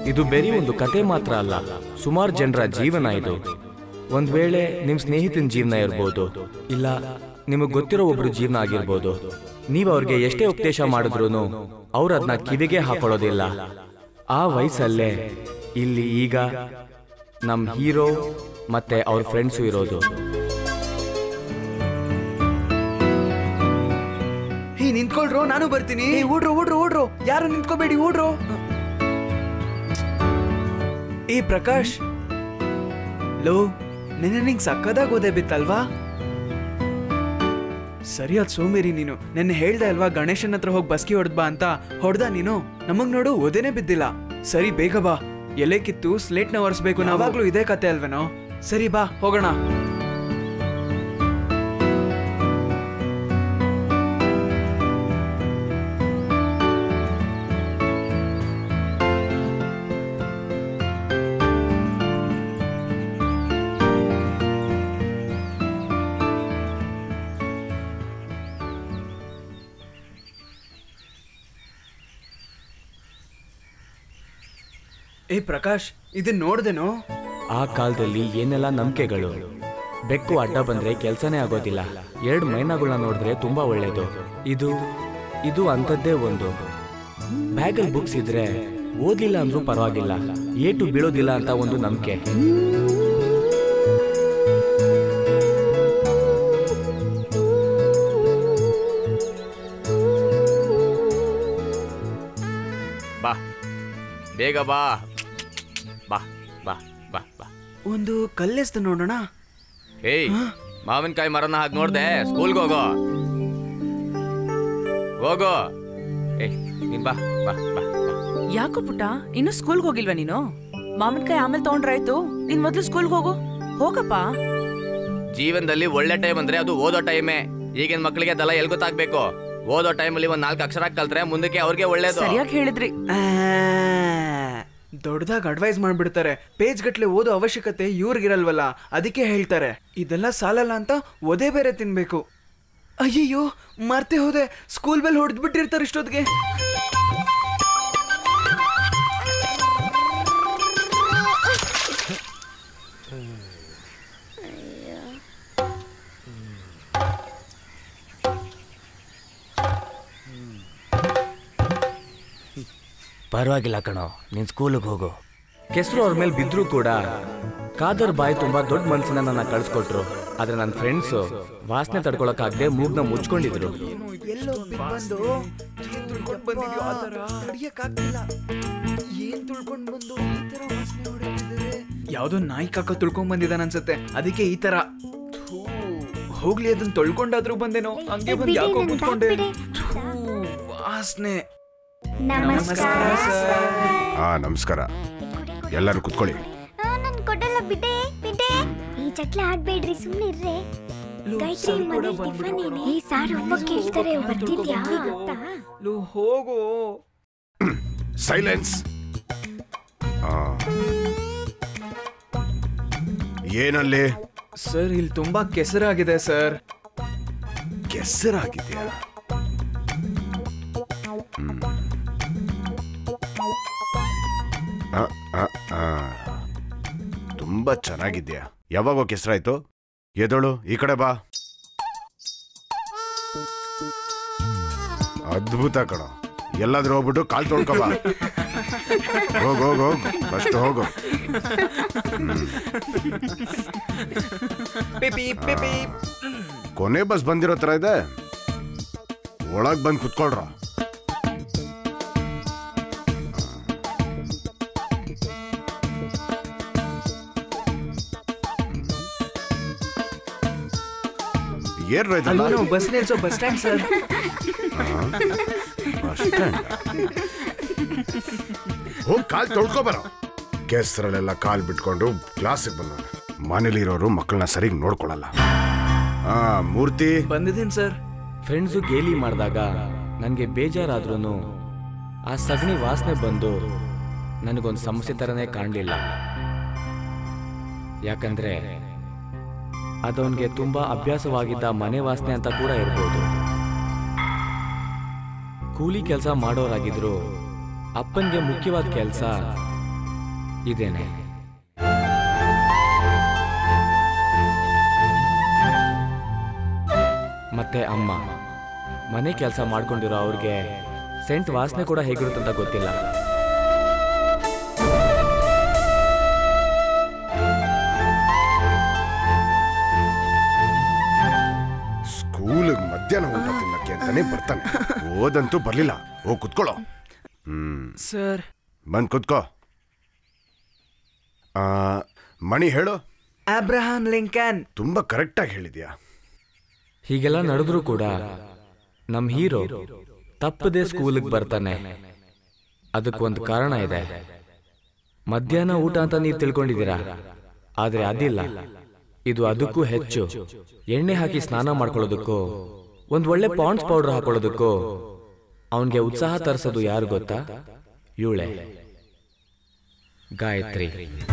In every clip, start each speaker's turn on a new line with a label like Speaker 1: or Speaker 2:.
Speaker 1: ಇದು ಬರೀ ಒಂದು ಕತೆ ಮಾತ್ರ ಅಲ್ಲ ಸುಮಾರು ಜನರ ಜೀವನ ಇದು ಒಂದ್ ವೇಳೆ ನಿಮ್ ಸ್ನೇಹಿತನ ಜೀವನ ಇರ್ಬೋದು ಇಲ್ಲ ನಿಮಗೆ ಗೊತ್ತಿರೋ ಒಬ್ರು ಜೀವನ ಆಗಿರ್ಬೋದು ನೀವು ಅವ್ರಿಗೆ ಎಷ್ಟೇ ಉಪದೇಶ ಮಾಡಿದ್ರು ಅವ್ರು ಅದನ್ನ ಕಿವಿಗೆ ಹಾಕೊಳ್ಳೋದಿಲ್ಲ ಆ ವಯಸ್ಸಲ್ಲೇ ಇಲ್ಲಿ ಈಗ ನಮ್ ಹೀರೋ ಮತ್ತೆ ಅವ್ರ ಫ್ರೆಂಡ್ಸು ಇರೋದು
Speaker 2: ಹೇ ನಿಂತ್ಕೊಳ್ರು ನಾನು ಬರ್ತೀನಿ ಏ, ಓಡ್ರು ಓಡ್ರು ಓಡ್ರು ಯಾರು ನಿಂತ್ಕೋಬೇಡಿ ಓಡ್ರು ಏ ಪ್ರಕಾಶ್ ಲೋ ನಿನ್ನೆ ನಿಂಗೆ ಸಕ್ಕದಾಗ ಓದೆ ಬಿತ್ತಲ್ವಾ ಸರಿಯಾದ ಸೋಮೇರಿ ನೀನು ನೆನ್ನೆ ಹೇಳ್ದೆ ಅಲ್ವಾ ಗಣೇಶನ್ ಹತ್ರ ಹೋಗಿ ಬಸ್ಕಿ ಹೊಡೆದ್ ಬಾ ಅಂತ ಹೊಡ್ದ ನೀನು ನಮಗ್ ನೋಡು ಓದೇನೆ ಬಿದ್ದಿಲ್ಲ ಸರಿ ಬೇಗ ಬಾ ಎಲೆ ಕಿತ್ತು ಸ್ಲೇಟ್ನ ಒರೆಸ್ಬೇಕು ನಾವಾಗ್ಲೂ ಇದೇ ಕತೆ ಅಲ್ವೇನೋ ಸರಿ ಬಾ ಹೋಗೋಣ ಏ ಪ್ರಕಾಶ್ ಇದನ್ ನೋಡ್ದೇನೋ
Speaker 1: ಆ ಕಾಲದಲ್ಲಿ ಏನೆಲ್ಲ ನಂಬಿಕೆಗಳು ಬೆಕ್ಕು ಅಡ್ಡ ಬಂದ್ರೆ ಕೆಲ್ಸನೇ ಆಗೋದಿಲ್ಲ ಎರಡು ಮೈನಾಗಳನ್ನ ನೋಡಿದ್ರೆ ತುಂಬಾ ಒಳ್ಳೇದು ಇದು ಇದು ಅಂಥದ್ದೇ ಒಂದು ಬ್ಯಾಗಲ್ ಬುಕ್ಸ್ ಇದ್ರೆ ಓದ್ಲಿಲ್ಲ ಅಂದ್ರೂ ಪರವಾಗಿಲ್ಲ ಏಟು ಬೀಳೋದಿಲ್ಲ ಅಂತ ಒಂದು ನಂಬಿಕೆ ಬಾ ಬೇಗ ಬಾ ಬಾ ಬಾ ಬಾ ಬಾ
Speaker 2: ಒಂದು ಕಲ್ಲೆಸ್ದು ನೋಡೋಣ
Speaker 1: ಏಯ್ ಮಾವಿನಕಾಯಿ ಮರನ ಹಾಗೆ ನೋಡ್ದೆ ಸ್ಕೂಲ್ಗೆ ಹೋಗೋ ಹೋಗೋ ಏಯ್ ನೀನ್ ಬಾ ಬಾ ಬಾ ಬಾ
Speaker 3: ಯಾಕೋ ಪುಟ್ಟ ಇನ್ನು ಸ್ಕೂಲ್ಗೆ ಹೋಗಿಲ್ವಾ ನೀನು ಮಾವಿನಕಾಯಿ ಆಮೇಲೆ ತಗೊಂಡ್ರಾಯ್ತು ನೀನ್ ಮೊದ್ಲು ಸ್ಕೂಲ್ಗೆ ಹೋಗು ಹೋಗಪ್ಪ
Speaker 1: ಜೀವನದಲ್ಲಿ ಒಳ್ಳೆ ಟೈಮ್ ಅಂದ್ರೆ ಅದು ಓದೋ ಟೈಮೇ ಈಗಿನ ಮಕ್ಕಳಿಗೆ ಅದೆಲ್ಲ ಎಲ್ ಗೊತ್ತಾಗ್ಬೇಕು ಓದೋ ಟೈಮಲ್ಲಿ ಒಂದ್ ನಾಲ್ಕು ಅಕ್ಷರ ಕಲ್ತ್ರೆ ಮುಂದಕ್ಕೆ ಅವ್ರಿಗೆ ಒಳ್ಳೇದು
Speaker 3: ಸರಿಯಾಗಿ ಹೇಳಿದ್ರಿ
Speaker 2: ದೊಡ್ಡದಾಗ ಅಡ್ವೈಸ್ ಮಾಡ್ಬಿಡ್ತಾರೆ ಪೇಜ್ ಗಟ್ಲೆ ಓದೋ ಅವಶ್ಯಕತೆ ಇವ್ರಿಗಿರಲ್ವಲ್ಲ ಅದಕ್ಕೆ ಹೇಳ್ತಾರೆ ಇದೆಲ್ಲ ಸಾಲಲ್ಲ ಅಂತ ಒದೆ ಬೇರೆ ತಿನ್ಬೇಕು ಅಯ್ಯಯ್ಯೋ ಮರ್ತೆ ಹೋದೆ ಸ್ಕೂಲ್ ಬೆಲ್ ಹೊಡೆದ್ ಬಿಟ್ಟಿರ್ತಾರೆ ಇಷ್ಟೊತ್ತಿಗೆ
Speaker 1: ಪರವಾಗಿಲ್ಲ ಕಣೋ ನೀನ್ ಸ್ಕೂಲಿಗೆ ಹೋಗು ಕೆಸರು ಅವ್ರ ಮೇಲೆ ಬಿದ್ರು ಕೂಡ ಕಾದರ್ ಬಾಯಿ ತುಂಬಾ ದೊಡ್ಡ ಮನ್ಸಿನ ನನ್ನ ಕಳ್ಸ್ಕೊಟ್ರು ಆದ್ರೆ ನನ್ನ ಫ್ರೆಂಡ್ಸ್ ವಾಸನೆ ತಡ್ಕೊಳಕ್ಕಾಗದೆ ಮೂಗ್ನ ಮುಚ್ಕೊಂಡಿದ್ರು
Speaker 2: ಎಲ್ಲೋ ಬಂದು ಏನ್ ತುಳ್ಕೊಂಡ್ ಬಂದಿದ್ಯೋ ಆ ಥರ ತಡಿಯಕ್ಕಾಗ್ತಿಲ್ಲ ಏನ್ ತುಳ್ಕೊಂಡ್ ಬಂದು ಈ ತರ ವಾಸನೆ ಹೊಡಿತಿದೆ ಯಾವ್ದೋ ನಾಯಿ ಕಾಕ ತುಳ್ಕೊಂಡ್ ಬಂದಿದ್ದಾನ ಅನ್ಸತ್ತೆ ಅದಕ್ಕೆ ಈ ತರ ಥೂ, ಹೋಗ್ಲಿ ಅದನ್ನ ತೊಳ್ಕೊಂಡಾದ್ರೂ ಬಂದೇನೋ ಹಂಗೆ ಬಂದು ಯಾಕೋ ಕೂತ್ಕೊಂಡೆ ಥೂ, ವಾಸನೆ
Speaker 4: ನಮಸ್ಕಾರ
Speaker 5: ಹಾ ನಮಸ್ಕಾರ ಎಲ್ಲರೂ ಕುತ್ಕೊಳ್ಳಿ
Speaker 4: ನನ್ ಕೊಡಲ್ಲ ಬಿಡೆ ಬಿಡೆ ಈ ಚಟ್ಲ ಆಡ್ಬೇಡ್ರಿ ಸುಮ್ನೆ ಇರ್ರೆ
Speaker 2: ಲೋ,
Speaker 4: ಗಾಯತ್ರಿ
Speaker 2: ಸರ್ ಕೂಡ
Speaker 4: ಮನೆ
Speaker 2: ಬಂದ್ಬಿಡು.
Speaker 4: ಟಿಫನ್ ಏನೇ? ಈ ಸಾರ್ ಒಬ್ಬ ಕೇಳ್ತಾರೆ ಬರ್ತಿದ್ಯಾ ಗೊತ್ತಾ
Speaker 2: ಲೋ ಹೋಗೋ
Speaker 5: ಸೈಲೆನ್ಸ್ ಏನಲ್ಲಿ
Speaker 2: ಸರ್ ಇಲ್ಲಿ ತುಂಬಾ ಕೆಸರಾಗಿದೆ ಸರ್
Speaker 5: ಕೆಸರಾಗಿದ್ಯಾ ಹ್ಮ್. ಆ, ಆ, ಆ. ತುಂಬಾ ಚೆನ್ನಾಗಿದ್ಯಾ ಯಾವಾಗ ಕೆಸರಾಯ್ತು ಎದೋಳು ಈ ಕಡೆ ಬಾ ಅದ್ಭುತ ಕಣ ಎಲ್ಲಾದ್ರೂ ಹೋಗ್ಬಿಟ್ಟು ಕಾಲ್ ತೊಳ್ಕೊ ಬಾ ಹೋಗ್ ಹೋಗ್ ಹೋಗ್ ಫಸ್ಟ್ ಹೋಗು
Speaker 2: ಪಿಪಿ ಪಿಪಿ
Speaker 5: ಕೊನೆ ಬಸ್ ಬಂದಿರೋ ತರ ಇದೆ ಒಳಗ್ ಬಂದ್ ಕುತ್ಕೊಳ್ರ ಏನ್
Speaker 2: ಅಲ್ಲೂ ಬಸ್ ನಿಲ್ಸೋ ಬಸ್ ಸ್ಟ್ಯಾಂಡ್ ಸರ್
Speaker 5: ಹೋಗ್ ಕಾಲ್ ತೊಳ್ಕೊ ಬರೋ ಕೆಸರಲ್ಲೆಲ್ಲ ಕಾಲ್ ಬಿಟ್ಕೊಂಡು ಕ್ಲಾಸಿಗೆ ಬಂದ ಮನೇಲಿರೋರು ಮಕ್ಕಳನ್ನ ಸರಿಗ್ ನೋಡ್ಕೊಳಲ್ಲ ಆ ಮೂರ್ತಿ
Speaker 2: ಬಂದಿದ್ದೀನಿ ಸರ್
Speaker 1: ಫ್ರೆಂಡ್ಸು ಗೇಲಿ ಮಾಡಿದಾಗ ನನಗೆ ಬೇಜಾರಾದ್ರೂ ಆ ಸಗಣಿ ವಾಸನೆ ಬಂದು ನನಗೊಂದು ಸಮಸ್ಯೆ ಥರನೇ ಕಾಣಲಿಲ್ಲ ಯಾಕಂದ್ರೆ ಅದವನಿಗೆ ತುಂಬಾ ಅಭ್ಯಾಸವಾಗಿದ್ದ ಮನೆ ವಾಸನೆ ಅಂತ ಕೂಡ ಇರ್ಬೋದು ಕೂಲಿ ಕೆಲಸ ಮಾಡೋರಾಗಿದ್ರು ಅಪ್ಪನಿಗೆ ಮುಖ್ಯವಾದ ಕೆಲಸ ಇದೇನೆ ಮತ್ತೆ ಅಮ್ಮ ಮನೆ ಕೆಲಸ ಮಾಡ್ಕೊಂಡಿರೋ ಅವ್ರಿಗೆ ಸೆಂಟ್ ವಾಸನೆ ಕೂಡ ಹೇಗಿರುತ್ತಂತ ಗೊತ್ತಿಲ್ಲ
Speaker 5: ಸ್ಕೂಲಿಗೆ ಮಧ್ಯಾಹ್ನ ಊಟ ತಿನ್ನಕ್ಕೆ ಅಂತಾನೆ ಬರ್ತಾನೆ ಓದಂತೂ ಬರ್ಲಿಲ್ಲ ಹೋಗ್ ಕುತ್ಕೊಳ್ಳೋ ಹ್ಮ್
Speaker 2: ಸರ್
Speaker 5: ಬಂದ್ ಕುತ್ಕೋ ಆ, ಮಣಿ ಹೇಳು
Speaker 2: ಅಬ್ರಹಾಂ ಲಿಂಕನ್
Speaker 5: ತುಂಬಾ ಕರೆಕ್ಟಾಗಿ ಹೇಳಿದ್ಯಾ
Speaker 1: ಹೀಗೆಲ್ಲ ನಡೆದ್ರೂ ಕೂಡ ನಮ್ಮ ಹೀರೋ ತಪ್ಪದೆ ಸ್ಕೂಲಿಗೆ ಬರ್ತಾನೆ ಅದಕ್ಕೊಂದು ಕಾರಣ ಇದೆ ಮಧ್ಯಾಹ್ನ ಊಟ ಅಂತ ನೀವು ತಿಳ್ಕೊಂಡಿದ್ದೀರಾ ಆದ್ರೆ ಅದಿಲ್ಲ ಇದು ಅದಕ್ಕೂ ಹೆಚ್ಚು ಎಣ್ಣೆ ಹಾಕಿ ಸ್ನಾನ ಮಾಡ್ಕೊಳ್ಳೋದಕ್ಕೂ ಒಂದ್ ಒಳ್ಳೆ ಪಾಂಡ್ಸ್ ಪೌಡರ್ ಹಾಕೊಳ್ಳೋದಕ್ಕೂ ಅವನ್ಗೆ ಉತ್ಸಾಹ ತರಿಸೋದು ಯಾರು ಗೊತ್ತಾ ಇವಳೆ ಗಾಯತ್ರಿ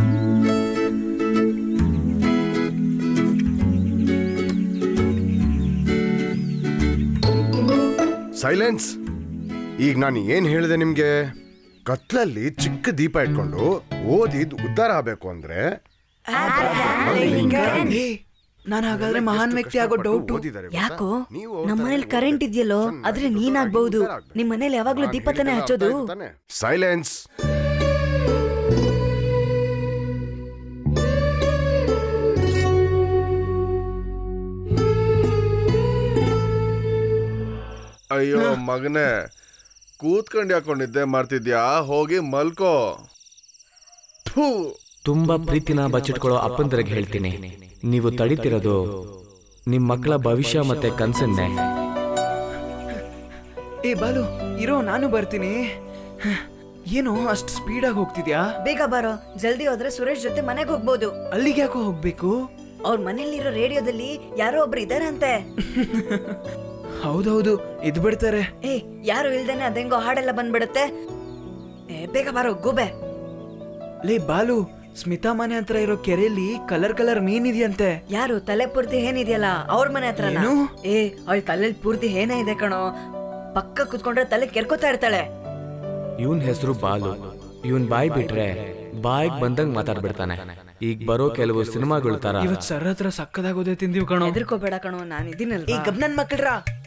Speaker 5: ಸೈಲೆನ್ಸ್ ಈಗ ನಾನು ಏನ್ ಹೇಳಿದೆ ನಿಮ್ಗೆ ಕತ್ಲಲ್ಲಿ ಚಿಕ್ಕ ದೀಪ ಇಟ್ಕೊಂಡು ಓದಿದ್ ಉದ್ಧಾರ ಆಗ್ಬೇಕು ಅಂದ್ರೆ
Speaker 2: ನಾನು ಹಾಗಾದ್ರೆ ಮಹಾನ್ ವ್ಯಕ್ತಿ ಆಗೋ ಡೌಟು
Speaker 5: ಓದಿದ್ದಾರೆ ಗೊತ್ತಾ?
Speaker 6: ಯಾಕೋ
Speaker 5: ನೀವು
Speaker 6: ನಮ್ಮ ಮನೇಲಿ ಕರೆಂಟ್ ಇದೆಯಲ್ಲೋ ಆದ್ರೆ ನೀನಾಗ್ಬಹುದು ನಿಮ್ ಮನೇಲಿ ಯಾವಾಗ್ಲೂ ದೀಪ ತಾನೇ ಹಚ್ಚೋದು
Speaker 5: ಸೈಲೆನ್ಸ್
Speaker 7: ಅಯ್ಯೋ ಮಗನೇ ಕೂತ್ಕೊಂಡು ಯಾಕೋ ನಿದ್ದೆ ಮಾಡ್ತಿದ್ಯಾ ಹೋಗಿ ಮಲ್ಕೋ ಥೂ
Speaker 1: ತುಂಬಾ ಪ್ರೀತಿನ ಬಚ್ಚಿಟ್ಕೊಳ್ಳೋ ಅಪ್ಪಂದ್ರಿಗೆ ಹೇಳ್ತೀನಿ ನೀವು ತಡಿತಿರೋದು ನಿಮ್ ಮಕ್ಕಳ ಭವಿಷ್ಯ ಮತ್ತೆ ಕನ್ಸನ್ನೇ
Speaker 2: ಏ ಬಾಲು ಇರೋ ನಾನು ಬರ್ತೀನಿ ಏನು ಅಷ್ಟು ಸ್ಪೀಡಾಗಿ ಹೋಗ್ತಿದ್ಯಾ
Speaker 6: ಬೇಗ ಬರೋ ಜಲ್ದಿ ಹೋದ್ರೆ ಸುರೇಶ್ ಜೊತೆ ಮನೆಗೆ ಹೋಗ್ಬೋದು
Speaker 2: ಅಲ್ಲಿಗೆ ಯಾಕೋ ಹೋಗ್ಬೇಕು
Speaker 6: ಅವ್ರ ಮನೇಲಿರೋ ರೇಡಿಯೋದಲ್ಲಿ ಯಾರೋ ಒಬ್ರು ಇದಾರಂತೆ
Speaker 2: ಹೌದೌದು ಇದ್ ಬಿಡ್ತಾರೆ
Speaker 6: ಏ ಯಾರು ಇಲ್ದೇನೆ ಅದೆಂಗೋ ಹಾಡೆಲ್ಲ ಬಂದ್ಬಿಡುತ್ತೆ ಏ ಬೇಗ ಬರೋ ಗೂಬೆ
Speaker 2: ಲೇ ಬಾಲು ಸ್ಮಿತಾ ಮನೆ ಹತ್ರ ಇರೋ ಕೆರೆಯಲ್ಲಿ ಕಲರ್ ಕಲರ್ ಮೀನ್ ಇದೆಯಂತೆ
Speaker 6: ಯಾರು ತಲೆ ಪೂರ್ತಿ ಏನಿದೆಯಲ್ಲ ಅವ್ರ ಮನೆ ಹತ್ರ
Speaker 2: ಏನು?
Speaker 6: ಏ ಅವಳ ತಲೆಲ್ ಪೂರ್ತಿ ಏನೇ ಇದೆ ಕಣೋ ಪಕ್ಕ ಕುತ್ಕೊಂಡ್ರೆ ತಲೆ ಕೆರ್ಕೋತಾ ಇರ್ತಾಳೆ
Speaker 1: ಇವನ್ ಹೆಸರು ಬಾಲು ಇವನ್ ಬಾಯ್ ಬಿಟ್ರೆ ಬಾಯ್ಗ್ ಬಂದಂಗ್ ಮಾತಾಡ್ಬಿಡ್ತಾನೆ ಈಗ ಬರೋ ಕೆಲವು ಸಿನಿಮಾಗಳ ತರ
Speaker 2: ಇವತ್ ಸರ್ ಹತ್ರ ಸಕ್ಕದಾಗೋದೇ ತಿಂದೀವಿ ಕಣೋ
Speaker 6: ಹೆದರ್ಕೋಬೇಡ ಕಣೋ ನಾನು
Speaker 2: ಈ
Speaker 6: ಇದೀನಲ್ವಾ
Speaker 2: ಗಬ್ನನ್ ಮಕ್ಕಳ್ರ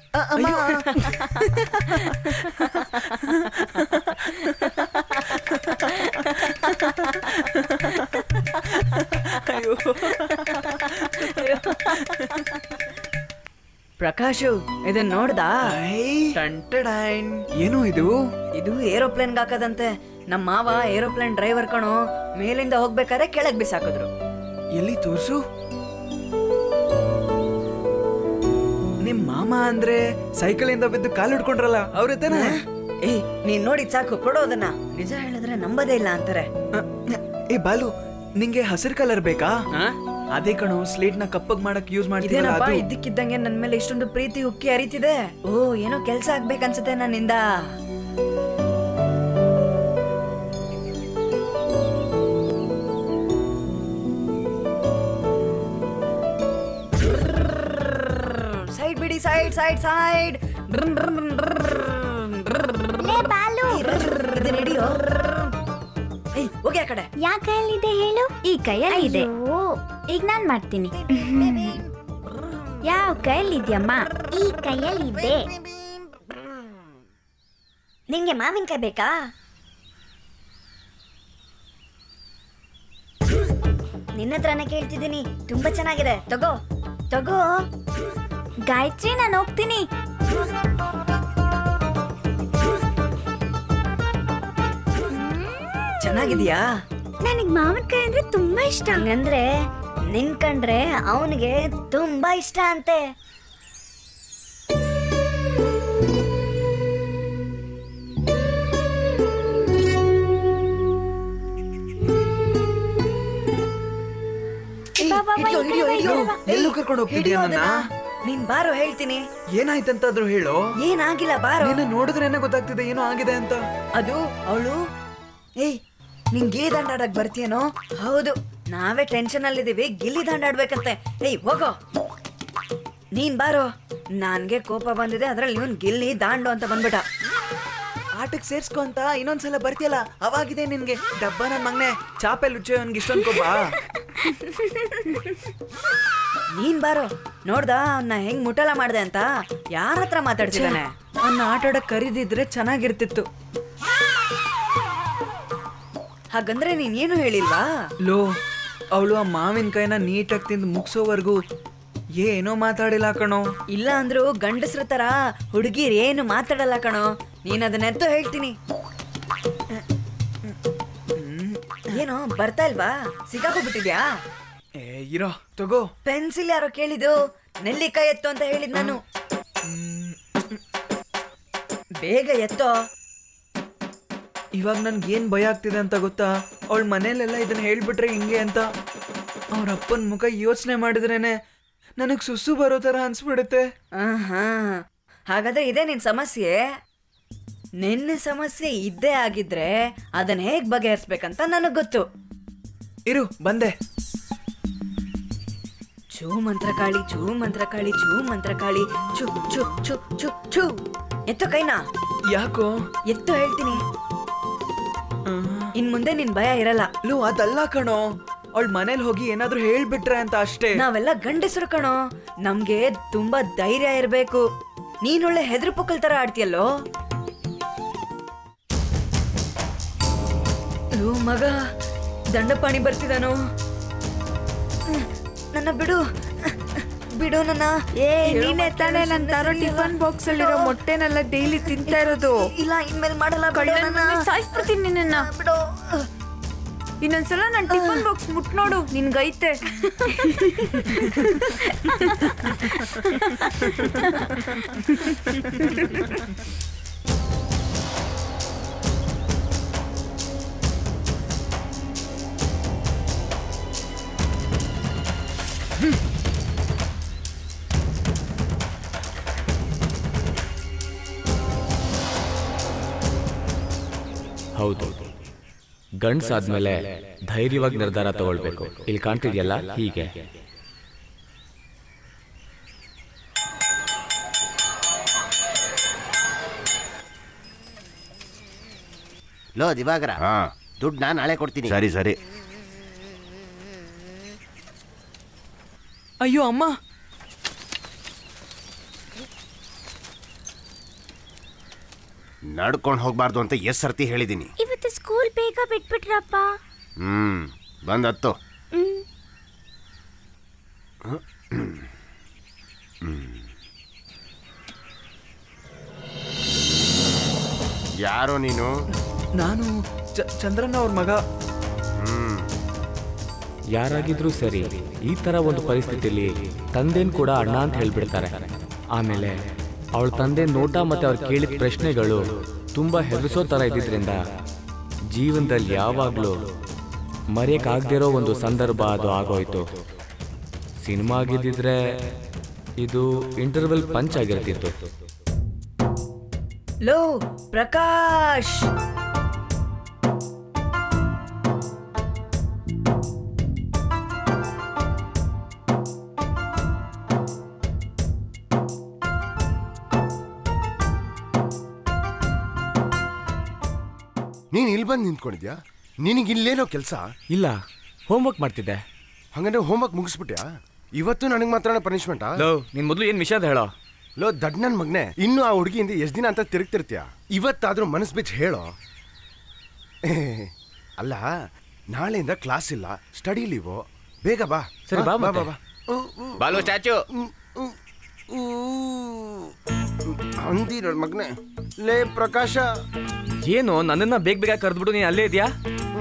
Speaker 6: ಪ್ರಕಾಶು ಇದನ್ ನೋಡ್ದಾ
Speaker 2: ಟಂಟಡೈನ್ ಏನು ಇದು
Speaker 6: ಇದು ಏರೋಪ್ಲೇನ್ ಹಾಕದಂತೆ ನಮ್ಮ ಮಾವ ಏರೋಪ್ಲೇನ್ ಡ್ರೈವರ್ ಕಣೋ ಮೇಲಿಂದ ಹೋಗ್ಬೇಕಾದ್ರೆ ಕೆಳಗ್ ಬಿಸಾಕಿದ್ರು
Speaker 2: ಎಲ್ಲಿ ತೋರ್ಸು ನಿಮ್ ಮಾಮ ಅಂದ್ರೆ ಸೈಕಲ್ ಇಂದ ಬಿದ್ದು ಕಾಲು ಹಿಡ್ಕೊಂಡ್ರಲ್ಲ ಅವ್ರೆ ತಾನೆ
Speaker 6: ಏಯ್ ನೀನ್ ನೋಡಿದ್ ಸಾಕು ಕೊಡೋದನ್ನ ನಿಜ ಹೇಳಿದ್ರೆ ನಂಬದೇ ಇಲ್ಲ ಅಂತಾರೆ
Speaker 2: ಏ ಬಾಲು ನಿಂಗೆ ಹಸಿರು ಕಲರ್ ಬೇಕಾ ಅದೇ ಕಣೋ ಸ್ಲೇಟ್ ನ ಕಪ್ಪಗ್ ಮಾಡಕ್ ಯೂಸ್ ಮಾಡ್ತೀವಲ್ಲ
Speaker 6: ಇದೇನಪ್ಪ
Speaker 2: ಅದು
Speaker 6: ಇದ್ದಕ್ಕಿದ್ದಂಗೆ ನನ್ ಮೇಲೆ ಇಷ್ಟೊಂದು ಪ್ರೀತಿ ಉಕ್ಕಿ ಹರಿತಿದೆ ಓ ಏನೋ ಕೆಲ್ಸ ಆಗ್ಬೇಕನ್ಸುತ್ತೆ ನನ್ನಿಂದ ಸೈಡ್ ಬಿಡಿ ಸೈಡ್ ಸೈಡ್ ಸೈಡ್
Speaker 4: ಲೇ ಬಾಲು
Speaker 6: ಹಿಡಿಯೋ ಏಯ್ ಹೋಗಿ ಆ ಕಡೆ
Speaker 4: ಯಾ ಕೈಯಲ್ಲಿದೆ ಹೇಳು ಈ ಕೈಯಲ್ಲಿ ಇದೆ ಈಗ ನಾನ್ ಮಾಡ್ತೀನಿ ಯಾವ ಕೈಯಲ್ಲಿದ್ಯಮ್ಮ ಈ ಕೈಯಲ್ಲಿದೆ ನಿಂಗೆ ಮಾವಿನಕಾಯಿ ಬೇಕಾ ನಿನ್ನ ಹತ್ರನೇ ಕೇಳ್ತಿದ್ದೀನಿ ತುಂಬಾ ಚೆನ್ನಾಗಿದೆ ತಗೋ ತಗೋ ಗಾಯತ್ರಿ ನಾನು ಹೋಗ್ತೀನಿ
Speaker 6: ಚೆನ್ನಾಗಿದ್ಯಾ
Speaker 4: ನನಗ್ ಮಾವಿನಕಾಯಿ ಅಂದ್ರೆ ತುಂಬಾ ಇಷ್ಟ ಹಂಗಂದ್ರೆ ನಿನ್ ಕಂಡ್ರೆ ಅವನಿಗೆ ತುಂಬಾ ಇಷ್ಟ ಅಂತೆ ಬಾ, ಬಾ, ಬಾ, ಈ ಕಡೆ ಬಾ, ಈ ಕಡೆ ಬಾ.
Speaker 2: ಎಲ್ಲೂ ಕರ್ಕೊಂಡು ಹೋಗ್ತಿದ್ಯಾ ನನ್ನ
Speaker 6: ನೀನ್ ಬಾರೋ ಹೇಳ್ತೀನಿ
Speaker 2: ಏನಾಯ್ತಂತಾದ್ರೂ ಹೇಳು
Speaker 6: ಏನಾಗಿಲ್ಲ ಬಾರೋ
Speaker 2: ನಿನ್ನ ನೋಡಿದ್ರೇನೆ ಗೊತ್ತಾಗ್ತಿದೆ ಏನೋ ಆಗಿದೆ ಅಂತ
Speaker 6: ಅದು ಅವಳು ಏಯ್ ನಿಂಗ್ ಗಿಲ್ಲಿ ದಂಡ ಆಡಕ್ ಬರ್ತೀಯೇನೋ ಹೌದು ನಾವೇ ಟೆನ್ಷನ್ ಅಲ್ಲಿದ್ದೀವಿ ಗಿಲ್ಲಿ ದಂಡ ಆಡ್ಬೇಕಂತೆ ಏಯ್ ಹೋಗೋ ನೀನ್ ಬಾರೋ ನನ್ಗೆ ಕೋಪ ಬಂದಿದೆ ಅದ್ರಲ್ಲಿ ಇವನ್ ಗಿಲ್ಲಿ ದಾಂಡು ಅಂತ ಬಂದ್ಬಿಟ್ಟ
Speaker 2: ಆಟಕ್ಕೆ ಸೇರ್ಸ್ಕೊ ಅಂತ ಇನ್ನೊಂದ್ಸಲ ಬರ್ತೀಯಲ್ಲ ಅವಾಗಿದೆ ನಿನ್ಗೆ ಡಬ್ಬ ನನ್ ಮಗ್ನೆ ಚಾಪೆ ಲುಚ್ಚೆ ಅವ್ನಿಗೆ ಇಷ್ಟೊಂದು ಕೊಬ್ಬ
Speaker 6: ನೀನ್ ಬಾರೋ ನೋಡ್ದ ಅವನ್ನ ಹೆಂಗ್ ಮುಟಲ ಮಾಡ್ದೆ ಅಂತ ಯಾರ ಹತ್ರ ಮಾತಾಡ್ತಿದ್ದಾನೆ
Speaker 2: ಅವನ್ನ ಆಟ ಆಡಕ್ ಕರೀದಿದ್ರೆ ಚೆನ್ನಾಗಿರ್ತಿತ್ತು
Speaker 6: ಹಾಗಂದ್ರೆ ನೀನೇನು ಹೇಳಿಲ್ವಾ
Speaker 2: ಲೋ ಅವಳು ಆ ಮಾವಿನಕಾಯಿನ ನೀಟಾಗಿ ತಿಂದು ಮುಗಿಸೋವರೆಗೂ ಏನೋ ಮಾತಾಡಿಲ್ಲ ಕಣೋ
Speaker 6: ಇಲ್ಲ ಅಂದ್ರು ಗಂಡಸ್ರ ತರ ಹುಡುಗಿರ್ ಏನು ಮಾತಾಡಲ್ಲ ಕಣೋ ನೀನ್ ಅದನ್ನೆಂತೋ ಹೇಳ್ತೀನಿ ಏನೋ ಬರ್ತಾ ಇಲ್ವಾ ಸಿಕ್ಕಾಕೋಬಿಟ್ಟಿದ್ಯಾ
Speaker 2: ಏ ಇರೋ ತಗೋ
Speaker 6: ಪೆನ್ಸಿಲ್ ಯಾರೋ ಕೇಳಿದ್ದು ನೆಲ್ಲಿಕಾಯಿ ಎತ್ತು ಅಂತ ಹೇಳಿದ್ ನಾನು ಬೇಗ ಎತ್ತೋ
Speaker 2: ಇವಾಗ ನನ್ಗೆ ಏನ್ ಭಯ ಆಗ್ತಿದೆ ಅಂತ ಗೊತ್ತಾ ಅವಳ ಮನೇಲೆಲ್ಲ ಇದನ್ನ ಹೇಳ್ಬಿಟ್ರೆ ಹಿಂಗೆ ಅಂತ ಅವ್ರ ಅಪ್ಪನ ಮುಖ ಯೋಚನೆ ಮಾಡಿದ್ರೇನೆ ನನಗ್ ಸುಸ್ಸು ಬರೋ ತರ ಅನ್ಸ್ಬಿಡುತ್ತೆ
Speaker 6: ಆಹಾ ಹಾಗಾದ್ರೆ ಇದೇ ನಿನ್ ಸಮಸ್ಯೆ ನಿನ್ನ ಸಮಸ್ಯೆ ಇದ್ದೇ ಆಗಿದ್ರೆ ಅದನ್ನ ಹೇಗ್ ಬಗೆಹರಿಸ್ಬೇಕಂತ ನನಗ್ ಗೊತ್ತು
Speaker 2: ಇರು ಬಂದೆ
Speaker 6: ಚೂ ಮಂತ್ರಕಾಳಿ ಚೂ ಮಂತ್ರಕಾಳಿ ಚೂ ಮಂತ್ರಕಾಳಿ ಚು ಚು ಚು ಚು ಚು ಎತ್ತು ಕೈನಾ
Speaker 2: ಯಾಕೋ
Speaker 6: ಎತ್ತು ಹೇಳ್ತೀನಿ ಇನ್ ಮುಂದೆ ನಿನ್ ಭಯ ಇರಲ್ಲ
Speaker 2: ಲೋ ಅದಲ್ಲ ಕಣೋ ಅವಳ ಮನೇಲಿ ಹೋಗಿ ಏನಾದ್ರೂ ಹೇಳ್ಬಿಟ್ರೆ ಅಂತ ಅಷ್ಟೇ
Speaker 6: ನಾವೆಲ್ಲ ಗಂಡಸರು ಕಣೋ ನಮ್ಗೆ ತುಂಬಾ ಧೈರ್ಯ ಇರ್ಬೇಕು ನೀನೊಳ್ಳೆ ಹೆದ್ರ ಪುಕ್ಕಲ್ ತರ ಆಡ್ತೀಯಲ್ಲೋ ಲೋ ಮಗ ದಂಡಪಾಣಿ ಬರ್ತಿದಾನೋ ನನ್ನ ಬಿಡು ಬಿಡು ನನ್ನ
Speaker 8: ಏ
Speaker 6: ಹೇಳೋ
Speaker 8: ನೀನೇ
Speaker 6: ಮಾತು
Speaker 8: ತಾನೇ ನನ್
Speaker 6: ಸುಮ್ನೆ
Speaker 8: ತರೋ
Speaker 6: ಸುಮ್ನೆ
Speaker 8: ಟಿಫನ್ ಬಾಕ್ಸ್ ಅಲ್ಲಿರೋ
Speaker 6: ಬಿಡು.
Speaker 8: ಮೊಟ್ಟೆನೆಲ್ಲ ಡೈಲಿ ತಿಂತಾ ಇರೋದು
Speaker 6: ಇಲ್ಲ ಇನ್ಮೇಲೆ ಮಾಡಲ್ಲ ಬಿಡು
Speaker 8: ಕಳ್ಳನ್
Speaker 6: ನನ್ನ.
Speaker 8: ಮಗನೇ, ಸಾಯಿಸ್ಬಿಡ್ತೀನಿ ನಿನ್ನನ್ನ
Speaker 6: ಬಿಡು
Speaker 8: ಇನ್ನೊಂದ್ಸಲ ನನ್ ಟಿಫನ್ ಬಾಕ್ಸ್ ಮುಟ್ ನೋಡು ನಿನ್ಗೈತೆ
Speaker 1: ಹೌದು ಗಂಡ್ಸಾದ್ಮೇಲೆ ಧೈರ್ಯವಾಗಿ ನಿರ್ಧಾರ ತಗೊಳ್ಬೇಕು ಇಲ್ಲಿ ಕಾಣ್ತಿದ್ಯಲ್ಲ ಹೀಗೆ
Speaker 9: ಲೋ ದಿವಾಗರ
Speaker 5: ಹಾ
Speaker 9: ದುಡ್ಡು ನಾನು ನಾಳೆ ಕೊಡ್ತೀನಿ
Speaker 5: ಸರಿ ಸರಿ
Speaker 2: ಅಯ್ಯೋ ಅಮ್ಮ
Speaker 5: ನಡ್ಕೊಂಡು ಹೋಗ್ಬಾರ್ದು ಅಂತ ಎಷ್ಟ್ ಸರ್ತಿ ಹೇಳಿದೀನಿ
Speaker 8: ಇವತ್ತು ಸ್ಕೂಲ್ ಬೇಗ ಬಿಟ್ಬಿಟ್ರಪ್ಪ
Speaker 5: ಹ್ಮ್ ಬಂದ್ ಹತ್ತು ಯಾರೋ ನೀನು
Speaker 2: ನಾನು ಚ- ಚಂದ್ರಣ್ಣ ಅವ್ರ ಮಗ
Speaker 5: ಹ್ಮ್
Speaker 1: ಯಾರಾಗಿದ್ರೂ ಸರಿ ಈ ತರ ಒಂದು ಪರಿಸ್ಥಿತಿಯಲ್ಲಿ ತಂದೆನ್ ಕೂಡ ಅಣ್ಣ ಅಂತ ಹೇಳ್ಬಿಡ್ತಾರೆ ಆಮೇಲೆ ಅವಳ ತಂದೆ ನೋಟ ಮತ್ತೆ ಅವ್ರು ಕೇಳಿದ ಪ್ರಶ್ನೆಗಳು ತುಂಬಾ ಹೆದರಿಸೋ ತರ ಇದ್ದಿದ್ರಿಂದ ಜೀವನದಲ್ಲಿ ಯಾವಾಗ್ಲೂ ಮರೆಯಕ್ಕಾಗ್ದಿರೋ ಒಂದು ಸಂದರ್ಭ ಅದು ಆಗೋಯ್ತು ಸಿನಿಮಾ ಆಗಿದ್ದಿದ್ರೆ ಇದು ಇಂಟರ್ವೆಲ್ ಪಂಚ್ ಆಗಿರ್ತಿತ್ತು
Speaker 6: ಲೋ ಪ್ರಕಾಶ್
Speaker 5: ನೀನ್ ಇಲ್ಲಿ ಬಂದು ನಿಂತ್ಕೊಂಡಿದ್ಯಾ ನಿನಗೆ ಇಲ್ಲೇನೋ ಕೆಲಸ
Speaker 1: ಇಲ್ಲ ಹೋಮ್ವರ್ಕ್ ಮಾಡ್ತಿದ್ದೆ
Speaker 5: ಹಂಗಂದ್ರೆ ಹೋಮ್ವರ್ಕ್ ಮುಗಿಸ್ಬಿಟ್ಯಾ ಇವತ್ತು ನನಗೆ ಮಾತ್ರ ಪನಿಷ್ಮೆಂಟಾ
Speaker 1: ಲೋ ನಿನ್ ಮೊದಲು ಏನ್ ವಿಷಯ ಅಂತ ಹೇಳೋ
Speaker 5: ಲೋ ದಡ್ ನನ್ ಮಗ್ನೆ ಇನ್ನು ಆ ಹುಡುಗಿಯಿಂದ ಎಷ್ಟು ದಿನ ಅಂತ ತಿರುಗ್ತಿರ್ತೀಯ ಇವತ್ತಾದ್ರೂ ಮನಸ್ ಬಿಚ್ಚಿ ಹೇಳೋ ಅಲ್ಲ ನಾಳೆಯಿಂದ ಕ್ಲಾಸ್ ಇಲ್ಲ ಸ್ಟಡಿ ಲೀವು ಬೇಗ ಬಾ
Speaker 1: ಸರಿ, ಬಾ
Speaker 5: ಬಾ
Speaker 1: ಮತ್ತೆ.
Speaker 5: ಬಾ
Speaker 1: ಬಾಲು ಸ್ಟ್ಯಾಚು
Speaker 5: ಅಂದಿ ನನ್ ಮಗ್ನೆ ಲೇ ಪ್ರಕಾಶ
Speaker 1: ಏನು ನನ್ನನ್ನ ಬೇಗ ಬೇಗ ಕರೆದ್ಬಿಟ್ಟು ನೀನ್ ಅಲ್ಲೇ ಇದೆಯಾ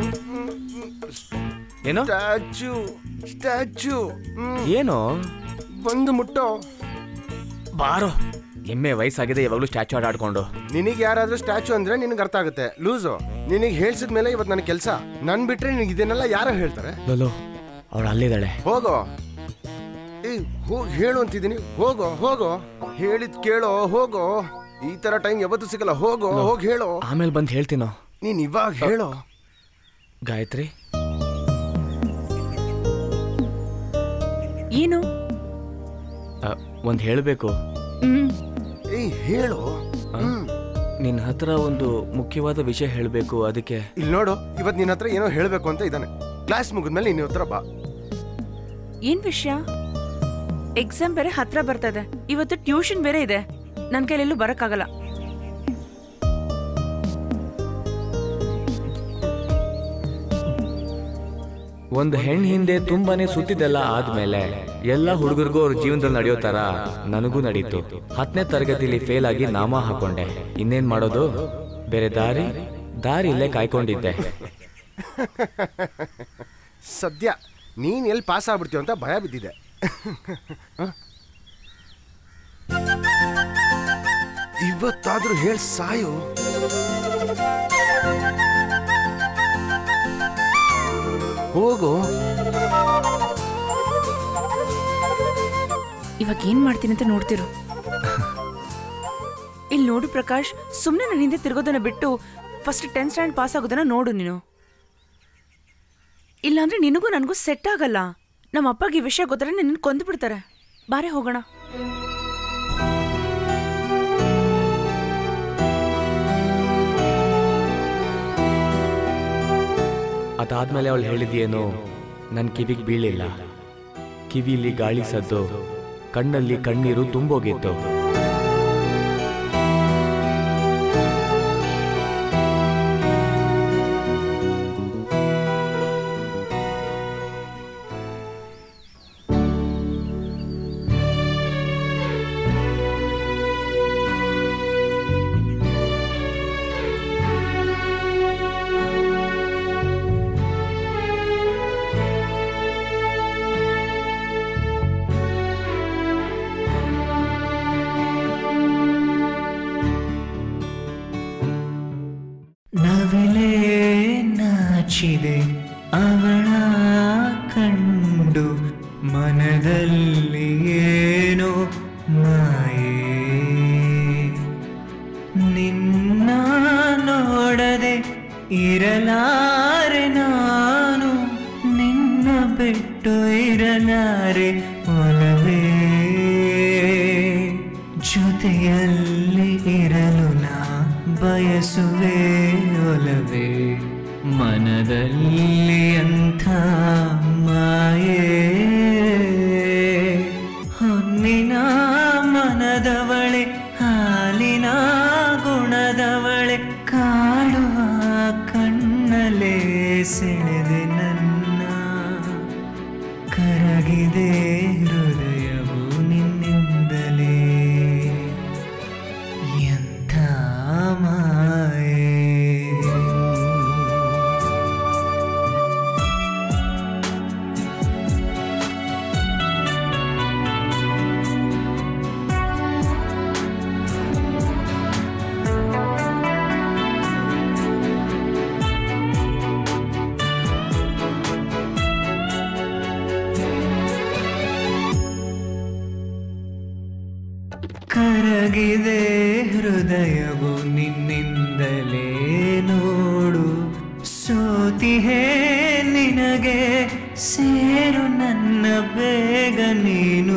Speaker 1: ಏನು
Speaker 5: ಸ್ಟ್ಯಾಚು ಸ್ಟ್ಯಾಚು
Speaker 1: ಏನು
Speaker 5: ಬಂದು ಮುಟ್ಟೋ
Speaker 1: ಬಾರೋ ಎಮ್ಮೆ ವಯಸ್ಸಾಗಿದೆ ಯಾವಾಗಲೂ ಸ್ಟ್ಯಾಚು ಆಟ ಆಡ್ಕೊಂಡು
Speaker 5: ನಿನಗೆ ಯಾರಾದ್ರೂ ಸ್ಟ್ಯಾಚು ಅಂದ್ರೆ ನಿನಗೆ ಅರ್ಥ ಆಗುತ್ತೆ ಲೂಸು ನಿನಗೆ ಹೇಳ್ಸಿದ ಮೇಲೆ ಇವತ್ತು ನನ್ನ ಕೆಲಸ ನನ್ ಬಿಟ್ರೆ ನಿನಗೆ ಇದನ್ನೆಲ್ಲ ಯಾರೋ ಹೇಳ್ತಾರೆ
Speaker 1: ಲೋಲೋ ಅವಳು ಅಲ್ಲಿದ್ದಾಳೆ
Speaker 5: ಹೋಗೋ ಏಯ್ ಹೋಗಿ ಹೇಳು ಅಂತಿದ್ದೀನಿ ಹೋಗೋ ಹೋಗೋ ಹೇಳಿದ್ ಕೇಳೋ ಹೋಗೋ ಈ ತರ ಟೈಮ್ ಯಾವತ್ತೂ ಸಿಗಲ್ಲ ಹೋಗೋ ಹೋಗಿ ಹೇಳೋ
Speaker 1: ಆಮೇಲೆ ಬಂದು ಹೇಳ್ತೀನೋ
Speaker 5: ನೀನ್ ಇವಾಗ ಹೇಳೋ
Speaker 1: ಗಾಯತ್ರಿ
Speaker 8: ಏನು
Speaker 1: ಒಂದು ಹೇಳಬೇಕು
Speaker 8: ಹ್ಮ್
Speaker 5: ಏಯ್ ಹೇಳು ಹ್ಮ್
Speaker 1: ನಿನ್ನ ಹತ್ರ ಒಂದು ಮುಖ್ಯವಾದ ವಿಷಯ ಹೇಳಬೇಕು ಅದಕ್ಕೆ
Speaker 10: ಇಲ್ಲಿ ನೋಡು ಇವತ್ತು ನಿನ್ನ ಹತ್ರ ಏನೋ ಹೇಳಬೇಕು ಅಂತ ಇದ್ದಾನೆ ಕ್ಲಾಸ್ ಮುಗಿದ್ಮೇಲೆ ನಿನ್ನ ಹತ್ರ ಬಾ
Speaker 3: ಏನ್ ವಿಷಯ ಎಕ್ಸಾಮ್ ಬೇರೆ ಹತ್ರ ಬರ್ತದೆ ಇವತ್ತು ಟ್ಯೂಷನ್ ಬೇರೆ ಇದೆ ನನ್ ಕೈಲೆಲ್ಲೂ ಬರಕ್ಕಾಗಲ್ಲ
Speaker 1: ಒಂದು ಹೆಣ್ಣು ಹಿಂದೆ ತುಂಬಾನೇ ಸುತ್ತಿದ್ದೆಲ್ಲ ಆದ್ಮೇಲೆ ಎಲ್ಲ ಹುಡುಗರಿಗೂ ಅವ್ರ ಜೀವನದಲ್ಲಿ ನಡೆಯೋ ತರ ನನಗೂ ನಡೀತು ಹತ್ತನೇ ತರಗತಿಲಿ ಫೇಲ್ ಆಗಿ ನಾಮ ಹಾಕೊಂಡೆ ಇನ್ನೇನ್ ಮಾಡೋದು ಬೇರೆ ದಾರಿ ದಾರಿ ಇಲ್ಲೇ ಕಾಯ್ಕೊಂಡಿದ್ದೆ
Speaker 10: ಸದ್ಯ ನೀನ್ ಎಲ್ಲಿ ಪಾಸ್ ಆಗ್ಬಿಡ್ತೀವ ಅಂತ ಭಯ ಬಿದ್ದಿದೆ
Speaker 5: ಇವತ್ತಾದ್ರೂ ಹೇಳ್ ಸಾಯು
Speaker 10: ಹೋಗು
Speaker 3: ಇವಾಗ ಏನ್ ಮಾಡ್ತೀನಿ ಅಂತ ನೋಡ್ತಿರು ಇಲ್ಲಿ ನೋಡು ಪ್ರಕಾಶ್ ಸುಮ್ನೆ ನನ್ನ ಹಿಂದೆ ತಿರ್ಗೋದನ್ನ ಬಿಟ್ಟು ಫಸ್ಟ್ ಟೆಂತ್ ಸ್ಟ್ಯಾಂಡ್ ಪಾಸ್ ಆಗೋದನ್ನ ನೋಡು ನೀನು ಇಲ್ಲಾಂದ್ರೆ ನಿನಗೂ ನನಗೂ ಸೆಟ್ ಆಗಲ್ಲ ನಮ್ಮ ಅಪ್ಪಗೆ ಈ ವಿಷಯ ಗೊತ್ತರೆ ನಿನ್ನ ಕೊಂದು ಬಿಡ್ತಾರೆ ಬಾರೆ ಹೋಗೋಣ
Speaker 1: ಅದಾದ್ಮೇಲೆ ಅವಳು ಹೇಳಿದೇನು ನನ್ನ ಕಿವಿಗೆ ಬೀಳಿಲ್ಲ ಕಿವಿಲಿ ಗಾಳಿ ಸದ್ದು ಕಣ್ಣಲ್ಲಿ ಕಣ್ಣೀರು ತುಂಬೋಗಿತ್ತು
Speaker 2: ನವಿಲೆ ನಾಚಿದೆ ಅವಳ ಕಂಡು ಮನದಲ್ಲಿ ಏನೋ ಮಾಯೇ ನಿನ್ನ ನೋಡದೆ ಇರಲಾರೆ ನಾನು ನಿನ್ನ ಬಿಟ್ಟು ಇರಲಾರೆ ಒಲವೇ ಜೊತೆಯಲ್ಲಿ ಇರಲು ನಾ ಬಯಸುವೆ ಒಲವೇ ಮನದಲ್ಲಿ ಅಂಥ ಮಾಯೇ ಹೊನ್ನಿನ ಮನದವಳೆ ಹಾಲಿನ ಗುಣದವಳೆ ಕಾಡುವ ಕಣ್ಣಲೆ ಸೆಳೆದೆ ನನ್ನ ಕರಗಿದೆ ಹೃದಯವು ನಿನ್ನಿಂದಲೇ ಎಂಥ ಮಾಯೆ ಕರಗಿದೆ ಹೃದಯವು ನಿನ್ನಿಂದಲೇ ನೋಡು ಸೋತಿಹೇ ನಿನಗೆ ಸೇರು ನನ್ನ ಬೇಗ ನೀನು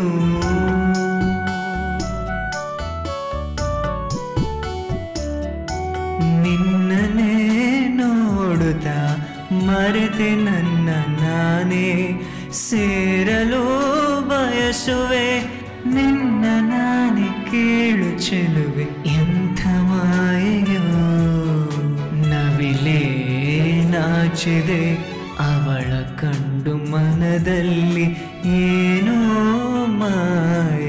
Speaker 2: ನಿನ್ನನೇ ನೋಡುತ್ತಾ ಮರೆತೆ ನನ್ನ ನಾನೇ ಸೇರಲು ಬಯಸುವೆ ನಿನ್ನ ನಾನೇ ಕೇಳು ಚೆಲುವೆ ಎಂಥ ಮಾಯೆಯೋ ನವಿಲೇ ನಾಚಿದೆ ಅವಳ ಕಂಡು ಮನದಲ್ಲಿ ಏನೋ ಮಾಯೆ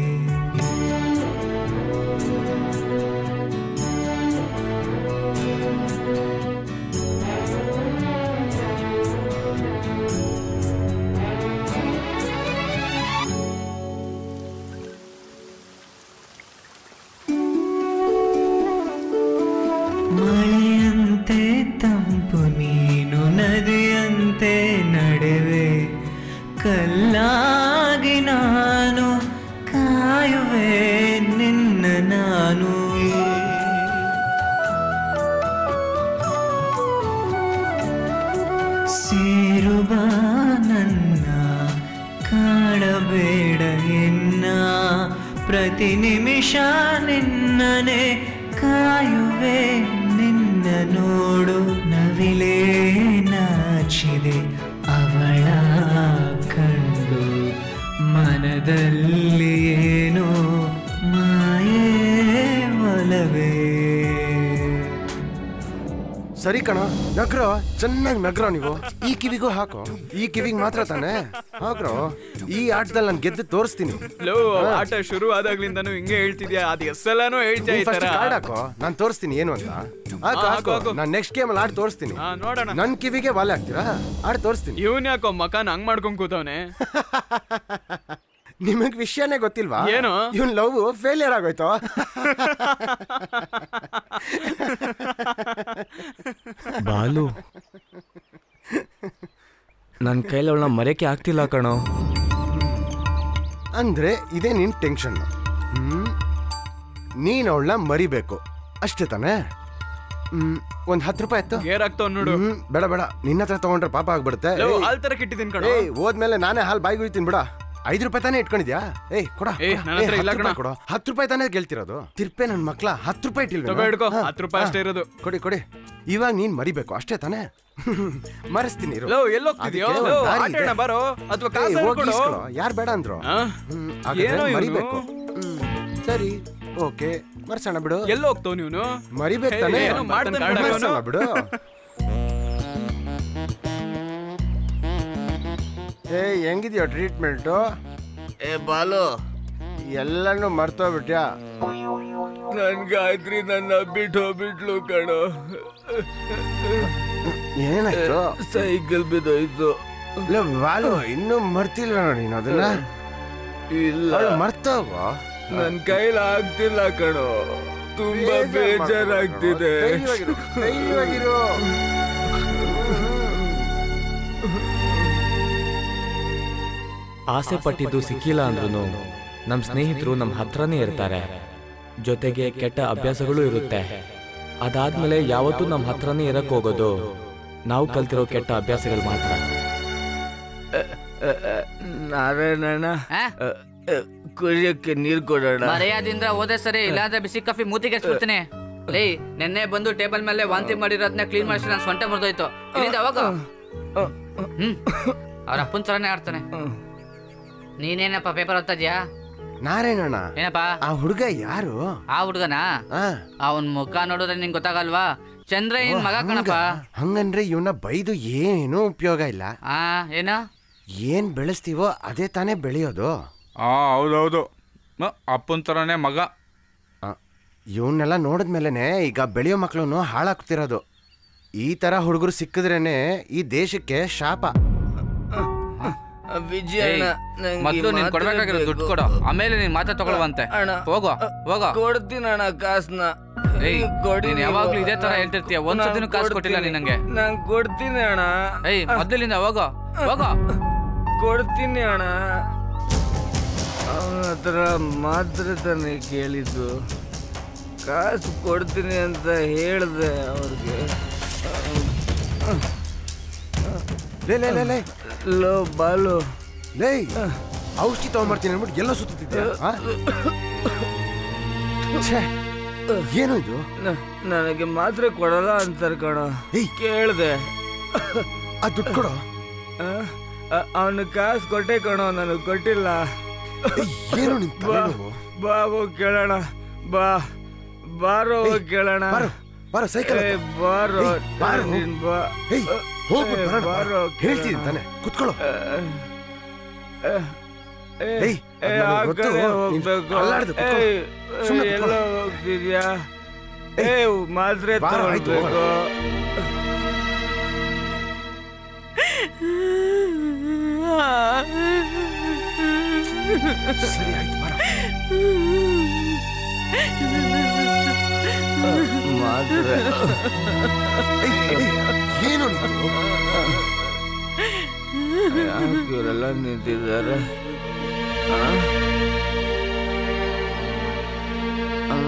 Speaker 2: ಮಳೆಯಂತೆ ತಂಪು ನೀನು ನದಿಯಂತೆ ನಡೆವೆ ಕಲ್ಲಾಗಿ ನಾನು ಕಾಯುವೆ ನಿನ್ನ ನಾನು ಸೇರುವ ನನ್ನ ಕಾಡಬೇಡ ಎನ್ನ ಪ್ರತಿ ನಿಮಿಷ ನಿನ್ನನೆ ಕಾಯುವೆ ನಿನ್ನ ನೋಡು ನವಿಲೇ ನಾಚಿದೆ ಅವಳ ಕಂಡು ಮನದಲ್ಲಿ ಏನೋ ಮಾಯೇ ಒಲವೇ
Speaker 10: ಸರಿ ಕಣ ನಗ್ರೋ ಚೆನ್ನಾಗಿ ನಗ್ರೋ ನೀವು ಈ ಕಿವಿಗೂ ಹಾಕೋ ಈ ಕಿವಿಗೆ ಮಾತ್ರ ತಾನೆ ಹಾಕ್ರೋ ಈ ಆಟದಲ್ಲಿ ನಾನು ಗೆದ್ದು ತೋರಿಸ್ತೀನಿ
Speaker 2: ಲೋ ಆಟ ಶುರು ಆದಾಗ್ಲಿಂದಾನು ಹಿಂಗೆ ಹೇಳ್ತಿದ್ಯಾ ಅದ್ ಎಸ್ಸೆಲ್ಲಾನು ಹೇಳ್ತಾ ಈ ತರ
Speaker 10: ಕಾರ್ಡ್ ಹಾಕೋ ನಾನು ತೋರಿಸ್ತೀನಿ ಏನು ಅಂತ ಹಾಕು
Speaker 2: ಹಾಕು,
Speaker 10: ಹಾಕು
Speaker 2: ಹಾಕು.
Speaker 10: ನಾನು ನೆಕ್ಸ್ಟ್ ಗೇಮ್ ಅಲ್ಲಿ ಆಡ್ ತೋರಿಸ್ತೀನಿ
Speaker 2: ಹಾ ನೋಡೋಣ
Speaker 10: ನನ್ ಕಿವಿಗೆ ವಾಲೆ ಹಾಕ್ತೀರಾ ಆಡ್ ತೋರಿಸ್ತೀನಿ
Speaker 2: ಇವನ್ ಯಾಕೋ ಮಕಾನ್ ಹಂಗ್ ಮಾಡ್ಕೊಂಡ್ ಕೂತವ್ನೆ
Speaker 10: ನಿಮಗ್ ವಿಷಯನೇ ಗೊತ್ತಿಲ್ವಾ
Speaker 2: ಏನು?
Speaker 10: ಇವನ್ ಲವ್ ಫೇಲಿಯರ್ ಆಗೋಯ್ತು
Speaker 1: ಬಾಲು ನನ್ನ ಕೈಲಿ ಅವಳನ್ನ ಮರೆಯಕ್ಕೆ ಆಗ್ತಿಲ್ಲ ಕಣೋ
Speaker 10: ಅಂದ್ರೆ ಇದೇ ನಿನ್ ಟೆನ್ಷನ್ ಹ್ಮ್ ನೀನ್ ಅವಳನ್ನ ಮರಿಬೇಕು ಅಷ್ಟೇ ತಾನೇ ಹ್ಮ್ ಒಂದ್ ಹತ್ತು ರೂಪಾಯಿ ಆಯ್ತು
Speaker 2: ಗೇರ್ ಆಗ್ತಾವ್ ನೋಡು
Speaker 10: ಹ್ಮ್ ಬೇಡ ಬೇಡ ನಿನ್ನ ಹತ್ರ ತಗೊಂಡ್ರೆ ಪಾಪ ಆಗ್ಬಿಡುತ್ತೆ
Speaker 2: ಲೋ,
Speaker 10: ಏಯ್,
Speaker 2: ಹಾಲ್ ತರ ಕಿಟ್ಟಿದ್ದೀನಿ ಕಣೋ
Speaker 10: ಏಯ್ ಹೋದ್ಮೇಲೆ ನಾನೇ ಹಾಲ್ ಬಾಯಿಗೆ ಉಯ್ತೀನಿ ಬಿಡ ಐದು ರೂಪಾಯಿ ತಾನೇ ಇಟ್ಕೊಂಡಿದ್ಯಾ ಏಯ್ ಕೊಡ
Speaker 2: ಏಯ್,
Speaker 10: ಕೊಡ.
Speaker 2: ನನ್ನ ಹತ್ರ
Speaker 10: ಏಯ್,
Speaker 2: ಇಲ್ಲ
Speaker 10: ಹತ್ತು
Speaker 2: ಕಣ.
Speaker 10: ರೂಪಾಯಿ ಕೊಡು ಹತ್ತು ರೂಪಾಯಿ ತಾನೇ ಕೇಳ್ತಿರೋದು ತಿರ್ಪೆ ನನ್ ಮಕ್ಳ ಹತ್ತು ರೂಪಾಯಿ
Speaker 2: ತಗೋ
Speaker 10: ಇಟ್ಟಿಲ್ವ
Speaker 2: ಹಿಡ್ಕೋ, ಹತ್ತು ರೂಪಾಯಿ ಅಷ್ಟೇ ಇರೋದು.
Speaker 10: ಕೊಡಿ ಕೊಡಿ ಇವಾಗ ನೀನ್ ಮರಿಬೇಕು ಅಷ್ಟೇ ತಾನೇ ಮರೆಸ್ತೀನಿ ಇರು.
Speaker 2: ಲೋ ಎಲ್ಲಿ ಹೋಗ್ತಿದ್ಯೋ
Speaker 10: ಅದಕ್ಕೆ
Speaker 2: ಲೋ
Speaker 10: ಒಂದ್ ದಾರಿ
Speaker 2: ಆಟ
Speaker 10: ಇದೆ.
Speaker 2: ಆಡೋಣ ಬಾರೋ ಅಥವಾ
Speaker 10: ಏಯ್,
Speaker 2: ಕಾಸು
Speaker 10: ಹೋಗಿ
Speaker 2: ಕೊಡು
Speaker 10: ಇಸ್ಕೊಳೋ. ಯಾರ್ ಬೇಡ ಅಂದ್ರು
Speaker 2: ಆ?
Speaker 10: ಹ್ಮ್, ಹಾಗಾದ್ರೆ
Speaker 2: ಏನೋ ಇವ್ನು?
Speaker 10: ಮರಿಬೇಕು ಹ್ಮ್, ಸರಿ ಓಕೆ ಮರ್ಸೋಣ ಬಿಡು
Speaker 2: ಎಲ್ಲಿ ಹೋಗ್ತಾವ್ ನೀನು
Speaker 10: ಮರಿಬೇಕು ತಾನೇ
Speaker 2: ಏನೋ ಮಾಡ್ತಾನೆ ಕಾರಣ
Speaker 10: ಮರ್ಸೋಣ
Speaker 2: ಇವನು.
Speaker 10: ಬಿಡು ಏ ಹೆಂಗಿದ್ಯೋ ಟ್ರೀಟ್ಮೆಂಟು
Speaker 7: ಏ ಬಾಲು
Speaker 10: ಎಲ್ಲಾನು ಮರ್ತೋಗ್ಬಿಟ್ಯಾ
Speaker 7: ನನ್ ಗಾಯತ್ರಿ ನನ್ನ ಬಿಟ್ಟು ಹೋಗ್ಬಿಟ್ಲು ಕಣೋ
Speaker 10: ಏನಾಯ್ತು
Speaker 7: ಸೈಕಲ್ ಬಿದ್ದೋಯ್ತು
Speaker 10: ಇಲ್ಲ ಬಾಲು ಇನ್ನೂ ಮರ್ತಿಲ್ವ ನೀನು ಅದನ್ನ
Speaker 7: ಇಲ್ಲ
Speaker 10: ಅವ್ಳು ಮರ್ತೋಗೋ
Speaker 7: ನನ್ ಕೈಲಿ ಆಗ್ತಿಲ್ಲ ಕಣೋ ತುಂಬಾ ಬೇಜಾರಾಗ್ತಿದೆ
Speaker 10: ಧೈರ್ಯವಾಗಿರು, ಧೈರ್ಯವಾಗಿರು.
Speaker 1: ಆಸೆ ಪಟ್ಟಿದ್ದು ಸಿಕ್ಕಿಲ್ಲ ಅಂದ್ರೂ ನಮ್ಮ ಸ್ನೇಹಿತರು ನಮ್ಮ ಹತ್ರನೇ ಇರ್ತಾರೆ ಜೊತೆಗೆ ಕೆಟ್ಟ ಅಭ್ಯಾಸಗಳು ಇರುತ್ತೆ ಅದಾದ್ಮೇಲೆ ಯಾವತ್ತೂ ನಮ್ಮ ಹತ್ರನೇ ಇರಕ್ ಹೋಗೋದು ನಾವು ಕಲ್ತಿರೋ ಕೆಟ್ಟ ಅಭ್ಯಾಸಗಳು ಮಾತ್ರ
Speaker 7: ನಾರಾಯಣಣ್ಣ
Speaker 11: ಆ?
Speaker 7: ಕುಡಿಯಕ್ಕೆ ನೀರ್ ಕೊಡೋಣ
Speaker 11: ಮರ್ಯಾದಿಂದ ಹೋದೆ ಸರಿ ಇಲ್ಲಾಂದ್ರೆ ಬಿಸಿ ಕಾಫಿ ಮೂತಿಗೆ ಹಚ್ಬಿಡ್ತೀನಿ ಲೇ ನೆನ್ನೆ ಬಂದು ಟೇಬಲ್ ಮೇಲೆ ವಾಂತಿ ಮಾಡಿರೋದನ್ನ ಕ್ಲೀನ್ ಮಾಡಿಸಿ ನಾನು ಸೊಂಟ ಮುರಿದೋಯ್ತು ಇಲ್ಲಿಂದ ಅವಾಗ ಹ್ಮ್ ಅವ್ರ ಅಪ್ಪನ ತರನೇ ಆಡ್ತಾನೆ ನೀನೇನಪ್ಪ ಪೇಪರ್ ಓದ್ತಾ ಇದ್ಯಾ
Speaker 10: ನಾರಾಯಣಣ್ಣ
Speaker 11: ಏನಪ್ಪ
Speaker 10: ಆ ಹುಡುಗ ಯಾರು
Speaker 11: ಆ ಹುಡ್ಗನ
Speaker 10: ಆ,
Speaker 11: ಅವನ್ ಮುಖ ನೋಡಿದ್ರೆ ನಿಂಗೆ ಗೊತ್ತಾಗಲ್ವಾ ಚಂದ್ರ ಏನ್ ಮಗ
Speaker 10: ಹಂಗ?
Speaker 11: ಕಣಪ್ಪ
Speaker 10: ಹಂಗಂದ್ರೆ ಇವನ ಬೈದು ಏನೂ ಉಪಯೋಗ ಇಲ್ಲ
Speaker 11: ಆ ಏನ
Speaker 10: ಏನ್ ಬೆಳೆಸ್ತೀವೋ ಅದೇ ತಾನೇ ಬೆಳೆಯೋದು
Speaker 12: ಆ ಹೌದೌದು ಅಪ್ಪನ ಥರನೇ ಮಗ
Speaker 10: ಇವನ್ನೆಲ್ಲ ನೋಡಿದ್ಮೇಲೆನೆ ಈಗ ಬೆಳೆಯೋ ಮಕ್ಕಳನ್ನು ಹಾಳಾಗ್ತಿರೋದು ಈ ತರ ಹುಡುಗರು ಸಿಕ್ಕಿದ್ರೇನೆ ಈ ದೇಶಕ್ಕೆ ಶಾಪ
Speaker 7: ವಿಜಯ
Speaker 11: ಏಯ್, ಮೊದ್ಲು ನೀನ್ ಕೊಡ್ಬೇಕಾಗಿರೋ ದುಡ್ಡು ಕೊಡು ಆಮೇಲೆ ನೀನ್ ಮಾತಾ ತಗೊಳ್ವಂತೆ
Speaker 7: ಅಣ್ಣ.
Speaker 11: ಹೋಗೋ ಹೋಗೋ
Speaker 7: ಕೊಡ್ತೀನಿ ಅಣ್ಣ ಕಾಸ್ನ
Speaker 11: ಏಯ್ ನೀನ್ ಯಾವಾಗ್ಲೂ ಇದೇ ತರ ಹೇಳ್ತಿರ್ತೀಯ ಒಂದ್ಸತಿನೂ ಕಾಸು ಕೊಟ್ಟಿಲ್ಲ ನೀನ್ ನಂಗೆ
Speaker 7: ನಾನ್ ಕೊಡ್ತೀನಿ ಅಣ್ಣ
Speaker 11: ಏಯ್ ಮೊದ್ಲಿಂದ ಹೋಗೋ ಹೋಗೋ
Speaker 7: ಕೊಡ್ತೀನಿ ಅಣ್ಣ ಅವನ ಹತ್ರ ಮಾತ್ರ ತಾನೇ ಕೇಳಿದ್ದು ಕಾಸು ಕೊಡ್ತೀನಿ ಅಂತ ಹೇಳ್ದೆ ಅವ್ರಿಗೆ
Speaker 10: ಲೇ ಲೇ ಲೇ ಲೇ
Speaker 7: ಲೋ ಬಾಲು
Speaker 10: ಲೇ ಔಷಧಿ ತಗೊಂಬರ್ತೀನಿ ಅಂದ್ಬಿಟ್ಟು ಎಲ್ಲ ಸುತ್ತಿದ್ದೆ ಏನು ಇದು
Speaker 7: ನ- ನನಗೆ ಮಾತ್ರೆ ಕೊಡಲ್ಲ ಅಂತಾರೆ ಕಣ ಕೇಳ್ದೆ
Speaker 10: ಆ ದುಡ್ಡು ಕೊಡು
Speaker 7: ಅವನು ಕಾಸು ಕೊಟ್ಟೆ ಕಣೋ ನನಗೆ ಕೊಟ್ಟಿಲ್ಲ
Speaker 10: ಏನು ನಿನ್
Speaker 7: ಬಾ
Speaker 10: ತಲೆನೋವು?
Speaker 7: ಬಾ ಹೋಗ್ ಕೇಳೋಣ ಬಾ ಬಾರೋ ಹೋಗ್ ಕೇಳೋಣ
Speaker 10: ಬಾರೋ, ಬಾರೋ, ಸೈಕಲ್
Speaker 7: ಏ,
Speaker 10: ಹತ್ತು.
Speaker 7: ಬಾರೋ
Speaker 10: ಏಯ್, ಬಾರೋ.
Speaker 7: ನೀನ್ ಬಾ
Speaker 10: ಏಯ್, ಹೋಗ್ಬಿಟ್ಟು
Speaker 7: ಏ,
Speaker 10: ಬರೋಣ,
Speaker 7: ಬಾರೋ
Speaker 10: ಬಾರೋ. ಹೇಳ್ತೀನಿ ತಾನೆ ಕುತ್ಕೊಳ್ಳೋ ಏಯ್, ಅದ್
Speaker 7: ಏ,
Speaker 10: ನನಗ್
Speaker 7: ಆ
Speaker 10: ಗೊತ್ತು.
Speaker 7: ಕಡೆ
Speaker 10: ನೀನ್
Speaker 7: ಹೋಗ್ಬೇಕು
Speaker 10: ಅಲ್ಲಾಡ್ದು ಕುತ್ಕೊ.
Speaker 7: ಏಯ್,
Speaker 10: ಸುಮ್ನೆ
Speaker 7: ಎಲ್ಲೋ
Speaker 10: ಕುತ್ಕೊ.
Speaker 7: ಹೋಗ್ತಿದ್ಯಾ ಏ ಮಾತ್ರೆ
Speaker 10: ಬಾರೋ, ಆಯ್ತು,
Speaker 7: ತಗೊಳ್ಬೇಕು
Speaker 10: ಸರಿ ಆಯ್ತು ಬಾರೋ
Speaker 7: ಮಾತ್ರೆ
Speaker 10: ಏಯ್, ಏಯ್, ಏನು ನಿಂದು?
Speaker 7: ಯಾಕೆ ಇವರೆಲ್ಲ ನಿಂತಿದ್ದಾರೆ ಆ? ಅಮ್ಮ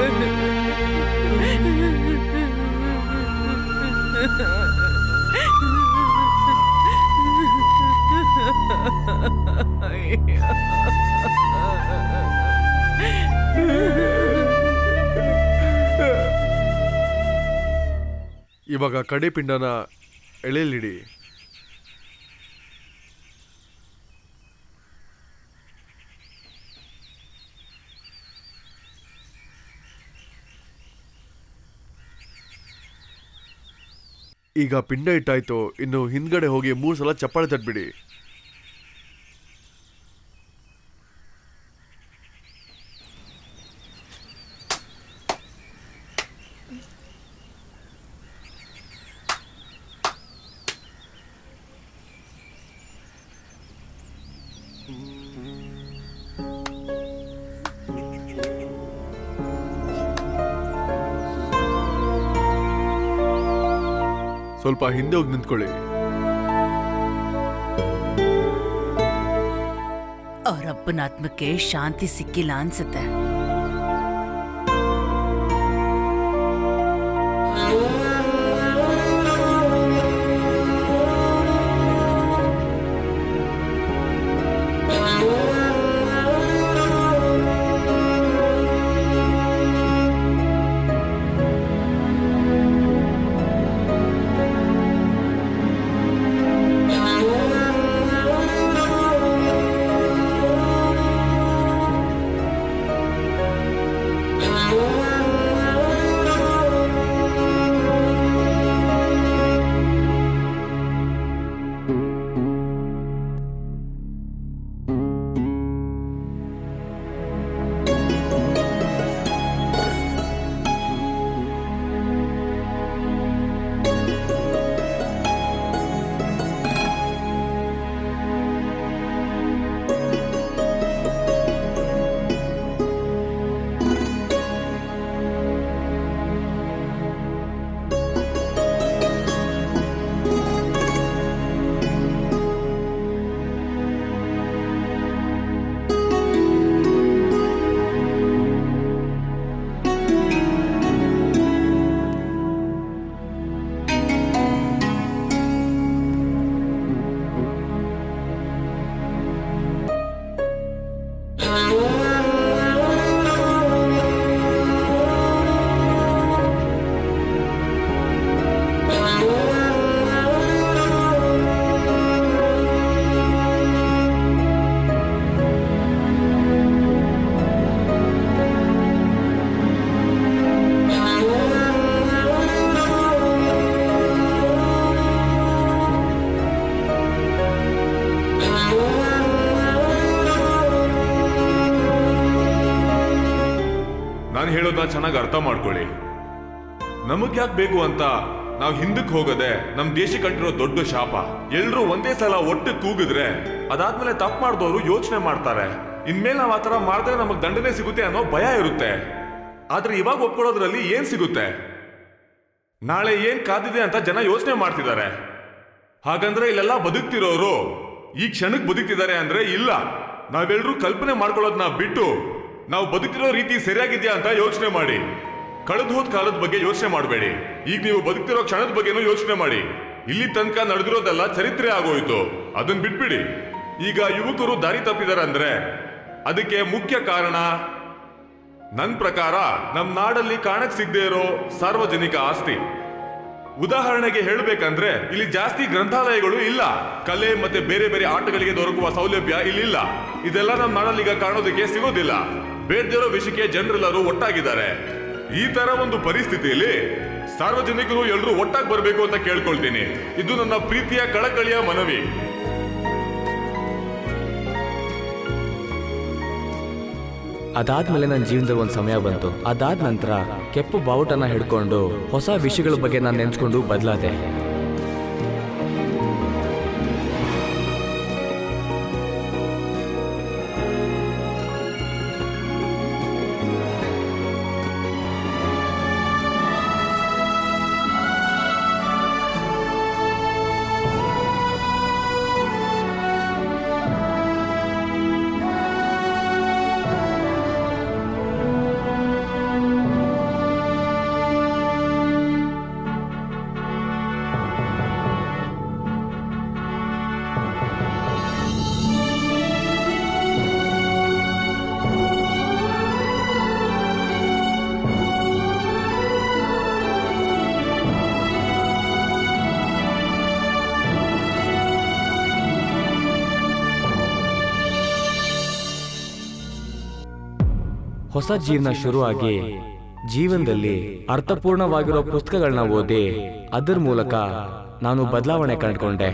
Speaker 13: ಇವಾಗ ಕಡೆ ಪಿಂಡನ ಎಳೆಯಲಿಡಿ ಈಗ ಪಿಂಡ ಇಟ್ಟಾಯ್ತು ಇನ್ನು ಹಿಂದ್ಗಡೆ ಹೋಗಿ ಮೂರು ಸಲ ಚಪ್ಪಾಳೆ ತಟ್ಬಿಡಿ ಸ್ವಲ್ಪ ಹಿಂದೆ ಹೋಗಿ ನಿಂತ್ಕೊಳ್ಳಿ
Speaker 14: ಅವರಪ್ಪನ ಆತ್ಮಕ್ಕೆ ಶಾಂತಿ ಸಿಕ್ಕಿಲ್ಲ ಅನ್ಸುತ್ತೆ
Speaker 15: ನಾನು ಹೇಳೋದನ್ನ ಚೆನ್ನಾಗಿ ಅರ್ಥ ಮಾಡ್ಕೊಳ್ಳಿ ನಮಗ್ ಯಾಕೆ ಬೇಕು ಅಂತ ನಾವು ಹಿಂದಕ್ಕೆ ಹೋಗದೆ ನಮ್ ದೇಶಕ್ಕೆ ಅಂಟಿರೋ ದೊಡ್ಡ ಶಾಪ ಎಲ್ರೂ ಒಂದೇ ಸಲ ಒಟ್ಟು ಕೂಗಿದ್ರೆ ಅದಾದ್ಮೇಲೆ ತಪ್ಪು ಮಾಡಿದವರು ಯೋಚನೆ ಮಾಡ್ತಾರೆ ಇನ್ಮೇಲೆ ನಾವ್ ಆತರ ಮಾಡಿದ್ರೆ ನಮಗ್ ದಂಡನೆ ಸಿಗುತ್ತೆ ಅನ್ನೋ ಭಯ ಇರುತ್ತೆ ಆದ್ರೆ ಇವಾಗ ಒಪ್ಕೊಳ್ಳೋದ್ರಲ್ಲಿ ಏನ್ ಸಿಗುತ್ತೆ ನಾಳೆ ಏನ್ ಕಾದಿದೆ ಅಂತ ಜನ ಯೋಚನೆ ಮಾಡ್ತಿದ್ದಾರೆ ಹಾಗಂದ್ರೆ ಇಲ್ಲೆಲ್ಲ ಬದುಕ್ತಿರೋರು ಈ ಕ್ಷಣಕ್ಕೆ ಬದುಕ್ತಿದ್ದಾರೆ ಅಂದ್ರೆ ಇಲ್ಲ ನಾವೆಲ್ಲರೂ ಕಲ್ಪನೆ ಮಾಡ್ಕೊಳ್ಳೋದನ್ನ ಬಿಟ್ಟು ನಾವು ಬದುಕಿರೋ ರೀತಿ ಸರಿಯಾಗಿದ್ಯಾ ಅಂತ ಯೋಚನೆ ಮಾಡಿ ಕಳೆದು ಹೋದ ಕಾಲದ ಬಗ್ಗೆ ಯೋಚನೆ ಮಾಡಬೇಡಿ ಈಗ ನೀವು ಬದುಕ್ತಿರೋ ಕ್ಷಣದ ಬಗ್ಗೆನೂ ಯೋಚನೆ ಮಾಡಿ ಇಲ್ಲಿ ತನಕ ನಡೆದಿರೋದೆಲ್ಲ ಚರಿತ್ರೆ ಆಗೋಯ್ತು ಅದನ್ನ ಬಿಟ್ಬಿಡಿ ಈಗ ಯುವಕರು ದಾರಿ ತಪ್ಪಿದಾರೆ ಅಂದ್ರೆ ಅದಕ್ಕೆ ಮುಖ್ಯ ಕಾರಣ ನನ್ ಪ್ರಕಾರ ನಮ್ ನಾಡಲ್ಲಿ ಕಾಣಕ್ ಸಿಗದೆ ಇರೋ ಸಾರ್ವಜನಿಕ ಆಸ್ತಿ ಉದಾಹರಣೆಗೆ ಹೇಳಬೇಕಂದ್ರೆ ಇಲ್ಲಿ ಜಾಸ್ತಿ ಗ್ರಂಥಾಲಯಗಳು ಇಲ್ಲ ಕಲೆ ಮತ್ತೆ ಬೇರೆ ಬೇರೆ ಆಟಗಳಿಗೆ ದೊರಕುವ ಸೌಲಭ್ಯ ಇಲ್ಲಿಲ್ಲ ಇದೆಲ್ಲ ನಮ್ಮ ನಾಡಲ್ಲಿ ಈಗ ಕಾಣೋದಕ್ಕೆ ಸಿಗೋದಿಲ್ಲ ಬೇಡ್ದಿರೋ ವಿಷಯಕ್ಕೆ ಜನರೆಲ್ಲರೂ ಒಟ್ಟಾಗಿದ್ದಾರೆ ಈ ತರ ಒಂದು ಪರಿಸ್ಥಿತಿಯಲ್ಲಿ ಸಾರ್ವಜನಿಕರು ಎಲ್ಲರೂ ಒಟ್ಟಾಗಿ ಬರಬೇಕು ಅಂತ ಕೇಳ್ಕೊಳ್ತೀನಿ ಇದು ನನ್ನ ಪ್ರೀತಿಯ ಕಳಕಳಿಯ ಮನವಿ
Speaker 1: ಅದಾದ್ಮೇಲೆ ನನ್ನ ಜೀವನದಲ್ಲಿ ಒಂದು ಸಮಯ ಬಂತು ಅದಾದ ನಂತರ ಕೆಂಪು ಬಾವುಟನ ಹಿಡ್ಕೊಂಡು ಹೊಸ ವಿಷಯಗಳ ಬಗ್ಗೆ ನಾನು ನೆನ್ಸ್ಕೊಂಡು ಬದಲಾದೆ ಹೊಸ ಜೀವನ ಶುರುವಾಗಿ ಜೀವನದಲ್ಲಿ ಅರ್ಥಪೂರ್ಣವಾಗಿರೋ ಪುಸ್ತಕಗಳನ್ನ ಓದಿ ಅದರ ಮೂಲಕ ನಾನು ಬದಲಾವಣೆ ಕಂಡುಕೊಂಡೆ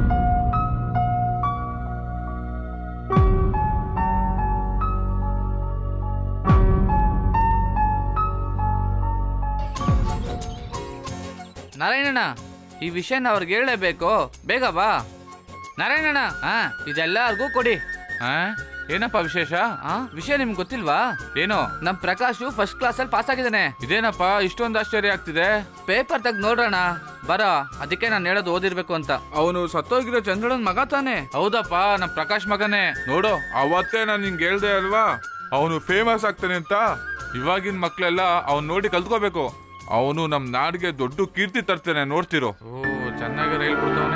Speaker 11: ನಾರಾಯಣಣ್ಣ ಈ ವಿಷಯನ ಅವ್ರಿಗೆ ಹೇಳಲೇಬೇಕು ಬೇಗ ಬಾ ನಾರಾಯಣಣ್ಣ ಹಾ ಇದೆಲ್ಲರಿಗೂ ಕೊಡಿ
Speaker 12: ಆ? ಏನಪ್ಪ ವಿಶೇಷ
Speaker 11: ಆ ವಿಷಯ ನಿಮ್ಗೆ ಗೊತ್ತಿಲ್ವಾ
Speaker 12: ಏನು
Speaker 11: ನಮ್ ಪ್ರಕಾಶು ಫಸ್ಟ್ ಕ್ಲಾಸ್ ಅಲ್ಲಿ ಪಾಸ್ ಆಗಿದ್ದಾನೆ
Speaker 12: ಇದೇನಪ್ಪ ಇಷ್ಟೊಂದು ಆಶ್ಚರ್ಯ ಆಗ್ತಿದೆ
Speaker 11: ಪೇಪರ್ ತೆಗ್ ನೋಡೋಣ ಬರ ಅದಕ್ಕೆ ನಾನು ಹೇಳೋದು ಓದಿರ್ಬೇಕು ಅಂತ
Speaker 12: ಅವನು ಸತ್ತೋಗಿರೋ ಚಂದ್ರನ್ ಮಗ ತಾನೆ ಹೌದಪ್ಪ ನಮ್ ಪ್ರಕಾಶ್ ಮಗನೇ ನೋಡು ಅವತ್ತೇ ನಾನು ನಿಂಗೆ ಹೇಳ್ದೆ ಅಲ್ವಾ ಅವನು ಫೇಮಸ್ ಆಗ್ತಾನೆ ಅಂತ ಇವಾಗಿನ ಮಕ್ಳೆಲ್ಲ ಅವ್ನ್ ನೋಡಿ ಕಲ್ತ್ಕೋಬೇಕು ಅವನು ನಮ್ ನಾಡಿಗೆ ದೊಡ್ಡ ಕೀರ್ತಿ ತರ್ತಾನೆ ನೋಡ್ತಿರೋ ಓ ಚೆನ್ನಾಗಿ ಹೇಳ್ಕೊಡ್ತಾವನೆ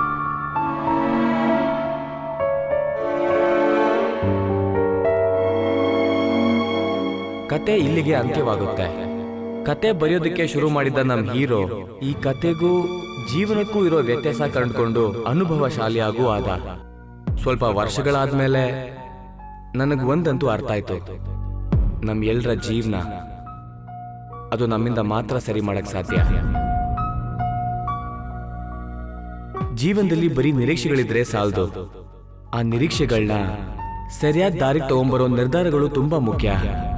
Speaker 1: ಕತೆ ಇಲ್ಲಿಗೆ ಅಂತ್ಯವಾಗುತ್ತೆ ಕತೆ ಬರೆಯೋದಕ್ಕೆ ಶುರು ಮಾಡಿದ ನಮ್ಮ ಹೀರೋ ಈ ಕತೆಗೂ ಜೀವನಕ್ಕೂ ಇರೋ ವ್ಯತ್ಯಾಸ ಕಂಡುಕೊಂಡು ಅನುಭವಶಾಲಿಯಾಗೂ ಆದ ಸ್ವಲ್ಪ ವರ್ಷಗಳಾದ್ಮೇಲೆ ನನಗೆ ಒಂದಂತೂ ಅರ್ಥ ಆಯ್ತು ನಮ್ಮ ಎಲ್ಲರ ಜೀವನ ಅದು ನಮ್ಮಿಂದ ಮಾತ್ರ ಸರಿ ಮಾಡಕ್ ಸಾಧ್ಯ ಜೀವನದಲ್ಲಿ ಬರೀ ನಿರೀಕ್ಷೆಗಳಿದ್ರೆ ಸಾಲದು ಆ ನಿರೀಕ್ಷೆಗಳನ್ನ ಸರಿಯಾದ ದಾರಿಗೆ ತಗೊಂಬರೋ ನಿರ್ಧಾರಗಳು ತುಂಬಾ ಮುಖ್ಯ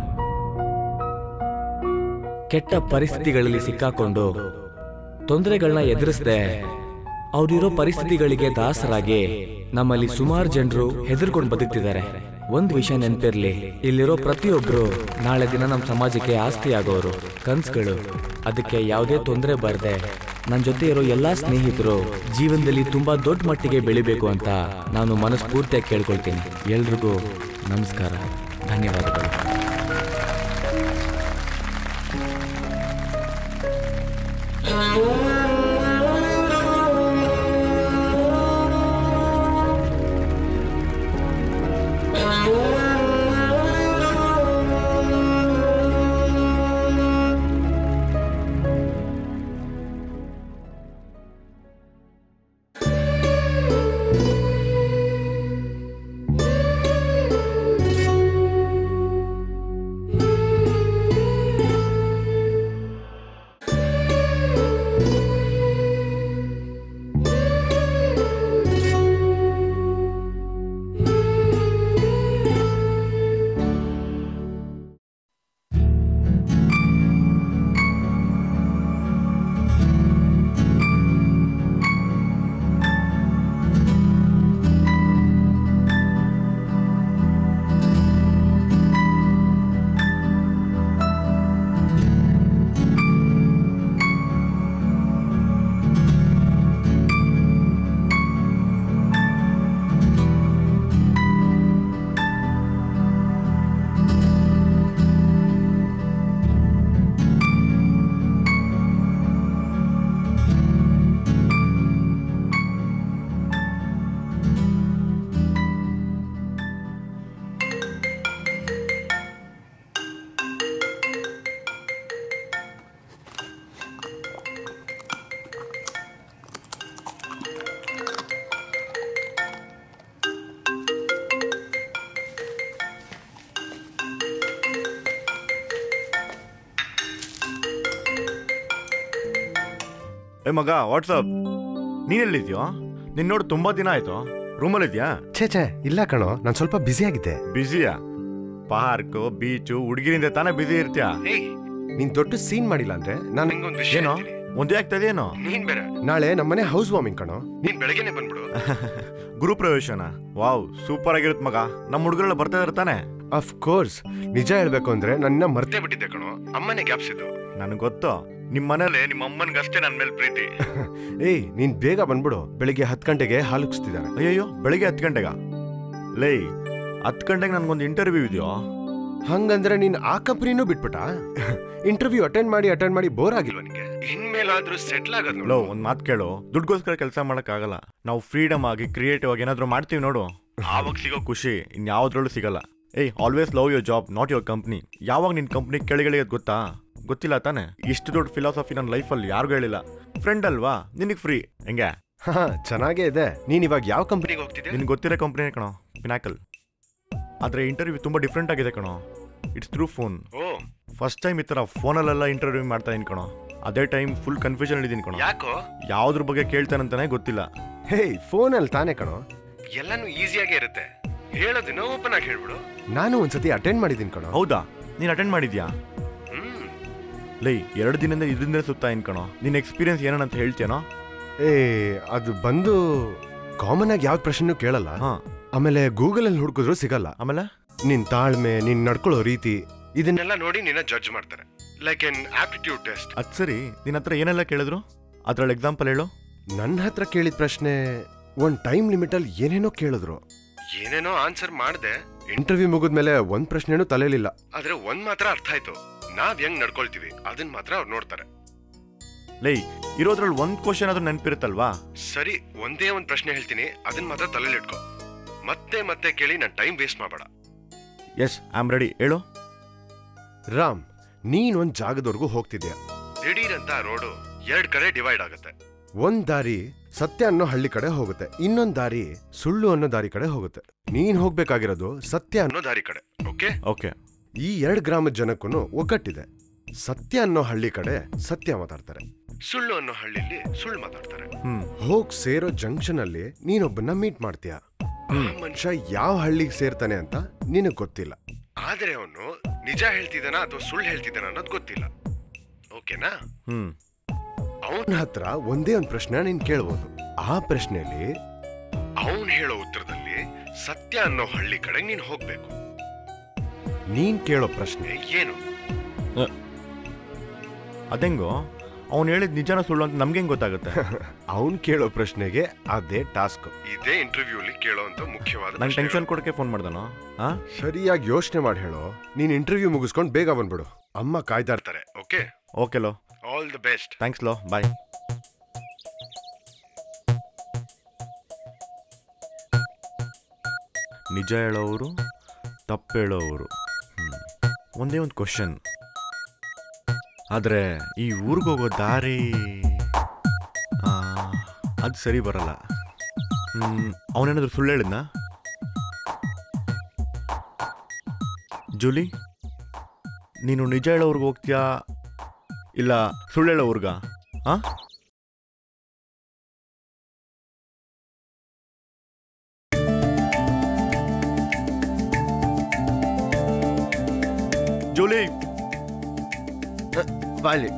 Speaker 1: ಕೆಟ್ಟ ಪರಿಸ್ಥಿತಿಗಳಲ್ಲಿ ಸಿಕ್ಕಾಕೊಂಡು ತೊಂದರೆಗಳನ್ನ ಎದುರಿಸದೆ ಅವ್ರಿರೋ ಪರಿಸ್ಥಿತಿಗಳಿಗೆ ದಾಸರಾಗಿ ನಮ್ಮಲ್ಲಿ ಸುಮಾರು ಜನರು ಹೆದರ್ಕೊಂಡು ಬದುಕ್ತಿದ್ದಾರೆ ಒಂದ್ ವಿಷಯ ನೆನ್ಪಿರ್ಲಿ ಇಲ್ಲಿರೋ ಪ್ರತಿಯೊಬ್ರು ನಾಳೆ ದಿನ ನಮ್ಮ ಸಮಾಜಕ್ಕೆ ಆಸ್ತಿ ಆಗೋರು ಕನ್ಸ್ಗಳು ಅದಕ್ಕೆ ಯಾವುದೇ ತೊಂದರೆ ಬರದೆ ನನ್ನ ಜೊತೆ ಇರೋ ಎಲ್ಲಾ ಸ್ನೇಹಿತರು ಜೀವನದಲ್ಲಿ ತುಂಬಾ ದೊಡ್ಡ ಮಟ್ಟಿಗೆ ಬೆಳಿಬೇಕು ಅಂತ ನಾನು ಮನಸ್ಫೂರ್ತಿಯಾಗಿ ಕೇಳ್ಕೊಳ್ತೀನಿ ಎಲ್ರಿಗೂ ನಮಸ್ಕಾರ ಧನ್ಯವಾದಗಳು
Speaker 16: ಏ ಮಗ ವಾಟ್ಸಪ್ ನೀನೆಲ್ಲಿದ್ಯೋ ನಿನ್ ನೋಡಿ ತುಂಬಾ ದಿನ ಆಯ್ತು ರೂಮಲ್ಲಿದ್ಯಾ
Speaker 10: ಛೇ ಛೇ ಇಲ್ಲ ಕಣೋ ನಾನು ಸ್ವಲ್ಪ ಬ್ಯುಸಿ ಆಗಿದ್ದೆ
Speaker 16: ಬ್ಯುಸಿಯಾ ಪಾರ್ಕು ಬೀಚು ಹುಡುಗಿರಿಂದ ತಾನೇ ಬ್ಯುಸಿ ಇರ್ತೀಯ
Speaker 10: ನೀನ್ ದೊಡ್ಡ ಸೀನ್ ಮಾಡಿಲ್ಲ ಅಂದ್ರೆ ನಾನು
Speaker 16: ಏನೋ ಒಂದೇ ಆಗ್ತದೇನೋ
Speaker 10: ನೀನ್ ಬೇರೆ ನಾಳೆ ನಮ್ಮನೆ ಹೌಸ್ ವಾರ್ಮಿಂಗ್ ಕಣೋ ನೀನ್ ಬೆಳಗ್ಗೆನೆ ಬಂದ್ಬಿಡು
Speaker 16: ಗುರು ಪ್ರವೇಶನ ವಾವ್ ಸೂಪರ್ ಆಗಿರುತ್ತೆ ಮಗ ನಮ್ಮ ಹುಡುಗರೆಲ್ಲ ಬರ್ತಾ ಇರ್ತಾನೆ
Speaker 10: ಅಫ್ ಕೋರ್ಸ್ ನಿಜ ಹೇಳ್ಬೇಕು ಅಂದ್ರೆ ನನ್ನ ಮರ್ತೇ ಬಿಟ್ಟಿದ್ದೆ ಕಣೋ ಅಮ್ಮನೇ ಗ್ಯಾಪ್ಸಿದ್ದು
Speaker 16: ನನಗೆ ಗೊತ್ತು ನಿಮ್ಮ ಮನೇಲಿ ನಿಮ್ಮ ಅಮ್ಮನಿಗಷ್ಟೇ ನನ್ನ ಮೇಲೆ ಪ್ರೀತಿ
Speaker 10: ಏಯ್ ನೀನ್ ಬೇಗ ಬಂದ್ಬಿಡು ಬೆಳಿಗ್ಗೆ ಹತ್ತು ಗಂಟೆಗೆ ಹಾಲು ಉಕ್ಸ್ತಿದ್ದಾನೆ
Speaker 16: ಅಯ್ಯಯ್ಯೋ ಬೆಳಿಗ್ಗೆ ಹತ್ತು ಗಂಟೆಗ ಲೇ ಹತ್ತು ಗಂಟೆಗೆ ನನ್ಗೊಂದು ಇಂಟರ್ವ್ಯೂ ಇದೆಯೋ
Speaker 10: ಹಂಗಂದ್ರೆ ನೀನ್ ಆ ಕಂಪ್ನಿನೂ ಬಿಟ್ಬಿಟ್ಟ ಇಂಟರ್ವ್ಯೂ ಅಟೆಂಡ್ ಮಾಡಿ ಅಟೆಂಡ್ ಮಾಡಿ ಬೋರ್ ಆಗಿಲ್ವ ನಿಂಗೆ ಇನ್ಮೇಲಾದ್ರೂ ಸೆಟ್ಲ್ ಆಗೋದು
Speaker 16: ಲೋ ಒಂದ್ ಮಾತು ಕೇಳು ದುಡ್ಗೋಸ್ಕರ ಕೆಲಸ ಆಗಲ್ಲ ನಾವು ಫ್ರೀಡಮ್ ಆಗಿ ಕ್ರಿಯೇಟಿವ್ ಆಗಿ ಏನಾದ್ರೂ ಮಾಡ್ತೀವಿ ನೋಡು ಆವಾಗ ಸಿಗೋ ಖುಷಿ ಇನ್ಯಾವ್ದ್ರಲ್ಲೂ ಸಿಗಲ್ಲ ಏಯ್ always love your job not your company ಯಾವಾಗ ನಿನ್ ಕಂಪ್ನಿ ಕೆಳಗಡೆ ಗೊತ್ತಾ ಗೊತ್ತಿಲ್ಲ ತಾನೆ ಇಷ್ಟು ದೊಡ್ಡ ಫಿಲಾಸಫಿ ನನ್ನ ಲೈಫಲ್ಲಿ ಯಾರಿಗೂ ಹೇಳಿಲ್ಲ ಫ್ರೆಂಡ್ ಅಲ್ವಾ ನಿನಗೆ ಫ್ರೀ ಹೆಂಗೆ
Speaker 10: ಹಾ ಚೆನ್ನಾಗೇ ಇದೆ ನೀನ್ ಇವಾಗ ಯಾವ ಕಂಪ್ನಿಗೆ ಹೋಗ್ತಿದ್ಯಾ
Speaker 16: ನಿನ್ಗೆ ಗೊತ್ತಿರೋ ಕಂಪ್ನಿ ಕಣೋ ಪಿನಾಕಲ್ ಆದ್ರೆ ಇಂಟರ್ವ್ಯೂ ತುಂಬಾ ಡಿಫ್ರೆಂಟ್ ಆಗಿದೆ ಕಣೋ it's through phone
Speaker 5: oh
Speaker 16: first time ಈ ಥರ ಫೋನಲ್ಲೆಲ್ಲ ಇಂಟರ್ವ್ಯೂ ಮಾಡ್ತಾ ಇದ್ದೀನಿ ಕಣೋ ಅದೇ ಟೈಮ್ ಫುಲ್ ಕನ್ಫ್ಯೂಷನ್ ಇದ್ದೀನಿ ಕಣೋ
Speaker 5: ಯಾಕೋ
Speaker 16: ಯಾವ್ದ್ರ ಬಗ್ಗೆ ಕೇಳ್ತಾನಂತಾನೆ ಗೊತ್ತಿಲ್ಲ
Speaker 10: ಹೇ ಫೋನಲ್ಲಿ ತಾನೇ ಕಣೋ
Speaker 5: ಎಲ್ಲಾನು ಈಸಿಯಾಗೇ ಇರುತ್ತೆ ಹೇಳೋದಿನ ಓಪನ್ ಆಗಿ ಹೇಳ್ಬಿಡು
Speaker 10: ನಾನು ಒಂದ್ಸತಿ ಅಟೆಂಡ್ ಮಾಡಿದ್ದೀನಿ ಕಣೋ
Speaker 16: ಹೌದಾ ನೀನು ಅಟೆಂಡ್ ಮಾಡಿದ್ಯಾ ಲೈ ಎರಡು ದಿನದಿಂದ ಇದರಿಂದ ಸುತ್ತಾ ಇನ್ ಕಣೋ ನಿನ್ನ ಎಕ್ಸ್ಪೀರಿಯನ್ಸ್ ಏನಂತ ಹೇಳ್ತೀಯನೋ
Speaker 10: ಏ ಅದು ಬಂದು ಕಾಮನ್ ಆಗಿ ಯಾವ ಪ್ರಶ್ನೆನೂ ಕೇಳಲ್ಲ ಆಮೇಲೆ ಗೂಗಲ್ ಅಲ್ಲಿ ಹುಡುಕಿದ್ರು ಸಿಗಲ್ಲ
Speaker 16: ಆಮೇಲೆ
Speaker 10: ನಿನ್ ತಾಳ್ಮೆ ನೀನ್ ನಡ್ಕೊಳ್ಳೋ ರೀತಿ
Speaker 5: ಇದನ್ನೆಲ್ಲ ನೋಡಿ ನಿನ್ನ ಜಡ್ಜ್ ಮಾಡ್ತಾರೆ ಲೈಕ್ ಎನ್ ಆಪ್ಟಿಟ್ಯೂಡ್ ಟೆಸ್ಟ್
Speaker 16: ಅದ್ ಸರಿ ನಿನ್ನ ಹತ್ರ ಏನೆಲ್ಲ ಕೇಳಿದ್ರು ಅದ್ರಲ್ಲಿ ಎಕ್ಸಾಂಪಲ್ ಹೇಳು
Speaker 10: ನನ್ನ ಹತ್ರ ಕೇಳಿದ ಪ್ರಶ್ನೆ ಒಂದ್ ಟೈಮ್ ಲಿಮಿಟ್ ಅಲ್ಲಿ ಏನೇನೋ ಕೇಳಿದ್ರು
Speaker 5: ಏನೇನೋ ಆನ್ಸರ್ ಮಾಡ್ದೆ
Speaker 10: ಇಂಟರ್ವ್ಯೂ ಮುಗಿದ್ಮೇಲೆ ಒಂದ್ ಪ್ರಶ್ನೆನೂ ತಲೆಲಿಲ್ಲ
Speaker 5: ಆದ್ರೆ ಒಂದ್ ಮಾತ್ರ ಅರ್ಥ ಆಯ್ತು ನಾವ್ ಹೆಂಗ್ ನಡ್ಕೊಳ್ತೀವಿ ಅದನ್ನ ಮಾತ್ರ ಅವ್ರು ನೋಡ್ತಾರೆ
Speaker 16: ಲೈ ಇರೋದ್ರಲ್ಲಿ ಒಂದ್ ಕ್ವಶನ್ ಆದ್ರೂ ನೆನಪಿರುತ್ತಲ್ವಾ
Speaker 5: ಸರಿ ಒಂದೇ ಒಂದ್ ಪ್ರಶ್ನೆ ಹೇಳ್ತೀನಿ ಅದನ್ನ ಮಾತ್ರ ತಲೆಯಲ್ಲಿ ಇಟ್ಕೋ ಮತ್ತೆ ಮತ್ತೆ ಕೇಳಿ ನನ್ ಟೈಮ್ ವೇಸ್ಟ್ ಮಾಡಬೇಡ
Speaker 16: ಎಸ್ ಐ ಆಮ್ ರೆಡಿ ಹೇಳು
Speaker 10: ರಾಮ್ ನೀನ್ ಒಂದ್ ಜಾಗದವರೆಗೂ ಹೋಗ್ತಿದ್ಯಾ
Speaker 5: ದಿಢೀರ್ ಅಂತ ರೋಡು ಎರಡ್ ಕಡೆ ಡಿವೈಡ್ ಆಗುತ್ತೆ
Speaker 10: ಒಂದ್ ದಾರಿ ಸತ್ಯ ಅನ್ನೋ ಹಳ್ಳಿ ಕಡೆ ಹೋಗುತ್ತೆ ಇನ್ನೊಂದ್ ದಾರಿ ಸುಳ್ಳು ಅನ್ನೋ ದಾರಿ ಕಡೆ ಹೋಗುತ್ತೆ ನೀನ್ ಹೋಗ್ಬೇಕಾಗಿರೋದು ಸತ್ಯ ಅನ್ನೋ
Speaker 5: ಅನ್ನೋ ದಾರಿ ಕಡೆ ಓಕೆ
Speaker 16: ಓಕೆ
Speaker 10: ಈ ಎರಡ್ ಗ್ರಾಮದ ಜನಕ್ಕೂ ಒಗ್ಗಟ್ಟಿದೆ ಸತ್ಯ ಅನ್ನೋ ಹಳ್ಳಿ ಕಡೆ ಸತ್ಯ ಮಾತಾಡ್ತಾರೆ
Speaker 5: ಸುಳ್ಳು ಅನ್ನೋ ಹಳ್ಳಿಲಿ ಸುಳ್ಳು ಮಾತಾಡ್ತಾರೆ
Speaker 16: ಹ್ಮ್
Speaker 10: ಹೋಗ್ ಸೇರೋ ಜಂಕ್ಷನ್ ಅಲ್ಲಿ ನೀನೊಬ್ಬನ್ನ ಮೀಟ್ ಮಾಡ್ತೀಯ ಆ ಮನುಷ್ಯ ಯಾವ ಹಳ್ಳಿಗೆ ಸೇರ್ತಾನೆ ಅಂತ ನಿನಗ್ ಗೊತ್ತಿಲ್ಲ
Speaker 5: ಆದ್ರೆ ಅವನು ನಿಜ ಹೇಳ್ತಿದ್ದಾನ ಅಥವಾ ಸುಳ್ಳು ಹೇಳ್ತಿದ್ದಾನ ಅನ್ನೋದು ಗೊತ್ತಿಲ್ಲ ಓಕೆನಾ
Speaker 16: ಹ್ಮ್
Speaker 10: ಅವನ ಹತ್ರ ಒಂದೇ ಒಂದ್ ಪ್ರಶ್ನೆ ನೀನ್ ಕೇಳ್ಬೋದು ಆ ಪ್ರಶ್ನೆಯಲ್ಲಿ
Speaker 5: ಅವನ್ ಹೇಳೋ ಉತ್ತರದಲ್ಲಿ ಸತ್ಯ ಅನ್ನೋ ಹಳ್ಳಿ ಕಡೆ ನೀನ್ ಹೋಗ್ಬೇಕು
Speaker 10: ನೀನ್ ಕೇಳೋ ಪ್ರಶ್ನೆ
Speaker 5: ಏನು
Speaker 16: ಅದೆಂಗೋ ಅವ್ನು ಹೇಳಿದ್ ನಿಜಾನ ಸುಳ್ಳು ಅಂತ ನಮ್ಗೆ ಹೆಂಗ್ ಗೊತ್ತಾಗುತ್ತೆ
Speaker 10: ಅವನ್ ಕೇಳೋ ಪ್ರಶ್ನೆಗೆ ಅದೇ ಟಾಸ್ಕ್
Speaker 5: ಇದೇ ಇಂಟರ್ವ್ಯೂಲಿ ಕೇಳೋಂತ ಮುಖ್ಯವಾದ
Speaker 16: ನಂಗೆ ಟೆನ್ಷನ್ ಕೊಡಕ್ಕೆ ಫೋನ್ ಮಾಡ್ದಾನೋ ಹಾ
Speaker 10: ಸರಿಯಾಗಿ ಯೋಚನೆ ಮಾಡಿ ಹೇಳೋ ನೀನ್ ಇಂಟರ್ವ್ಯೂ ಮುಗಿಸ್ಕೊಂಡ್ ಬೇಗ ಬಂದ್ಬಿಡು ಅಮ್ಮ ಕಾಯ್ತಾ ಇರ್ತಾರೆ
Speaker 5: ಓಕೆ
Speaker 16: ಓಕೆ ಲೋ
Speaker 5: ಆಲ್ ದ ಬೆಸ್ಟ್
Speaker 16: ಥ್ಯಾಂಕ್ಸ್ ಲೋ ಬಾಯ್ ನಿಜ ಹೇಳೋರು ತಪ್ಪು ಹೇಳೋರು ಹ್ಮ್. ಒಂದೇ ಒಂದು ಕ್ವಶನ್ ಆದರೆ ಈ ಊರಿಗೆ ಹೋಗೋ ದಾರಿ ಅದು ಸರಿ ಬರಲ್ಲ ಅವನೇನಾದ್ರು ಸುಳ್ಳು ಹೇಳಿದ್ನಾ ಜೂಲಿ ನೀನು ನಿಜ ಹೇಳೋರ್ಗೆ ಹೋಗ್ತೀಯಾ ಇಲ್ಲ ಸುಳ್ಳು ಹೇಳೋರ್ಗ ಆ ಜೂಲಿ
Speaker 10: ಬಾಲಿ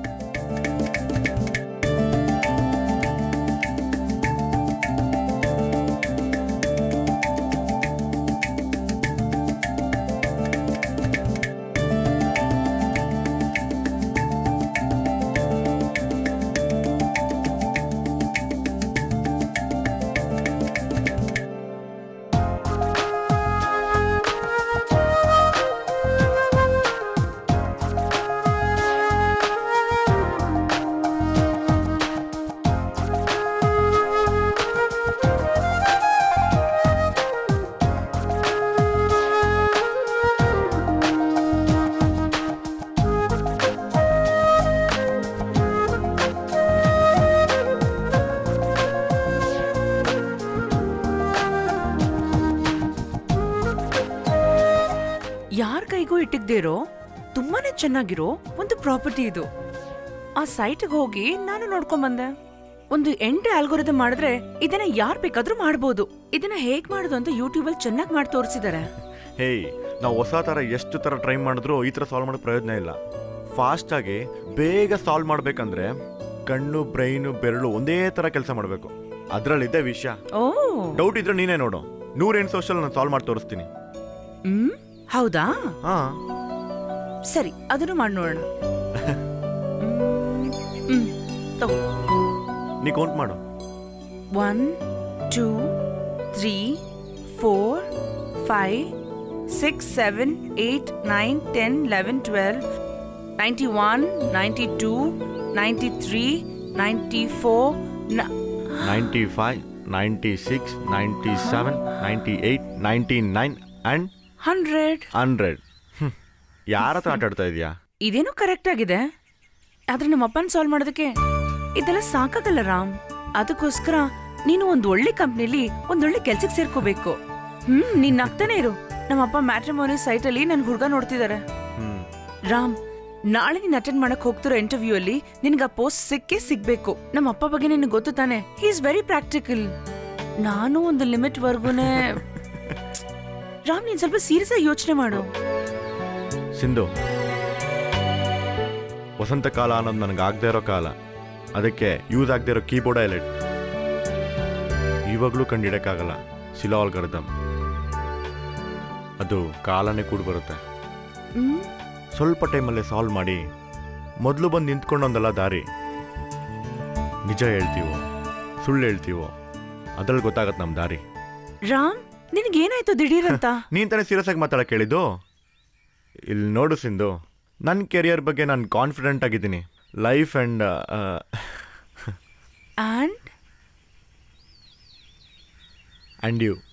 Speaker 3: ಯಾರ ಕೈಗೂ ಇಟ್ಟಿದ್ದಿರೋ ತುಂಬಾನೇ ಚೆನ್ನಾಗಿರೋ ಒಂದು ಪ್ರಾಪರ್ಟಿ ಇದು ಆ ಸೈಟ್ಗೆ ಹೋಗಿ ನಾನು ನೋಡ್ಕೊಂಡ್ ಬಂದೆ ಒಂದು ಎಂಟು ಆಲ್ಗೋರಿದಮ್ ಮಾಡಿದ್ರೆ ಇದನ್ನ ಯಾರ್ ಬೇಕಾದ್ರೂ ಮಾಡ್ಬೋದು ಇದನ್ನ ಹೇಗ್ ಮಾಡೋದು ಅಂತ ಯೂಟ್ಯೂಬ್ ಅಲ್ಲಿ ಚೆನ್ನಾಗಿ ಮಾಡಿ ತೋರಿಸಿದಾರೆ
Speaker 16: ಹೇಯ್ ನಾವು ಹೊಸ ಥರ ಎಷ್ಟು ಥರ ಟ್ರೈ ಮಾಡಿದ್ರು ಈ ಥರ ಸಾಲ್ವ್ ಮಾಡೋ ಪ್ರಯೋಜನ ಇಲ್ಲ ಫಾಸ್ಟಾಗಿ ಬೇಗ ಸಾಲ್ವ್ ಮಾಡಬೇಕಂದ್ರೆ ಕಣ್ಣು ಬ್ರೈನು ಬೆರಳು ಒಂದೇ ಥರ ಕೆಲಸ ಮಾಡಬೇಕು ಅದರಲ್ಲಿದೆ ವಿಷಯ
Speaker 3: ಓ
Speaker 16: ಡೌಟ್ ಇದ್ರೆ ನೀನೇ ನೋಡು ನೂರೆಂಟು ಸೋಷಲ್ ನಾನು ಸಾಲ್ವ್ ಮಾಡಿ ತೋರಿಸ್ತೀನಿ
Speaker 3: ಹ್ಮ್ ಹೌದಾ
Speaker 16: ಹಾ
Speaker 3: ಸರಿ ಅದನ್ನು ಮಾಡಿ ನೋಡೋಣ ಹ್ಮ್ ತಗೋ
Speaker 16: ನೀ ಕೌಂಟ್ ಮಾಡು
Speaker 3: one two three four five six seven eight nine ten eleven twelve ninety one ninety two ninety three ninety four
Speaker 16: ninety five ninety six ninety seven ninety eight ninety nine and
Speaker 3: hundred
Speaker 16: hundred ಯಾರ ಹತ್ರ ಆಟ ಆಡ್ತಾ ಇದೆಯಾ
Speaker 3: ಇದೇನೋ correct ಆಗಿದೆ ಆದ್ರೆ ನಮ್ಮ ಅಪ್ಪನ ಸಾಲ್ವ್ ಮಾಡೋದಕ್ಕೆ ಇದೆಲ್ಲ ಸಾಕಾಗಲ್ಲ ರಾಮ್ ಅದಕ್ಕೋಸ್ಕರ ನೀನು ಒಂದ್ ಒಳ್ಳೆ ಕಂಪ್ನಿಲಿ ಒಂದೊಳ್ಳೆ ಕೆಲ್ಸಕ್ಕೆ ಸೇರ್ಕೋಬೇಕು ಹ್ಮ್ ನೀನ್ ನಗ್ತಾನೆ ಇರು ನಮ್ಮ ಅಪ್ಪ ಮ್ಯಾಟ್ರಿಮೋನಿ ಸೈಟ್ ಅಲ್ಲಿ ನನ್ ಹುಡ್ಗ ನೋಡ್ತಿದ್ದಾರೆ
Speaker 16: ಹ್ಮ್
Speaker 3: ರಾಮ್ ನಾಳೆ ನೀನ್ ಅಟೆಂಡ್ ಮಾಡಕ್ ಹೋಗ್ತಿರೋ ಇಂಟರ್ವ್ಯೂ ಅಲ್ಲಿ ನಿನ್ಗೆ ಆ ಪೋಸ್ಟ್ ಸಿಕ್ಕೇ ಸಿಗ್ಬೇಕು ನಮ್ಮ ಅಪ್ಪ ಬಗ್ಗೆ ನಿನ್ಗೆ ಗೊತ್ತು ತಾನೆ ಹಿ ಇಸ್ ವೆರಿ ಪ್ರಾಕ್ಟಿಕಲ್ ನಾನು ಒಂದು ಲಿಮಿಟ್ ವರ್ಗುನೇ ರಾಮ್ ನೀನ್ ಸ್ವಲ್ಪ ಸೀರಿಯಸ್ ಆಗಿ ಯೋಚನೆ ಮಾಡು
Speaker 16: ಸಿಂಧು ವಸಂತ ಕಾಲ ಅನ್ನೋದು ನನಗೆ ಆಗದೆ ಇರೋ ಕಾಲ ಅದಕ್ಕೆ ಯೂಸ್ ಆಗದೆ ಇರೋ ಕೀಬೋರ್ಡ್ ಹೈಲೈಟ್ ಇವಾಗಲೂ ಕಂಡಿಡಕ್ಕಾಗಲ್ಲ ಸಿಲೋ ಆಲ್ಗರ್ದಮ್ ಅದು ಕಾಲನೇ ಕೂಡ ಬರುತ್ತೆ
Speaker 3: ಹ್ಮ್
Speaker 16: ಸ್ವಲ್ಪ ಟೈಮಲ್ಲೇ ಸಾಲ್ವ್ ಮಾಡಿ ಮೊದಲು ಬಂದು ನಿಂತ್ಕೊಂಡೊಂದಲ್ಲ ದಾರಿ ನಿಜ ಹೇಳ್ತೀವೋ ಸುಳ್ಳು ಹೇಳ್ತೀವೋ ಅದ್ರಲ್ಲಿ ಗೊತ್ತಾಗತ್ತೆ ನಮ್ಮ ದಾರಿ
Speaker 3: ರಾಮ್ ನಿನಗೇನಾಯ್ತು ದಿಢೀರಂತ
Speaker 16: ನೀನ್ ತಾನೇ ಸೀರಿಯಸ್ ಆಗಿ ಮಾತಾಡಕ್ ಹೇಳಿದ್ದು ಇಲ್ಲಿ ನೋಡು ಸಿಂಧು ನನ್ನ ಕೆರಿಯರ್ ಬಗ್ಗೆ ನಾನು ಕಾನ್ಫಿಡೆಂಟ್ ಆಗಿದ್ದೀನಿ life and
Speaker 3: and
Speaker 16: and you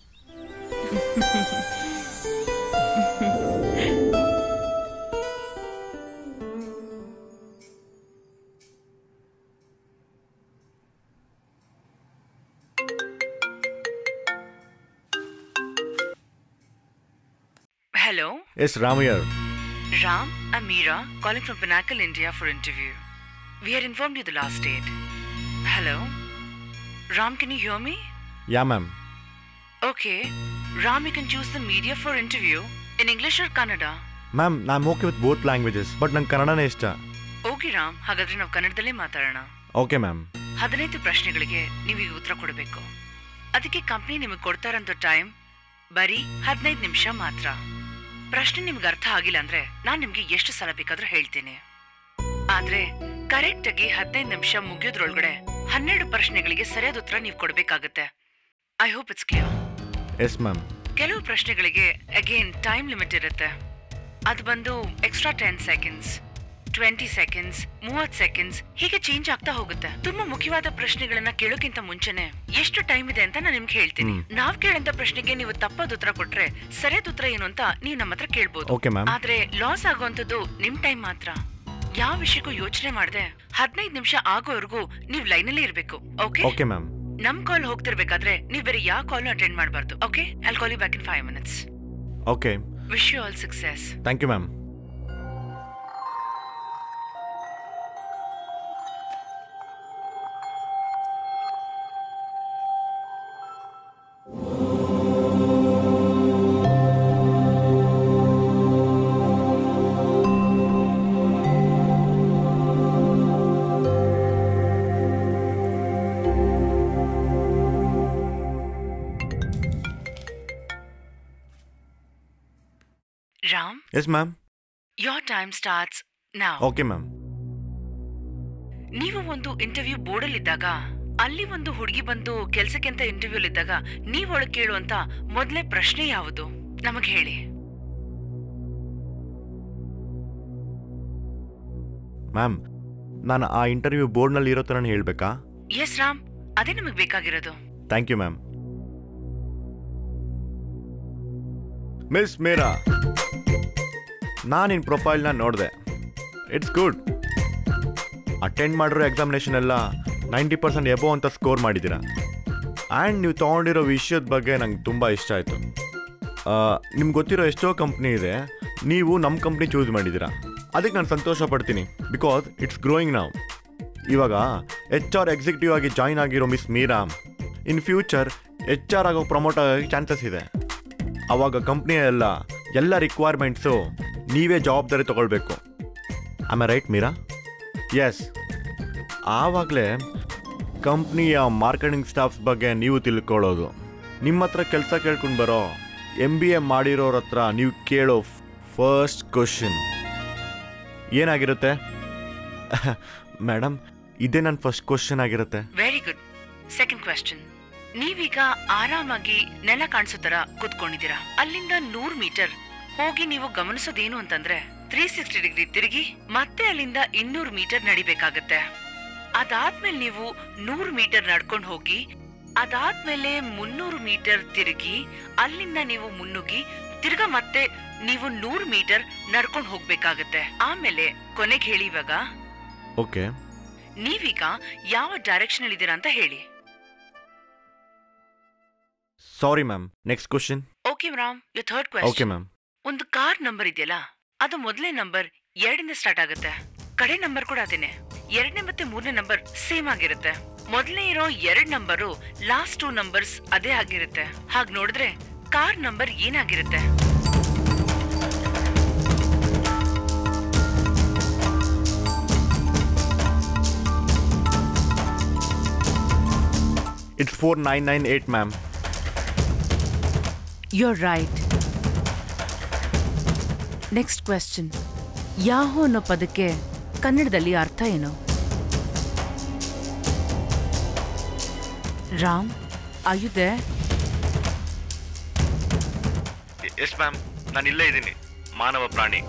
Speaker 3: Hello,
Speaker 16: yes ರಾಮಯ್ಯರ್
Speaker 3: Ram. I'm Meera, calling from Pinnacle, India for interview. We had informed you the last date. Hello, Ram. Can you hear me?
Speaker 16: Yeah ma'am
Speaker 3: Okay, Ram. You can choose the media for interview in English or Kannada.
Speaker 16: Ma'am ನಾನು okay with both languages but ನಂಗೆ ಕನ್ನಡನೇ ಇಷ್ಟ
Speaker 3: okay Ram ಹಾಗಾದ್ರೆ ನಾವು ಕನ್ನಡದಲ್ಲೇ ಮಾತಾಡೋಣ
Speaker 16: okay ma'am
Speaker 3: ಹದಿನೈದು ಪ್ರಶ್ನೆಗಳಿಗೆ ನೀವು ಈಗ ಉತ್ತರ ಕೊಡಬೇಕು ಅದಕ್ಕೆ ಕಂಪ್ನಿ ನಿಮಗೆ ಕೊಡ್ತಾರಂತ ಟೈಮ್ ಬರೀ ಹದಿನೈದು ನಿಮಿಷ ಮಾತ್ರ ಪ್ರಶ್ನೆ ನಿಮ್ಗೆ ಅರ್ಥ ಆಗಿಲ್ಲ ಅಂದ್ರೆ ನಾನ್ ನಿಮ್ಗೆ ಎಷ್ಟು ಸಲ ಬೇಕಾದ್ರೂ ಹೇಳ್ತೀನಿ ಆದ್ರೆ ಕರೆಕ್ಟ್ ಆಗಿ ಹದಿನೈದು ನಿಮಿಷ ಮುಗಿಯೋದ್ರೊಳಗಡೆ ಹನ್ನೆರಡು ಪ್ರಶ್ನೆಗಳಿಗೆ ಸರಿಯಾದ ಉತ್ತರ ನೀವು ಕೊಡ್ಬೇಕಾಗತ್ತೆ I hope it's clear
Speaker 16: yes ma'am
Speaker 3: ಕೆಲವು ಪ್ರಶ್ನೆಗಳಿಗೆ ಅಗೇನ್ ಟೈಮ್ ಲಿಮಿಟ್ ಇರುತ್ತೆ ಅದು ಬಂದು extra ten seconds twenty seconds ಮೂವತ್ ಸೆಕೆಂಡ್ಸ್ ಹೀಗೆ ಚೇಂಜ್ ಆಗ್ತಾ ಹೋಗುತ್ತೆ ತುಂಬಾ ಮುಖ್ಯವಾದ ಪ್ರಶ್ನೆಗಳನ್ನ ಕೇಳೋಕ್ಕಿಂತ ಮುಂಚೆನೆ ಎಷ್ಟು ಟೈಮ್ ಇದೆ ಅಂತ ನಾನು ನಿಮ್ಗೆ ಹೇಳ್ತೀನಿ ನಾವ್ ಕೇಳಂತ ಪ್ರಶ್ನೆಗೆ ನೀವು ತಪ್ಪಾದ ಉತ್ತರ ಕೊಟ್ರೆ ಸರಿಯಾದ ಉತ್ತರ ಏನು ಅಂತ ನೀವು ನಮ್ಮ ಹತ್ರ ಕೇಳ್ಬೋದು
Speaker 16: Okay, ma'am.
Speaker 3: ಆದ್ರೆ ಲಾಸ್ ಆಗುವಂತದ್ದು ನಿಮ್ ಟೈಮ್ ಮಾತ್ರ ಯಾವ ವಿಷಯಕ್ಕೂ ಯೋಚನೆ ಮಾಡದೆ ಹದಿನೈದು ನಿಮಿಷ ಆಗೋವರೆಗೂ ನೀವು ಲೈನಲ್ಲಿ ಇರ್ಬೇಕು ಓಕೆ
Speaker 16: ಓಕೆ ಮ್ಯಾಮ್
Speaker 3: ನಮ್ ಕಾಲ್ ಹೋಗ್ತಿರ್ಬೇಕಾದ್ರೆ ನೀವ್ ಬೇರೆ ಯಾವ ಕಾಲ್ ಅಟೆಂಡ್ ಮಾಡಬಾರ್ದು okay I call you back in five minutes
Speaker 16: okay
Speaker 3: wish you all success
Speaker 16: thank you ma'am
Speaker 3: Ram
Speaker 16: yes ma'am
Speaker 3: your time starts ನಾವ್
Speaker 16: ಓಕೆ ಮ್ಯಾಮ್
Speaker 3: ನೀವು ಒಂದು ಇಂಟರ್ವ್ಯೂ ಬೋರ್ಡಲ್ಲಿ ಇದ್ದಾಗ ಅಲ್ಲಿ ಒಂದು ಹುಡುಗಿ ಬಂದು ಕೆಲ್ಸಕ್ಕೆ ಅಂತ ಇಂಟರ್ವ್ಯೂ ಇದ್ದಾಗ ನೀವ್ ಒಳಗ್ ಕೇಳುವಂತ ಮೊದಲೇ ಪ್ರಶ್ನೆ ಯಾವುದು ನಮಗ್ ಹೇಳಿ
Speaker 16: ಮ್ಯಾಮ್ ನಾನು ಆ ಇಂಟರ್ವ್ಯೂ ಬೋರ್ಡ್ನಲ್ಲಿ ಇರೋ ಥರನೇ ಹೇಳಬೇಕಾ
Speaker 3: ಎಸ್ ರಾಮ್ ಅದೇ ನಮಗ್ ಬೇಕಾಗಿರೋದು
Speaker 16: thank you ma'am miss Meera ನಾನು ನಿನ್ನ ಪ್ರೊಫೈಲ್ನ ನೋಡಿದೆ ಇಟ್ಸ್ ಗುಡ್ ಅಟೆಂಡ್ ಮಾಡಿರೋ ಎಕ್ಸಾಮಿನೇಷನ್ ಎಲ್ಲ ನೈಂಟಿ ಪರ್ಸೆಂಟ್ ಎಬೋ ಅಂತ ಸ್ಕೋರ್ ಮಾಡಿದ್ದೀರಾ ಆ್ಯಂಡ್ ನೀವು ತೊಗೊಂಡಿರೋ ವಿಷಯದ ಬಗ್ಗೆ ನಂಗೆ ತುಂಬ ಇಷ್ಟ ಆಯಿತು ನಿಮ್ಗೆ ಗೊತ್ತಿರೋ ಎಷ್ಟೋ ಕಂಪ್ನಿ ಇದೆ ನೀವು ನಮ್ಮ ಕಂಪ್ನಿ ಚೂಸ್ ಮಾಡಿದ್ದೀರಾ ಅದಕ್ಕೆ ನಾನು ಸಂತೋಷ ಪಡ್ತೀನಿ ಬಿಕಾಸ್ ಇಟ್ಸ್ ಗ್ರೋಯಿಂಗ್ ನಾವು ಇವಾಗ ಎಚ್ ಆರ್ ಎಕ್ಸಿಕ್ಯೂಟಿವ್ ಆಗಿ ಜಾಯ್ನ್ ಆಗಿರೋ miss Meera in future H R ಆಗೋ ಪ್ರಮೋಟ್ ಆಗೋಕ್ಕೆ ಚಾನ್ಸಸ್ ಇದೆ ಆವಾಗ ಕಂಪ್ನಿಯ ಎಲ್ಲ ಎಲ್ಲ ರಿಕ್ವೈರ್ಮೆಂಟ್ಸು ನೀವೇ ಜವಾಬ್ದಾರಿ ತಗೊಳ್ಬೇಕು ಆಮೇಲೆ ರೈಟ್ ಮೀರಾ ಎಸ್ ಆವಾಗಲೇ ಕಂಪ್ನಿಯ ಮಾರ್ಕೆಟಿಂಗ್ ಸ್ಟಾಫ್ಸ್ ಬಗ್ಗೆ ನೀವು ತಿಳ್ಕೊಳ್ಳೋದು ನಿಮ್ಮ ಹತ್ರ ಕೆಲಸ ಕೇಳ್ಕೊಂಡು ಬರೋ ಎಮ್ ಬಿ ಎ ಮಾಡಿರೋರ ಹತ್ರ ನೀವು ಕೇಳೋ ಫಸ್ಟ್ ಕ್ವಶನ್ ಏನಾಗಿರುತ್ತೆ ಮೇಡಮ್ ಇದೇ ನನ್ನ ಫಸ್ಟ್ ಕ್ವಶನ್ ಆಗಿರುತ್ತೆ
Speaker 3: ವೆರಿ ಗುಡ್ ಸೆಕೆಂಡ್ ಕ್ವೆಶ್ಚನ್ ನೀವೀಗ ಆರಾಮಾಗಿ ನೆಲ ಕಾಣಿಸೋ ತರ ಕೂತ್ಕೊಂಡಿದ್ದೀರಾ ಅಲ್ಲಿಂದ ನೂರ್ ಮೀಟರ್ ಹೋಗಿ ನೀವು ಗಮನಿಸೋದೇನು ಅಂತಂದ್ರೆ ತ್ರೀ ಸಿಕ್ಸ್ಟಿ ಡಿಗ್ರಿ ತಿರುಗಿ ಮತ್ತೆ ಅಲ್ಲಿಂದ ಇನ್ನೂರು ಮೀಟರ್ ನಡಿಬೇಕಾಗತ್ತೆ ಅದಾದ್ಮೇಲೆ ನೀವು ನೂರು ಮೀಟರ್ ನಡ್ಕೊಂಡು ಹೋಗಿ ಅದಾದ್ಮೇಲೆ ಮುನ್ನೂರು ಮೀಟರ್ ತಿರುಗಿ ಅಲ್ಲಿಂದ ನೀವು ಮುನ್ನುಗ್ಗಿ ತಿರ್ಗಾ ಮತ್ತೆ ನೀವು ನೂರು ಮೀಟರ್ ನಡ್ಕೊಂಡು ಹೋಗ್ಬೇಕಾಗತ್ತೆ ಆಮೇಲೆ ಕೊನೆಗೆ ಹೇಳಿ ಇವಾಗ
Speaker 16: ಓಕೆ
Speaker 3: ನೀವೀಗ ಯಾವ ಡೈರೆಕ್ಷನ್ ಅಲ್ಲಿ ಇದ್ದೀರಾ ಅಂತ ಹೇಳಿ
Speaker 16: sorry ma'am next question
Speaker 3: okay Ram you third
Speaker 16: okay
Speaker 3: question
Speaker 16: ma'am
Speaker 3: ಒಂದು ಕಾರ್ ನಂಬರ್ ಇದೆಯಲ್ಲ ಅದು ಮೊದಲನೇ ನಂಬರ್ ಎರಡಿಂದ ಸ್ಟಾರ್ಟ್ ಆಗುತ್ತೆ ಕಡೆ ನಂಬರ್ ಕೂಡ ಅದೇನೆ ಎರಡನೇ ಮತ್ತೆ ಮೂರನೇ ನಂಬರ್ ಸೇಮ್ ಆಗಿರುತ್ತೆ ಮೊದಲನೇ ಇರೋ ಎರಡ್ ನಂಬರು ಲಾಸ್ಟ್ ಟೂ ನಂಬರ್ಸ್ ಅದೇ ಆಗಿರುತ್ತೆ ಹಾಗ್ ನೋಡಿದ್ರೆ ಕಾರ್ ನಂಬರ್ ಏನಾಗಿರುತ್ತೆ
Speaker 16: it's four nine nine eight ma'am
Speaker 3: You're right. Next question Yahoo ಅನ್ನೋ ಪದಕ್ಕೆ ಕನ್ನಡದಲ್ಲಿ ಅರ್ಥ ಏನು ರಾಮ್ ಆಯುಧೆ
Speaker 16: ಎಸ್ ಮ್ಯಾಮ್ ನಾನು ಇಲ್ಲೇ ಇದ್ದೀನಿ ಮಾನವ ಪ್ರಾಣಿ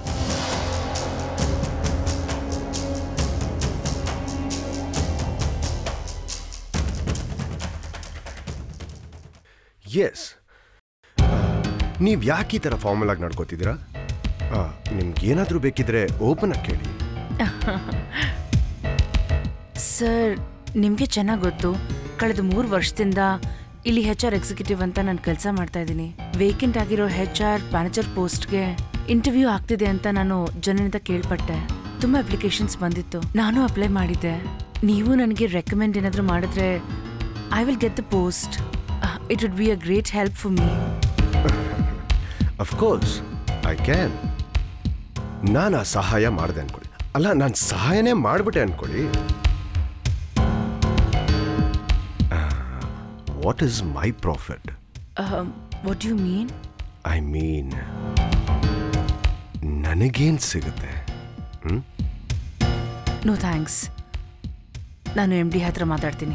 Speaker 10: ಎಸ್ ನೀವು ಯಾಕೆ ಈ ಥರ ಫಾರ್ಮಲ್ ಆಗಿ ನಡ್ಕೋತಿದ್ದೀರಾ ನಿಮ್ಗೆ ಏನಾದರೂ ಬೇಕಿದ್ರೆ ಓಪನ್ ಆಗಿ ಕೇಳಿ
Speaker 3: ಸರ್ ನಿಮಗೆ ಚೆನ್ನಾಗಿ ಗೊತ್ತು ಕಳೆದ ಮೂರು ವರ್ಷದಿಂದ ಇಲ್ಲಿ ಹೆಚ್ ಆರ್ ಎಕ್ಸಿಕ್ಯೂಟಿವ್ ಅಂತ ನಾನು ಕೆಲಸ ಮಾಡ್ತಾ ಇದ್ದೀನಿ ವೇಕೆಂಟ್ ಆಗಿರೋ ಹೆಚ್ ಆರ್ ಮ್ಯಾನೇಜರ್ ಪೋಸ್ಟ್ಗೆ ಇಂಟರ್ವ್ಯೂ ಆಗ್ತಿದೆ ಅಂತ ನಾನು ಜನರಿಂದ ಕೇಳ್ಪಟ್ಟೆ ತುಂಬ ಅಪ್ಲಿಕೇಶನ್ಸ್ ಬಂದಿತ್ತು ನಾನು ಅಪ್ಲೈ ಮಾಡಿದ್ದೆ ನೀವು ನನಗೆ ರೆಕಮೆಂಡ್ ಏನಾದರೂ ಮಾಡಿದ್ರೆ I will get the post it would be a great help for me
Speaker 10: of course I can ನಾನು ಆ ಸಹಾಯ ಮಾಡಿದೆ ಅನ್ಕೊಳ್ಳಿ ಅಲ್ಲ ನಾನು ಸಹಾಯನೇ ಮಾಡಿಬಿಟ್ಟೆ ಅನ್ಕೊಳ್ಳಿ what is my profit
Speaker 3: what you mean
Speaker 10: I mean ನನಗೇನು ಸಿಗುತ್ತೆ ಹ್ಮ್
Speaker 3: ನೋ ಥ್ಯಾಂಕ್ಸ್ ನಾನು ಎಮ್ ಡಿ ಹತ್ರ ಮಾತಾಡ್ತೀನಿ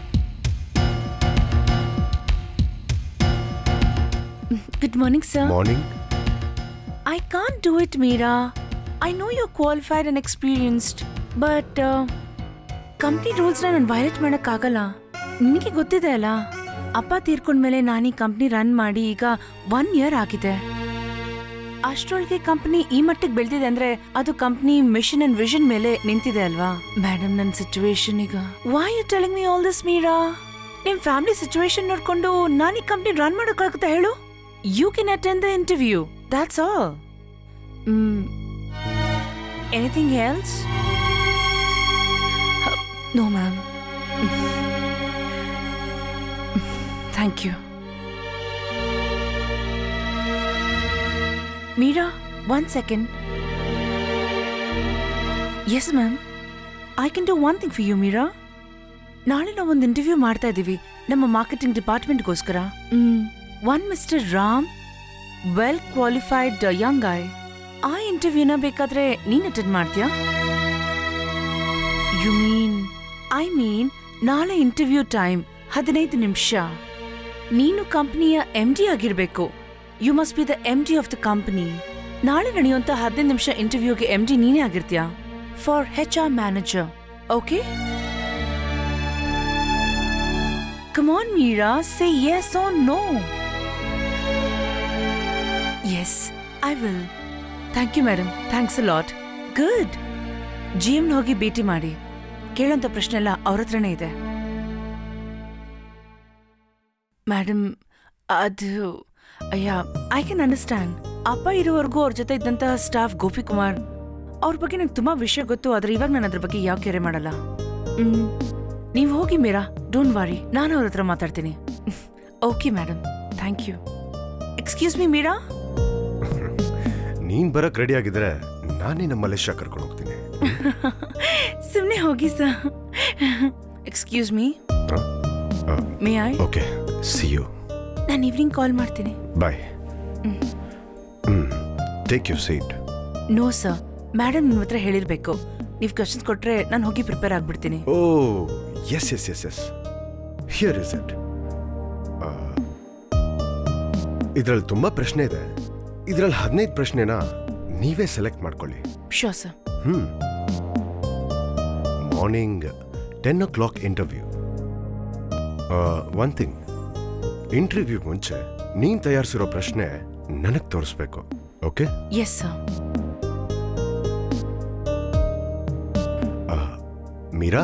Speaker 3: good morning sir
Speaker 10: morning
Speaker 3: I can't do it, Meera. I know you're qualified and experienced, but company ರೂಲ್ಸ್ನ ನಾನು violate ಮಾಡೋಕ್ಕಾಗಲ್ಲ ನಿನಗೆ ಗೊತ್ತಿದೆ ಅಲ್ಲ ಅಪ್ಪ ತೀರ್ಕೊಂಡ್ಮೇಲೆ ನಾನು ಈ ಕಂಪ್ನಿ ರನ್ ಮಾಡಿ ಈಗ ಒನ್ ಇಯರ್ ಆಗಿದೆ ಅಷ್ಟರೊಳಗೆ ಕಂಪ್ನಿ ಈ ಮಟ್ಟಿಗೆ ಬೆಳೆದಿದೆ ಅಂದ್ರೆ ಅದು ಕಂಪ್ನಿ ಮಿಷನ್ ಅಂಡ್ ವಿಷನ್ ಮೇಲೆ ನಿಂತಿದೆ ಅಲ್ವಾ ಮೇಡಮ್ ನನ್ನ ಸಿಚುವೇಶನ್ ಈಗ why you telling me all this Meera ನಿಮ್ ಫ್ಯಾಮಿಲಿ ಸಿಚುವೇಶನ್ ನೋಡ್ಕೊಂಡು ನಾನು ಈ ಕಂಪ್ನಿ ರನ್ ಮಾಡೋಕ್ಕಾಗುತ್ತೆ ಹೇಳು you can attend the interview That's all. Mm. Anything else? Uh, no, ma'am. Thank you. Meera, one second. Yes, ma'am. I can do one thing for you, Meera. ನಾಳೆ ನಾವು ಒಂದು interview ಮಾಡ್ತಾ ಇದ್ದೀವಿ ನಮ್ಮ marketing ಡಿಪಾರ್ಟ್ಮೆಂಟ್ಗೋಸ್ಕರ one mister Ram well qualified young I ಆ ಇಂಟರ್ವ್ಯೂನ ಬೇಕಾದ್ರೆ ನೀನ್ ಅಟೆಂಡ್ ಮಾಡ್ತೀಯಾ ಯು ಮೀನ್ ಐ ಮೀನ್ ನಾಳೆ ಇಂಟರ್ವ್ಯೂ ಟೈಮ್ ಹದಿನೈದು ನಿಮಿಷ ನೀನು ಕಂಪನಿಯ ಎಂ ಡಿ ಆಗಿರ್ಬೇಕು you must be the M D of the company ನಾಳೆ ನಡೆಯುವಂತ ಹದಿನೈದು ನಿಮಿಷ ಇಂಟರ್ವ್ಯೂಗೆ ಎಂ ಡಿ ನೀನೇ ಆಗಿರ್ತೀಯಾ for H R manager okay Come on, Meera, say yes or no. Yes, I will. Thank you madam thanks a lot good ಜಿಎಮ್ನ ಹೋಗಿ ಭೇಟಿ ಮಾಡಿ ಕೇಳೋಂಥ ಪ್ರಶ್ನೆ ಎಲ್ಲ ಅವ್ರ ಹತ್ರನೇ ಇದೆ ಮೇಡಮ್ ಅದು ಅಯ್ಯ ಐ ಕ್ಯಾನ್ ಅಂಡರ್ಸ್ಟ್ಯಾಂಡ್ ಅಪ್ಪ ಇರೋವರೆಗೂ ಅವ್ರ ಜೊತೆ ಇದ್ದಂತಹ ಸ್ಟಾಫ್ ಗೋಪಿಕುಮಾರ್ ಅವ್ರ ಬಗ್ಗೆ ನಂಗೆ ತುಂಬಾ ವಿಷಯ ಗೊತ್ತು ಆದ್ರೆ ಇವಾಗ ನಾನು ಅದ್ರ ಬಗ್ಗೆ ಯಾವ ಕೆರೆ ಮಾಡಲ್ಲ ಹ್ಮ್ ನೀವು ಹೋಗಿ ಮೀರಾ ಡೋಂಟ್ ವಾರಿ ನಾನು ಅವ್ರ ಹತ್ರ ಮಾತಾಡ್ತೀನಿ okay madam thank you excuse me Meera
Speaker 10: ನೀನ್ ಬರಕ್ ರೆಡಿ ಆಗಿದ್ರೆ ನಾನೇ ನಮ್ಮ ಮಲೇಷ್ಯಾ ಕರ್ಕೊಂಡು ಹೋಗ್ತೀನಿ
Speaker 3: ಸುಮ್ಮನೆ ಹೋಗಿ sir excuse me may I
Speaker 10: okay see you
Speaker 3: ನಾನು ಈವ್ನಿಂಗ್ ಕಾಲ್ ಮಾಡ್ತೀನಿ
Speaker 10: bye hmm take you seat
Speaker 3: no sir madam ನಿಮ್ಮ ಹತ್ರ ಹೇಳಿರ್ಬೇಕು ನೀವು ಕ್ವಶನ್ಸ್ ಕೊಟ್ರೆ ನಾನು ಹೋಗಿ ಪ್ರಿಪೇರ್ ಆಗ್ಬಿಡ್ತೀನಿ
Speaker 10: oh yes yes yes yes here is it ಇದರಲ್ಲಿ ತುಂಬಾ ಪ್ರಶ್ನೆ ಇದೆ ಇದರಲ್ಲಿ ಹದಿನೈದು ಪ್ರಶ್ನೆನ ನೀವೇ ಸೆಲೆಕ್ಟ್ ಮಾಡ್ಕೊಳ್ಳಿ
Speaker 3: show sir
Speaker 10: hmm morning ten o'clock interview one thing interview ಮುಂಚೆ ನೀನ್ ತಯಾರಿಸಿರೋ ಪ್ರಶ್ನೆ ನನಗೆ ತೋರಿಸ್ಬೇಕು okay
Speaker 3: yes sir
Speaker 10: Meera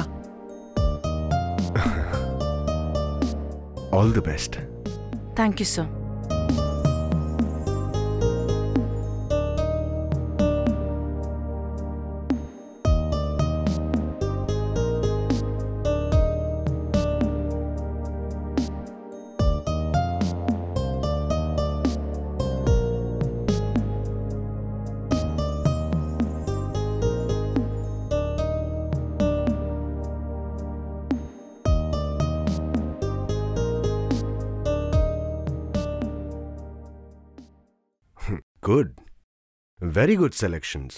Speaker 10: all the best
Speaker 3: thank you sir
Speaker 10: good very good selections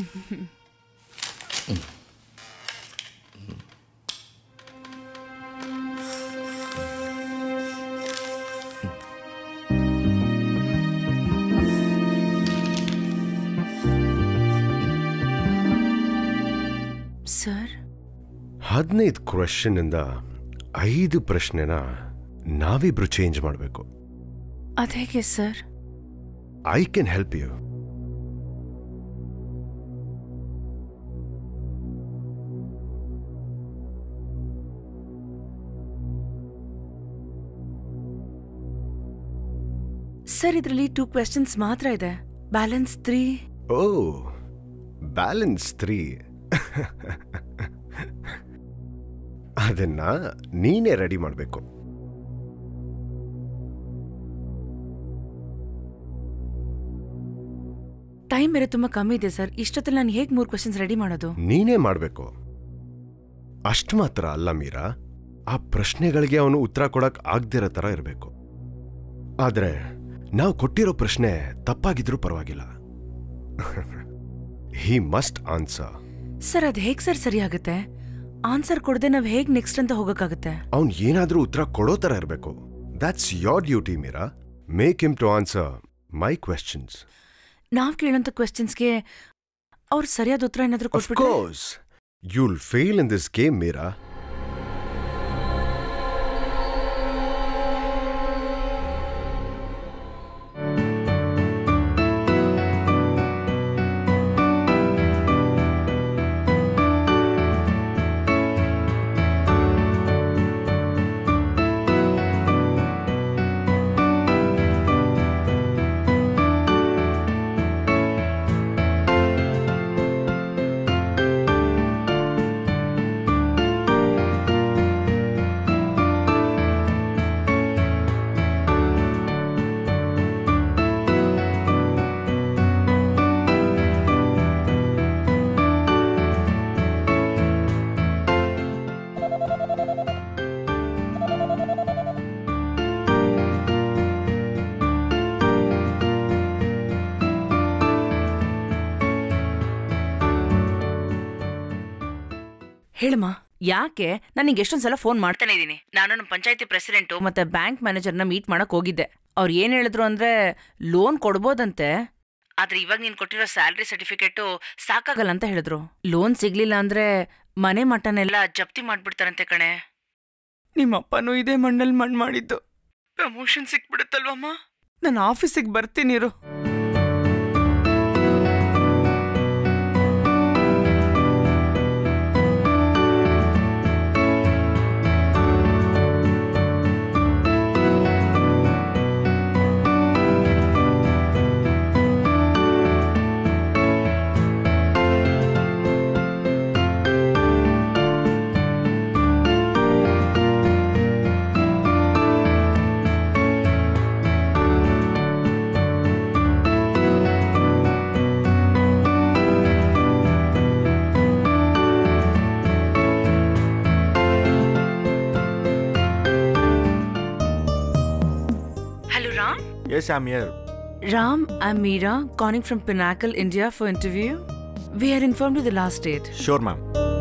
Speaker 3: sir
Speaker 10: ಹದಿನೈದು ಕ್ವೆಶನ್ ಇಂದ ಐದು ಪ್ರಶ್ನೆನ ನಾವಿಬ್ರು ಚೇಂಜ್ ಮಾಡಬೇಕು
Speaker 3: ಅದೇಗೆ sir
Speaker 10: I can help you
Speaker 3: sir ಇದರಲ್ಲಿ ಟೂ ಕ್ವೆಶನ್ಸ್ ಮಾತ್ರ ಇದೆ balance three
Speaker 10: oh balance three ಅದನ್ನ ನೀನೇ ರೆಡಿ ಮಾಡಬೇಕು
Speaker 3: ಟೈಮ್ ಬೇರೆ ತುಂಬಾ ಕಮ್ಮಿ ಇದೆ ಸರ್ ಇಷ್ಟೊತ್ತಲ್ಲಿ ನಾನು ಹೇಗೆ ಮೂರು ಕ್ವೆಶನ್ಸ್ ರೆಡಿ ಮಾಡೋದು
Speaker 10: ನೀನೇ ಮಾಡಬೇಕು ಅಷ್ಟು ಮಾತ್ರ ಅಲ್ಲ ಮೀರಾ ಆ ಪ್ರಶ್ನೆಗಳಿಗೆ ಅವನು ಉತ್ತರ ಕೊಡಕ್ ಆಗ್ದಿರೋ ಥರ ಇರಬೇಕು ಆದ್ರೆ ನಾವು ಕೊಟ್ಟಿರೋ ಪ್ರಶ್ನೆ ತಪ್ಪಾಗಿದ್ರೂ ಪರವಾಗಿಲ್ಲ ಹಿ ಮಸ್ಟ್ ಆನ್ಸರ್
Speaker 3: ಸರ್ ಅದು ಹೇಗೆ ಸರ್ ಸರಿ ಆಗುತ್ತೆ ಆನ್ಸರ್ ಕೊಡದೆ ನಾವು ಹೇಗೆ ನೆಕ್ಸ್ಟ್ ಅಂತ ಹೋಗಕ್ಕಾಗುತ್ತೆ
Speaker 10: ಅವ್ನ್ ಏನಾದ್ರೂ ಉತ್ತರ ಕೊಡೋ ಥರ ಇರಬೇಕು that's your duty Meera make him to answer my questions
Speaker 3: ನಾವ್ ಕೇಳೋಂಥ ಕ್ವೆಶನ್ಸ್ಗೆ ಅವ್ರು ಸರಿಯಾದ ಉತ್ತರ ಏನಾದ್ರೂ
Speaker 10: Of
Speaker 3: ಕೊಟ್ಬಿಟ್ರೆ
Speaker 10: course. You'll fail in this game, Mira.
Speaker 3: ಹೇಳಮ್ಮ ಯಾಕೆ ನಾನು ನಿಂಗೆ ಎಷ್ಟೊಂದ್ ಸಲ ಫೋನ್ ಮಾಡ್ತಾನೆ ಇದ್ದೀನಿ ನಾನು ನಮ್ಮ ಪಂಚಾಯತಿ ಪ್ರೆಸಿಡೆಂಟು ಮತ್ತೆ ಬ್ಯಾಂಕ್ ಮ್ಯಾನೇಜರ್ನ ಮೀಟ್ ಮಾಡಕ್ ಹೋಗಿದ್ದೆ ಅವ್ರು ಏನ್ ಹೇಳಿದ್ರು ಅಂದ್ರೆ ಲೋನ್ ಕೊಡ್ಬೋದಂತೆ ಆದ್ರೆ ಇವಾಗ ನೀನ್ ಕೊಟ್ಟಿರೋ ಸ್ಯಾಲ್ರಿ ಸರ್ಟಿಫಿಕೇಟು ಸಾಕಾಗಲ್ಲ ಅಂತ ಹೇಳಿದ್ರು ಲೋನ್ ಸಿಗ್ಲಿಲ್ಲ ಅಂದ್ರೆ ಮನೆ ಮಟ್ಟನೆಲ್ಲ ಜಪ್ತಿ ಮಾಡ್ಬಿಡ್ತಾರಂತೆ ಕಣೆ ನಿಮ್ಮಪ್ಪನೂ ಇದೇ ಮಣ್ಣಲ್ಲಿ ಮಣ್ಣು ಮಾಡಿದ್ದು ಪ್ರಮೋಷನ್ ಸಿಕ್ಬಿಡುತ್ತಲ್ವಮ್ಮ ನಾನು ಆಫೀಸಿಗೆ ಬರ್ತೀನಿರು hello Ram
Speaker 16: Yes, I'm here.
Speaker 3: Ram, I'm Meera, calling from Pinnacle, India for interview. We are informed of the last date.
Speaker 16: Sure, ma'am.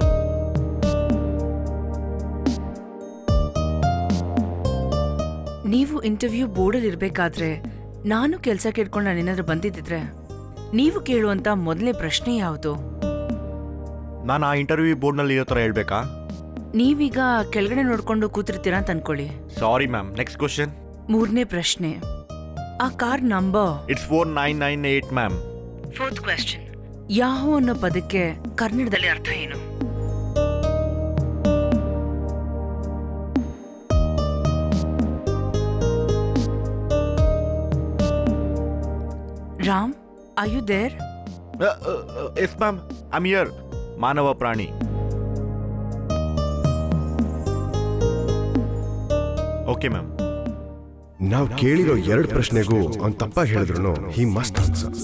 Speaker 3: ನೀವು ಇಂಟರ್ವ್ಯೂ ಬೋರ್ಡಲ್ಲಿ ಇರ್ಬೇಕಾದ್ರೆ ನಾನು ಕೆಲಸ ಕೇಳ್ಕೊಂಡು ನಾನು ಏನಾದ್ರೂ ಬಂದಿದ್ದಿದ್ರೆ ನೀವು ಕೇಳುವಂತ ಮೊದಲನೇ ಪ್ರಶ್ನೆ ಯಾವುದು
Speaker 16: ನಾನು ಆ ಇಂಟರ್ವ್ಯೂ ಬೋರ್ಡ್ನಲ್ಲಿ ಇರೋ ಥರ ಹೇಳ್ಬೇಕಾ
Speaker 3: ನೀವೀಗ ಕೆಳಗಡೆ ನೋಡ್ಕೊಂಡು ಕೂತಿರ್ತೀರಾ ಅಂತ ಅನ್ಕೊಳ್ಳಿ
Speaker 16: ಸಾರಿ ಮ್ಯಾಮ್ ನೆಕ್ಸ್ಟ್ ಕ್ವಶನ್
Speaker 3: ಮೂರನೇ ಪ್ರಶ್ನೆ ಆ car number
Speaker 16: it's four nine nine eight ma'am
Speaker 3: fourth question Yahoo ಅನ್ನೋ ಪದಕ್ಕೆ ಕನ್ನಡದಲ್ಲಿ ಅರ್ಥ ಏನು Ram I you there
Speaker 16: yes ma'am I'm here ಮಾನವ ಪ್ರಾಣಿ ಓಕೆ ಮ್ಯಾಮ್
Speaker 10: ನಾವು ಕೇಳಿರೋ ಎರಡು ಪ್ರಶ್ನೆಗೂ ಅವ್ನು ತಪ್ಪಾಗಿ ಹೇಳಿದ್ರು ಹಿ ಮಸ್ಟ್ ಆನ್ಸರ್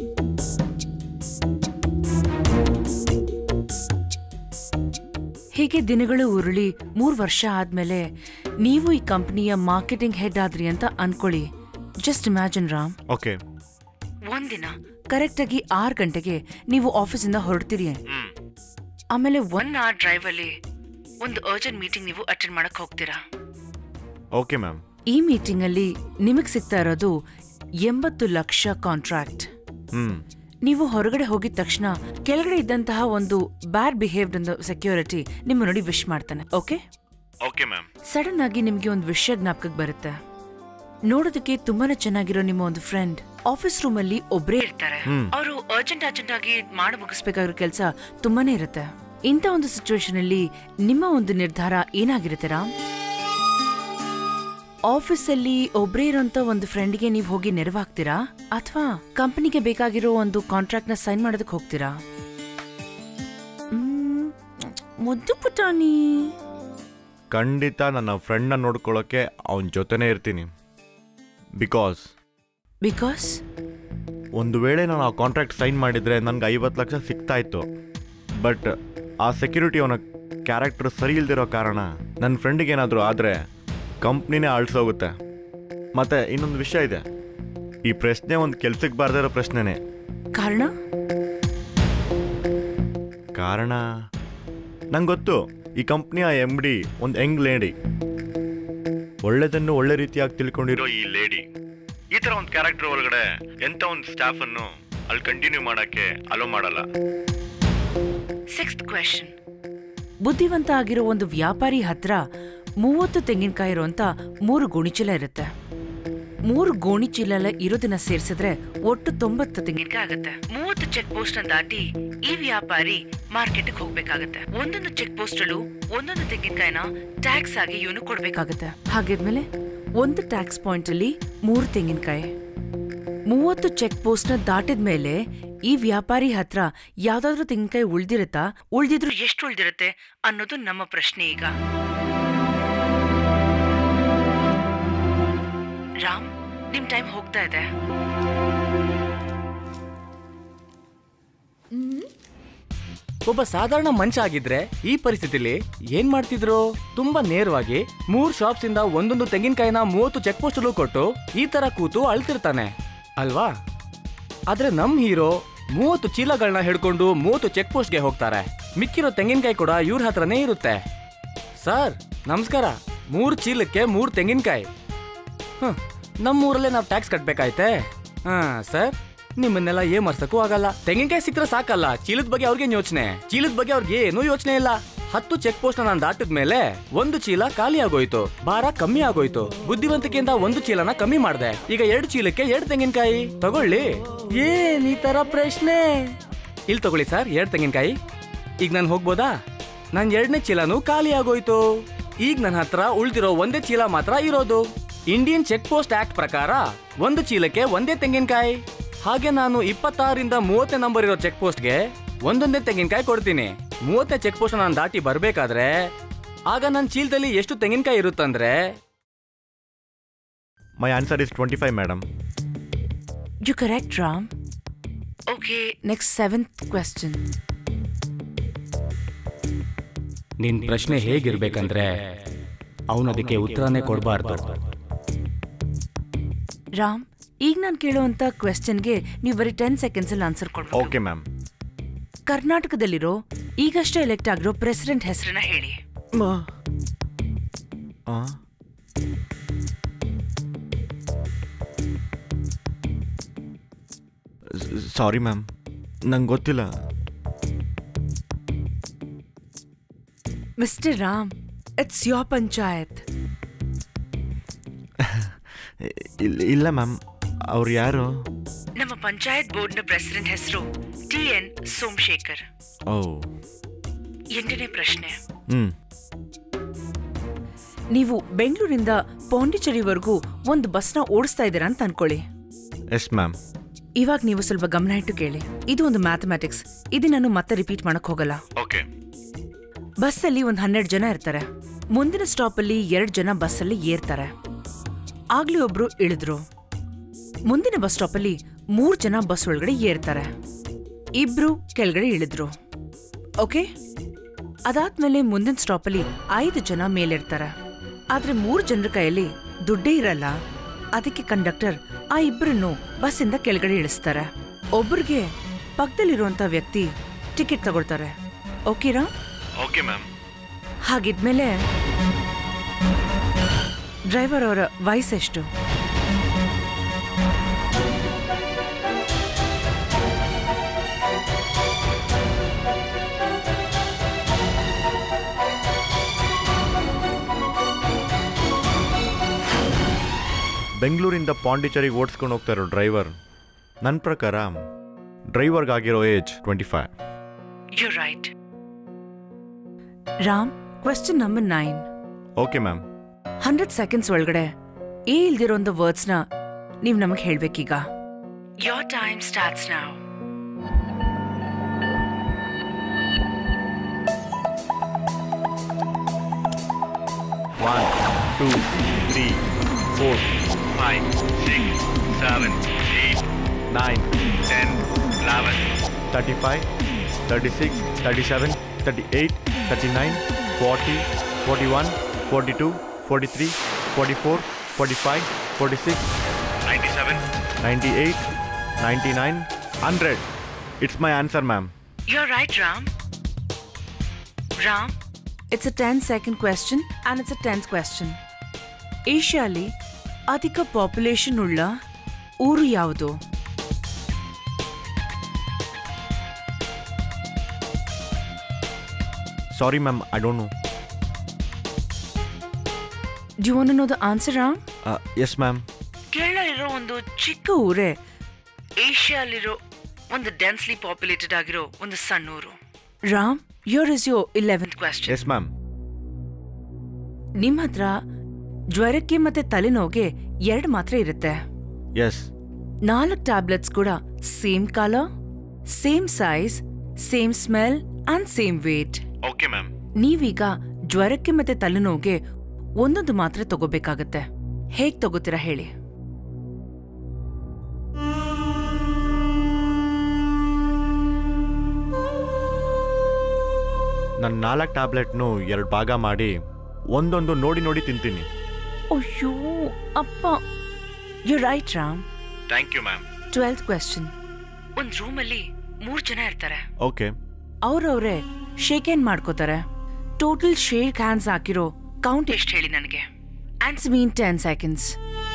Speaker 3: ಹೀಗೆ ದಿನಗಳು ಉರುಳಿ ಮೂರು ವರ್ಷ ಆದ್ಮೇಲೆ ನೀವು ಈ ಕಂಪನಿಯ ಮಾರ್ಕೆಟಿಂಗ್ ಹೆಡ್ ಆದ್ರಿ ಅಂತ ಅನ್ಕೊಳ್ಳಿ ಜಸ್ಟ್ ಇಮ್ಯಾಜಿನ್ ರಾಮ್
Speaker 16: ಓಕೆ
Speaker 3: ಒಂದ್ ಒಂದಿನ ಕರೆಕ್ಟಾಗಿ ಆರು ಗಂಟೆಗೆ ನೀವು ಆಫೀಸಿಂದ ಹೊರಡ್ತೀರಿ ಆಮೇಲೆ ಒನ್ ಅವರ್ ಡ್ರೈವ್ ಅಲ್ಲಿ ಒಂದು ಅರ್ಜೆಂಟ್ ಮೀಟಿಂಗ್ ನೀವು ಅಟೆಂಡ್ ಮಾಡಕ್ ಹೋಗ್ತೀರಾ
Speaker 16: ಓಕೆ ಮ್ಯಾಮ್
Speaker 3: ಈ ಮೀಟಿಂಗ್ ಅಲ್ಲಿ ನಿಮಗ್ ಸಿಗ್ತಾ ಇರೋದು ಎಂಬತ್ತು ಲಕ್ಷ ಕಾಂಟ್ರಾಕ್ಟ್
Speaker 16: ಹ್ಮ್
Speaker 3: ನೀವು ಹೊರಗಡೆ ಹೋಗಿದ ತಕ್ಷಣ ಕೆಳಗಡೆ ಇದ್ದಂತಹ ಒಂದು ಬ್ಯಾಡ್ ಬಿಹೇವ್ಡ್ ಒಂದು ಸೆಕ್ಯೂರಿಟಿ ನಿಮ್ಮ ನೋಡಿ ವಿಶ್ ಮಾಡ್ತಾನೆ ಓಕೆ
Speaker 16: ಓಕೆ ಮ್ಯಾಮ್
Speaker 3: ಸಡನ್ ಆಗಿ ನಿಮ್ಗೆ ಒಂದು ವಿಷಯ ಜ್ಞಾಪಕಕ್ಕೆ ಬರುತ್ತೆ ನೋಡೋದಕ್ಕೆ ತುಂಬಾನೇ ಚೆನ್ನಾಗಿರೋ ನಿಮ್ಮ ಒಂದು ಫ್ರೆಂಡ್ ಆಫೀಸ್ ರೂಮ್ ಅಲ್ಲಿ ಒಬ್ರೇ ಇರ್ತಾರೆ
Speaker 16: ಹ್ಮ್.
Speaker 3: ಅವರು ಅರ್ಜೆಂಟ್ ಅರ್ಜೆಂಟ್ ಆಗಿ ಮಾಡಿ ಮುಗಿಸ್ಬೇಕಾಗಿರೋ ಕೆಲಸ ತುಂಬಾನೇ ಇರುತ್ತೆ ಇಂಥ ಒಂದು ಸಿಚುವೇಶನ್ ಅಲ್ಲಿ ನಿಮ್ಮ ಒಂದು ನಿರ್ಧಾರ ಏನಾಗಿರುತ್ತೆ ರಾಮ್ ಆಫೀಸಲ್ಲಿ ಒಬ್ರೇ ಇರೋಂತ ಒಂದು ಫ್ರೆಂಡ್ಗೆ ನೀವು ಹೋಗಿ ನೆರವಾಗ್ತೀರಾ ಅಥವಾ ಕಂಪನಿಗೆ ಬೇಕಾಗಿರೋ ಒಂದು ಕಾಂಟ್ರಾಕ್ಟ್ ನ ಸೈನ್ ಮಾಡೋದಕ್ಕೆ ಹೋಗ್ತೀರಾ ಮ್ಮ್, ಮುದ್ದು ಪುಟಾಣಿ
Speaker 16: ಖಂಡಿತ ನನ್ನ ಫ್ರೆಂಡ್ನ ನೋಡ್ಕೊಳ್ಳೋಕೆ ಅವನ ಜೊತೆನೇ ಇರ್ತೀನಿ ಬಿಕಾಸ್
Speaker 3: ಬಿಕಾಸ್
Speaker 16: ಒಂದು ವೇಳೆ ನಾನು ಆ ಕಾಂಟ್ರಾಕ್ಟ್ ಸೈನ್ ಮಾಡಿದರೆ ನನಗೆ ಐವತ್ತು ಲಕ್ಷ ಸಿಗ್ತಾ ಇತ್ತು ಬಟ್ ಆ ಸೆಕ್ಯೂರಿಟಿ ಅವನ ಕ್ಯಾರೆಕ್ಟರ್ ಸರಿ ಇಲ್ದಿರೋ ಕಾರಣ ನನ್ನ ಫ್ರೆಂಡಿಗೆ ಏನಾದರೂ ಆದರೆ ಕಂಪ್ನಿನೇ ಅಳಿಸೋಗುತ್ತೆ ಮತ್ತು ಇನ್ನೊಂದು ವಿಷಯ ಇದೆ ಈ ಪ್ರಶ್ನೆ ಒಂದು ಕೆಲ್ಸಕ್ಕೆ ಬಾರ್ದೇ ಇರೋ ಪ್ರಶ್ನೆನೇ
Speaker 3: ಕಾರಣ
Speaker 16: ಕಾರಣ ನಂಗೆ ಗೊತ್ತು ಈ ಕಂಪ್ನಿಯ ಎಮ್ ಡಿ ಒಂದು ಯಂಗ್ ಲೇಡಿ ಒಳ್ಳೆದನ್ನು ಒಳ್ಳೆ ರೀತಿಯಾಗಿ ತಿಳ್ಕೊಂಡಿರೋ ಈ ಲೇಡಿ ಈ ಥರ ಒಂದು ಕ್ಯಾರೆಕ್ಟರ್ ಒಳಗಡೆ ಎಂಥ ಒಂದು ಸ್ಟಾಫನ್ನು ಅಲ್ಲಿ ಕಂಟಿನ್ಯೂ ಮಾಡೋಕ್ಕೆ ಅಲೋ ಮಾಡಲ್ಲ
Speaker 3: ಸಿಕ್ಸ್ತ್ ಕ್ವೆಶನ್ ಬುದ್ಧಿವಂತ ಆಗಿರೋ ಒಂದು ವ್ಯಾಪಾರಿ ಹತ್ರ ಮೂವತ್ತು ತೆಂಗಿನಕಾಯಿ ಇರುವಂತ ಮೂರು ಗೋಣಿಚೀಲ ಇರುತ್ತೆ ಮೂರು ಗೋಣಿಚೀಲ ಎಲ್ಲ ಇರೋದನ್ನ ಸೇರ್ಸಿದ್ರೆ ಒಟ್ಟು ತೊಂಬತ್ತು ತೆಂಗಿನಕಾಯಿ ಆಗುತ್ತೆ ಮೂವತ್ತು ಚೆಕ್ ಪೋಸ್ಟ್ ನ ದಾಟಿ ಈ ವ್ಯಾಪಾರಿ ಮಾರ್ಕೆಟ್ ಹೋಗ್ಬೇಕಾಗತ್ತೆ ಒಂದೊಂದು ಚೆಕ್ ಪೋಸ್ಟ್ ಅಲ್ಲೂ ಒಂದೊಂದು ತೆಂಗಿನಕಾಯಿನ ಟ್ಯಾಕ್ಸ್ ಆಗಿ ಇವನು ಕೊಡ್ಬೇಕಾಗತ್ತೆ ಹಾಗಿದ್ಮೇಲೆ ಒಂದು ಟ್ಯಾಕ್ಸ್ ಪಾಯಿಂಟ್ ಅಲ್ಲಿ ಮೂರು ತೆಂಗಿನಕಾಯಿ ಮೂವತ್ತು ಚೆಕ್ ಪೋಸ್ಟ್ ನ ದಾಟಿದ ಮೇಲೆ ಈ ವ್ಯಾಪಾರಿ ಹತ್ರ ಯಾವ್ದಾದ್ರೂ ತೆಂಗಿನಕಾಯಿ ಉಳ್ದಿರುತ್ತಾ ಉಳ್ದಿದ್ರು ಎಷ್ಟು ಉಳ್ದಿರುತ್ತೆ ಅನ್ನೋದು ನಮ್ಮ ಪ್ರಶ್ನೆ ಈಗ ರಾಮ್ ನಿಮ್ ಟೈಮ್ ಹೋಗ್ತಾ ಇದೆ
Speaker 1: ಒಬ್ಬ ಸಾಧಾರಣ ಮನುಷ್ಯ ಆಗಿದ್ರೆ ಈ ಪರಿಸ್ಥಿತಿಲಿ ಏನ್ ಮಾಡ್ತಿದ್ರು ತುಂಬಾ ನೇರವಾಗಿ ಮೂರ್ ಶಾಪ್ಸ್ ಇಂದ ಒಂದೊಂದು ತೆಂಗಿನಕಾಯಿನ ಮೂವತ್ತು ಚೆಕ್ ಪೋಸ್ಟ್ ಕೊಟ್ಟು ಈ ತರ ಕೂತು ಅಳ್ತಿರ್ತಾನೆ ಅಲ್ವಾ ಆದ್ರೆ ನಮ್ ಹೀರೋ ಮೂವತ್ತು ಚೀಲಗಳನ್ನ ಹಿಡ್ಕೊಂಡು ಮೂವತ್ತು ಚೆಕ್ ಪೋಸ್ಟ್ಗೆ ಹೋಗ್ತಾರೆ ಮಿಕ್ಕಿರೋ ತೆಂಗಿನಕಾಯಿ ಕೂಡ ಇವ್ರ ಹತ್ರನೇ ಇರುತ್ತೆ ಸರ್ ನಮಸ್ಕಾರ ಮೂರ್ ಚೀಲಕ್ಕೆ ಮೂರ್ ತೆಂಗಿನಕಾಯಿ ಹ್ಮ್ ನಮ್ಮೂರಲ್ಲೇ ನಾವು ಟ್ಯಾಕ್ಸ್ ಕಟ್ಬೇಕಾಯ್ತೆ ಹಾ ಸರ್ ನಿಮ್ಮನ್ನೆಲ್ಲ ಏನ್ ಮಾಡ್ಸಕ್ಕೂ ಆಗಲ್ಲ ತೆಂಗಿನಕಾಯಿ ಸಿಕ್ಕರೆ ಸಾಕಲ್ಲ ಚೀಲದ ಬಗ್ಗೆ ಅವ್ರಿಗೆ ಯೋಚನೆ ಚೀಲದ ಬಗ್ಗೆ ಅವ್ರಿಗೆ ಏನೂ ಯೋಚನೆ ಇಲ್ಲ ಹತ್ತು ಚೆಕ್ ಪೋಸ್ಟ್ ನಾನು ದಾಟಿದ ಮೇಲೆ ಒಂದು ಚೀಲ ಖಾಲಿ ಆಗೋಯ್ತು ಭಾರ ಕಮ್ಮಿ ಆಗೋಯ್ತು ಬುದ್ಧಿವಂತಿಕೆಯಿಂದ ಒಂದು ಚೀಲನ ಕಮ್ಮಿ ಮಾಡ್ದೆ ಈಗ ಎರಡು ಚೀಲಕ್ಕೆ ಎರಡು ತೆಂಗಿನಕಾಯಿ ತಗೊಳ್ಳಿ ಏನ್ ಈ ತರ ಪ್ರಶ್ನೆ ಇಲ್ಲಿ ತಗೊಳ್ಳಿ ಸರ್ ಎರಡು ತೆಂಗಿನಕಾಯಿ ಈಗ ನಾನು ಹೋಗ್ಬೋದಾ ನನ್ ಎರಡನೇ ಚೀಲನೂ ಖಾಲಿ ಆಗೋಯ್ತು ಈಗ ನನ್ನ ಹತ್ರ ಉಳ್ದಿರೋ ಒಂದೇ ಚೀಲ ಮಾತ್ರ ಇರೋದು ಇಂಡಿಯನ್ ಚೆಕ್ ಪೋಸ್ಟ್ ಆಕ್ಟ್ ಪ್ರಕಾರ ಒಂದು ಚೀಲಕ್ಕೆ ಒಂದೇ ತೆಂಗಿನಕಾಯಿ ಹಾಗೆ ನಾನು ಇಪ್ಪತ್ತಾರರಿಂದ ಮೂವತ್ತನೇ ನಂಬರ್ ಇರೋ ಚೆಕ್ ಪೋಸ್ಟ್ಗೆ ಒಂದೊಂದೇ ತೆಂಗಿನಕಾಯಿ ಕೊಡ್ತೀನಿ ಮೂವತ್ತನೇ ಚೆಕ್ ಪೋಸ್ಟ್ ನಾನು ದಾಟಿ ಬರ್ಬೇಕಾದ್ರೆ ಆಗ ನನ್ನ ಚೀಲದಲ್ಲಿ ಎಷ್ಟು ತೆಂಗಿನಕಾಯಿ ಇರುತ್ತಂದ್ರೆ
Speaker 16: my answer is twenty five madam
Speaker 3: you correct Ram okay next seventh question
Speaker 1: ನಿನ್ ಪ್ರಶ್ನೆ ಹೇಗಿರ್ಬೇಕಂದ್ರೆ ಅವನು ಅದಕ್ಕೆ ಉತ್ತರನೇ ಕೊಡಬಾರ್ದು
Speaker 3: ರಾಮ್ ಈಗ ನಾನು ಕೇಳುವಂತ ಕ್ವೆಶ್ಚನ್ಗೆ ನೀವು ಬರೀ ಟೆನ್ ಸೆಕೆಂಡ್ಸ್ ಅಲ್ಲಿ ಆನ್ಸರ್ ಕೊಡ್ಬೇಕು
Speaker 16: ಓಕೆ ಮ್ಯಾಮ್
Speaker 3: ಕರ್ನಾಟಕದಲ್ಲಿರೋ ಈಗಷ್ಟೇ ಎಲೆಕ್ಟ್ ಆಗಿರೋ ಪ್ರೆಸಿಡೆಂಟ್ ಹೆಸರನ್ನ ಹೇಳಿ
Speaker 16: ಸಾರಿ ಮ್ಯಾಮ್ ನಂಗೆ ಗೊತ್ತಿಲ್ಲ
Speaker 3: mister Ram it's your panchayat
Speaker 16: ಇಲ್ಲ- ಇಲ್ಲ ಮ್ಯಾಮ್ ಅವ್ರು ಯಾರು
Speaker 3: ನಮ್ಮ ಪಂಚಾಯತ್ ಬೋರ್ಡ್ನ ಪ್ರೆಸಿಡೆಂಟ್ ಹೆಸರು ಟಿ ಎನ್ ಸೋಮಶೇಖರ್
Speaker 16: ಓ
Speaker 3: ಎಂಟನೇ ಪ್ರಶ್ನೆ
Speaker 16: ಹ್ಞೂ
Speaker 3: ನೀವು ಬೆಂಗಳೂರಿಂದ ಪಾಂಡಿಚೇರಿವರೆಗೂ ಒಂದು ಬಸ್ನ ಓಡಿಸ್ತಾ ಇದ್ದೀರಾ ಅಂತ ಅನ್ಕೊಳ್ಳಿ
Speaker 16: ಎಸ್ ಮ್ಯಾಮ್
Speaker 3: ಇವಾಗ ನೀವು ಸ್ವಲ್ಪ ಗಮನ ಇಟ್ಟು ಕೇಳಿ ಇದು ಒಂದು ಮ್ಯಾಥಮೆಟಿಕ್ಸ್ ಇದು ನಾನು ಮತ್ತೆ ರಿಪೀಟ್ ಮಾಡಕ್ ಹೋಗಲ್ಲ
Speaker 16: ಓಕೆ
Speaker 3: ಬಸ್ಸಲ್ಲಿ ಒಂದು ಹನ್ನೆರಡು ಜನ ಇರ್ತಾರೆ ಮುಂದಿನ ಸ್ಟಾಪಲ್ಲಿ ಎರಡು ಜನ ಬಸ್ಸಲ್ಲಿ ಏರ್ತಾರೆ ಆಗ್ಲಿ ಒಬ್ರು ಇಳಿದ್ರು ಮುಂದಿನ ಬಸ್ ಸ್ಟಾಪಲ್ಲಿ ಮೂರ್ ಜನ ಬಸ್ ಒಳಗಡೆ ಏರ್ತಾರೆ ಇಬ್ರು ಕೆಳಗಡೆ ಇಳಿದ್ರು ಓಕೆ ಅದಾದ್ಮೇಲೆ ಮುಂದಿನ ಸ್ಟಾಪಲ್ಲಿ ಐದು ಜನ ಮೇಲಿರ್ತಾರೆ ಆದ್ರೆ ಮೂರ್ ಜನರ ಕೈಯಲ್ಲಿ ದುಡ್ಡೇ ಇರಲ್ಲ ಅದಕ್ಕೆ ಕಂಡಕ್ಟರ್ ಆ ಇಬ್ಬರನ್ನು ಬಸ್ಸಿಂದ ಕೆಳಗಡೆ ಇಳಿಸ್ತಾರೆ ಒಬ್ರಿಗೆ ಪಕ್ಕದಲ್ಲಿರುವಂತ ವ್ಯಕ್ತಿ ಟಿಕೆಟ್ ತಗೊಳ್ತಾರೆ ಓಕೆರಾ
Speaker 16: ಓಕೆ ಮ್ಯಾಮ್
Speaker 3: ಹಾಗಿದ್ಮೇಲೆ ಡ್ರೈವರ್ ಅವರ ವಯಸ್ಸೆಷ್ಟು
Speaker 16: ಬೆಂಗಳೂರಿಂದ ಪಾಂಡಿಚೇರಿಗೆ ಓಡಿಸ್ಕೊಂಡು ಹೋಗ್ತಾ ಇರೋ ಡ್ರೈವರ್ ನನ್ನ ಪ್ರಕಾರ ಡ್ರೈವರ್ಗಾಗಿರೋ age twenty five
Speaker 3: you right Ram question number nine
Speaker 16: okay ma'am
Speaker 3: hundred seconds ಒಳಗಡೆ ಏ ಇಲ್ದಿರೋಂಥ ವರ್ಡ್ಸ್ನ ನೀವು ನಮಗೆ ಹೇಳ್ಬೇಕೀಗ ಯೋರ್ ಟೈಮ್ ಸ್ಟಾರ್ಟ್ಸ್ ನಾವ್
Speaker 16: one two three four five six seven eight nine ten eleven thirty five thirty six thirty seven thirty eight thirty nine forty forty one forty two forty three forty four forty five forty six ninety seven ninety eight ninety nine hundred it's my answer ma'am
Speaker 3: You're right, Ram. Ram, it's a 10 second question and it's a 10th question. ಏಷ್ಯಾಲಿ ಅಧಿಕ population ಉಳ್ಳ ಊರು ಯಾವುದು
Speaker 16: sorry ma'am I don't know
Speaker 3: do want know the answer Ram
Speaker 16: yes ma'am
Speaker 3: ಕೇರಳಲ್ಲಿರೋ ಒಂದು ಚಿಕ್ಕ ಊರೇ ಏಷ್ಯಾಲಿರೋ ಒಂದು ಡೆನ್ಸ್ಲಿ ಪಾಪ್ಯುಲೇಟೆಡ್ ಆಗಿರೋ ಒಂದು ಸಣ್ಣ ಊರು Ram your is your eleventh question
Speaker 16: yes ma'am
Speaker 3: ನಿಮ್ಮ ಹತ್ರ ಜ್ವರಕ್ಕೆ ಮತ್ತೆ ತಲೆನೋವಿಗೆ ಎರಡು ಮಾತ್ರೆ ಇರುತ್ತೆ
Speaker 16: ಎಸ್
Speaker 3: ನಾಲ್ಕು ಟ್ಯಾಬ್ಲೆಟ್ಸ್ ಕೂಡ same colour same size same smell and same weight
Speaker 16: okay ma'am
Speaker 3: ನೀವೀಗ ಜ್ವರಕ್ಕೆ ಮತ್ತೆ ತಲೆನೋವಿಗೆ ಒಂದೊಂದು ಮಾತ್ರೆ ತಗೋಬೇಕಾಗತ್ತೆ ಹೇಗ್ ತಗೋತೀರಾ ಹೇಳಿ
Speaker 16: ನಾನು ನಾಲ್ಕು ಟ್ಯಾಬ್ಲೆಟ್ನು ಎರಡು ಭಾಗ ಮಾಡಿ ಒಂದೊಂದು ನೋಡಿ ನೋಡಿ ತಿಂತೀನಿ
Speaker 3: ಅಯ್ಯೋ ಅಪ್ಪ you right Ram
Speaker 16: thank you ma'am
Speaker 3: twelfth question ಒಂದ್ ರೂಮಲ್ಲಿ ಮೂರ್ ಜನ ಇರ್ತಾರೆ
Speaker 16: ಓಕೆ
Speaker 3: ಅವ್ರವ್ರೆ ಶೇಕ್ ಹ್ಯಾಂಡ್ ಮಾಡ್ಕೋತಾರೆ ಟೋಟಲ್ ಶೇಕ್ ಹ್ಯಾಂಡ್ಸ್ ಹಾಕಿರೋ ಕೌಂಟ್ ಎಷ್ಟು ಹೇಳಿ ನನಗೆ ಆನ್ಸ್ ಮೀನ್ ಟೆನ್ ಸೆಕೆಂಡ್ಸ್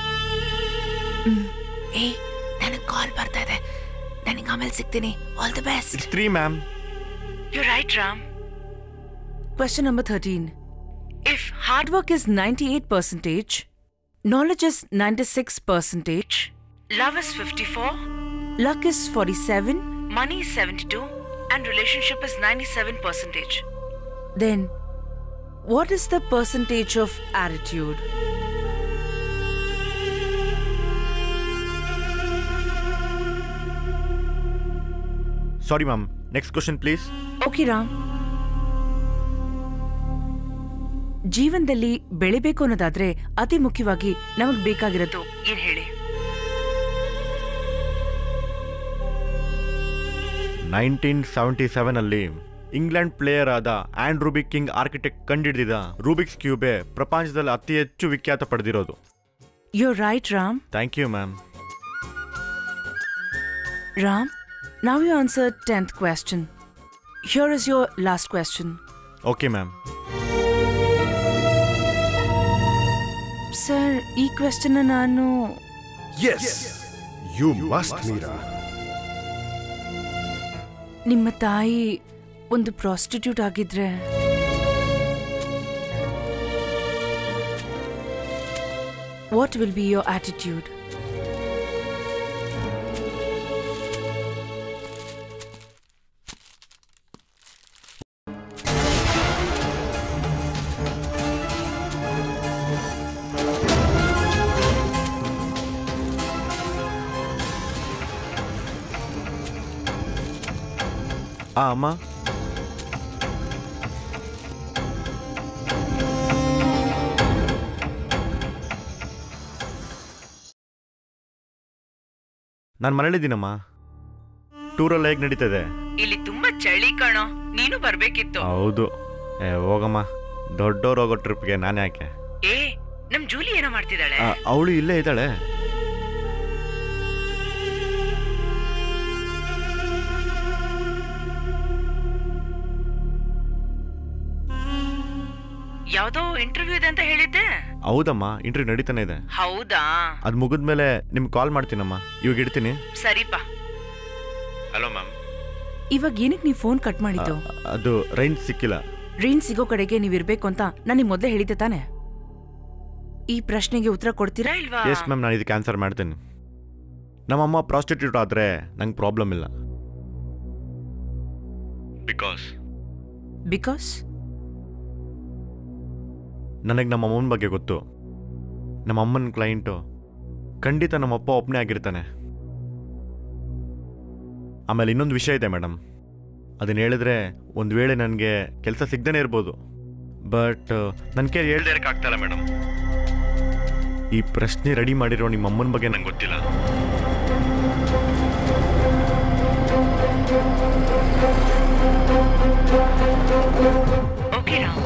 Speaker 3: ಏ ನನಗೆ ಕಾಲ್ ಬರ್ತಾ ಇದೆ ನನಗೆ ಆಮೇಲೆ ಸಿಗ್ತೀನಿ all the best
Speaker 16: it's three ma'am
Speaker 3: you right Ram question number thirteen if hard work is ninety eight percentage knowledge is ninety six percentage love is fifty four luck is forty seven money is seventy two and relationship is ninety seven percentage then what is the percentage of attitude
Speaker 16: sorry ma'am next question please
Speaker 3: okay Ram ಜೀವನದಲ್ಲಿ ಬೆಳಿಬೇಕು ಅನ್ನೋದಾದ್ರೆ ಅತಿ ಮುಖ್ಯವಾಗಿ ನಮಗ್ ಬೇಕಾಗಿರೋದು ಏನ್ ಹೇಳಿ
Speaker 16: nineteen seventy ಸೆವೆನಲ್ಲಿ ಇಂಗ್ಲೆಂಡ್ ಪ್ಲೇಯರ್ ಆದ ಆ್ಯಂಡ್ ರೂಬಿಕ್ ಕಿಂಗ್ ಆರ್ಕಿಟೆಕ್ಟ್ ಕಂಡಿಡಿದ ರೂಬಿಕ್ಸ್ ಕ್ಯೂಬೆ ಪ್ರಪಂಚದಲ್ಲಿ ಅತಿ ಹೆಚ್ಚು ವಿಖ್ಯಾತ ಪಡೆದಿರೋದು
Speaker 3: you right Ram
Speaker 16: thank you ma'am
Speaker 3: Ram ನಾವ್ you answer tenth question here is your last question
Speaker 16: okay ma'am
Speaker 3: sir ಈ ಕ್ವೆಶ್ಚನ್ ನಾನು
Speaker 5: ಎಸ್ ಯು ಮಸ್ಟ್ ಮೀರಾ
Speaker 3: ನಿಮ್ಮ ತಾಯಿ ಒಂದು ಪ್ರಾಸ್ಟಿಟ್ಯೂಟ್ ಆಗಿದ್ರೆ what will be your attitude
Speaker 16: ಆ ಅಮ್ಮ ನಾನು ಮನೇಲಿದ್ದೀನಮ್ಮ ಟೂರಲ್ಲಿ ಹೇಗೆ ನಡೀತದೆ
Speaker 3: ಇಲ್ಲಿ ತುಂಬಾ ಚಳಿ ಕಣೋ ನೀನು ಬರ್ಬೇಕಿತ್ತು
Speaker 16: ಹೌದು ಏ ಹೋಗಮ್ಮ ದೊಡ್ಡೋರು ಹೋಗೋ ಟ್ರಿಪ್ಗೆ ನಾನು ಯಾಕೆ
Speaker 3: ಏ ನಮ್ ಜೂಲಿ ಏನೋ
Speaker 14: ಏನ ಮಾಡ್ತಿದ್ದಾಳೆ
Speaker 16: ಅವಳು ಇಲ್ಲೇ ಇದ್ದಾಳೆ
Speaker 14: ಯಾವ್ದೋ ಇಂಟರ್ವ್ಯೂ ಇದೆ ಅಂತ ಹೇಳಿದ್ದೆ
Speaker 16: ಹೌದಮ್ಮ ಇಂಟರ್ವ್ಯೂ ನಡೀತಾನೆ ಇದೆ
Speaker 14: ಹೌದಾ
Speaker 16: ಅದು ಮುಗಿದ್ಮೇಲೆ ನಿಮ್ಗೆ ಕಾಲ್ ಮಾಡ್ತೀನಮ್ಮ ಇವಾಗ ಇಡ್ತೀನಿ
Speaker 14: ಸರಿಪ
Speaker 16: ಹಲೋ ಮ್ಯಾಮ್
Speaker 3: ಇವಾಗ ಏನಕ್ಕೆ ನೀವು ಫೋನ್ ಕಟ್ ಮಾಡಿದ್ದು
Speaker 16: ಅದು ರೈನ್ ಸಿಕ್ಕಿಲ್ಲ
Speaker 3: ರೀನ್ ಸಿಗೋ ಕಡೆಗೆ ನೀವ್ ಇರ್ಬೇಕು ಅಂತ ನಾನು ನಿಮ್ ಮೊದಲೇ ಹೇಳಿದ್ದೆ ತಾನೆ ಈ ಪ್ರಶ್ನೆಗೆ ಉತ್ತರ ಕೊಡ್ತೀರಾ ಇಲ್ವಾ
Speaker 16: ಎಸ್ ಮ್ಯಾಮ್ ನಾನು ಇದಕ್ಕೆ ಆನ್ಸರ್ ಮಾಡ್ತೀನಿ ನಮ್ಮಮ್ಮ ಪ್ರಾಸ್ಟಿಟ್ಯೂಟ್ ಆದರೆ ನಂಗೆ ಪ್ರಾಬ್ಲಮ್ ಇಲ್ಲ ಬಿಕಾಸ್
Speaker 3: ಬಿಕಾಸ್
Speaker 16: ನನಗೆ ನಮ್ಮ ಅಮ್ಮನ ಬಗ್ಗೆ ಗೊತ್ತು ನಮ್ಮ ಅಮ್ಮನ ಕ್ಲೈಂಟು ಖಂಡಿತ ನಮ್ಮಪ್ಪ ಒಬ್ಬನೇ ಆಗಿರ್ತಾನೆ ಆಮೇಲೆ ಇನ್ನೊಂದು ವಿಷಯ ಇದೆ ಮೇಡಮ್ ಅದನ್ನ ಹೇಳಿದ್ರೆ ಒಂದು ವೇಳೆ ನನಗೆ ಕೆಲಸ ಸಿಗ್ದೇ ಇರ್ಬೋದು ಬಟ್ ನನ್ನ ಕೈ ಹೇಳ್ದೆ ಆಗ್ತಾಯಿಲ್ಲ ಮೇಡಮ್ ಈ ಪ್ರಶ್ನೆ ರೆಡಿ ಮಾಡಿರೋ ನಿಮ್ಮ ಅಮ್ಮನ ಬಗ್ಗೆ ನಂಗೆ ಗೊತ್ತಿಲ್ಲ
Speaker 14: ಓಕೆ ರಾಮ್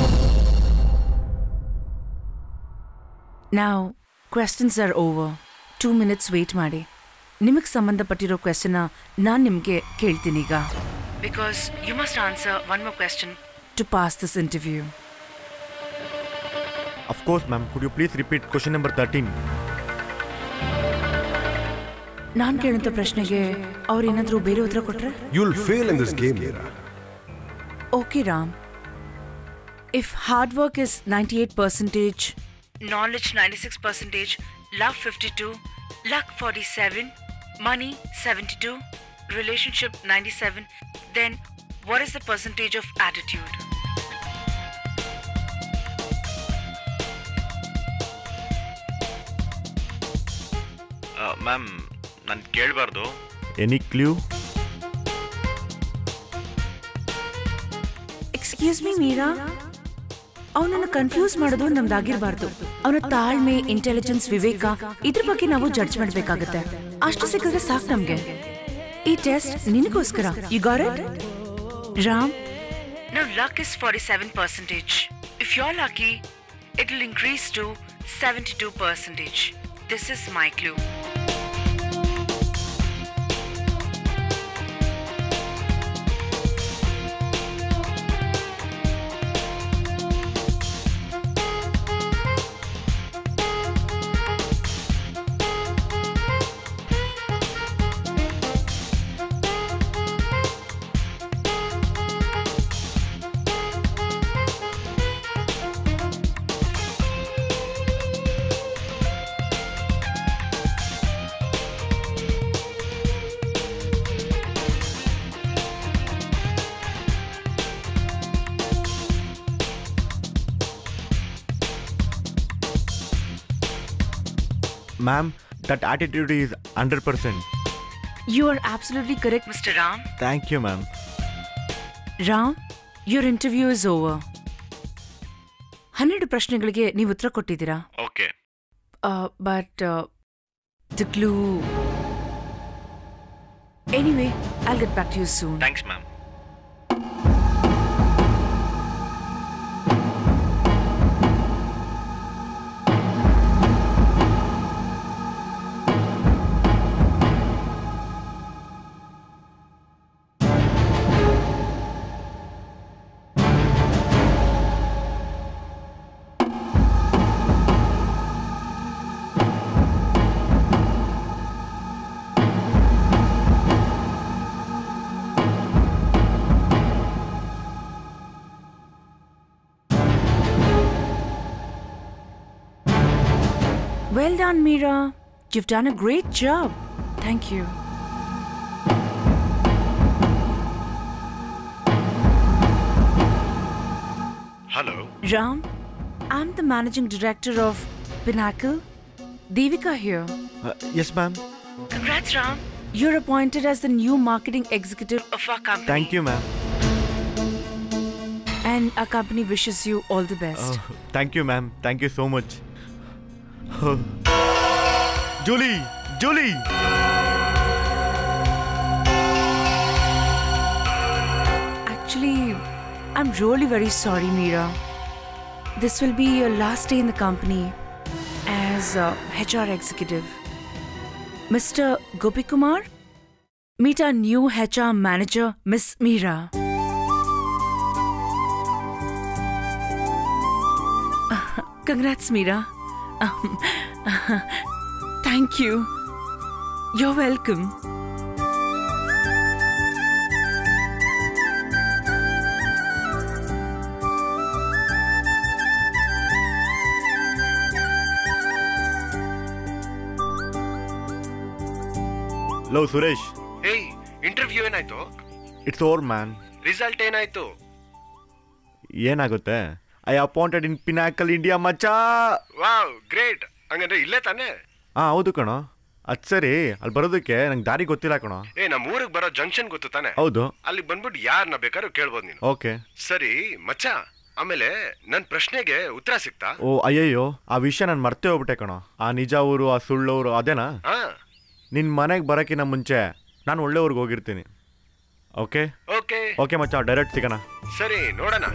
Speaker 3: ನಾವು questions are over two minutes wait ಮಾಡಿ ನಿಮಗೆ ಸಂಬಂಧಪಟ್ಟಿರೋ ಕ್ವೆಶನ್ನ ನಾನು ನಿಮಗೆ ಕೇಳ್ತೀನಿ ಈಗ because you must answer one more question to pass this interview
Speaker 16: of course ma'am could you please repeat question number thirteen
Speaker 3: ನಾನು ಕೇಳಂತ ಪ್ರಶ್ನೆಗೆ ಅವ್ರೇನಾದರೂ ಬೇರೆ ಉತ್ತರ ಕೊಟ್ರೆ
Speaker 10: You'll fail in this game, Meera.
Speaker 3: Okay, Ram. If hard work is 98 percentage, knowledge 96 percentage, love 52, luck 47, money 72, relationship 97, then what is the percentage of attitude?
Speaker 16: Ma'am ನಾನು ಕೇಳಬಾರ್ದು any clue
Speaker 3: excuse me Meera ಅವನನ್ನ confuse ಮಾಡೋದು ನಮ್ದಾಗಿರ್ಬಾರ್ದು ಅವನ ತಾಳ್ಮೆ intelligence ವಿವೇಕ ಇದ್ರ ಬಗ್ಗೆ ನಾವು judge ಮಾಡ್ಬೇಕಾಗತ್ತೆ ಅಷ್ಟು ಸಿಕ್ಕಿದ್ರೆ ಸಾಕು ನಮ್ಗೆ ಈ ಟೆಸ್ಟ್ ನಿನಗೋಸ್ಕರ you got it Ram Now luck is 47 percentage. If you're lucky, it'll increase to 72 percentage. This is my clue.
Speaker 16: Ma'am that attitude is hundred percent
Speaker 3: You are absolutely correct, Mr. Ram.
Speaker 16: Thank you ma'am
Speaker 3: Ram your interview is over. ಹನ್ನೆರಡು ಪ್ರಶ್ನೆಗಳಿಗೆ ನೀವು ಉತ್ತರ ಕೊಟ್ಟಿದ್ದೀರಾ
Speaker 16: okay
Speaker 3: but the clue anyway I'll get back to you soon
Speaker 16: thanks ma'am
Speaker 3: Well done, Mira. You've done a great job. Thank you.
Speaker 16: Hello
Speaker 3: Ram, I'm the managing director of Pinnacle. Devika here.
Speaker 16: Yes ma'am
Speaker 3: Congrats, Ram. You're appointed as the new marketing executive of our company.
Speaker 16: Thank you ma'am
Speaker 3: And our company wishes you all the best.
Speaker 16: Thank you ma'am thank you so much Julie Julie
Speaker 3: Actually, I'm really very sorry, Mira. This will be your last day in the company. is uh, HR executive. Mr. Gopikumar, meet our new HR manager, Miss Meera. Congrats, Meera. Um, thank you. You're welcome.
Speaker 16: Love Suresh
Speaker 10: ಏಯ್ interview ಏನಾಯ್ತು
Speaker 16: it's over man
Speaker 10: result ಏನಾಯ್ತು
Speaker 16: ಏನಾಗುತ್ತೆ I appointed in Pinnacle India ಮಚ್ಚಾ
Speaker 10: wow great ಹಂಗಂದ್ರೆ ಇಲ್ಲೇ ತಾನೇ
Speaker 16: ಹಾಂ ಹೌದು ಕಣೋ ಅದು ಸರಿ ಅಲ್ಲಿ ಬರೋದಕ್ಕೆ ನಂಗೆ ದಾರಿ ಗೊತ್ತಿಲ್ಲ ಕಣೋ
Speaker 10: ಏ ನಮ್ಮ ಊರಿಗೆ ಬರೋ ಜಂಕ್ಷನ್ ಗೊತ್ತು ತಾನೆ
Speaker 16: ಹೌದು
Speaker 10: ಅಲ್ಲಿ ಬಂದ್ಬಿಟ್ಟು ಯಾರನ್ನ ಬೇಕಾದ್ರೂ ಕೇಳ್ಬೋದು ನೀನು
Speaker 16: ಓಕೆ
Speaker 10: ಸರಿ ಮಚ್ಚ ಆಮೇಲೆ ನನ್ ಪ್ರಶ್ನೆಗೆ ಉತ್ತರ ಸಿಕ್ತಾ
Speaker 16: ಓ ಅಯ್ಯಯ್ಯೋ ಆ ವಿಷಯ ನಾನು ಮರ್ತೇ ಹೋಗ್ಬಿಟ್ಟೆ ಕಣೋ ಆ ನಿಜ ಊರು ಆ ಸುಳ್ಳೂರು ಅದೇನಾ
Speaker 10: ಹಾ
Speaker 16: ನಿನ್ನ ಮನೆಗೆ ಬರೋಕ್ಕಿಂತ ಮುಂಚೆ ನಾನು ಒಳ್ಳೆ ಊರಿಗೆ ಹೋಗಿರ್ತೀನಿ ಓಕೆ
Speaker 10: ಓಕೆ
Speaker 16: ಓಕೆ ಮಚ್ಚ ಡೈರೆಕ್ಟ್ ಸಿಗೋಣ
Speaker 10: ಸರಿ ನೋಡೋಣ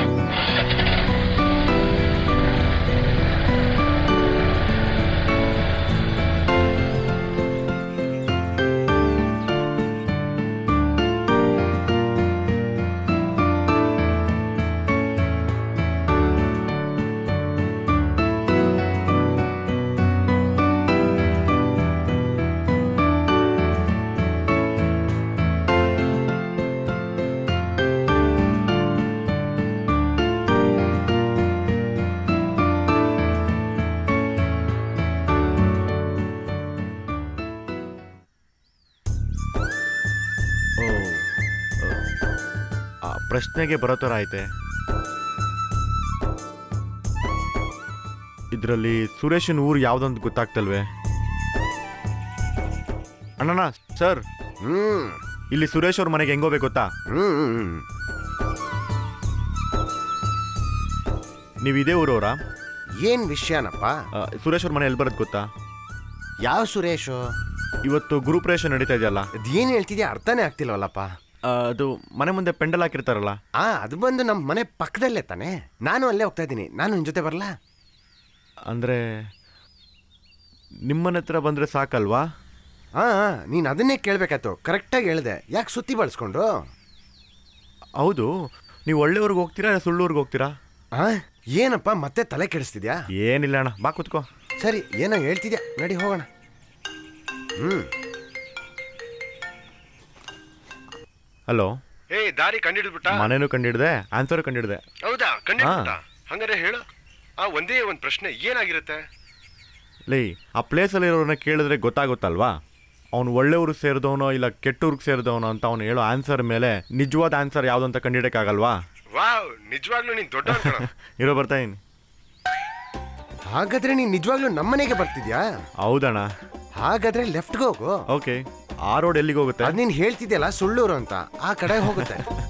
Speaker 16: ಓ ಓ. ಆ ಪ್ರಶ್ನೆಗೆ ಬರೋ ಥರ ಐತೆ ಇದರಲ್ಲಿ ಸುರೇಶನ್ ಊರು ಯಾವ್ದಂತ ಗೊತ್ತಾಗ್ತಲ್ವೇ ಅಣ್ಣನ ಸರ್
Speaker 10: ಹ್ಮ್
Speaker 16: ಇಲ್ಲಿ ಸುರೇಶ್ ಅವ್ರ ಮನೆಗೆ ಹೆಂಗೋಬೇಕು ಗೊತ್ತಾ
Speaker 10: ಹ್ಮ್
Speaker 16: ನೀವು ಇದೇ ಊರವರಾ
Speaker 10: ಏನ್ ವಿಷಯನಪ್ಪ
Speaker 16: ಸುರೇಶ್ ಅವ್ರ ಮನೆ ಎಲ್ಲಿ ಬರೋದು ಗೊತ್ತಾ
Speaker 10: ಯಾವ ಸುರೇಶ್
Speaker 16: ಇವತ್ತು ಗುರುಪ್ರವೇಶ ನಡೀತಾ ಇದೆಯಲ್ಲ
Speaker 10: ಅದೇನ್ ಹೇಳ್ತಿದ್ಯಾ ಅರ್ಥನೇ ಆಗ್ತಿಲ್ವಲ್ಲಪ್ಪ
Speaker 16: ಅದು ಮನೆ ಮುಂದೆ ಪೆಂಡಲ್ ಹಾಕಿರ್ತಾರಲ್ಲ
Speaker 10: ಆ ಅದು ಬಂದು ನಮ್ಮ ಮನೆ ಪಕ್ಕದಲ್ಲೇ ತಾನೆ ನಾನು ಅಲ್ಲೇ ಹೋಗ್ತಾ ಇದ್ದೀನಿ ನಾನು ನಿನ್ ಜೊತೆ ಬರಲಾ
Speaker 16: ಅಂದರೆ ನಿಮ್ಮನೆ ಹತ್ರ ಬಂದರೆ ಸಾಕಲ್ವಾ
Speaker 10: ಹಾ ನೀನು ಅದನ್ನೇ ಕೇಳಬೇಕಾಯ್ತು ಕರೆಕ್ಟಾಗಿ ಹೇಳಿದೆ ಯಾಕೆ ಸುತ್ತಿ ಬಳಸ್ಕೊಂಡು
Speaker 16: ಹೌದು ನೀವು ಒಳ್ಳೆಯವ್ರಿಗೆ ಹೋಗ್ತೀರಾ ಇಲ್ಲ ಸುಳ್ಳೂರ್ಗೆ ಹೋಗ್ತೀರಾ
Speaker 10: ಆ ಏನಪ್ಪ ಮತ್ತೆ ತಲೆ ಕೆಡಿಸ್ತಿದ್ಯಾ
Speaker 16: ಏನಿಲ್ಲ ಅಣ್ಣ ಬಾ ಕೂತ್ಕೋ
Speaker 10: ಸರಿ ಏನೋ ಹೇಳ್ತಿದ್ಯಾ ನಡಿ ಹೋಗೋಣ ಹ್ಮ್
Speaker 16: ಹಲೋ
Speaker 10: ಏ ದಾರಿ ಕಂಡಿಡ್ಬಿಟ್ಟ
Speaker 16: ಮನೇನು ಕಂಡಿಡ್ದೆ ಆನ್ಸರ್ ಕಂಡಿಡ್ದೆ
Speaker 10: ಹೌದಾ ಕಂಡಿಡ್ಬಿಟ್ಟ
Speaker 16: ಹಾ.
Speaker 10: ಹಂಗಾರೆ ಹೇಳು ಆ ಒಂದೇ ಒಂದು ಪ್ರಶ್ನೆ ಏನಾಗಿರುತ್ತೆ
Speaker 16: ಲೇ ಆ ಪ್ಲೇಸಲ್ಲಿರೋರನ್ನ ಕೇಳಿದ್ರೆ ಗೊತ್ತಾಗುತ್ತಲ್ವಾ ಅವ್ನು ಒಳ್ಳೆಯವ್ರಿಗೆ ಸೇರಿದವನೋ ಇಲ್ಲ ಕೆಟ್ಟವ್ರಿಗೆ ಸೇರಿದವನೋ ಅಂತ ಅವ್ನು ಹೇಳೋ ಆನ್ಸರ್ ಮೇಲೆ ನಿಜವಾದ ಆನ್ಸರ್ ಯಾವುದು ಅಂತ ಕಂಡಿಡಕ್ಕಾಗಲ್ವಾ
Speaker 10: ವಾವ್ ನಿಜವಾಗ್ಲೂ ನೀನ್ ದೊಡ್ಡ
Speaker 16: ಇರೋ ಬರ್ತಾ ಇದೀನಿ
Speaker 10: ಹಾಗಾದ್ರೆ ನೀನ್ ನಿಜವಾಗ್ಲೂ ನಮ್ಮನೆಗೆ ಬರ್ತಿದ್ಯಾ
Speaker 16: ಹೌದಣ್ಣ
Speaker 10: ಹಾಗಾದ್ರೆ ಲೆಫ್ಟ್ಗೆ ಹೋಗು
Speaker 16: ಓಕೆ ಆ ರೋಡ್ ಎಲ್ಲಿಗೆ ಹೋಗುತ್ತೆ
Speaker 10: ಅದ್ ನೀನ್ ಹೇಳ್ತಿದ್ಯಲ್ಲ ಸುಳ್ಳೂರು ಅಂತ ಆ ಕಡೆ ಹೋಗುತ್ತೆ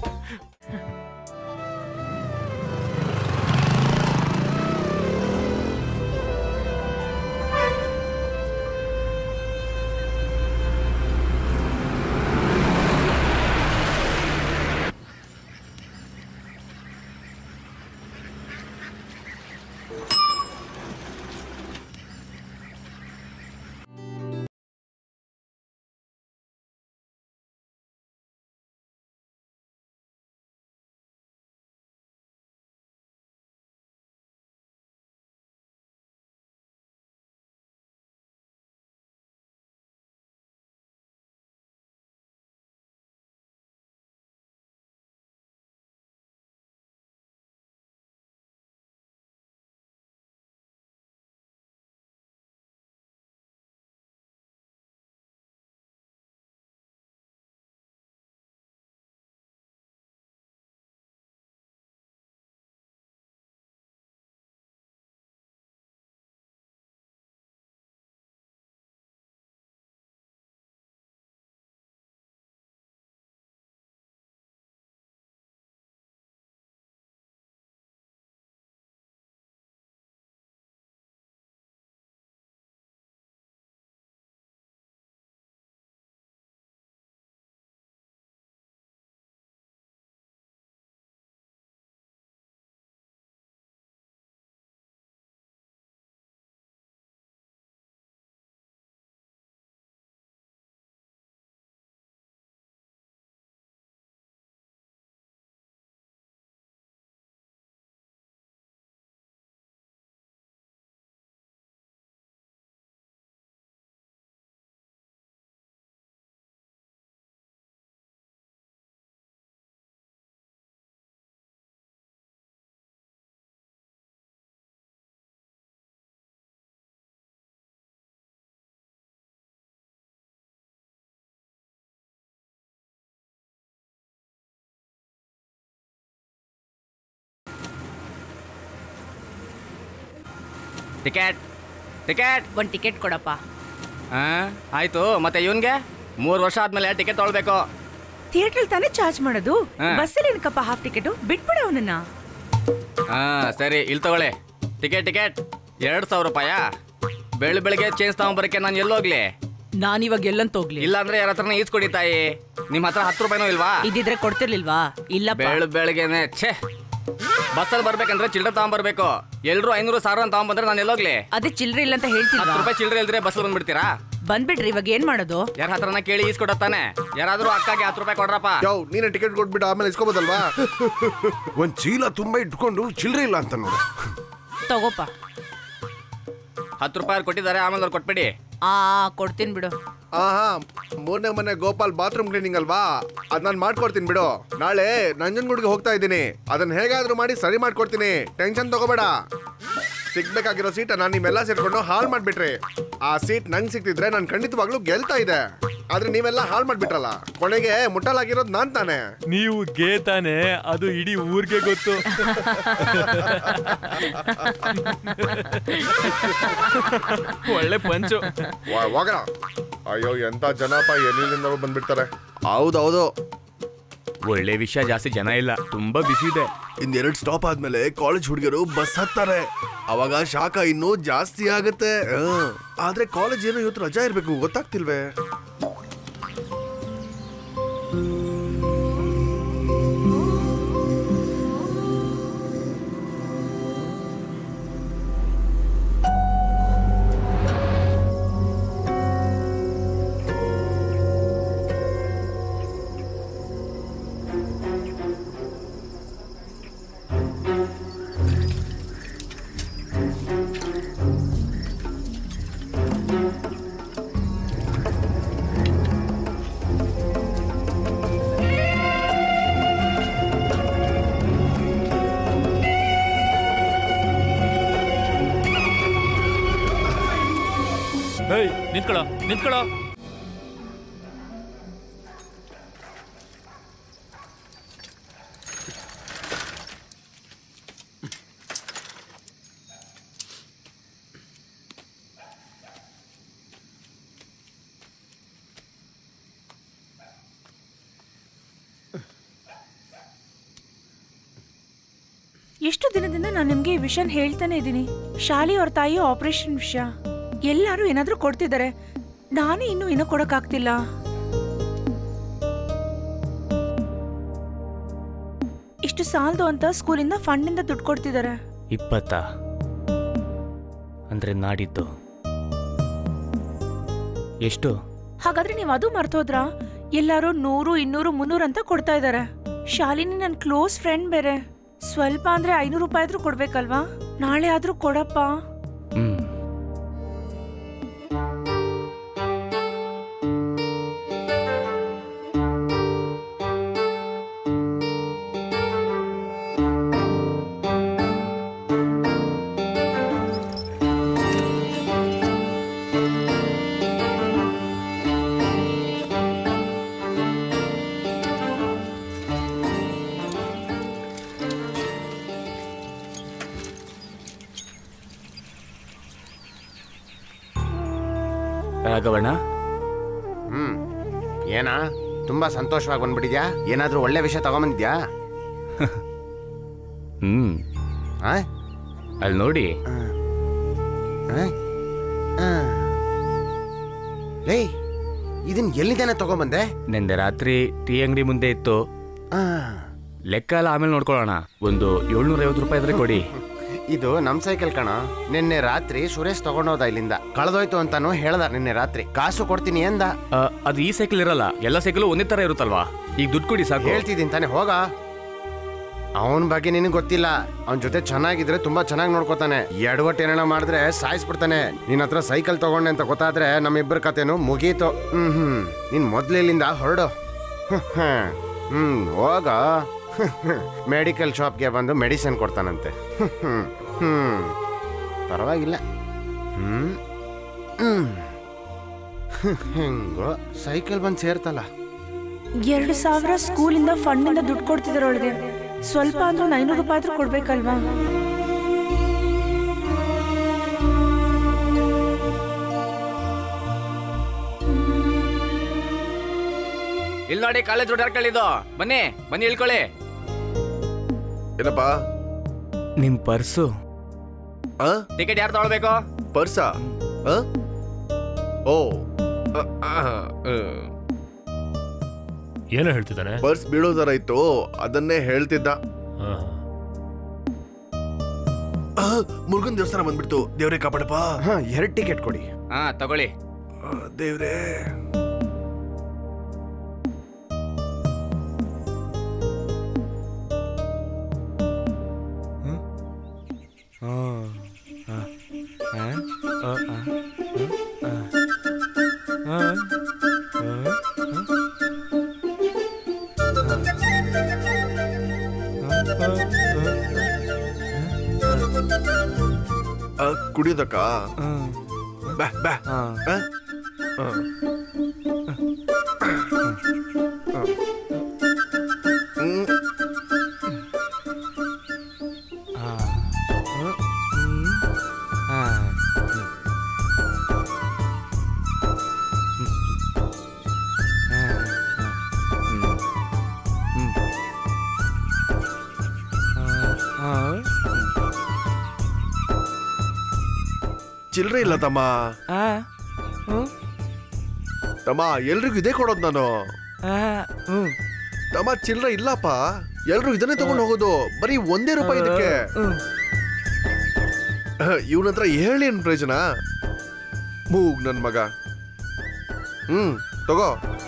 Speaker 17: ಟಿಕೆಟ್ ಟಿಕೆಟ್
Speaker 14: ಒಂದ್ ಟಿಕೆಟ್ ಕೊಡಪ್ಪ
Speaker 17: ಹಾ ಆಯ್ತು ಮತ್ತೆ ಇವನ್ಗೆ ಮೂರು ವರ್ಷ ಆದ್ಮೇಲೆ ಟಿಕೆಟ್ ತೊಗೊಳ್ಬೇಕು
Speaker 3: ಥಿಯೇಟರ್ ತಾನೇ ಚಾರ್ಜ್ ಮಾಡೋದು
Speaker 17: ಹಾ.
Speaker 3: ಬಸ್ಸಲ್ಲಿ ಏನಕ್ಕಪ್ಪ ಹಾಫ್ ಟಿಕೆಟ್ ಬಿಟ್ಬಿಡ ಅವನನ್ನ
Speaker 17: ಹಾ ಸರಿ ಇಲ್ಲಿ ತಗೊಳ್ಳಿ ಟಿಕೆಟ್ ಟಿಕೆಟ್ ಎರಡು ಸಾವಿರ ರೂಪಾಯ ಬೆಳ ಬೆಳಿಗ್ಗೆ ಚೇಂಜ್ ತಗೊಂಬರಕ್ಕೆ ನಾನು ಎಲ್ಲೋಗ್ಲಿ
Speaker 14: ನಾನಿವಾಗ ಎಲ್ಲಂತ ಹೋಗ್ಲಿ
Speaker 17: ಇಲ್ಲ ಅಂದ್ರೆ ಯಾರ ಹತ್ರನೇ ಈಸ್ಕೊಡಿ ತಾಯಿ ನಿಮ್ಮ ಹತ್ರ ಹತ್ತು ರೂಪಾಯಿನೂ ಇಲ್ವಾ
Speaker 14: ಇದಿದ್ರೆ ಕೊಡ್ತಿರ್ಲಿಲ್ವಾ ಇಲ್ಲಪ್ಪ
Speaker 17: ಬೆಳ ಬೆಳಗ್ಗೆನೆ ಛೇ ಬಸ್ಸಲ್ಲಿ ಬರ್ಬೇಕಂದ್ರೆ ಚಿಲ್ಲರೆ ತಗೊಂಬರ್ಬೇಕು ಎಲ್ರು ಐನೂರು ಸಾವಿರ ಅಂತ ತಗೊಂಬಂದ್ರೆ ನಾನು ಎಲ್ಲೋಗ್ಲಿ
Speaker 14: ಅದೇ ಚಿಲ್ಡ್ರಿ ಇಲ್ಲ ಅಂತ
Speaker 17: ಹತ್ತು
Speaker 14: ಹೇಳ್ತಿಲ್ವಾ
Speaker 17: ರೂಪಾಯಿ ಚಿಲ್ಲರೆ ಇಲ್ದ್ರೆ ಬಸ್ಸಲ್ಲಿ ಬಂದ್ಬಿಡ್ತೀರಾ
Speaker 14: ಬಂದ್ಬಿಡ್ರಿ ಇವಾಗ ಏನ್ ಮಾಡೋದು
Speaker 17: ಯಾರ ಹತ್ರನ ಕೇಳಿ ಈಸ್ಕೊಡತ್ತಾನೆ ಯಾರಾದ್ರೂ ಅಕ್ಕಗೆ ಹತ್ತು ರೂಪಾಯಿ ಕೊಡ್ರಪ್ಪ
Speaker 5: ಯಾವ ನೀನೇ ಟಿಕೆಟ್ ಕೊಟ್ಬಿಟ್ಟು ಆಮೇಲೆ ಇಸ್ಕೋಬೋದಲ್ವಾ ಒಂದ್ ಚೀಲ ತುಂಬಾ ಇಟ್ಕೊಂಡು ಚಿಲ್ಲರೆ ಇಲ್ಲ ಅಂತ ನೋಡು
Speaker 14: ತಗೋಪ
Speaker 17: ಹತ್ತು ರೂಪಾಯಿ ಅವ್ರು ಕೊಟ್ಟಿದ್ದಾರೆ ಆಮೇಲೆ ಅವ್ರು ಕೊಟ್ಬಿಡಿ
Speaker 14: ಆ ಕೊಡ್ತೀನಿ ಬಿಡು
Speaker 13: ಆಹಾ ಮೂರನೇ ಮನೆ ಗೋಪಾಲ್ ಬಾತ್ರೂಮ್ ಕ್ಲೀನಿಂಗ್ ಅಲ್ವಾ ಅದ್ ನಾನು ಮಾಡ್ಕೊಡ್ತೀನಿ ಬಿಡು ನಾಳೆ ನಂಜನಗೂಡ್ಗೆ ಹೋಗ್ತಾ ಇದ್ದೀನಿ ಅದನ್ನ ಹೇಗಾದ್ರೂ ಮಾಡಿ ಸರಿ ಮಾಡ್ಕೊಡ್ತೀನಿ ಟೆನ್ಷನ್ ತಗೋಬೇಡ ಸಿಗ್ಬೇಕಾಗಿರೋ ಸೀಟ್ ನಾನು ನಿಮ್ಮೆಲ್ಲ ಸೇರ್ಕೊಂಡು ಹಾಳು ಮಾಡ್ಬಿಟ್ರಿ ಆ ಸೀಟ್ ನಂಗೆ ಸಿಕ್ತಿದ್ರೆ ನಾನು ಖಂಡಿತವಾಗ್ಲೂ ಗೆಲ್ತಾ ಇದೆ ಆದ್ರೆ ನೀವೆಲ್ಲ ಹಾಳು ಮಾಡ್ಬಿಟ್ರಲ್ಲ ಕೊನೆಗೆ ಮುಟ್ಟಲಾಗಿರೋದು ನಾನ್ ತಾನೆ
Speaker 18: ನೀವು ಗೇ ತಾನೆ ಅದು ಇಡೀ ಊರ್ಗೆ ಗೊತ್ತು
Speaker 1: ಒಳ್ಳೆ ಪಂಚು
Speaker 13: ವಾ- ಹೋಗಣ ಅಯ್ಯೋ ಎಂತ ಜನಪ ಎಲ್ಲಿಂದ ಬಂದ್ಬಿಡ್ತಾರೆ ಹೌದೌದು
Speaker 1: ಒಳ್ಳೆ ವಿಷಯ ಜಾಸ್ತಿ ಜನ ಇಲ್ಲ ತುಂಬಾ ಬಿಸಿ ಇದೆ
Speaker 13: ಇನ್ನೆರಡು ಸ್ಟಾಪ್ ಆದ್ಮೇಲೆ ಕಾಲೇಜ್ ಹುಡುಗರು ಬಸ್ ಹತ್ತಾರೆ ಅವಾಗ ಶಾಖ ಇನ್ನೂ ಜಾಸ್ತಿ ಆಗುತ್ತೆ ಹ್ಮ್. ಆದ್ರೆ ಕಾಲೇಜ್ ಏನೋ ಇವತ್ತು ರಜಾ ಇರ್ಬೇಕು ಗೊತ್ತಾಗ್ತಿಲ್ವೇ
Speaker 18: ಹೇಯ್ ನಿಂತ್ಕೊಳ ನಿಂತ್ಕೊಳ
Speaker 3: ಎಷ್ಟು ದಿನದಿಂದ ನಾನು ನಿಮ್ಗೆ ಈ ವಿಷಯನ ಹೇಳ್ತಾನೆ ಇದ್ದೀನಿ ಶಾಲಿ ಅವ್ರ ತಾಯಿ ಆಪರೇಷನ್ ವಿಷಯ ಎಲ್ಲರೂ ಏನಾದ್ರೂ ಕೊಡ್ತಿದ್ದಾರೆ ನಾನೇ ಇನ್ನೂ ಏನೂ ಕೊಡಕ್ಕಾಗ್ತಿಲ್ಲ ಇಷ್ಟು ಸಾಲದು ಅಂತ ಸ್ಕೂಲಿಂದ ಫಂಡಿಂದ ದುಡ್ಡು ಕೊಡ್ತಿದ್ದಾರೆ
Speaker 1: ಇಪ್ಪತ್ತ ಅಂದ್ರೆ ನಾಡಿದ್ದು ಎಷ್ಟು
Speaker 3: ಹಾಗಾದ್ರೆ ನೀವು ಅದು ಮರ್ತೋದ್ರಾ ಎಲ್ಲಾರು ನೂರು ಇನ್ನೂರು ಮುನ್ನೂರು ಅಂತ ಕೊಡ್ತಾ ಇದ್ದಾರೆ ಶಾಲಿನಿ ನನ್ನ ಕ್ಲೋಸ್ ಫ್ರೆಂಡ್ ಬೇರೆ ಸ್ವಲ್ಪ ಅಂದ್ರೆ ಐನೂರು ರೂಪಾಯಿ ಆದ್ರೂ ಕೊಡ್ಬೇಕಲ್ವಾ ನಾಳೆ ಆದ್ರೂ ಕೊಡಪ್ಪ
Speaker 1: ಹ್ಮ್ ರಾಘವಣ್ಣ
Speaker 9: ಹ್ಮ್ ಏನಾ ತುಂಬಾ ಸಂತೋಷವಾಗಿ ಬಂದ್ಬಿಟ್ಟಿದ್ಯಾ ಏನಾದ್ರೂ ಒಳ್ಳೆ ವಿಷಯ ತಗೊಂಬಂದಿದ್ಯಾ
Speaker 1: ಹ್ಮ್ ಅಲ್ಲಿ ನೋಡಿ
Speaker 9: ಲೇ ಇದನ್ ಎಲ್ಲಿದ್ದಾನೆ ತಗೊಂಬಂದೆ
Speaker 1: ನಿನ್ನೆ ರಾತ್ರಿ ಟೀ ಅಂಗಡಿ ಮುಂದೆ ಇತ್ತು ಲೆಕ್ಕ ಎಲ್ಲ ಆಮೇಲೆ ನೋಡ್ಕೊಳ್ಳೋಣ ಒಂದು ಏಳ್ನೂರ ಐವತ್ತು ರೂಪಾಯಿ ಇದ್ರೆ ಕೊಡಿ
Speaker 9: ಇದು ನಮ್ ಸೈಕಲ್ ಕಣ ನಿನ್ನೆ ರಾತ್ರಿ ಸುರೇಶ್ ತಗೊಂಡೋದ ಇಲ್ಲಿಂದ ಕಳೆದೋಯ್ತು ಅಂತಾನು ಹೇಳ್ದ ನಿನ್ನೆ ರಾತ್ರಿ ಕಾಸು ಕೊಡ್ತೀನಿ ಎಂದ
Speaker 1: ಆ, ಅದು ಈ ಸೈಕಲ್ ಇರಲ್ಲ ಎಲ್ಲ ಸೈಕಲ್ ಒಂದೇ ತರ ಇರುತ್ತಲ್ವಾ ಈಗ ದುಡ್ಡು ಕೊಡಿ ಸಾಕು
Speaker 9: ಹೇಳ್ತಿದ್ದೀನಿ ತಾನೆ ಹೋಗ ಅವನ ಬಗ್ಗೆ ನಿನಗೆ ಗೊತ್ತಿಲ್ಲ ಅವನ ಜೊತೆ ಚೆನ್ನಾಗಿದ್ರೆ ತುಂಬಾ ಚೆನ್ನಾಗಿ ನೋಡ್ಕೋತಾನೆ ಎಡವಟ್ಟು ಏನೇನ ಮಾಡಿದ್ರೆ ಸಾಯಿಸ್ಬಿಡ್ತಾನೆ ನಿನ್ನ ಹತ್ರ ಸೈಕಲ್ ತಗೊಂಡೆ ಅಂತ ಗೊತ್ತಾದ್ರೆ ನಮ್ಮಿಬ್ಬರ ಕತೆನು ಮುಗೀತು ಹ್ಮ್ ಹ್ಮ್ ನೀನ್ ಮೊದ್ಲು ಇಲ್ಲಿಂದ ಹೊರಡು ಹ್ಮ್ ಹೋಗ ಮೆಡಿಕಲ್ ಶಾಪ್ಗೆ ಬಂದು ಮೆಡಿಸಿನ್ ಕೊಡ್ತಾನಂತೆ ಹ್ಮ್ ಹ್ಮ್ ಪರವಾಗಿಲ್ಲ ಹ್ಮ್ ಹ್ಮ್ ಹೆಂಗೋ ಸೈಕಲ್ ಬಂದು ಸೇರ್ತಲ್ಲ
Speaker 3: ಎರಡು ಸಾವಿರ ಸ್ಕೂಲಿಂದ ಫಂಡಿಂದ ದುಡ್ಡು ಕೊಡ್ತಿದ್ದಾರೆ ಅವಳಿಗೆ ಸ್ವಲ್ಪ ಅಂದ್ರೆ ಒಂದು ಐನೂರು ರೂಪಾಯಿ ಆದ್ರೂ ಕೊಡ್ಬೇಕಲ್ವಾ
Speaker 17: ಇಲ್ಲಿ ನೋಡಿ ಕಾಲೇಜ್ ರೋಡ್ ಹಾರ್ಕೊಳ್ಳಿದ್ದು ಬನ್ನಿ ಬನ್ನಿ ಇಳ್ಕೊಳ್ಳಿ
Speaker 13: ಏನಪ್ಪ
Speaker 1: ನಿಮ್ ಪರ್ಸು
Speaker 17: ಟಿಕೆಟ್ ಯಾರು ತಗೊಳ್ಬೇಕು
Speaker 13: ಪರ್ಸ ಓ
Speaker 19: ಏನೋ ಹೇಳ್ತಿದ್ದಾನೆ
Speaker 13: ಪರ್ಸ್ ಬೀಳೋದರ ಇತ್ತು ಅದನ್ನೇ ಹೇಳ್ತಿದ್ದ ಆ, ಮುರುಗನ್ ದೇವಸ್ಥಾನ ಬಂದ್ಬಿಡ್ತು ದೇವ್ರೇ ಕಾಪಾಡಪ್ಪ
Speaker 9: ಹಾ ಎರಡು ಟಿಕೆಟ್ ಕೊಡಿ
Speaker 17: ಹಾ ತಗೊಳ್ಳಿ
Speaker 13: ದೇವ್ರೇ ಆ, ಕುಡಿಯೋದಕ್ಕ ಬಾ ಬಾ ಆ? ಆ. ಹ್ಮ್. ಚಿಲ್ರೆ ಇಲ್ಲ ತಮ್ಮ ತಮ್ಮ ಎಲ್ರಿಗೂ ಇದೇ ಕೊಡೋದು ನಾನು ತಮ್ಮ ಚಿಲ್ರೆ ಇಲ್ಲಪ್ಪ ಎಲ್ರು ಇದನ್ನೇ ತಗೊಂಡು ಹೋಗೋದು ಬರೀ ಒಂದೇ ರೂಪಾಯಿ ಇದಕ್ಕೆ ಇವನ ಹತ್ರ ಹೇಳಿ ಏನ್ ಪ್ರಯೋಜನ ಮೂಗ್ ನನ್ ಮಗ ಹ್ಮ್ ತಗೋ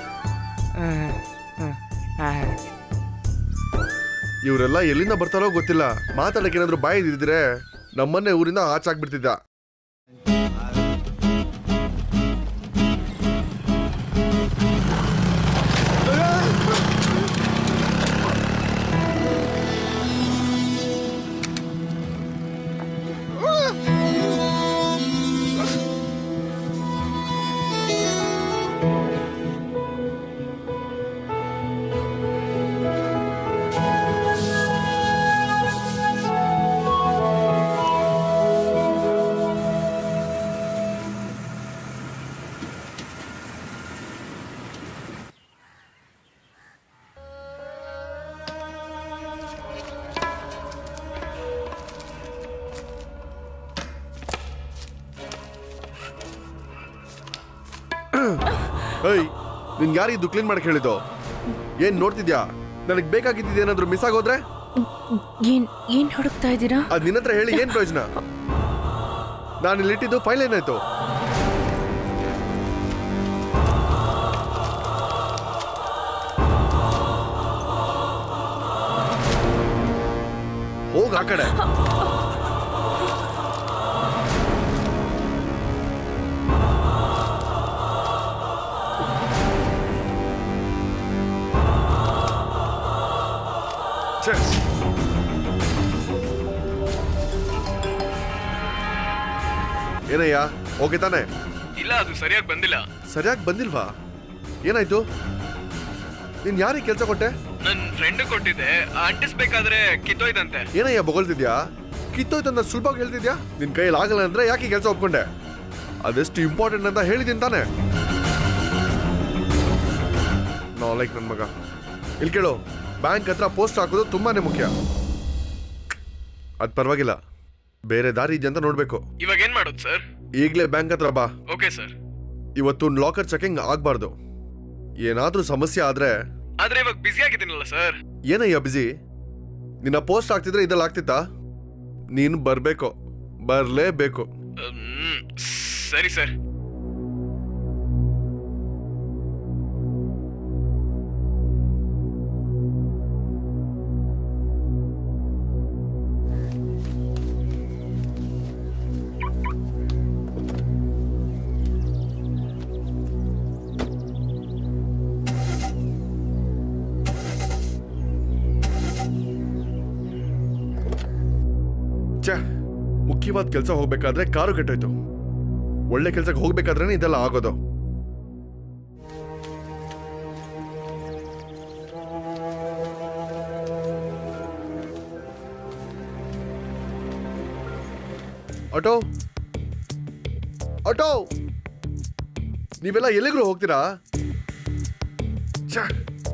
Speaker 13: ಇವರೆಲ್ಲ ಎಲ್ಲಿಂದ ಬರ್ತಾರೋ ಗೊತ್ತಿಲ್ಲ ಮಾತಾಡಕ್ಕೆ ಏನಾದ್ರು ಬಾಯಿ ಇದ್ದಿದ್ರೆ ನಮ್ಮನ್ನೇ ಊರಿಂದ ಆಚಾಕ್ಬಿಡ್ತಿದ್ದ ಏಯ್ ನಿನ್ ಯಾರಿದ್ದು ಕ್ಲೀನ್ ಮಾಡಕ್ ಹೇಳಿದ್ದು ಏನ್ ನೋಡ್ತಿದ್ಯಾ ನನಗ್ ಬೇಕಾಗಿದ್ದಿದ್ದು ಏನಾದ್ರು ಮಿಸ್ ಆಗೋದ್ರೆ
Speaker 3: ಏನ್ ಏನ್ ಹುಡುಕ್ತಾ ಇದ್ದೀರಾ
Speaker 13: ಅದ್ ನಿನ್ನ ಹತ್ರ ಹೇಳಿ ಏನ್ ಪ್ರಯೋಜನ ನಾನು ಇಲ್ಲಿ ಇಟ್ಟಿದ್ದು ಫೈಲ್ ಏನಾಯ್ತು ಹೋಗ ಆ ಕಡೆ ಛೆ. ಏನಯ್ಯ ಓಕೆ ತಾನೆ
Speaker 18: ಇಲ್ಲ ಅದು ಸರಿಯಾಗಿ ಬಂದಿಲ್ಲ
Speaker 13: ಸರಿಯಾಗಿ ಬಂದಿಲ್ವಾ ಏನಾಯ್ತು ನೀನ್ ಯಾರಿಗೆ ಕೆಲಸ ಕೊಟ್ಟೆ
Speaker 18: ನನ್ನ ಫ್ರೆಂಡ್ ಕೊಟ್ಟಿದ್ದೆ ಅಂಟಿಸ್ಬೇಕಾದ್ರೆ ಕಿತ್ತೋಯ್ತಂತೆ
Speaker 13: ಏನಯ್ಯ ಬೊಗಳ್ತಿದ್ಯಾ ಕಿತ್ತೋಯ್ತು ಅಂತ ಸುಲಭವಾಗಿ ಹೇಳ್ತಿದ್ಯಾ ನಿನ್ ಕೈಯಲ್ಲಿ ಆಗಲ್ಲ ಅಂದ್ರೆ ಯಾಕೆ ಕೆಲಸ ಒಪ್ಕೊಂಡೆ ಅದೆಷ್ಟು ಇಂಪಾರ್ಟೆಂಟ್ ಅಂತ ಹೇಳಿದ್ದೀನಿ ತಾನೆ ಲೈಕ್ ನನ್ನ ಮಗ ಇಲ್ಲಿ ಕೇಳು ಬ್ಯಾಂಕ್ ಹತ್ರ ಪೋಸ್ಟ್ ಹಾಕೋದು ತುಂಬಾನೇ ಮುಖ್ಯ ಅದ್ ಪರವಾಗಿಲ್ಲ ಬೇರೆ ದಾರಿ ಇದೆಯಾ ಅಂತ ನೋಡ್ಬೇಕು
Speaker 18: ಇವಾಗ ಏನ್ ಮಾಡೋದು ಸರ್
Speaker 13: ಈಗಲೇ ಬ್ಯಾಂಕ್ ಹತ್ರ ಬಾ
Speaker 18: ಓಕೆ ಸರ್
Speaker 13: ಇವತ್ತು ಲಾಕರ್ ಚೆಕಿಂಗ್ ಆಗ್ಬಾರ್ದು ಏನಾದ್ರೂ ಸಮಸ್ಯೆ ಆದ್ರೆ
Speaker 18: ಆದ್ರೆ ಇವಾಗ ಬಿಸಿ ಆಗಿದ್ದೀನಲ್ಲ ಸರ್
Speaker 13: ಏನಯ್ಯ ಬಿಸಿ ನಿನ್ನ ಪೋಸ್ಟ್ ಆಗ್ತಿದ್ರೆ ಇದ್ರಲ್ಲಿ ಆಗ್ತಿತ್ತಾ ನೀನು ಬರ್ಬೇಕು ಬರ್ಲೇಬೇಕು
Speaker 18: ಸರಿ ಸರ್
Speaker 13: ಛೇ ಮುಖ್ಯವಾದ ಕೆಲಸ ಹೋಗ್ಬೇಕಾದ್ರೆ ಕಾರು ಕೆಟ್ಟೋಯ್ತು ಒಳ್ಳೆ ಕೆಲ್ಸಕ್ಕೆ ಹೋಗ್ಬೇಕಾದ್ರೆ ಇದೆಲ್ಲ ಆಗೋದು ಆಟೋ ಆಟೋ ನೀವೆಲ್ಲ ಎಲ್ಲಿಗೂ ಹೋಗ್ತೀರಾ ಛೇ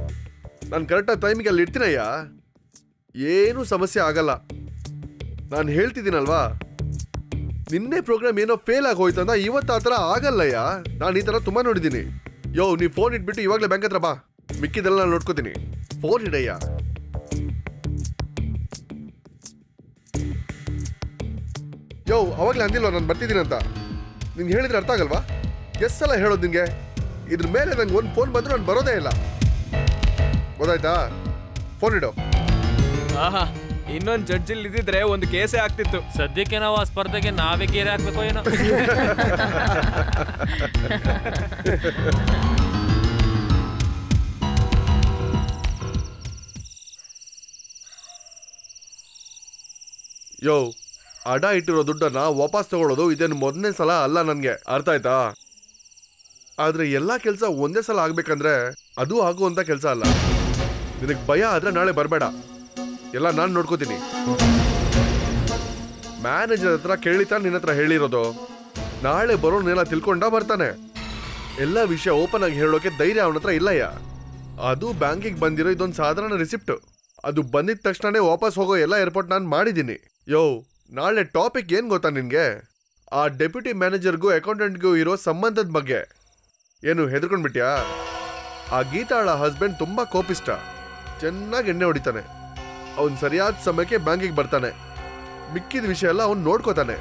Speaker 13: ನಾನು ಕರೆಕ್ಟಾಗಿ ಟೈಮಿಗೆ ಅಲ್ಲಿ ಇರ್ತೀನಯ್ಯ ಏನೂ ಸಮಸ್ಯೆ ಆಗಲ್ಲ ನಾನು ಹೇಳ್ತಿದ್ದೀನಲ್ವಾ ನಿನ್ನೆ ಪ್ರೋಗ್ರಾಮ್ ಏನೋ ಫೇಲ್ ಆಗಿ ಹೋಯ್ತಂದ ಇವತ್ತು ಆ ಥರ ಆಗಲ್ಲಯ್ಯ ನಾನು ಈ ಥರ ತುಂಬ ನೋಡಿದ್ದೀನಿ ಯೋ ನೀ ಫೋನ್ ಇಟ್ಬಿಟ್ಟು ಇವಾಗಲೇ ಬ್ಯಾಂಕ್ ಹತ್ರ ಬಾ ಮಿಕ್ಕಿದೆಲ್ಲ ನಾನು ನೋಡ್ಕೋತೀನಿ ಫೋನ್ ಇಡಯ್ಯ ಯೋ ಅವಾಗಲೇ ಅಂದಿಲ್ವ ನಾನು ಬರ್ತಿದ್ದೀನಿ ಅಂತ ನಿಂಗೆ ಹೇಳಿದ್ರೆ ಅರ್ಥ ಆಗಲ್ವಾ ಎಷ್ಟು ಸಲ ಹೇಳೋದು ನಿಂಗೆ ಇದ್ರ ಮೇಲೆ ನಂಗೆ ಒಂದು ಫೋನ್ ಬಂದರೂ ನಾನು ಬರೋದೇ ಇಲ್ಲ ಗೊತ್ತಾಯ್ತಾ ಫೋನ್ ಇಡು
Speaker 18: ಆಹಾ ಇನ್ನೊಂದ್ ಜಡ್ಜಿಲ್ ಇದ್ದಿದ್ರೆ ಒಂದು ಕೇಸೇ ಆಗ್ತಿತ್ತು
Speaker 19: ಸದ್ಯಕ್ಕೆ ನಾವು ಆ ಸ್ಪರ್ಧೆಗೆ ನಾವೇ ಗೇರೆ ಹಾಕ್ಬೇಕು ಏನೋ
Speaker 13: ಯೋ ಅಡ ಇಟ್ಟಿರೋ ದುಡ್ಡನ್ನ ವಾಪಸ್ ತಗೊಳ್ಳೋದು ಇದೇನು ಮೊದಲನೇ ಸಲ ಅಲ್ಲ ನನಗೆ ಅರ್ಥ ಆಯ್ತಾ ಆದ್ರೆ ಎಲ್ಲಾ ಕೆಲಸ ಒಂದೇ ಸಲ ಆಗ್ಬೇಕಂದ್ರೆ ಅದು ಆಗುವಂತ ಕೆಲಸ ಅಲ್ಲ ನಿನಗೆ ಭಯ ಆದ್ರೆ ನಾಳೆ ಬರಬೇಡ ಎಲ್ಲ ನಾನು ನೋಡ್ಕೋತೀನಿ ಮ್ಯಾನೇಜರ್ ಹತ್ರ ಕೇಳಿತಾ ನಿನ್ನ ಹತ್ರ ಹೇಳಿರೋದು ನಾಳೆ ಬರೋನೆಲ್ಲ ತಿಳ್ಕೊಂಡ ಬರ್ತಾನೆ ಎಲ್ಲ ವಿಷಯ ಓಪನ್ ಆಗಿ ಹೇಳೋಕೆ ಧೈರ್ಯ ಅವನ ಹತ್ರ ಇಲ್ಲಯ್ಯ ಅದು ಬ್ಯಾಂಕಿಗೆ ಬಂದಿರೋ ಇದೊಂದು ಸಾಧಾರಣ ರಿಸಿಪ್ಟ್ ಅದು ಬಂದಿದ ತಕ್ಷಣನೇ ವಾಪಸ್ ಹೋಗೋ ಎಲ್ಲ ಏರ್ಪೋರ್ಟ್ ನಾನು ಮಾಡಿದ್ದೀನಿ ಯೋ ನಾಳೆ ಟಾಪಿಕ್ ಏನು ಗೊತ್ತಾ ನಿನಗೆ ಆ ಡೆಪ್ಯೂಟಿ ಮ್ಯಾನೇಜರ್ಗೂ ಅಕೌಂಟೆಂಟ್ಗೂ ಇರೋ ಸಂಬಂಧದ ಬಗ್ಗೆ ಏನು ಹೆದರ್ಕೊಂಡ್ಬಿಟ್ಯಾ ಆ ಗೀತಾಳ ಹಸ್ಬೆಂಡ್ ತುಂಬಾ ಕೋಪಿಷ್ಟ ಚೆನ್ನಾಗಿ ಎಣ್ಣೆ ಹೊಡಿತಾನೆ ಅವನ್ ಸರಿಯಾದ ಸಮಯಕ್ಕೆ ಬ್ಯಾಂಕಿಗೆ ಬರ್ತಾನೆ ಮಿಕ್ಕಿದ ವಿಷಯ ಎಲ್ಲ ಅವ್ನು ನೋಡ್ಕೋತಾನೆ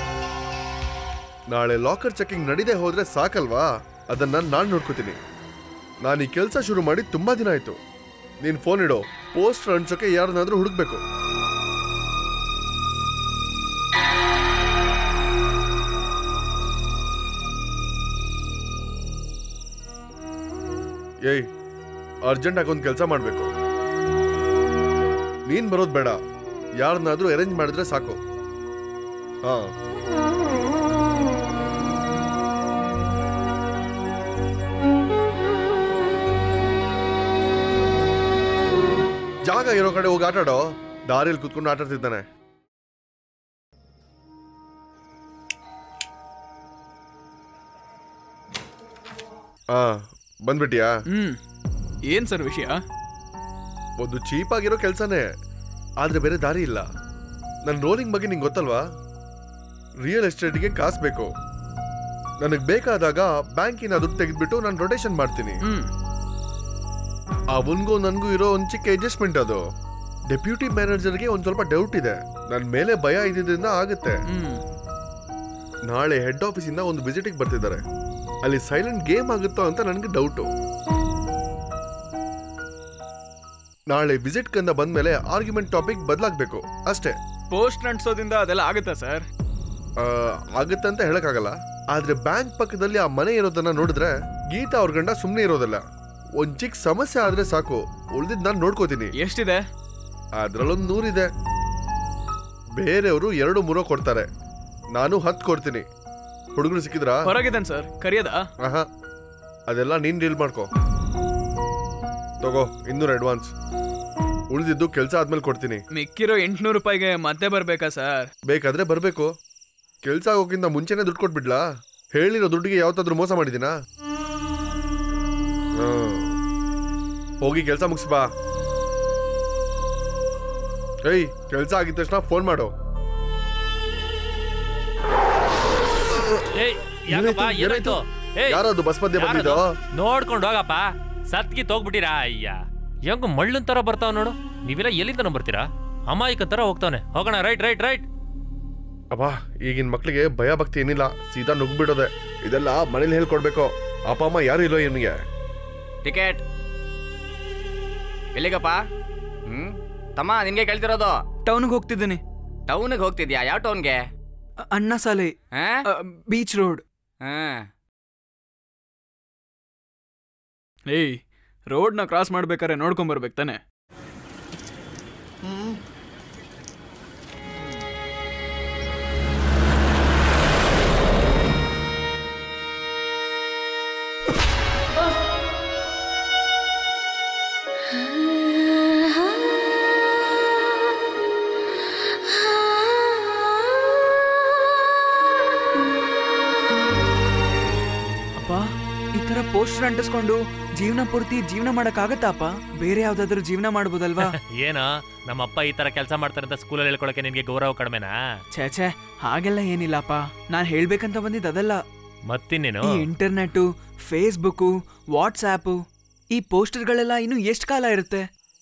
Speaker 13: ನಾಳೆ ಲಾಕರ್ ಚೆಕಿಂಗ್ ನಡೀದೆ ಹೋದ್ರೆ ಸಾಕಲ್ವಾ ಅದನ್ನ ನಾನು ನೋಡ್ಕೋತೀನಿ ನಾನು ಈ ಕೆಲಸ ಶುರು ಮಾಡಿ ತುಂಬಾ ದಿನ ಆಯ್ತು ನೀನ್ ಫೋನ್ ಇಡೋ ಪೋಸ್ಟರ್ ಅಂಟ್ಸೋಕೆ ಯಾರನ್ನಾದ್ರೂ ಹುಡುಕ್ಬೇಕು ಏಯ್ ಅರ್ಜೆಂಟ್ ಆಗಿ ಒಂದು ಕೆಲಸ ಮಾಡಬೇಕು ನೀನ್ ಬರೋದು ಬೇಡ ಯಾರನ್ನಾದ್ರೂ ಅರೇಂಜ್ ಮಾಡಿದ್ರೆ ಸಾಕು ಹಾ ಜಾಗ ಇರೋ ಕಡೆ ಹೋಗಿ ಆಟಾಡೋ ದಾರಿಯಲ್ಲಿ ಕುತ್ಕೊಂಡು ಆಟಾಡ್ತಿದ್ದಾನೆ ಹಾ ಬಂದ್ಬಿಟ್ಟಿಯಾ
Speaker 18: ಹ್ಮ್ ಏನ್ ಸರ್ ವಿಷಯ
Speaker 13: ಒಂದು ಚೀಪ್ ಆಗಿರೋ ಕೆಲಸನೇ ಆದ್ರೆ ಬೇರೆ ದಾರಿ ಇಲ್ಲ ನನ್ನ ರೋಲಿಂಗ್ ಬಗ್ಗೆ ನಿಂಗೆ ಗೊತ್ತಲ್ವಾ ರಿಯಲ್ ಎಸ್ಟೇಟ್ಗೆ ಕಾಸು ಬೇಕು ನನಗೆ ಬೇಕಾದಾಗ ಬ್ಯಾಂಕಿನ ದುಡ್ಡು ತೆಗೆದ್ಬಿಟ್ಟು ನಾನು ರೊಟೇಷನ್ ಮಾಡ್ತೀನಿ ಅವನ್ಗೂ ನನಗೂ ಇರೋ ಒಂದು ಚಿಕ್ಕ ಅಡ್ಜಸ್ಟ್ಮೆಂಟ್ ಅದು ಡೆಪ್ಯೂಟಿ ಮ್ಯಾನೇಜರ್ಗೆ ಒಂದು ಸ್ವಲ್ಪ ಡೌಟ್ ಇದೆ ನನ್ನ ಮೇಲೆ ಭಯ ಇದ್ದಿದ್ದರಿಂದ ಆಗುತ್ತೆ ನಾಳೆ ಹೆಡ್ ಆಫೀಸಿಂದ ಒಂದು ವಿಸಿಟಿಗೆ ಬರ್ತಿದ್ದಾರೆ ಅಲ್ಲಿ ಸೈಲೆಂಟ್ ಗೇಮ್ ಆಗುತ್ತೋ ಅಂತ ನನಗೆ ಡೌಟು ನಾಳೆ ವಿಸಿಟ್ ಕಂದ ಬಂದ್ಮೇಲೆ ಆರ್ಗ್ಯುಮೆಂಟ್ ಟಾಪಿಕ್ ಬದಲಾಗಬೇಕು ಅಷ್ಟೇ
Speaker 18: ಪೋಸ್ಟ್ ಅಂಟಿಸೋದ್ರಿಂದ ಅದೆಲ್ಲ ಆಗುತ್ತಾ ಸರ್
Speaker 13: ಆ, ಆಗುತ್ತೆ ಅಂತ ಹೇಳಕ್ಕಾಗಲ್ಲ ಆದ್ರೆ ಬ್ಯಾಂಕ್ ಪಕ್ಕದಲ್ಲಿ ಆ ಮನೆ ಇರೋದನ್ನ ನೋಡಿದ್ರೆ ಗೀತಾ ಅವ್ರ ಗಂಡ ಸುಮ್ಮನೆ ಇರೋದಿಲ್ಲ ಒಂದ್ ಚಿಕ್ಕ ಸಮಸ್ಯೆ ಆದ್ರೆ ಸಾಕು ಉಳಿದಿದ್ ನಾನು ನೋಡ್ಕೋತೀನಿ
Speaker 18: ಎಷ್ಟಿದೆ
Speaker 13: ಅದ್ರಲ್ಲೊಂದು ನೂರಿದೆ ಬೇರೆಯವರು ಎರಡು ಮೂರೋ ಕೊಡ್ತಾರೆ ನಾನು ಹತ್ತು ಕೊಡ್ತೀನಿ ಹುಡುಗರು ಸಿಕ್ಕಿದ್ರಾ
Speaker 18: ಹೊರಗಿದ್ದಾನೆ ಸರ್ ಕರಿಯದಾ
Speaker 13: ಆಹಾ ಅದೆಲ್ಲ ನೀನ್ ಡೀಲ್ ಮಾಡ್ಕೋ ತಗೋ ಇನ್ನೂರು ಅಡ್ವಾನ್ಸ್ ಉಳಿದಿದ್ದು ಕೆಲಸ ಆದ್ಮೇಲೆ ಕೊಡ್ತೀನಿ
Speaker 18: ಮಿಕ್ಕಿರೋ ಎಂಟ್ನೂರು ರೂಪಾಯಿಗೆ ಮತ್ತೆ ಬರ್ಬೇಕಾ ಸರ್
Speaker 13: ಬೇಕಾದ್ರೆ ಬರಬೇಕು ಕೆಲಸ ಆಗೋಕ್ಕಿಂತ ಮುಂಚೆನೆ ದುಡ್ಡು ಕೊಟ್ಬಿಡ್ಲಾ ಹೇಳಿರೋ ದುಡ್ಡಿಗೆ ಯಾವತ್ತಾದ್ರೂ ಮೋಸ ಮಾಡಿದ್ದೀನಾ ಹ್ಮ್. ಹೋಗಿ ಕೆಲಸ ಮುಗಿಸ್ ಬಾ ಏಯ್ ಕೆಲಸ ಆಗಿದ ತಕ್ಷಣ ಫೋನ್ ಮಾಡು
Speaker 19: ಏಯ್ ಯಾಕಪ್ಪ ಏನಾಯ್ತು ಏಯ್
Speaker 13: ಯಾರದು ಬಸ್ ಮಧ್ಯೆ
Speaker 19: ಯಾರದು?
Speaker 13: ಬಂದಿದ್ದು
Speaker 19: ನೋಡ್ಕೊಂಡು ಹೋಗಪ್ಪ ಸತ್ಗಿ ತೋಗ್ಬಿಟ್ಟಿರಾ ಅಯ್ಯ ಹೆಂಗ್ ಮಳ್ಳನ್ ತರ ಬರ್ತಾವ ನೋಡು ನೀವೆಲ್ಲ ಎಲ್ಲಿಂದ ಬರ್ತೀರಾ ಅಮಾಯಕ ತರ ಹೋಗ್ತಾನೆ ಹೋಗೋಣ ರೈಟ್ ರೈಟ್ ರೈಟ್
Speaker 13: ಅಬ್ಬಾ ಈಗಿನ ಮಕ್ಳಿಗೆ ಭಯ ಭಕ್ತಿ ಏನಿಲ್ಲ ಸೀದಾ ನುಗ್ಬಿಡೋದೆ ಇದೆಲ್ಲ ಮನೇಲಿ ಹೇಳ್ಕೊಡ್ಬೇಕು ಅಪ್ಪ ಅಮ್ಮ ಯಾರು ಇಲ್ಲೋ ಇವನಿಗೆ
Speaker 17: ಟಿಕೆಟ್ ಎಲ್ಲಿಗಪ್ಪ ಹ್ಮ್ ತಮ್ಮ ನಿನ್ಗೆ ಕೇಳ್ತಿರೋದು
Speaker 2: ಟೌನ್ಗೆ ಹೋಗ್ತಿದ್ದೀನಿ
Speaker 17: ಟೌನ್ಗೆ ಹೋಗ್ತಿದ್ಯಾ ಯಾವ ಟೌನ್ಗೆ
Speaker 2: ಅಣ್ಣ ಸಾಲೆ ಬೀಚ್ ರೋಡ್
Speaker 18: ಏಯ್ ರೋಡ್ನ ಕ್ರಾಸ್ ಮಾಡ್ಬೇಕಾರೆ ನೋಡ್ಕೊಂಡ್ ಬರ್ಬೇಕು ತಾನೆ
Speaker 2: ಅಪ್ಪ ಈ ತರ ಪೋಸ್ಟರ್ ಅಂಟಿಸ್ಕೊಂಡು ಜೀವನ ಪೂರ್ತಿ ಜೀವನ ಮಾಡಕ್ಕಾಗತ್ತಾಪ ಬೇರೆ ಯಾವ್ದಾದ್ರು ಜೀವನ ಮಾಡ್ಬೋದಲ್ವಾ
Speaker 19: ಏನೋ ನಮ್ಮಪ್ಪ ಈ ತರ ಕೆಲಸ ಮಾಡ್ತಾರೆ ಅಂತ ಸ್ಕೂಲಲ್ಲಿ ಹೇಳ್ಕೊಳಕ್ಕೆ ನಿನ್ಗೆ ಗೌರವ ಕಡಿಮೆನಾ
Speaker 2: ಛೇ ಛೇ ಹಾಗೆಲ್ಲ ಏನಿಲ್ಲಪ್ಪ ನಾನ್ ಹೇಳ್ಬೇಕಂತ ಬಂದಿದ್ದು ಅದಲ್ಲ
Speaker 19: ಮತ್ತಿನ್ನೇನು
Speaker 2: ಈ ಇಂಟರ್ನೆಟ್ ಫೇಸ್ಬುಕ್ ವಾಟ್ಸ್ಆಪ್ ಈ ಪೋಸ್ಟರ್ಗಳೆಲ್ಲ ಇನ್ನು ಎಷ್ಟು ಕಾಲ ಇರುತ್ತೆ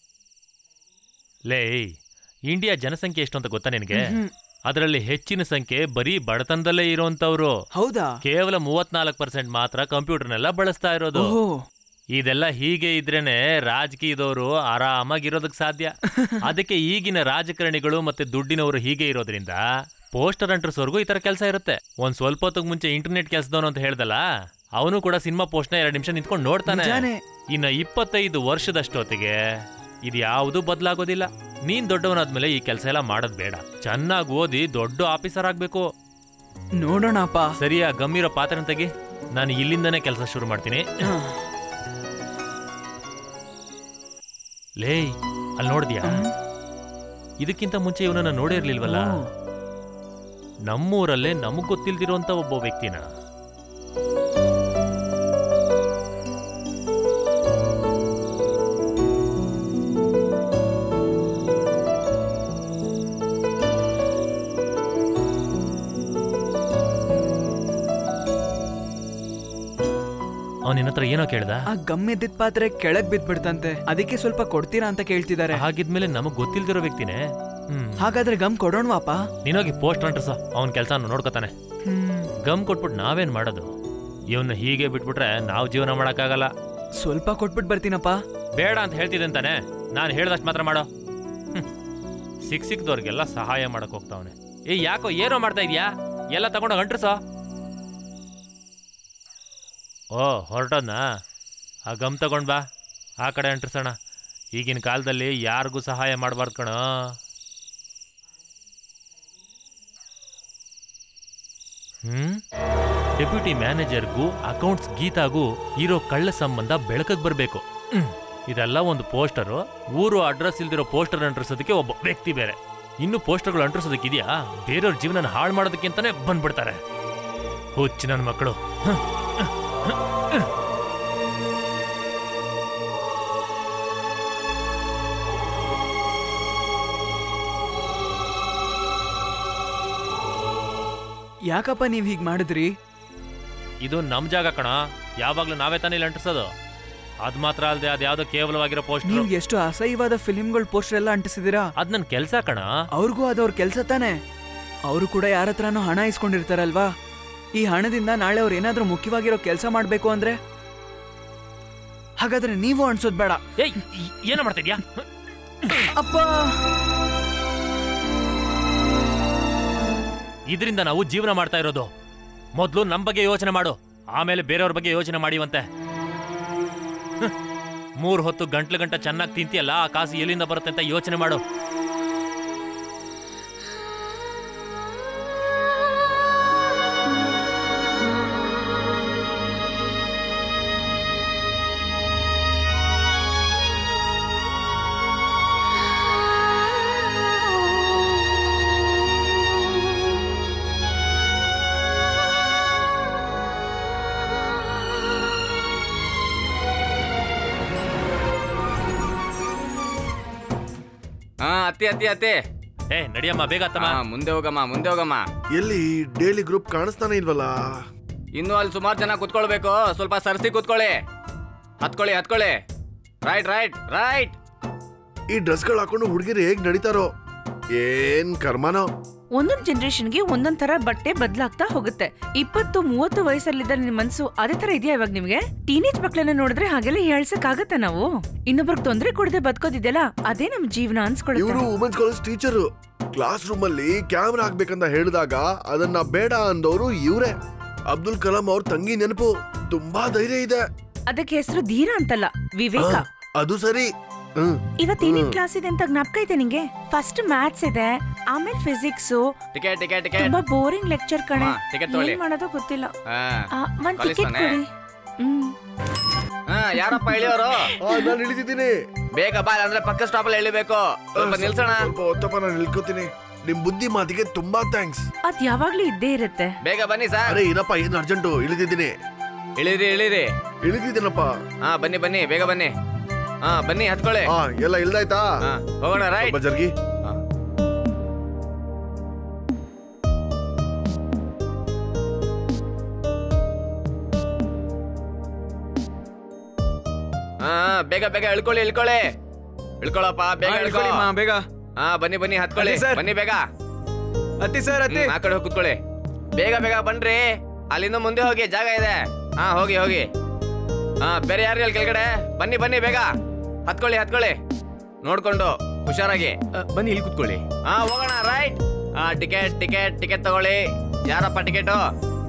Speaker 19: ಲೇ ಇಂಡಿಯಾ ಜನಸಂಖ್ಯೆ ಎಷ್ಟು ಅಂತ ಗೊತ್ತಾ ನಿನಗೆ
Speaker 2: ಮ್ಹ್ಮ್.
Speaker 19: ಅದರಲ್ಲಿ ಹೆಚ್ಚಿನ ಸಂಖ್ಯೆ ಬರೀ ಬಡತನದಲ್ಲೇ ಇರುವಂತವ್ರು
Speaker 2: ಹೌದಾ
Speaker 19: ಕೇವಲ ಮೂವತ್ನಾಲ್ಕು ಪರ್ಸೆಂಟ್ ಮಾತ್ರ ಕಂಪ್ಯೂಟರ್ನೆಲ್ಲ ಬಳಸ್ತಾ ಇರೋದು
Speaker 2: ಓಹೋ.
Speaker 19: ಇದೆಲ್ಲ ಹೀಗೆ ಇದ್ರೇನೆ ರಾಜಕೀಯದವರು ಆರಾಮಾಗಿರೋದಕ್ ಸಾಧ್ಯ ಅದಕ್ಕೆ ಈಗಿನ ರಾಜಕಾರಣಿಗಳು ಮತ್ತೆ ದುಡ್ಡಿನವರು ಹೀಗೆ ಇರೋದ್ರಿಂದ ಪೋಸ್ಟರ್ ಅಂಟ್ರಸ್ವರೆಗೂ ಈ ತರ ಕೆಲಸ ಇರುತ್ತೆ ಒಂದ್ ಸ್ವಲ್ಪ ಹೊತ್ತಿಗೆ ಮುಂಚೆ ಇಂಟರ್ನೆಟ್ ಕೆಲಸದವನು ಅಂತ ಹೇಳ್ದಲ್ಲ ಅವನು ಕೂಡ ಸಿನಿಮಾ ಪೋಸ್ಟ್ ನ ಎರಡು ನಿಮಿಷ ನಿಂತ್ಕೊಂಡು ನೋಡ್ತಾನೆ
Speaker 2: ನಿಜಾನೇ.
Speaker 19: ಇನ್ನ ಇಪ್ಪತ್ತೈದು ವರ್ಷದಷ್ಟೊತ್ತಿಗೆ ಇದು ಯಾವುದು ಬದಲಾಗೋದಿಲ್ಲ ನೀನ್ ದೊಡ್ಡವನಾದ್ಮೇಲೆ ಈ ಕೆಲಸ ಎಲ್ಲ ಮಾಡೋದ್ ಬೇಡ ಚೆನ್ನಾಗಿ ಓದಿ ದೊಡ್ಡ ಆಫೀಸರ್ ಆಗ್ಬೇಕು
Speaker 2: ನೋಡೋಣಪ್ಪ
Speaker 19: ಸರಿಯಾ ಗಮ್ಮಿರೋ ಪಾತ್ರ ತೆಗಿ ನಾನು ಇಲ್ಲಿಂದನೇ ಕೆಲಸ ಶುರು ಮಾಡ್ತೀನಿ ಲೇ ಅಲ್ಲಿ ನೋಡಿದ್ಯಾ ಇದಕ್ಕಿಂತ ಮುಂಚೆ ಇವನನ್ನ ನೋಡೇ ಇರ್ಲಿಲ್ವಲ್ಲ ನಮ್ಮೂರಲ್ಲೇ ನಮಗ್ ಗೊತ್ತಿಲ್ದಿರೋಂತ ಒಬ್ಬ ವ್ಯಕ್ತಿನ ಅವನ ಹತ್ರ ಏನೋ ಕೇಳ್ದ
Speaker 2: ಆ ಗಮ್ ಎದ್ದಿದ್ ಪಾತ್ರೆ ಕೆಳಗ್ ಬಿದ್ಬಿಡ್ತಂತೆ ಅದಕ್ಕೆ ಸ್ವಲ್ಪ ಕೊಡ್ತೀರಾ ಅಂತ ಕೇಳ್ತಿದ್ದಾರೆ
Speaker 19: ಹಾಗಿದ್ಮೇಲೆ ನಮಗ್ ಗೊತ್ತಿಲ್ದಿರೋ ವ್ಯಕ್ತಿನೇ ಹ್ಮ್
Speaker 2: ಹಾಗಾದ್ರೆ ಗಮ್ ಕೊಡೋಣವಾಪ
Speaker 19: ನೀನೋಗಿ ಪೋಸ್ಟ್ ಅಂಟ್ರಸ ಅವನ ಕೆಲಸ ನೋಡ್ಕೊತಾನೆ ಗಮ್ ಕೊಟ್ಬಿಟ್ಟು ನಾವೇನ್ ಮಾಡೋದು ಇವನ್ನ ಹೀಗೆ ಬಿಟ್ಬಿಟ್ರೆ ನಾವು ಜೀವನ ಮಾಡಕ್ಕಾಗಲ್ಲ
Speaker 2: ಸ್ವಲ್ಪ ಕೊಟ್ಬಿಟ್ಟು ಬರ್ತೀನಪ್ಪ
Speaker 19: ಬೇಡ ಅಂತ ಹೇಳ್ತಿದ್ದೆ ಅಂತಾನೆ ನಾನು ಹೇಳ್ದಷ್ಟು ಮಾತ್ರ ಮಾಡೋ ಹ್ಮ್. ಸಿಕ್ ಸಿಕ್ದವ್ರಿಗೆಲ್ಲ ಸಹಾಯ ಮಾಡಕ್ ಹೋಗ್ತಾವನೆ ಏ ಯಾಕೋ ಏನೋ ಮಾಡ್ತಾ ಇದೀಯಾ ಎಲ್ಲ ತಗೊಂಡೋಗಿ ಅಂಟ್ರಸೋ ಓ ಹೊರಟೋದ್ನಾ ಆ ಗಮ್ ತಗೊಂಡ್ ಬಾ ಆ ಕಡೆ ಅಂಟ್ರಸೋಣ ಈಗಿನ ಕಾಲದಲ್ಲಿ ಯಾರಿಗೂ ಸಹಾಯ ಮಾಡಬಾರ್ದು ಕಣೋ ಹ್ಮ್ ಡೆಪ್ಯೂಟಿ ಮ್ಯಾನೇಜರ್ಗೂ ಅಕೌಂಟ್ಸ್ ಗೀತಾಗೂ ಇರೋ ಕಳ್ಳ ಸಂಬಂಧ ಬೆಳಕಕ್ಕೆ ಬರಬೇಕು ಇದೆಲ್ಲ ಒಂದು ಪೋಸ್ಟರು ಊರು ಅಡ್ರೆಸ್ ಇಲ್ದಿರೋ ಪೋಸ್ಟರ್ ಅಂಟಿಸೋದಕ್ಕೆ ಒಬ್ಬ ವ್ಯಕ್ತಿ ಬೇರೆ ಇನ್ನು ಪೋಸ್ಟರ್ಗಳು ಅಂಟಿಸೋದಕ್ಕಿದೆಯಾ ಬೇರೆಯವ್ರ ಜೀವನ ಹಾಳು ಮಾಡೋದಕ್ಕಿಂತಾನೆ ಬಂದ್ಬಿಡ್ತಾರೆ ಹುಚ್ಚು ನನ್ನ ಮಕ್ಕಳು
Speaker 2: ಯಾಕಪ್ಪ ನೀವ್ ಹೀಗ್ ಮಾಡಿದ್ರಿ
Speaker 19: ಇದು ನಮ್ ಜಾಗ ಕಣ ಯಾವಾಗ್ಲೂ ನಾವೇ ತಾನೇ ಇಲ್ಲಿ ಅಂಟಿಸೋದು ಅದ್ ಮಾತ್ರ ಅಲ್ಲದೆ ಅದ್ಯಾವ್ದೋ ಕೇವಲವಾಗಿರೋ ಪೋಸ್ಟರ್
Speaker 2: ನೀವ್ ಎಷ್ಟು ಅಸಹ್ಯವಾದ ಫಿಲಿಂಗಳ ಪೋಸ್ಟರ್ ಎಲ್ಲ ಅಂಟಿಸಿದಿರಾ
Speaker 19: ಅದ್ ನನ್ ಕೆಲ್ಸ ಕಣ
Speaker 2: ಅವ್ರಿಗೂ ಅದವ್ರ ಕೆಲ್ಸ ತಾನೆ ಅವರು ಕೂಡ ಯಾರ ಹತ್ರನೂ ಹಣ ಇಸ್ಕೊಂಡಿರ್ತಾರಲ್ವಾ ಈ ಹಣದಿಂದ ನಾಳೆ ಅವ್ರು ಏನಾದ್ರೂ ಮುಖ್ಯವಾಗಿರೋ ಕೆಲಸ ಮಾಡ್ಬೇಕು ಅಂದ್ರೆ ಹಾಗಾದ್ರೆ ನೀವು ಅನ್ಸೋದ್ ಬೇಡ
Speaker 19: ಏಯ್ ಏನ ಮಾಡ್ತಿದ್ಯಾ
Speaker 2: ಅಪ್ಪ
Speaker 19: ಇದರಿಂದ ನಾವು ಜೀವನ ಮಾಡ್ತಾ ಇರೋದು ಮೊದಲು ನಮ್ ಬಗ್ಗೆ ಯೋಚನೆ ಮಾಡು ಆಮೇಲೆ ಬೇರೆಯವ್ರ ಬಗ್ಗೆ ಯೋಚನೆ ಮಾಡಿವಂತೆ ಹ್ಮ್. ಮೂರ್ ಹೊತ್ತು ಗಂಟ್ಲು ಗಂಟ ಚೆನ್ನಾಗಿ ತಿಂತಿಯಲ್ಲ ಆ ಕಾಸು ಎಲ್ಲಿಂದ ಬರುತ್ತೆ ಅಂತ ಯೋಚನೆ ಮಾಡು
Speaker 17: ಹಾ ಅತ್ತಿ ಅತ್ತಿ ಅತ್ತಿ
Speaker 19: ಏ ನಡಿಯಮ್ಮ ಬೇಗ ಅತ್ತಮ್ಮ
Speaker 17: ಮುಂದೆ ಹೋಗಮ್ಮ ಮುಂದೆ ಹೋಗಮ್ಮ
Speaker 13: ಎಲ್ಲಿ ಡೈಲಿ ಗ್ರೂಪ್ ಕಾಣಿಸ್ತಾನೆ ಇಲ್ವಲ್ಲ
Speaker 17: ಇನ್ನು ಅಲ್ಲಿ ಸುಮಾರು ಜನ ಕುತ್ಕೊಳ್ಬೇಕು ಸ್ವಲ್ಪ ಸರಿಸಿ ಕುತ್ಕೊಳ್ಳಿ ಹತ್ಕೊಳ್ಳಿ ಹತ್ಕೊಳ್ಳಿ ರೈಟ್ ರೈಟ್ ರೈಟ್
Speaker 13: ಈ ಡ್ರೆಸ್ಗಳು ಹಾಕೊಂಡು ಹುಡುಗಿರು ಹೇಗ್ ನಡೀತಾರೋ ಏನ್ ಕರ್ಮನೋ
Speaker 3: ಒಂದೊಂದ್ ಜನರೇಷನ್ಗೆ ಒಂದೊಂದ್ ತರ ಬಟ್ಟೆ ಬದಲಾಗ್ತಾ ಹೋಗುತ್ತೆ ಇಪ್ಪತ್ತು ಮೂವತ್ತು ವಯಸ್ಸಲ್ಲಿದ್ದ ನಿಮ್ ಮನ್ಸು ಅದೇ ತರ ಇದೆಯಾ ಇವಾಗ ನಿಮ್ಗೆ ಟೀನೇಜ್ ಮಕ್ಳನ್ನ ನೋಡಿದ್ರೆ ಹಾಗೆಲ್ಲ ಹೇಳ್ಸಕ್ ಆಗತ್ತ ನಾವು ಇನ್ನೊಬ್ರಿಗೆ ತೊಂದ್ರೆ ಕೊಡದೆ ಬದುಕೋದಿದೆಯಲ್ಲ ಅದೇ ನಮ್ ಜೀವನ
Speaker 13: ಇವರು
Speaker 3: ಅನ್ಸ್ಕೊಳುತ್ತೆ
Speaker 13: women's college teacher class room ಅಲ್ಲಿ ಕ್ಯಾಮ್ರಾ ಹಾಕ್ಬೇಕಂತ ಹೇಳಿದಾಗ ಅದನ್ನ ಬೇಡ ಅಂದವರು ಇವ್ರೆ ಅಬ್ದುಲ್ ಕಲಾಂ ಅವ್ರ ತಂಗಿ ನೆನಪು ತುಂಬಾ ಧೈರ್ಯ ಇದೆ
Speaker 3: ಅದಕ್ಕೆ ಹೆಸರು ಧೀರ ಅಂತಲ್ಲ ವಿವೇಕ
Speaker 13: ಆ, ಅದು ಸರಿ ಹ್ಮ್
Speaker 3: ಇವತ್ತು ಏನೇನ್ ಕ್ಲಾಸ್ ಇದೆ ಅಂತ ಜ್ಞಾಪಕ ಇದೆ ನಿಂಗೆ ಫಸ್ಟ್ ಮ್ಯಾಥ್ಸ್ ಇದೆ ಆಮೇಲೆ ಫಿಸಿಕ್ಸ್
Speaker 17: ಟಿಕೆಟ್ ಟಿಕೆಟ್ ಟಿಕೆಟ್
Speaker 3: ತುಂಬಾ ಬೋರಿಂಗ್ ಲೆಕ್ಚರ್ ಕಣೆ
Speaker 17: ಹಾ, ticket ತಗೊಳ್ಳಿ.
Speaker 3: ಏನ್ ಮಾಡೋದೋ ಗೊತ್ತಿಲ್ಲ
Speaker 17: ಹಾ
Speaker 3: ಆ, ಒಂದ್
Speaker 17: ಕಾಲೇಜ್
Speaker 3: ಟಿಕೆಟ್
Speaker 17: ತಾನೇ?
Speaker 3: ಕೊಡಿ ಹ್ಮ್
Speaker 17: ಹಾ ಯಾರಪ್ಪ ಇಳಿಯೋರು
Speaker 13: ನಾನು ಇಳಿದಿದ್ದೀನಿ
Speaker 17: ಬೇಗ ಬಾ ಅಂದ್ರೆ ಪಕ್ಕ ಸ್ಟಾಪ್ ಅಲ್ಲಿ ಇಳಿಬೇಕು ಸ್ವಲ್ಪ ನಿಲ್ಸೋಣ
Speaker 13: ಸ್ವಲ್ಪ ಹೊತ್ತಪ್ಪ ನಾನು ನಿಲ್ಕೋತೀನಿ ನಿಮ್ ಬುದ್ಧಿ ಮಾತಿಗೆ ತುಂಬಾ ಥ್ಯಾಂಕ್ಸ್
Speaker 3: ಅದ್ ಯಾವಾಗ್ಲೂ ಇದ್ದೇ ಇರುತ್ತೆ
Speaker 17: ಬೇಗ ಬನ್ನಿ ಸರ್
Speaker 13: ಅರೆ ಇರಪ್ಪ ಏನು ಅರ್ಜೆಂಟು ಇಳಿದಿದ್ದೀನಿ
Speaker 17: ಇಳಿರಿ ಇಳಿರಿ
Speaker 13: ಇಳಿದಿದ್ದೀನಪ್ಪ
Speaker 17: ಹಾ ಬನ್ನಿ ಬನ್ನಿ ಬೇಗ ಬನ್ನಿ ಹಾ ಬನ್ನಿ ಹತ್ಕೊಳ್ಳಿ
Speaker 13: ಹಾ ಎಲ್ಲ ಇಳ್ದಾಯ್ತಾ
Speaker 17: ಹಾ, ಹೋಗೋಣ ರೈಟ್
Speaker 13: ಸ್ವಲ್ಪ ಜರ್ಗಿ
Speaker 17: ಹಾ ಬೇಗ ಬೇಗ ಇಳ್ಕೊಳ್ಳಿ ಇಳ್ಕೊಳ್ಳಿ ಇಳ್ಕೊಳಪ್ಪ ಬೇಗ
Speaker 2: ಹಾ,
Speaker 17: ಇಳ್ಕೊ
Speaker 2: ಇಳ್ಕೊಳ್ಳಿ ಮಾ, ಬೇಗ.
Speaker 17: ಹಾ ಬನ್ನಿ ಬನ್ನಿ ಹತ್ಕೊಳ್ಳಿ
Speaker 2: ಹತ್ತಿ ಸರ್.
Speaker 17: ಬನ್ನಿ ಬೇಗ
Speaker 2: ಹತ್ತಿ ಸರ್ ಹತ್ತಿ
Speaker 17: ಹ್ಮ್, ಆ ಕಡೆ ಹೋಗಿ ಕುತ್ಕೊಳ್ಳಿ ಬೇಗ ಬೇಗ ಬನ್ರಿ ಅಲ್ಲಿಂದ ಮುಂದೆ ಹೋಗಿ ಜಾಗ ಇದೆ ಹಾ ಹೋಗಿ ಹೋಗಿ ಹಾ ಬೇರೆ ಯಾರು ಅಲ್ಲಿ ಕೆಳಗಡೆ ಬನ್ನಿ ಬನ್ನಿ ಬೇಗ ಹತ್ಕೊಳ್ಳಿ ಹತ್ಕೊಳ್ಳಿ ನೋಡ್ಕೊಂಡು ಹುಷಾರಾಗಿ
Speaker 1: ಬನ್ನಿ ಇಲ್ಲಿ ಕುತ್ಕೊಳ್ಳಿ
Speaker 17: ಹಾ ಹೋಗೋಣ ರೈಟ್ ಹಾ ಟಿಕೆಟ್ ಟಿಕೆಟ್ ಟಿಕೆಟ್ ತಗೊಳ್ಳಿ ಯಾರಪ್ಪ ಟಿಕೆಟು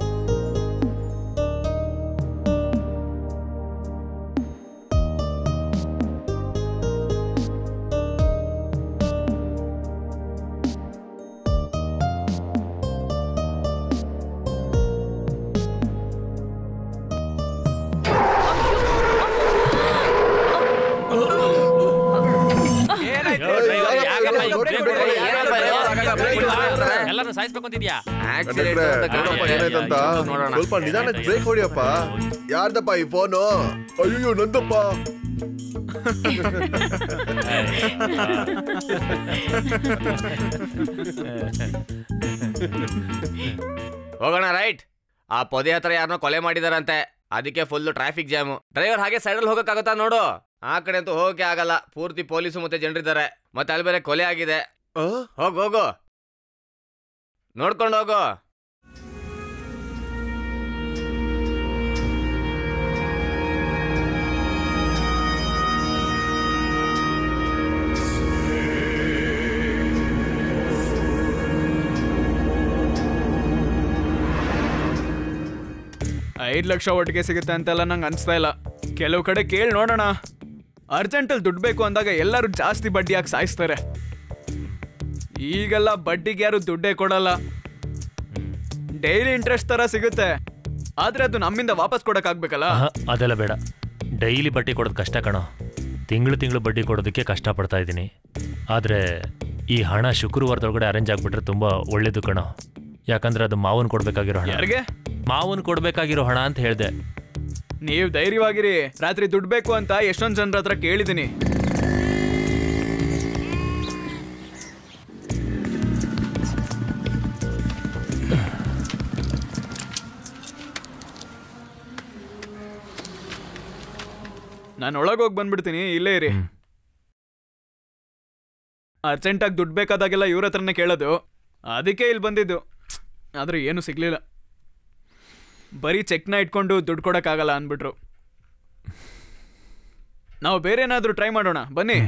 Speaker 19: ಎಲ್ಲರೂ ಸಾಯಿಸ್ಬೇಕು ಅಂತಿದ್ಯಾ
Speaker 13: ಕಂಡಕ್ಟ್ರೆ, ನೋಡಪ್ಪ ಏನಾಯ್ತಂತ ಸ್ವಲ್ಪ ನಿಧಾನಕ್ಕೆ ಬ್ರೇಕ್ ಹೊಡಿಯಪ್ಪ ಯಾರ್ದಪ್ಪ ಈ ಫೋನು ಅಯ್ಯೋ ನಂದಪ್ಪ
Speaker 17: ಹೋಗೋಣ ರೈಟ್ ಆ ಪೊದೆ ಹತ್ರ ಯಾರನ್ನೋ ಕೊಲೆ ಮಾಡಿದಾರಂತೆ ಅದಕ್ಕೆ ಫುಲ್ ಟ್ರಾಫಿಕ್ ಜಾಮು ಡ್ರೈವರ್ ಹಾಗೆ ಸೈಡಲ್ಲಿ ಹೋಗಕ್ಕಾಗತ್ತಾ ನೋಡು ಆ ಕಡೆ ಅಂತೂ ಹೋಗಕ್ಕೆ ಆಗಲ್ಲ ಪೂರ್ತಿ ಪೊಲೀಸು ಮತ್ತೆ ಜನರಿದ್ದಾರೆ ಮತ್ತೆ ಅಲ್ಲಿ ಬೇರೆ ಕೊಲೆ ಆಗಿದೆ ಹೋಗು ಹೋಗು ನೋಡ್ಕೊಂಡು ಹೋಗು
Speaker 2: ಐದ್ ಲಕ್ಷ ಒಟ್ಟಿಗೆ ಸಿಗುತ್ತೆ ಅಂತೆಲ್ಲ ನಂಗೆ ಅನ್ಸ್ತಾ ಇಲ್ಲ ಕೆಲವು ಕಡೆ ಕೇಳಿ ನೋಡೋಣ ಅರ್ಜೆಂಟಲ್ಲಿ ದುಡ್ಡು ಬೇಕು ಅಂದಾಗ ಎಲ್ಲರೂ ಜಾಸ್ತಿ ಬಡ್ಡಿ ಹಾಕಿ ಸಾಯಿಸ್ತಾರೆ ಈಗೆಲ್ಲ ಬಡ್ಡಿಗೆ ಯಾರು ದುಡ್ಡೇ ಕೊಡಲ್ಲ ಡೈಲಿ ಇಂಟ್ರೆಸ್ಟ್ ತರ ಸಿಗುತ್ತೆ ಆದ್ರೆ ಅದು ನಮ್ಮಿಂದ ವಾಪಸ್ ಕೊಡಕ್ಕಾಗ್ಬೇಕಲ್ಲ
Speaker 19: ಆಹಾ, ಅದೆಲ್ಲ ಬೇಡ ಡೈಲಿ ಬಡ್ಡಿ ಕೊಡೋದು ಕಷ್ಟ ಕಣೋ ತಿಂಗಳು ತಿಂಗಳು ಬಡ್ಡಿ ಕೊಡೋದಕ್ಕೆ ಕಷ್ಟಪಡ್ತಾ ಇದ್ದೀನಿ ಆದರೆ ಈ ಹಣ ಶುಕ್ರವಾರದೊಳಗಡೆ ಅರೇಂಜ್ ಆಗಿಬಿಟ್ರೆ ತುಂಬ ಒಳ್ಳೇದು ಕಣೋ ಯಾಕಂದ್ರೆ ಅದು ಮಾವನ್ ಕೊಡ್ಬೇಕಾಗಿರೋ ಹಣ
Speaker 2: ಯಾರಿಗೆ
Speaker 19: ಮಾವನ್ ಕೊಡ್ಬೇಕಾಗಿರೋ ಹಣ ಅಂತ ಹೇಳಿದೆ
Speaker 2: ನೀವು ಧೈರ್ಯವಾಗಿರಿ ರಾತ್ರಿ ದುಡ್ಡು ಬೇಕು ಅಂತ ಎಷ್ಟೊಂದ್ ಜನರ ಹತ್ರ ಕೇಳಿದೀನಿ ನಾನು ಒಳಗೋಗಿ ಬಂದ್ಬಿಡ್ತೀನಿ ಇಲ್ಲೇ ಇರಿ ಅರ್ಜೆಂಟಾಗಿ ದುಡ್ಡು ಬೇಕಾದಾಗೆಲ್ಲ ಇವ್ರ ಹತ್ರನೇ ಕೇಳೋದು ಅದಕ್ಕೆ ಇಲ್ಲಿ ಬಂದಿದ್ದು ಆದ್ರೆ ಏನು ಸಿಗ್ಲಿಲ್ಲ ಬರೀ ಚೆಕ್ನ ಇಟ್ಕೊಂಡು ದುಡ್ಡು ಕೊಡಕ್ಕಾಗಲ್ಲ ಅಂದ್ಬಿಟ್ರು ನಾವು ಬೇರೆ ಏನಾದ್ರೂ ಟ್ರೈ ಮಾಡೋಣ ಬನ್ನಿ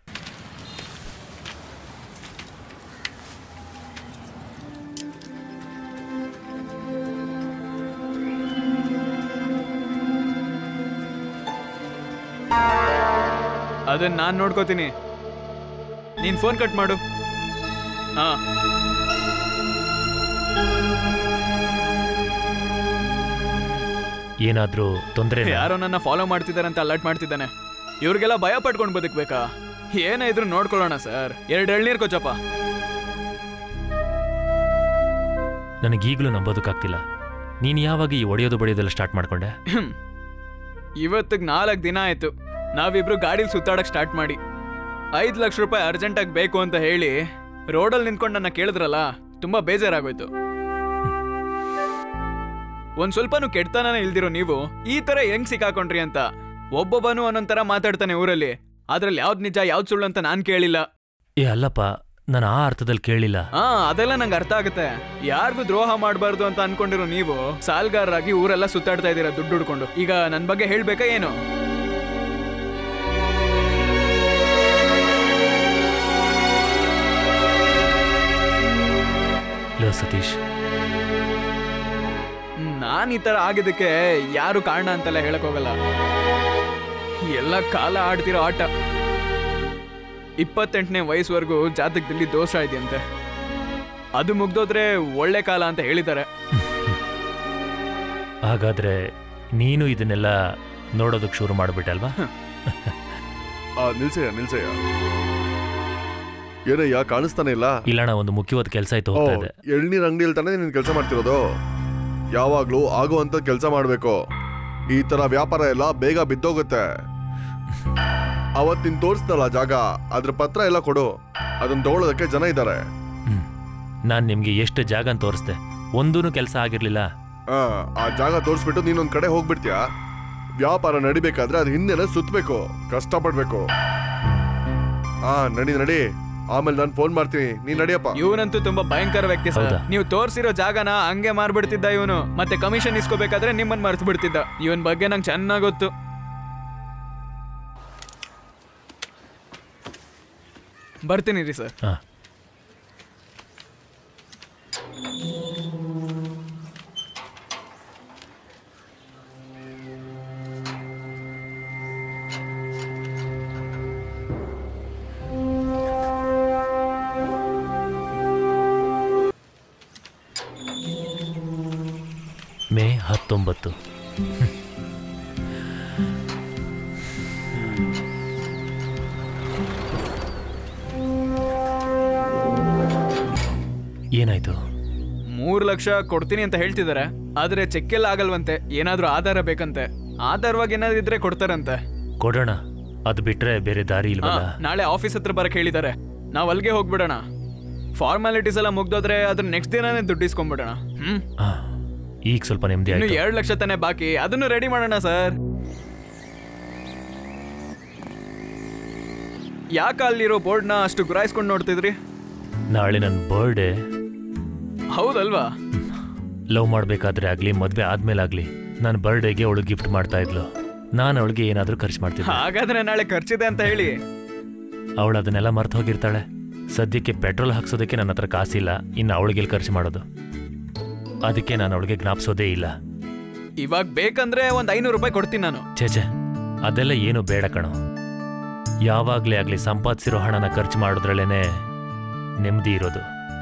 Speaker 2: ಅದನ್ನ ನಾನು ನೋಡ್ಕೋತೀನಿ ನೀನ್ ಫೋನ್ ಕಟ್ ಮಾಡು ಹಾ
Speaker 19: ಏನಾದರೂ ತೊಂದರೆ
Speaker 2: ಯಾರೋ ನನ್ನ ಫಾಲೋ ಮಾಡ್ತಿದ್ದಾರೆ ಅಂತ ಅಲರ್ಟ್ ಮಾಡ್ತಿದ್ದಾನೆ ಇವ್ರಿಗೆಲ್ಲ ಭಯ ಪಟ್ಕೊಂಡು ಬದುಕ್ಬೇಕಾ ಏನೇ ಇದ್ರು ನೋಡ್ಕೊಳ್ಳೋಣ ಸರ್ ಎರಡು ಎಳ್ನೀರ್ ಕೊಚ್ಚಪ್ಪ
Speaker 19: ನನಗೀಗಲೂ ನಂಬೋದಕ್ಕಾಗ್ತಿಲ್ಲ ನೀನು ಯಾವಾಗ ಈ ಒಡೆಯೋದು ಬಡಿಯೋದೆಲ್ಲ ಸ್ಟಾರ್ಟ್ ಮಾಡ್ಕೊಂಡೆ
Speaker 2: ಇವತ್ತಿಗೆ ನಾಲ್ಕು ದಿನ ಆಯ್ತು ನಾವಿಬ್ರು ಗಾಡಿಲಿ ಸುತ್ತಾಡಕ್ ಸ್ಟಾರ್ಟ್ ಮಾಡಿ ಐದು ಲಕ್ಷ ರೂಪಾಯಿ ಅರ್ಜೆಂಟಾಗಿ ಬೇಕು ಅಂತ ಹೇಳಿ ರೋಡಲ್ಲಿ ನಿಂತ್ಕೊಂಡು ನನ್ನ ಕೇಳಿದ್ರಲ್ಲ ತುಂಬಾ ಬೇಜಾರಾಗೋಯ್ತು ಒಂದ್ ಸ್ವಲ್ಪನೂ ಕೆಡ್ತನನೇ ಇಲ್ದಿರೋ ನೀವು ಈ ತರ ಹೆಂಗ್ ಸಿಕ್ಕಾಕೊಂಡ್ರಿ ಅಂತ ಒಬ್ಬೊಬ್ಬನು ಒಂದೊಂದ್ ತರ ಮಾತಾಡ್ತಾನೆ ಊರಲ್ಲಿ ಅದ್ರಲ್ಲಿ ಯಾವ್ದು ನಿಜ ಯಾವ್ದು ಸುಳ್ಳು ಅಂತ ನಾನ್ ಕೇಳಿಲ್ಲ
Speaker 19: ಏ ಅಲ್ಲಪ್ಪ ನಾನು ಆ ಅರ್ಥದಲ್ಲಿ ಕೇಳಿಲ್ಲ
Speaker 2: ಹಾ ಅದೆಲ್ಲ ನಂಗೆ ಅರ್ಥ ಆಗುತ್ತೆ ಯಾರಿಗೂ ದ್ರೋಹ ಮಾಡಬಾರ್ದು ಅಂತ ಅನ್ಕೊಂಡಿರೋ ನೀವು ಸಾಲ್ಗಾರರಾಗಿ ಊರೆಲ್ಲ ಸುತ್ತಾಡ್ತಾ ಇದ್ದೀರಾ ದುಡ್ಡು ಹುಡ್ಕೊಂಡು ಈಗ ನನ್ ಬಗ್ಗೆ ಹೇಳ್ಬೇಕಾ ಏನು
Speaker 19: ಲೋ ಸತೀಶ್
Speaker 2: ನಾನ್ ಈ ತರ ಆಗಿದ್ದಕ್ಕೆ ಯಾರು ಕಾರಣ ಅಂತೆಲ್ಲ ಹೇಳಕ್ ಹೋಗಲ್ಲ ಎಲ್ಲ ಕಾಲ ಆಡ್ತಿರೋ ಆಟ ಇಪ್ಪತ್ತೆಂಟನೇ ವಯಸ್ಸುವರೆಗೂ ಜಾತಕದಲ್ಲಿ ದೋಷ ಇದೆಯಂತೆ ಅದು ಮುಗ್ದೋದ್ರೆ ಒಳ್ಳೆ ಕಾಲ ಅಂತ ಹೇಳಿದ್ದಾರೆ
Speaker 19: ಹಾಗಾದ್ರೆ ನೀನು ಇದನ್ನೆಲ್ಲ ನೋಡೋದಕ್ಕೆ ಶುರು ಮಾಡ್ಬಿಟ್ಟೆ ಅಲ್ವಾ
Speaker 13: ಆ, ನಿಲ್ಸಯ್ಯ ನಿಲ್ಸಯ್ಯ ಏನಯ್ಯ ಕಾಣಿಸ್ತಾನೆ ಇಲ್ಲ
Speaker 19: ಇಲ್ಲಣ್ಣ ಒಂದು ಮುಖ್ಯವಾದ ಕೆಲಸ ಇತ್ತು
Speaker 13: ಓ
Speaker 19: ಹೋಗ್ತಾ ಇದೆ
Speaker 13: ಎಳ್ನೀರ್ ಅಂಗಡಿಯಲ್ಲಿ ತಾನೇ ನೀನ್ ಕೆಲಸ ಮಾಡ್ತಿರೋದು ಯಾವಾಗ್ಲೂ ಆಗುವಂತ ಕೆಲಸ ಮಾಡ್ಬೇಕು ಈ ತರ ವ್ಯಾಪಾರ ಎಲ್ಲ ಬೇಗ ಬಿದ್ದೋಗುತ್ತೆ ಅವತ್ತಿನ ತೋರಿಸ್ದಲ್ಲ ಜಾಗ ಅದ್ರ ಪತ್ರ ಎಲ್ಲ ಕೊಡು ಅದನ್ನ ತಗೊಳ್ಳೋದಕ್ಕೆ ಜನ ಇದ್ದಾರೆ
Speaker 19: ನಾನು ನಿಮ್ಗೆ ಎಷ್ಟು ಜಾಗ ತೋರಿಸ್ದೆ ಒಂದೂ ಕೆಲಸ ಆಗಿರ್ಲಿಲ್ಲ
Speaker 13: ಆ, ಆ ಜಾಗ ತೋರಿಸ್ಬಿಟ್ಟು ನೀನೊಂದ್ ಕಡೆ ಹೋಗ್ಬಿಡ್ತೀಯಾ ವ್ಯಾಪಾರ ನಡಿಬೇಕಾದ್ರೆ ಅದ್ ಹಿಂದೆನೆ ಸುತ್ತಬೇಕು ಕಷ್ಟಪಡ್ಬೇಕು ಹಾ ನಡಿ ನಡಿ ಆಮೇಲೆ ನಾನು ಫೋನ್ ಮಾಡ್ತೀನಿ ನೀನ್ ನಡಿಯಪ್ಪ
Speaker 2: ಇವನಂತೂ ತುಂಬಾ ಭಯಂಕರ ವ್ಯಕ್ತಿ ಸರ್
Speaker 13: ಹೌದಾ?
Speaker 2: ನೀವು ತೋರ್ಸಿರೋ ಜಾಗನ ಹಂಗೆ ಮಾರ್ಬಿಡ್ತಿದ್ದ ಇವನು ಮತ್ತೆ ಕಮಿಷನ್ ಇಸ್ಕೋಬೇಕಾದ್ರೆ ನಿಮ್ಮನ್ನ ಮರ್ತು ಬಿಡ್ತಿದ್ದ ಇವನ್ ಬಗ್ಗೆ ನಂಗೆ ಚೆನ್ನಾಗ್ ಗೊತ್ತು ಬರ್ತೀನಿ ರೀ ಸರ್
Speaker 19: ಹಾ ಮೇ ಹತ್ತೊಂಬತ್ತು ಏನಾಯ್ತು
Speaker 2: ಮೂರ್ ಲಕ್ಷ ಕೊಡ್ತೀನಿ ಅಂತ ಹೇಳ್ತಿದಾರೆ ಆದ್ರೆ ಚೆಕ್ ಎಲ್ಲ ಆಗಲ್ವಂತೆ ಏನಾದ್ರೂ ಆಧಾರ ಬೇಕಂತೆ ಆಧಾರವಾಗಿ ಏನಾದ್ರು ಇದ್ರೆ ಕೊಡ್ತಾರಂತೆ
Speaker 19: ಕೊಡೋಣ ಅದು ಬಿಟ್ರೆ ಬೇರೆ ದಾರಿ
Speaker 2: ಹಾ,
Speaker 19: ಇಲ್ವಲ್ಲ
Speaker 2: ನಾಳೆ ಆಫೀಸ್ ಹತ್ರ ಬರಕ್ ಹೇಳಿದ್ದಾರೆ ನಾವ್ ಅಲ್ಗೆ ಹೋಗ್ಬಿಡೋಣ ಫಾರ್ಮಾಲಿಟೀಸ್ ಎಲ್ಲ ಮುಗ್ದೋದ್ರೆ ಅದ್ರ ನೆಕ್ಸ್ಟ್ ದಿನಾನೇ ದುಡ್ಡು ಇಸ್ಕೊಂಡ್ಬಿಡೋಣ ಹ್ಮ್
Speaker 19: ಈಗ ಸ್ವಲ್ಪ ನೆಮ್ಮದಿ
Speaker 2: ಇನ್ನು
Speaker 19: ಆಯ್ತು
Speaker 2: ಎರಡ್ ಲಕ್ಷ ತಾನೇ ಬಾಕಿ ಅದನ್ನು ರೆಡಿ ಮಾಡೋಣ ಸರ್ ಯಾಕೆ ಅಲ್ಲಿರೋ ಬೋರ್ಡ್ನ ಅಷ್ಟು ಗುರಾಯಿಸ್ಕೊಂಡು ನೋಡ್ತಿದ್ರಿ
Speaker 19: ನಾಳೆ ನನ್ನ ಬರ್ಡೇ
Speaker 2: ಹೌದಲ್ವಾ
Speaker 19: ಲವ್ ಮಾಡ್ಬೇಕಾದ್ರೆ ಆಗ್ಲಿ ಮದ್ವೆ ಆದ್ಮೇಲೆ ಆಗ್ಲಿ ನನ್ನ ಬರ್ಡೇಗೆ ಅವಳು ಗಿಫ್ಟ್ ಮಾಡ್ತಾ ಇದ್ಲು ನಾನು ಅವಳಿಗೆ ಏನಾದ್ರೂ ಖರ್ಚು ಮಾಡ್ತಿದ್ದೆ
Speaker 2: ಹಾಗಾದ್ರೆ ನಾಳೆ ಖರ್ಚಿದೆ ಅಂತ ಹೇಳಿ
Speaker 19: ಅವಳು ಅದನ್ನೆಲ್ಲ ಮರ್ತು ಹೋಗಿರ್ತಾಳೆ ಸದ್ಯಕ್ಕೆ ಪೆಟ್ರೋಲ್ ಹಾಕ್ಸೋದಕ್ಕೆ ನನ್ನ ಹತ್ರ ಕಾಸಿಲ್ಲ ಇನ್ನು ಅವಳಿಗೆ ಖರ್ಚು ಮಾಡೋದು ಅದಕ್ಕೆ ನಾನು ಅವಳಿಗೆ ಜ್ಞಾಪಿಸೋದೇ ಇಲ್ಲ
Speaker 2: ಇವಾಗ ಬೇಕಂದ್ರೆ ಒಂದ್ ಐನೂರು ರೂಪಾಯಿ ಕೊಡ್ತೀನಿ ನಾನು
Speaker 19: ಛೇ ಛೇ ಅದೆಲ್ಲ ಏನು ಬೇಡ ಕಣೋ ಯಾವಾಗಲೇ ಆಗಲಿ ಸಂಪಾದಿಸಿರೋ ಹಣನ ಖರ್ಚು ಮಾಡೋದ್ರಲ್ಲೇನೆ ನೆಮ್ಮದಿ ಇರೋದು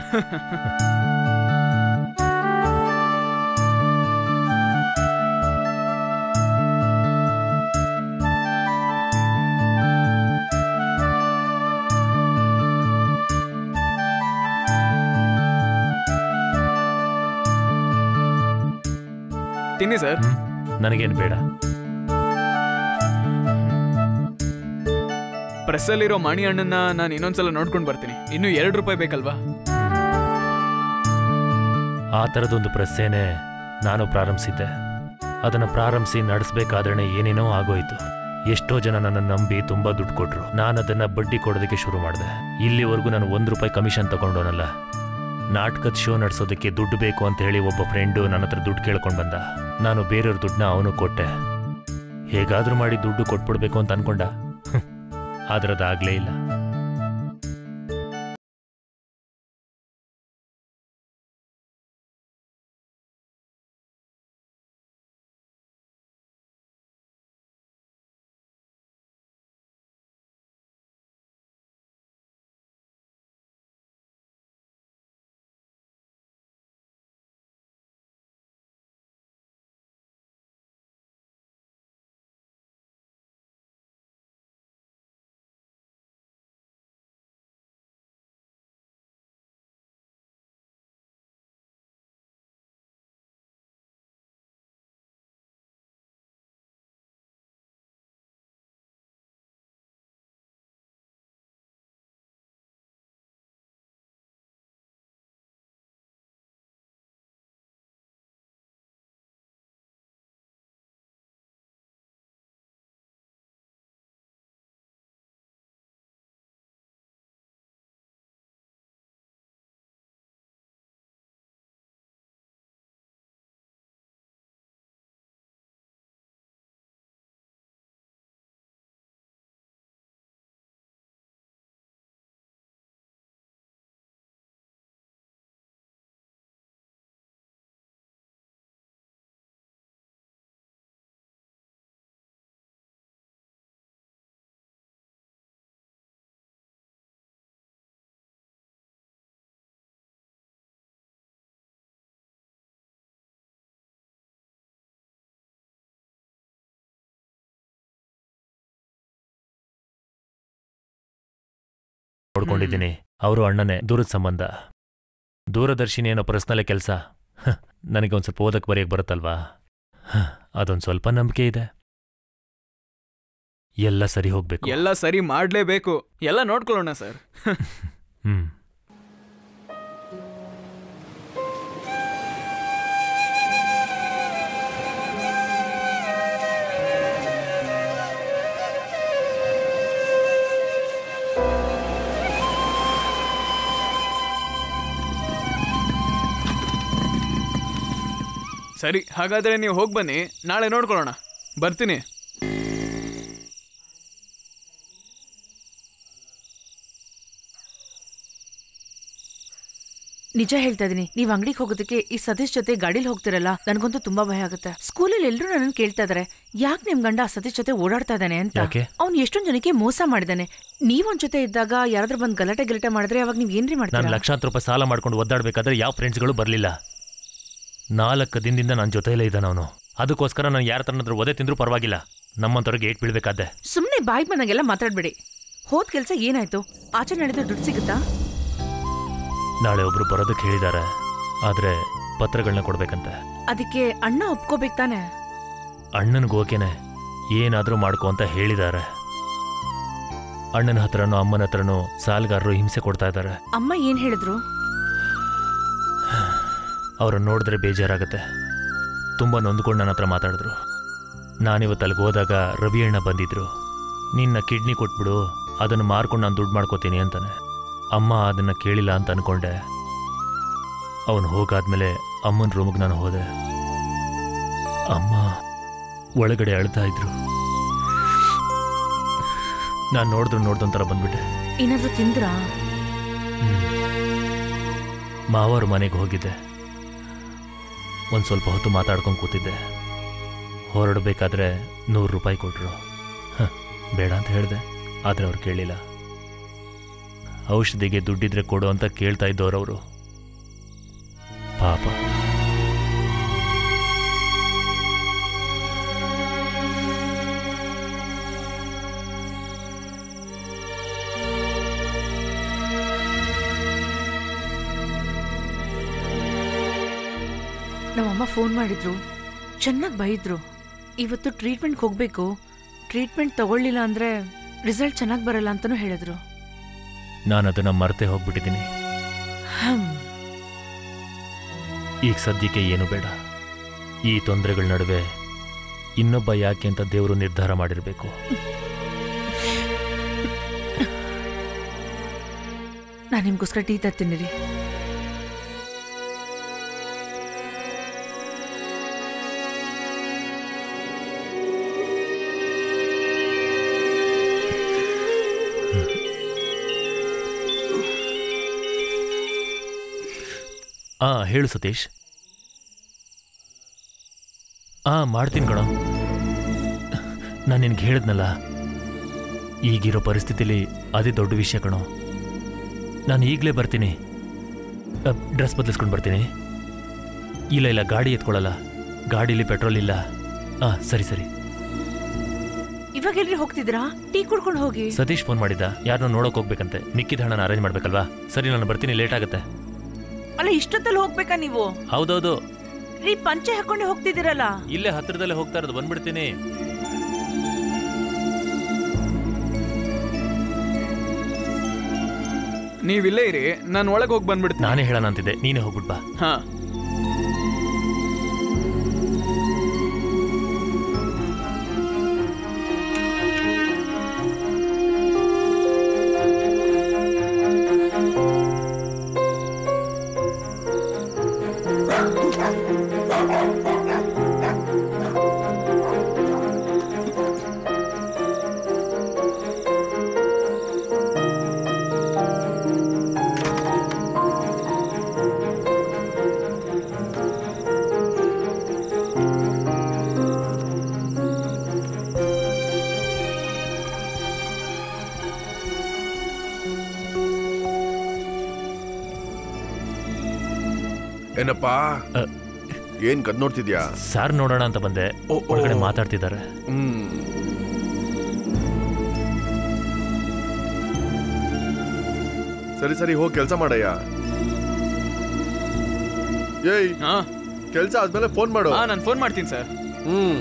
Speaker 2: ತಿನ್ನಿ ಸರ್
Speaker 19: ನನಗೇನು ಬೇಡ
Speaker 2: ಪ್ರೆಸ್ಸಲ್ಲಿರೋ ಮಣಿ ಹಣ್ಣನ್ನ ನಾನು ಇನ್ನೊಂದ್ಸಲ ನೋಡ್ಕೊಂಡು ಬರ್ತೀನಿ ಇನ್ನು ಎರಡು ರೂಪಾಯಿ ಬೇಕಲ್ವಾ
Speaker 19: ಆ ಥರದೊಂದು ಪ್ರೆಸ್ಸೇನೆ ನಾನು ಪ್ರಾರಂಭಿಸಿದ್ದೆ ಅದನ್ನು ಪ್ರಾರಂಭಿಸಿ ನಡೆಸಬೇಕಾದ್ರೆ ಏನೇನೋ ಆಗೋಯ್ತು ಎಷ್ಟೋ ಜನ ನನ್ನ ನಂಬಿ ತುಂಬಾ ದುಡ್ಡು ಕೊಟ್ರು ನಾನು ಅದನ್ನ ಬಡ್ಡಿ ಕೊಡೋದಕ್ಕೆ ಶುರು ಮಾಡಿದೆ ಇಲ್ಲಿವರೆಗೂ ನಾನು ಒಂದು ರೂಪಾಯಿ ಕಮಿಷನ್ ತಗೊಂಡೋನಲ್ಲ ನಾಟಕದ ಶೋ ನಡೆಸೋದಕ್ಕೆ ದುಡ್ಡು ಬೇಕು ಅಂತ ಹೇಳಿ ಒಬ್ಬ ಫ್ರೆಂಡು ನನ್ನ ಹತ್ರ ದುಡ್ಡು ಕೇಳ್ಕೊಂಡು ಬಂದ ನಾನು ಬೇರೆಯವ್ರ ದುಡ್ಡನ್ನ ಅವನು ಕೊಟ್ಟೆ ಹೇಗಾದ್ರೂ ಮಾಡಿ ದುಡ್ಡು ಕೊಟ್ಬಿಡ್ಬೇಕು ಅಂತ ಅನ್ಕೊಂಡ ಆದ್ರೆ ಅದಾಗ್ಲೇ ಇಲ್ಲ ನೋಡ್ಕೊಂಡಿದ್ದೀನಿ ಅವರು ಅಣ್ಣನೇ ದೂರದ ಸಂಬಂಧ ದೂರದರ್ಶಿನಿ ಏನೋ ಪರ್ಸ್ನಲ್ಲೇ ಕೆಲಸ ನನಗೆ ಒಂದು ಸ್ವಲ್ಪ ಓದಕ್ಕೆ ಬರೆಯಕ್ಕೆ ಬರುತ್ತಲ್ವಾ ಹ, ಅದೊಂದು ಸ್ವಲ್ಪ ನಂಬಿಕೆ ಇದೆ ಎಲ್ಲ ಸರಿ ಹೋಗ್ಬೇಕು
Speaker 2: ಎಲ್ಲ ಸರಿ ಮಾಡ್ಲೇಬೇಕು ಎಲ್ಲ ನೋಡ್ಕೊಳ್ಳೋಣ ಸರ್
Speaker 19: ಹ್ಮ್
Speaker 2: ಸರಿ ಹಾಗಾದ್ರೆ ನೀವು ಹೋಗಿ ಬನ್ನಿ ನಾಳೆ ನೋಡ್ಕೊಳ್ಳೋಣ ಬರ್ತೀನಿ
Speaker 3: ನಿಜ ಹೇಳ್ತಾ ಇದೀನಿ ನೀವ್ ಅಂಗಡಿಗೆ ಹೋಗೋದಕ್ಕೆ ಈ ಸತೀಶ್ ಜೊತೆ ಗಾಡಿಲಿ ಹೋಗ್ತಿರಲ್ಲ ನನ್ಗಂತೂ ತುಂಬಾ ಭಯ ಆಗುತ್ತೆ ಸ್ಕೂಲಲ್ಲಿ ಎಲ್ರು ನನ್ನ ಕೇಳ್ತಾ ಇದಾರೆ ಯಾಕೆ ನಿಮ್ ಗಂಡ ಆ ಸತೀಶ್ ಜೊತೆ ಓಡಾಡ್ತಾ ಇದ್ದಾನೆ ಅಂತ
Speaker 19: ಯಾಕೆ?
Speaker 3: ಅವ್ನು ಎಷ್ಟೊಂದ್ ಜನಕ್ಕೆ ಮೋಸ ಮಾಡಿದಾನೆ ನೀವ್ ಒಂದ್ ಜೊತೆ ಇದ್ದಾಗ ಯಾರಾದ್ರೂ ಬಂದ್ ಗಲಾಟೆ ಗಲಾಟೆ ಮಾಡಿದ್ರೆ ಅವಾಗ ನೀವ್ ಏನ್ರಿ
Speaker 19: ನಾನು
Speaker 3: ಮಾಡ್ತೀರಾ
Speaker 19: ಲಕ್ಷಾಂತರ ರೂಪಾಯಿ ಸಾಲ ಮಾಡ್ಕೊಂಡು ಒದ್ದಾಡ್ಬೇಕಾದ್ರೆ ಯಾವ ಫ್ರೆಂಡ್ಸ್ಗಳು ಬರಲಿಲ್ಲ ನಾಲ್ಕು ದಿನದಿಂದ ನನ್ನ ಜೊತೆಯಲ್ಲೇ ಇದ್ದಾನೆ ಅವನು ಅದಕ್ಕೋಸ್ಕರ ನಾನು ಯಾರ ತರನಾದ್ರೂ ಒದೆ ತಿಂದ್ರೂ ಪರವಾಗಿಲ್ಲ ನಮ್ಮಂತವ್ರಿಗೆ ಏಟ್ ಬೀಳ್ಬೇಕಾದ್ದೆ
Speaker 3: ಸುಮ್ನೆ ಬಾಯ್ ಬಂದಂಗೆಲ್ಲ ಮಾತಾಡ್ಬೇಡಿ ಹೋದ್ ಕೆಲ್ಸ ಏನಾಯ್ತು ಆಚೆ ನಡೆದು ದುಡ್ಡು ಸಿಗುತ್ತಾ
Speaker 19: ನಾಳೆ ಒಬ್ರು ಬರೋದಕ್ಕೆ ಹೇಳಿದ್ದಾರೆ ಆದ್ರೆ ಪತ್ರಗಳನ್ನ ಕೊಡ್ಬೇಕಂತೆ
Speaker 3: ಅದಕ್ಕೆ ಅಣ್ಣ ಒಪ್ಕೋಬೇಕು ತಾನೆ
Speaker 19: ಅಣ್ಣನಿಗೆ ಓಕೆನೆ ಏನಾದ್ರೂ ಮಾಡ್ಕೊ ಅಂತ ಹೇಳಿದ್ದಾರೆ ಅಣ್ಣನ ಹತ್ರನೂ ಅಮ್ಮನ ಹತ್ರನೂ ಸಾಲಗಾರರು ಹಿಂಸೆ ಕೊಡ್ತಾ ಇದ್ದಾರೆ
Speaker 3: ಅಮ್ಮ ಏನ್ ಹೇಳಿದ್ರು
Speaker 19: ಅವ್ರನ್ನ ನೋಡಿದ್ರೆ ಬೇಜಾರಾಗುತ್ತೆ ತುಂಬ ನೊಂದ್ಕೊಂಡು ನನ್ನ ಹತ್ರ ಮಾತಾಡಿದ್ರು ನಾನಿವತ್ತು ಅಲ್ಲಿಗೆ ಹೋದಾಗ ರವಿ ಅಣ್ಣ ಬಂದಿದ್ರು ನಿನ್ನ ಕಿಡ್ನಿ ಕೊಟ್ಬಿಡು ಅದನ್ನು ಮಾರ್ಕೊಂಡು ನಾನು ದುಡ್ಡು ಮಾಡ್ಕೋತೀನಿ ಅಂತಾನೆ ಅಮ್ಮ ಅದನ್ನು ಕೇಳಿಲ್ಲ ಅಂತ ಅನ್ಕೊಂಡೆ ಅವನು ಹೋಗಾದ್ಮೇಲೆ ಅಮ್ಮನ ರೂಮಿಗೆ ನಾನು ಹೋದೆ ಅಮ್ಮ ಒಳಗಡೆ ಅಳ್ತಾ ಇದ್ರು ನಾನು ನೋಡಿದ್ರು ನೋಡ್ದೊಂಥರ ಬಂದ್ಬಿಟ್ಟೆ
Speaker 3: ಏನಾದ್ರೂ ತಿಂದ್ರಾ
Speaker 19: ಮಾವರ ಮನೆಗೆ ಹೋಗಿದ್ದೆ ಒಂದು ಸ್ವಲ್ಪ ಹೊತ್ತು ಮಾತಾಡ್ಕೊಂಡು ಕೂತಿದ್ದೆ ಹೊರಡಬೇಕಾದ್ರೆ ನೂರು ರೂಪಾಯಿ ಕೊಟ್ಟರು ಬೇಡ ಅಂತ ಹೇಳಿದೆ ಆದರೆ ಅವ್ರು ಕೇಳಿಲ್ಲ ಔಷಧಿಗೆ ದುಡ್ಡಿದ್ರೆ ಕೊಡು ಅಂತ ಕೇಳ್ತಾ ಇದ್ದವ್ರವರು ಪಾಪ
Speaker 3: ನಮ್ಮಮ್ಮ ಫೋನ್ ಮಾಡಿದ್ರು ಚೆನ್ನಾಗಿ ಬೈದ್ರು ಇವತ್ತು ಟ್ರೀಟ್ಮೆಂಟ್ ಹೋಗ್ಬೇಕು ಟ್ರೀಟ್ಮೆಂಟ್ ತಗೊಳ್ಳಿಲ್ಲ ಅಂದ್ರೆ ರಿಸಲ್ಟ್ ಚೆನ್ನಾಗಿ ಬರಲ್ಲ ಅಂತಲೂ ಹೇಳಿದ್ರು
Speaker 19: ನಾನು ಅದನ್ನು ಮರೆತೇ ಹೋಗ್ಬಿಟ್ಟಿದ್ದೀನಿ
Speaker 3: ಹ್ಮ್
Speaker 19: ಈಗ ಸದ್ಯಕ್ಕೆ ಏನು ಬೇಡ ಈ ತೊಂದರೆಗಳ ನಡುವೆ ಇನ್ನೊಬ್ಬ ಯಾಕೆ ಅಂತ ದೇವರು ನಿರ್ಧಾರ ಮಾಡಿರಬೇಕು
Speaker 3: ನಾನು ನಿಮ್ಗೋಸ್ಕರ ಟೀ ತರ್ತೀನಿ ರೀ
Speaker 19: ಆ ಹೇಳು ಸತೀಶ್ ಆ ಮಾಡ್ತೀನಿ ಕಣೋ ನಾನು ನಿನ್ಗೆ ಹೇಳಿದ್ನಲ್ಲ ಈಗಿರೋ ಪರಿಸ್ಥಿತಿಲಿ ಅದೇ ದೊಡ್ಡ ವಿಷಯ ಕಣೋ ನಾನು ಈಗಲೇ ಬರ್ತೀನಿ ಡ್ರೆಸ್ ಬದಲಿಸ್ಕೊಂಡು ಬರ್ತೀನಿ ಇಲ್ಲ ಇಲ್ಲ ಗಾಡಿ ಎತ್ಕೊಳ್ಳಲ್ಲ ಗಾಡೀಲಿ ಪೆಟ್ರೋಲ್ ಇಲ್ಲ ಆ ಸರಿ ಸರಿ
Speaker 3: ಇವಾಗ ಎಲ್ರಿ ಹೋಗ್ತಿದ್ರಾ ಟೀ ಕುಡ್ಕೊಂಡು ಹೋಗಿ
Speaker 19: ಸತೀಶ್ ಫೋನ್ ಮಾಡಿದ್ದ ಯಾರನ್ನೋ ನೋಡೋಕೆ ಹೋಗ್ಬೇಕಂತೆ ಮಿಕ್ಕಿದ ಹಣನ ಅರೇಂಜ್ ಮಾಡ್ಬೇಕಲ್ವಾ ಸರಿ ನಾನು ಬರ್ತೀನಿ ಲೇಟ್ ಆಗುತ್ತೆ
Speaker 3: ಅಲ್ಲ ಇಷ್ಟೊತ್ತಲ್ಲಿ ಹೋಗ್ಬೇಕಾ ನೀವು
Speaker 19: ಹೌದೌದು
Speaker 3: ರೀ ಪಂಚೆ ಹಾಕೊಂಡೆ ಹೋಗ್ತಿದ್ದೀರಲ್ಲ
Speaker 19: ಇಲ್ಲೇ ಹತ್ರದಲ್ಲೇ ಹೋಗ್ತಾ ಇರೋದು ಬಂದ್ಬಿಡ್ತೀನಿ
Speaker 2: ನೀವಿಲ್ಲೇ ಇರಿ ನಾನು ಒಳಗೆ ಹೋಗಿ ಬಂದ್ಬಿಡ್ತೀನಿ
Speaker 19: ನಾನೇ ಹೇಳೋಣ ಅಂತಿದ್ದೆ ನೀನೇ ಹೋಗ್ಬಿಟ್ ಬಾ
Speaker 2: ಹಾ
Speaker 13: ಏನಪ್ಪ ಏನ್ ಕದ್ ನೋಡ್ತಿದ್ಯಾ
Speaker 19: ಸಾರ್ ನೋಡೋಣ ಅಂತ ಬಂದೆ ಒಳಗಡೆ ಮಾತಾಡ್ತಿದ್ದಾರೆ
Speaker 13: ಹ್ಮ್ ಸರಿ ಸರಿ ಹೋಗಿ ಕೆಲಸ ಮಾಡಯ್ಯ ಏಯ್ ಕೆಲ್ಸ ಆದ್ಮೇಲೆ ಫೋನ್ ಮಾಡು
Speaker 2: ಹಾ ನಾನು ಫೋನ್ ಮಾಡ್ತೀನಿ ಸರ್ ಹ್ಮ್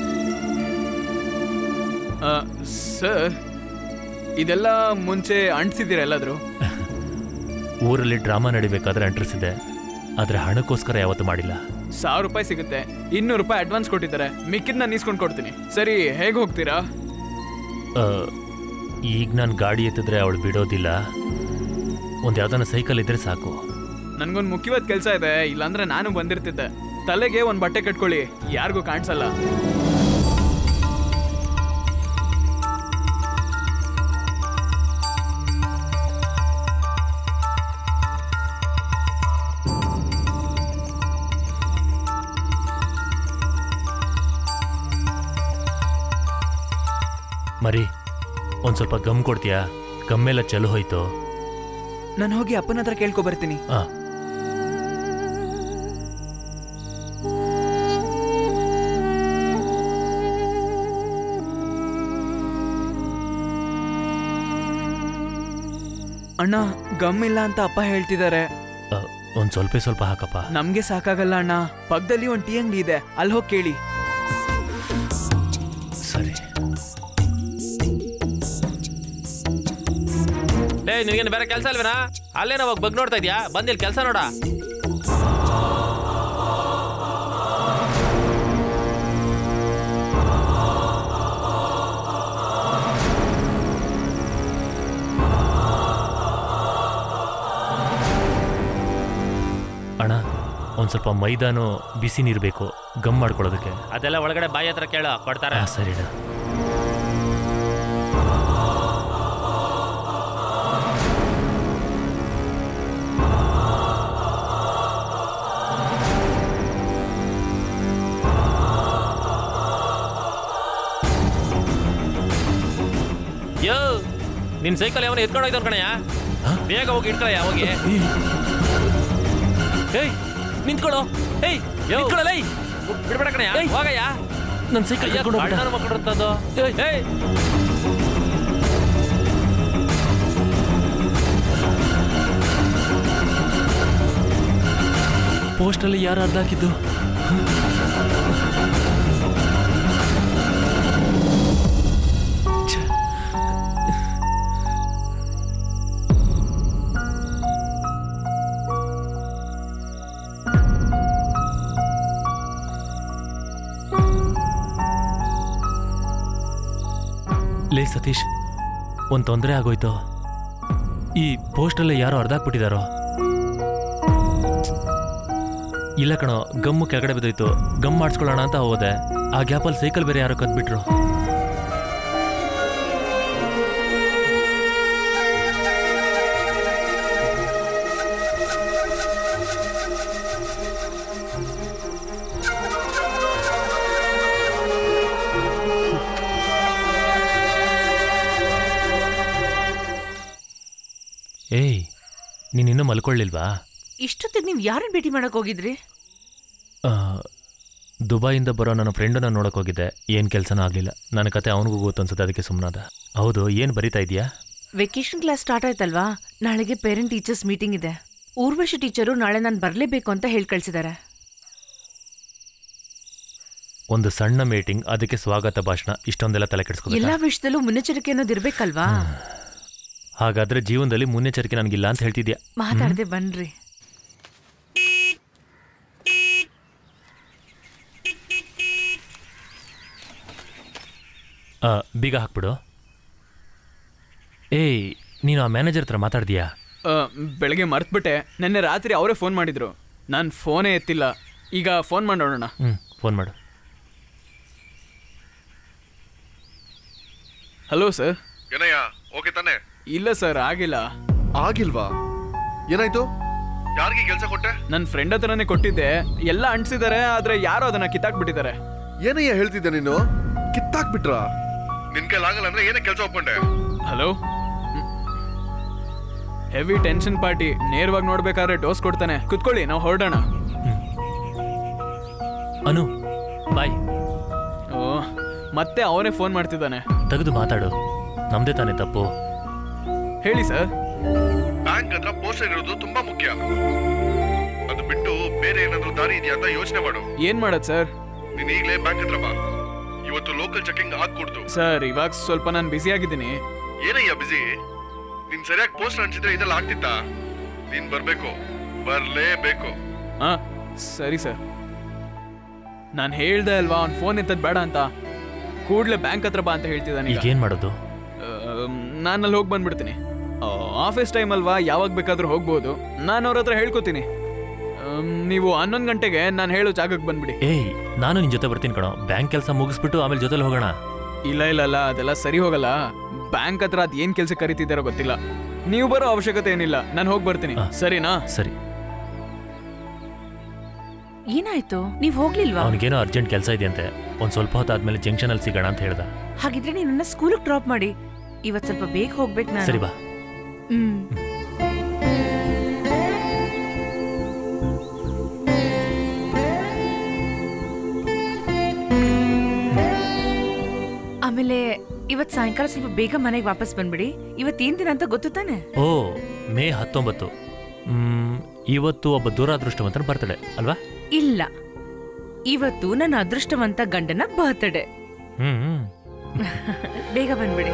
Speaker 2: ಸರ್ ಇದೆಲ್ಲ ಮುಂಚೆ ಅಂಟಿಸಿದ್ದೀರಾ ಎಲ್ಲಾದ್ರೂ
Speaker 19: ಊರಲ್ಲಿ ಡ್ರಾಮಾ ನಡಿಬೇಕಾದ್ರೆ ಅಂಟ್ರಿಸಿದೆ ಆದ್ರೆ ಹಣಕ್ಕೋಸ್ಕರ ಯಾವತ್ತೂ ಮಾಡಿಲ್ಲ
Speaker 2: ಸಾವಿರ ರೂಪಾಯಿ ಸಿಗುತ್ತೆ ಇನ್ನೂರು ರೂಪಾಯಿ ಅಡ್ವಾನ್ಸ್ ಕೊಟ್ಟಿದ್ದಾರೆ ಮಿಕ್ಕಿದ್ನ ನೀಸ್ಕೊಂಡು ಕೊಡ್ತೀನಿ ಸರಿ ಹೇಗೆ ಹೋಗ್ತೀರಾ
Speaker 19: ಆ, ಈಗ ನಾನು ಗಾಡಿ ಎತ್ತಿದ್ರೆ ಅವಳು ಬಿಡೋದಿಲ್ಲ ಒಂದು ಯಾವ್ದಾನ ಸೈಕಲ್ ಇದ್ರೆ ಸಾಕು
Speaker 2: ನನ್ಗೊಂದು ಮುಖ್ಯವಾದ ಕೆಲಸ ಇದೆ ಇಲ್ಲಾಂದ್ರೆ ನಾನು ಬಂದಿರ್ತಿದ್ದೆ ತಲೆಗೆ ಒಂದು ಬಟ್ಟೆ ಕಟ್ಕೊಳ್ಳಿ ಯಾರಿಗೂ ಕಾಣಿಸಲ್ಲ
Speaker 19: ಮರಿ ಒಂದು ಸ್ವಲ್ಪ ಗಮ್ ಕೊಡ್ತೀಯಾ ಗಮ್ಮೆಲ್ಲ ಚಲು ಹೋಯ್ತು
Speaker 2: ನಾನು ಹೋಗಿ ಅಪ್ಪನ ಹತ್ರ ಕೇಳ್ಕೊ ಬರ್ತೀನಿ
Speaker 19: ಆ
Speaker 2: ಅಣ್ಣ ಗಮ್ ಇಲ್ಲ ಅಂತ ಅಪ್ಪ ಹೇಳ್ತಿದ್ದಾರೆ
Speaker 19: ಒಂದು ಸ್ವಲ್ಪ ಸ್ವಲ್ಪ ಹಾಕಪ್ಪ
Speaker 2: ನಮ್ಗೆ ಸಾಕಾಗಲ್ಲ ಅಣ್ಣ ಪಕ್ಕದಲ್ಲಿ ಒಂದು ಟೀ ಅಂಗಡಿ ಇದೆ ಅಲ್ಲಿ ಹೋಗಿ ಕೇಳಿ
Speaker 19: ಸರಿ
Speaker 18: ಏ ನಿನಗೇನು ಬೇರೆ ಕೆಲಸ ಅಲ್ವೇನಾ ಅಲ್ಲೇ ನಾವಾಗ ಬಗ್ ನೋಡ್ತಾ ಇದೀಯಾ ಬಂದಿಲ್ಲಿ ಕೆಲಸ ನೋಡ
Speaker 19: ಅಣ್ಣ ಒಂದು ಸ್ವಲ್ಪ ಮೈದಾನು ಬಿಸಿ ನೀರು ಬೇಕು ಗಮ್ ಮಾಡ್ಕೊಳ್ಳೋದಕ್ಕೆ
Speaker 18: ಅದೆಲ್ಲ ಒಳಗಡೆ ಬಾಯಿ ಹತ್ರ ಕೇಳ ಕೊಡ್ತಾರೆ
Speaker 19: ಆ, ಸರಿನಾ
Speaker 18: ಯೋ ನಿನ್ ಸೈಕಲ್ ಯಾವನ ಎತ್ಕೊಂಡು ಹೋಯ್ತು ಕಣಯ್ಯ ಬೇಗ ಹೋಗಿ ಇಟ್ಕೊಳಯ್ಯ ಹೋಗಿ ಏಯ್ ನಿಂತ್ಕೊಳ್ಳೋ ಏಯ್ ನಿಂತ್ಕೊಳ್ಳಲ್ಲ ಏಯ್ ಬಿಡ್ಬೇಡ ಕಣಯ್ಯ ಹೋಗಯ್ಯ
Speaker 19: ನನ್ನ ಸೈಕಲ್
Speaker 18: ಅಯ್ಯ,
Speaker 19: ಕರ್ಕೊಂಡು ಹೋಗ್ಬಿಡ.
Speaker 18: ಅಣ್ಣನ ಮಕ್ಕಳು ಅಂತದ್ದು ಏಯ್
Speaker 19: ಪೋಸ್ಟಲ್ಲಿ ಯಾರು ಅರ್ಧ ಹಾಕಿದ್ದು ಛೆ. ಲೇ ಸತೀಶ್ ಒಂದು ತೊಂದರೆ ಆಗೋಯ್ತು ಈ ಪೋಸ್ಟಲ್ಲಿ ಯಾರೋ ಅರ್ಧ ಹಾಕ್ಬಿಟ್ಟಿದಾರೋ ಇಲ್ಲ ಕಣೋ ಗಮ್ಮು ಕೆಳಗಡೆ ಬಿದ್ದೋಯ್ತು ಗಮ್ ಮಾಡಿಸ್ಕೊಳ್ಳೋಣ ಅಂತ ಹೋದೆ ಆ ಗ್ಯಾಪಲ್ಲಿ ಸೈಕಲ್ ಬೇರೆ ಯಾರೋ ಕದ್ಬಿಟ್ರು ಏಯ್ ನೀನಿನ್ನೂ ಮಲ್ಕೊಳ್ಳಿಲ್ವಾ
Speaker 3: ಇಷ್ಟೊತ್ತಿಗೆ ನೀವು ಯಾರನ್ನ ಭೇಟಿ ಮಾಡಕ್ ಹೋಗಿದ್ರಿ
Speaker 19: ಆ, ದುಬೈಯಿಂದ ಬರೋ ನನ್ನ ಫ್ರೆಂಡನ್ನ ನೋಡಕ್ ಹೋಗಿದ್ದೆ ಏನು ಕೆಲಸನೂ ಆಗಲಿಲ್ಲ ನನ್ನ ಕತೆ ಅವನಿಗೂ ಗೊತ್ತು ಅನ್ಸುತ್ತೆ ಅದಕ್ಕೆ ಸುಮ್ಮನಾದ ಹೌದು ಏನು ಬರಿತಾ ಇದೆಯಾ
Speaker 3: ವೆಕೇಶನ್ ಕ್ಲಾಸ್ ಸ್ಟಾರ್ಟ್ ಆಯ್ತಲ್ವಾ ನಾಳೆಗೆ ಪೇರೆಂಟ್ ಟೀಚರ್ಸ್ ಮೀಟಿಂಗ್ ಇದೆ ಊರ್ವಶಿ ಟೀಚರು ನಾಳೆ ನಾನು ಬರಲೇಬೇಕು ಅಂತ ಹೇಳಿ ಕಳ್ಸಿದ್ದಾರೆ
Speaker 19: ಒಂದು ಸಣ್ಣ ಮೀಟಿಂಗ್ ಅದಕ್ಕೆ ಸ್ವಾಗತ ಭಾಷಣ ಇಷ್ಟೊಂದೆಲ್ಲ ತಲೆ ಕೆಡಿಸ್ಕೋಬೇಕು
Speaker 3: ಎಲ್ಲಾ ವಿಷಯದಲ್ಲೂ ಮುನ್ನೆಚ್ಚರಿಕೆ ಅನ್ನೋದು ಇರ್ಬೇಕಲ್ವಾ
Speaker 19: ಹಾಗಾದ್ರೆ ಜೀವನದಲ್ಲಿ ಮುನ್ನೆಚ್ಚರಿಕೆ ನನಗಿಲ್ಲ ಅಂತ ಹೇಳ್ತಿದ್ಯಾ
Speaker 3: ಮಾತಾಡದೆ ಬನ್ರಿ
Speaker 19: ಆ, ಬೀಗ ಹಾಕ್ಬಿಡು ಏಯ್ ನೀನು ಆ ಮ್ಯಾನೇಜರ್ ಹತ್ರ ಮಾತಾಡ್ತೀಯಾ
Speaker 2: ಆ, ಬೆಳಗ್ಗೆ ಮರ್ತ್ಬಿಟ್ಟೆ ನಿನ್ನೆ ರಾತ್ರಿ ಅವರೇ ಫೋನ್ ಮಾಡಿದ್ರು ನಾನು ಫೋನೇ ಎತ್ತಿಲ್ಲ ಈಗ ಫೋನ್ ಮಾಡೋಣ
Speaker 19: ಹ್ಞೂ ಫೋನ್ ಮಾಡು
Speaker 2: ಹಲೋ ಸರ್
Speaker 13: ಏನಯ್ಯ ಓಕೆ ತಾನೆ
Speaker 2: ಇಲ್ಲ ಸರ್ ಆಗಿಲ್ಲ
Speaker 13: ಆಗಿಲ್ವಾ ಏನಾಯ್ತು ಯಾರಿಗೆ ಕೆಲಸ ಕೊಟ್ಟೆ
Speaker 2: ನನ್ನ ಫ್ರೆಂಡ್ ಹತ್ರನೇ ಕೊಟ್ಟಿದ್ದೆ ಎಲ್ಲ ಅಂಟಿಸಿದ್ದಾರೆ ಆದ್ರೆ ಯಾರೋ ಅದನ್ನ ಕಿತ್ತಾಕ್ಬಿಟ್ಟಿದ್ದಾರೆ
Speaker 13: ಏನಯ್ಯ ಹೇಳ್ತಿದ್ದೆ ನೀನು ಕಿತ್ತಾಕ್ಬಿಟ್ರ ನಿನ್ ಕೈಲಾಗಲ್ಲ ಅಂದ್ರೆ ಏನೇ ಕೆಲಸ ಒಪ್ಕೊಂಡೆ
Speaker 2: ಹಲೋ ಹೆವಿ ಟೆನ್ಷನ್ ಪಾರ್ಟಿ ನೇರವಾಗಿ ನೋಡ್ಬೇಕಾದ್ರೆ ಡೋಸ್ ಕೊಡ್ತಾನೆ ಕುತ್ಕೊಳ್ಳಿ ನಾವು ಹೊರಡೋಣ
Speaker 19: ಅನು ಬಾಯ್
Speaker 2: ಓ ಮತ್ತೆ ಅವನೇ ಫೋನ್ ಮಾಡ್ತಿದ್ದಾನೆ
Speaker 19: ತೆಗೆದು ಮಾತಾಡು ನಮ್ದೇ ತಾನೇ ತಪ್ಪು
Speaker 2: ಹೇಳಿ ಸರ್
Speaker 13: ಬ್ಯಾಂಕ್ ಹತ್ರ ಪೋಸ್ಟರ್ ಇರೋದು ತುಂಬಾ ಮುಖ್ಯ ಅದು ಬಿಟ್ಟು ಬೇರೆ ಏನಾದ್ರೂ ದಾರಿ ಇದೆಯಾ ಅಂತ ಯೋಚನೆ ಮಾಡು
Speaker 2: ಏನ್ ಮಾಡೋದು ಸರ್
Speaker 13: ನೀನ್ ಈಗಲೇ ಬ್ಯಾಂಕ್ ಹತ್ರ ಬಾ ಇವತ್ತು ಲೋಕಲ್ ಚೆಕಿಂಗ್ ಆಗ್ಕೊಡ್ತು
Speaker 2: ಸರ್ ಇವಾಗ ಸ್ವಲ್ಪ ನಾನು ಬ್ಯುಸಿ ಆಗಿದ್ದೀನಿ
Speaker 13: ಏನಯ್ಯ ಬಿಸಿ ನೀನ್ ಸರಿಯಾಗಿ ಪೋಸ್ಟ್ ಹಂಚಿದ್ರೆ ಇದೆಲ್ಲ ಆಗ್ತಿತ್ತಾ ನೀನ್ ಬರ್ಬೇಕು ಬರ್ಲೇಬೇಕು
Speaker 2: ಹಾ ಸರಿ ಸರ್ ನಾನು ಹೇಳ್ದೆ ಅಲ್ವಾ ಅವ್ನ ಫೋನ್ ಎತ್ತದ್ ಬೇಡ ಅಂತ ಕೂಡ್ಲೆ ಬ್ಯಾಂಕ್ ಹತ್ರ ಬಾ ಅಂತ ಹೇಳ್ತಿದ್ದಾನೆ
Speaker 19: ಈಗ ಏನ್ ಮಾಡೋದು
Speaker 2: ನಾನು ಅಲ್ಲಿ ಹೋಗಿ ಬಂದ್ಬಿಡ್ತೀನಿ ಆಫೀಸ್ ಟೈಮ್ ಅಲ್ವಾ ಯಾವಾಗ ಬೇಕಾದ್ರೂ ಹೋಗ್ಬೋದು ನಾನು ಅವ್ರ ಹತ್ರ ಹೇಳ್ಕೊತೀನಿ ಆಮ್, ನೀವು ಹನ್ನೊಂದು ಗಂಟೆಗೆ ನಾನು ಹೇಳೋ ಜಾಗಕ್ಕೆ ಬಂದ್ಬಿಡಿ
Speaker 19: ಏಯ್ ನಾನು ನಿನ್ ಜೊತೆ ಬರ್ತೀನಿ ಕಣೋ ಬ್ಯಾಂಕ್ ಕೆಲಸ ಮುಗಿಸ್ಬಿಟ್ಟು ಆಮೇಲೆ ಜೊತೆಲಿ ಹೋಗೋಣ
Speaker 2: ಇಲ್ಲ ಇಲ್ಲ ಅಲ್ಲ ಅದೆಲ್ಲ ಸರಿ ಹೋಗಲ್ಲ ಬ್ಯಾಂಕ್ ಹತ್ರ ಅದ್ ಏನ್ ಕೆಲ್ಸ ಕರಿತಿದ್ದಾರೋ ಗೊತ್ತಿಲ್ಲ ನೀವು ಬರೋ ಅವಶ್ಯಕತೆ ಏನಿಲ್ಲ ನಾನು ಹೋಗಿ ಬರ್ತೀನಿ ಸರಿನಾ
Speaker 19: ಸರಿ
Speaker 3: ಏನಾಯ್ತು ನೀವ್ ಹೋಗ್ಲಿಲ್ವಾ
Speaker 19: ಅವನಿಗೇನೋ ಅರ್ಜೆಂಟ್ ಕೆಲಸ ಇದೆಯಂತೆ ಒಂದ್ ಸ್ವಲ್ಪ ಹೊತ್ತಾದ್ಮೇಲೆ ಜಂಕ್ಷನ್ ಅಲ್ಲಿ ಸಿಗೋಣ ಅಂತ ಹೇಳ್ದ
Speaker 3: ಹಾಗಿದ್ರೆ ನೀ ನನ್ನ ಸ್ಕೂಲಿಗೆ ಡ್ರಾಪ್ ಮಾಡಿ ಇವತ್ ಸ್ವಲ್ಪ ಬೇಗ ಹೋಗ್ಬೇಕು ನಾನು
Speaker 19: ಸರಿ ಬಾ
Speaker 3: ಹ್ಮ್ ಆಮೇಲೆ ಇವತ್ ಸಾಯಂಕಾಲ ಸ್ವಲ್ಪ ಬೇಗ ಮನೆಗೆ ವಾಪಸ್ ಬಂದ್ಬಿಡಿ ಇವತ್ ಏನ್ ದಿನ ಅಂತ ಗೊತ್ತು ತಾನೆ
Speaker 19: ಓ ಮೇ ಹತ್ತೊಂಬತ್ತು ಮ್, ಇವತ್ತು ಒಬ್ಬ ದೂರಾದೃಷ್ಟವಂತನ ಬರ್ತಡೆ ಅಲ್ವಾ
Speaker 3: ಇಲ್ಲ ಇವತ್ತು ನನ್ನ ಅದೃಷ್ಟವಂತ ಗಂಡನ ಬರ್ತ್ಡೇ
Speaker 19: ಹ್ಮ್ ಹ್ಮ್.
Speaker 3: ಬೇಗ ಬಂದ್ಬಿಡಿ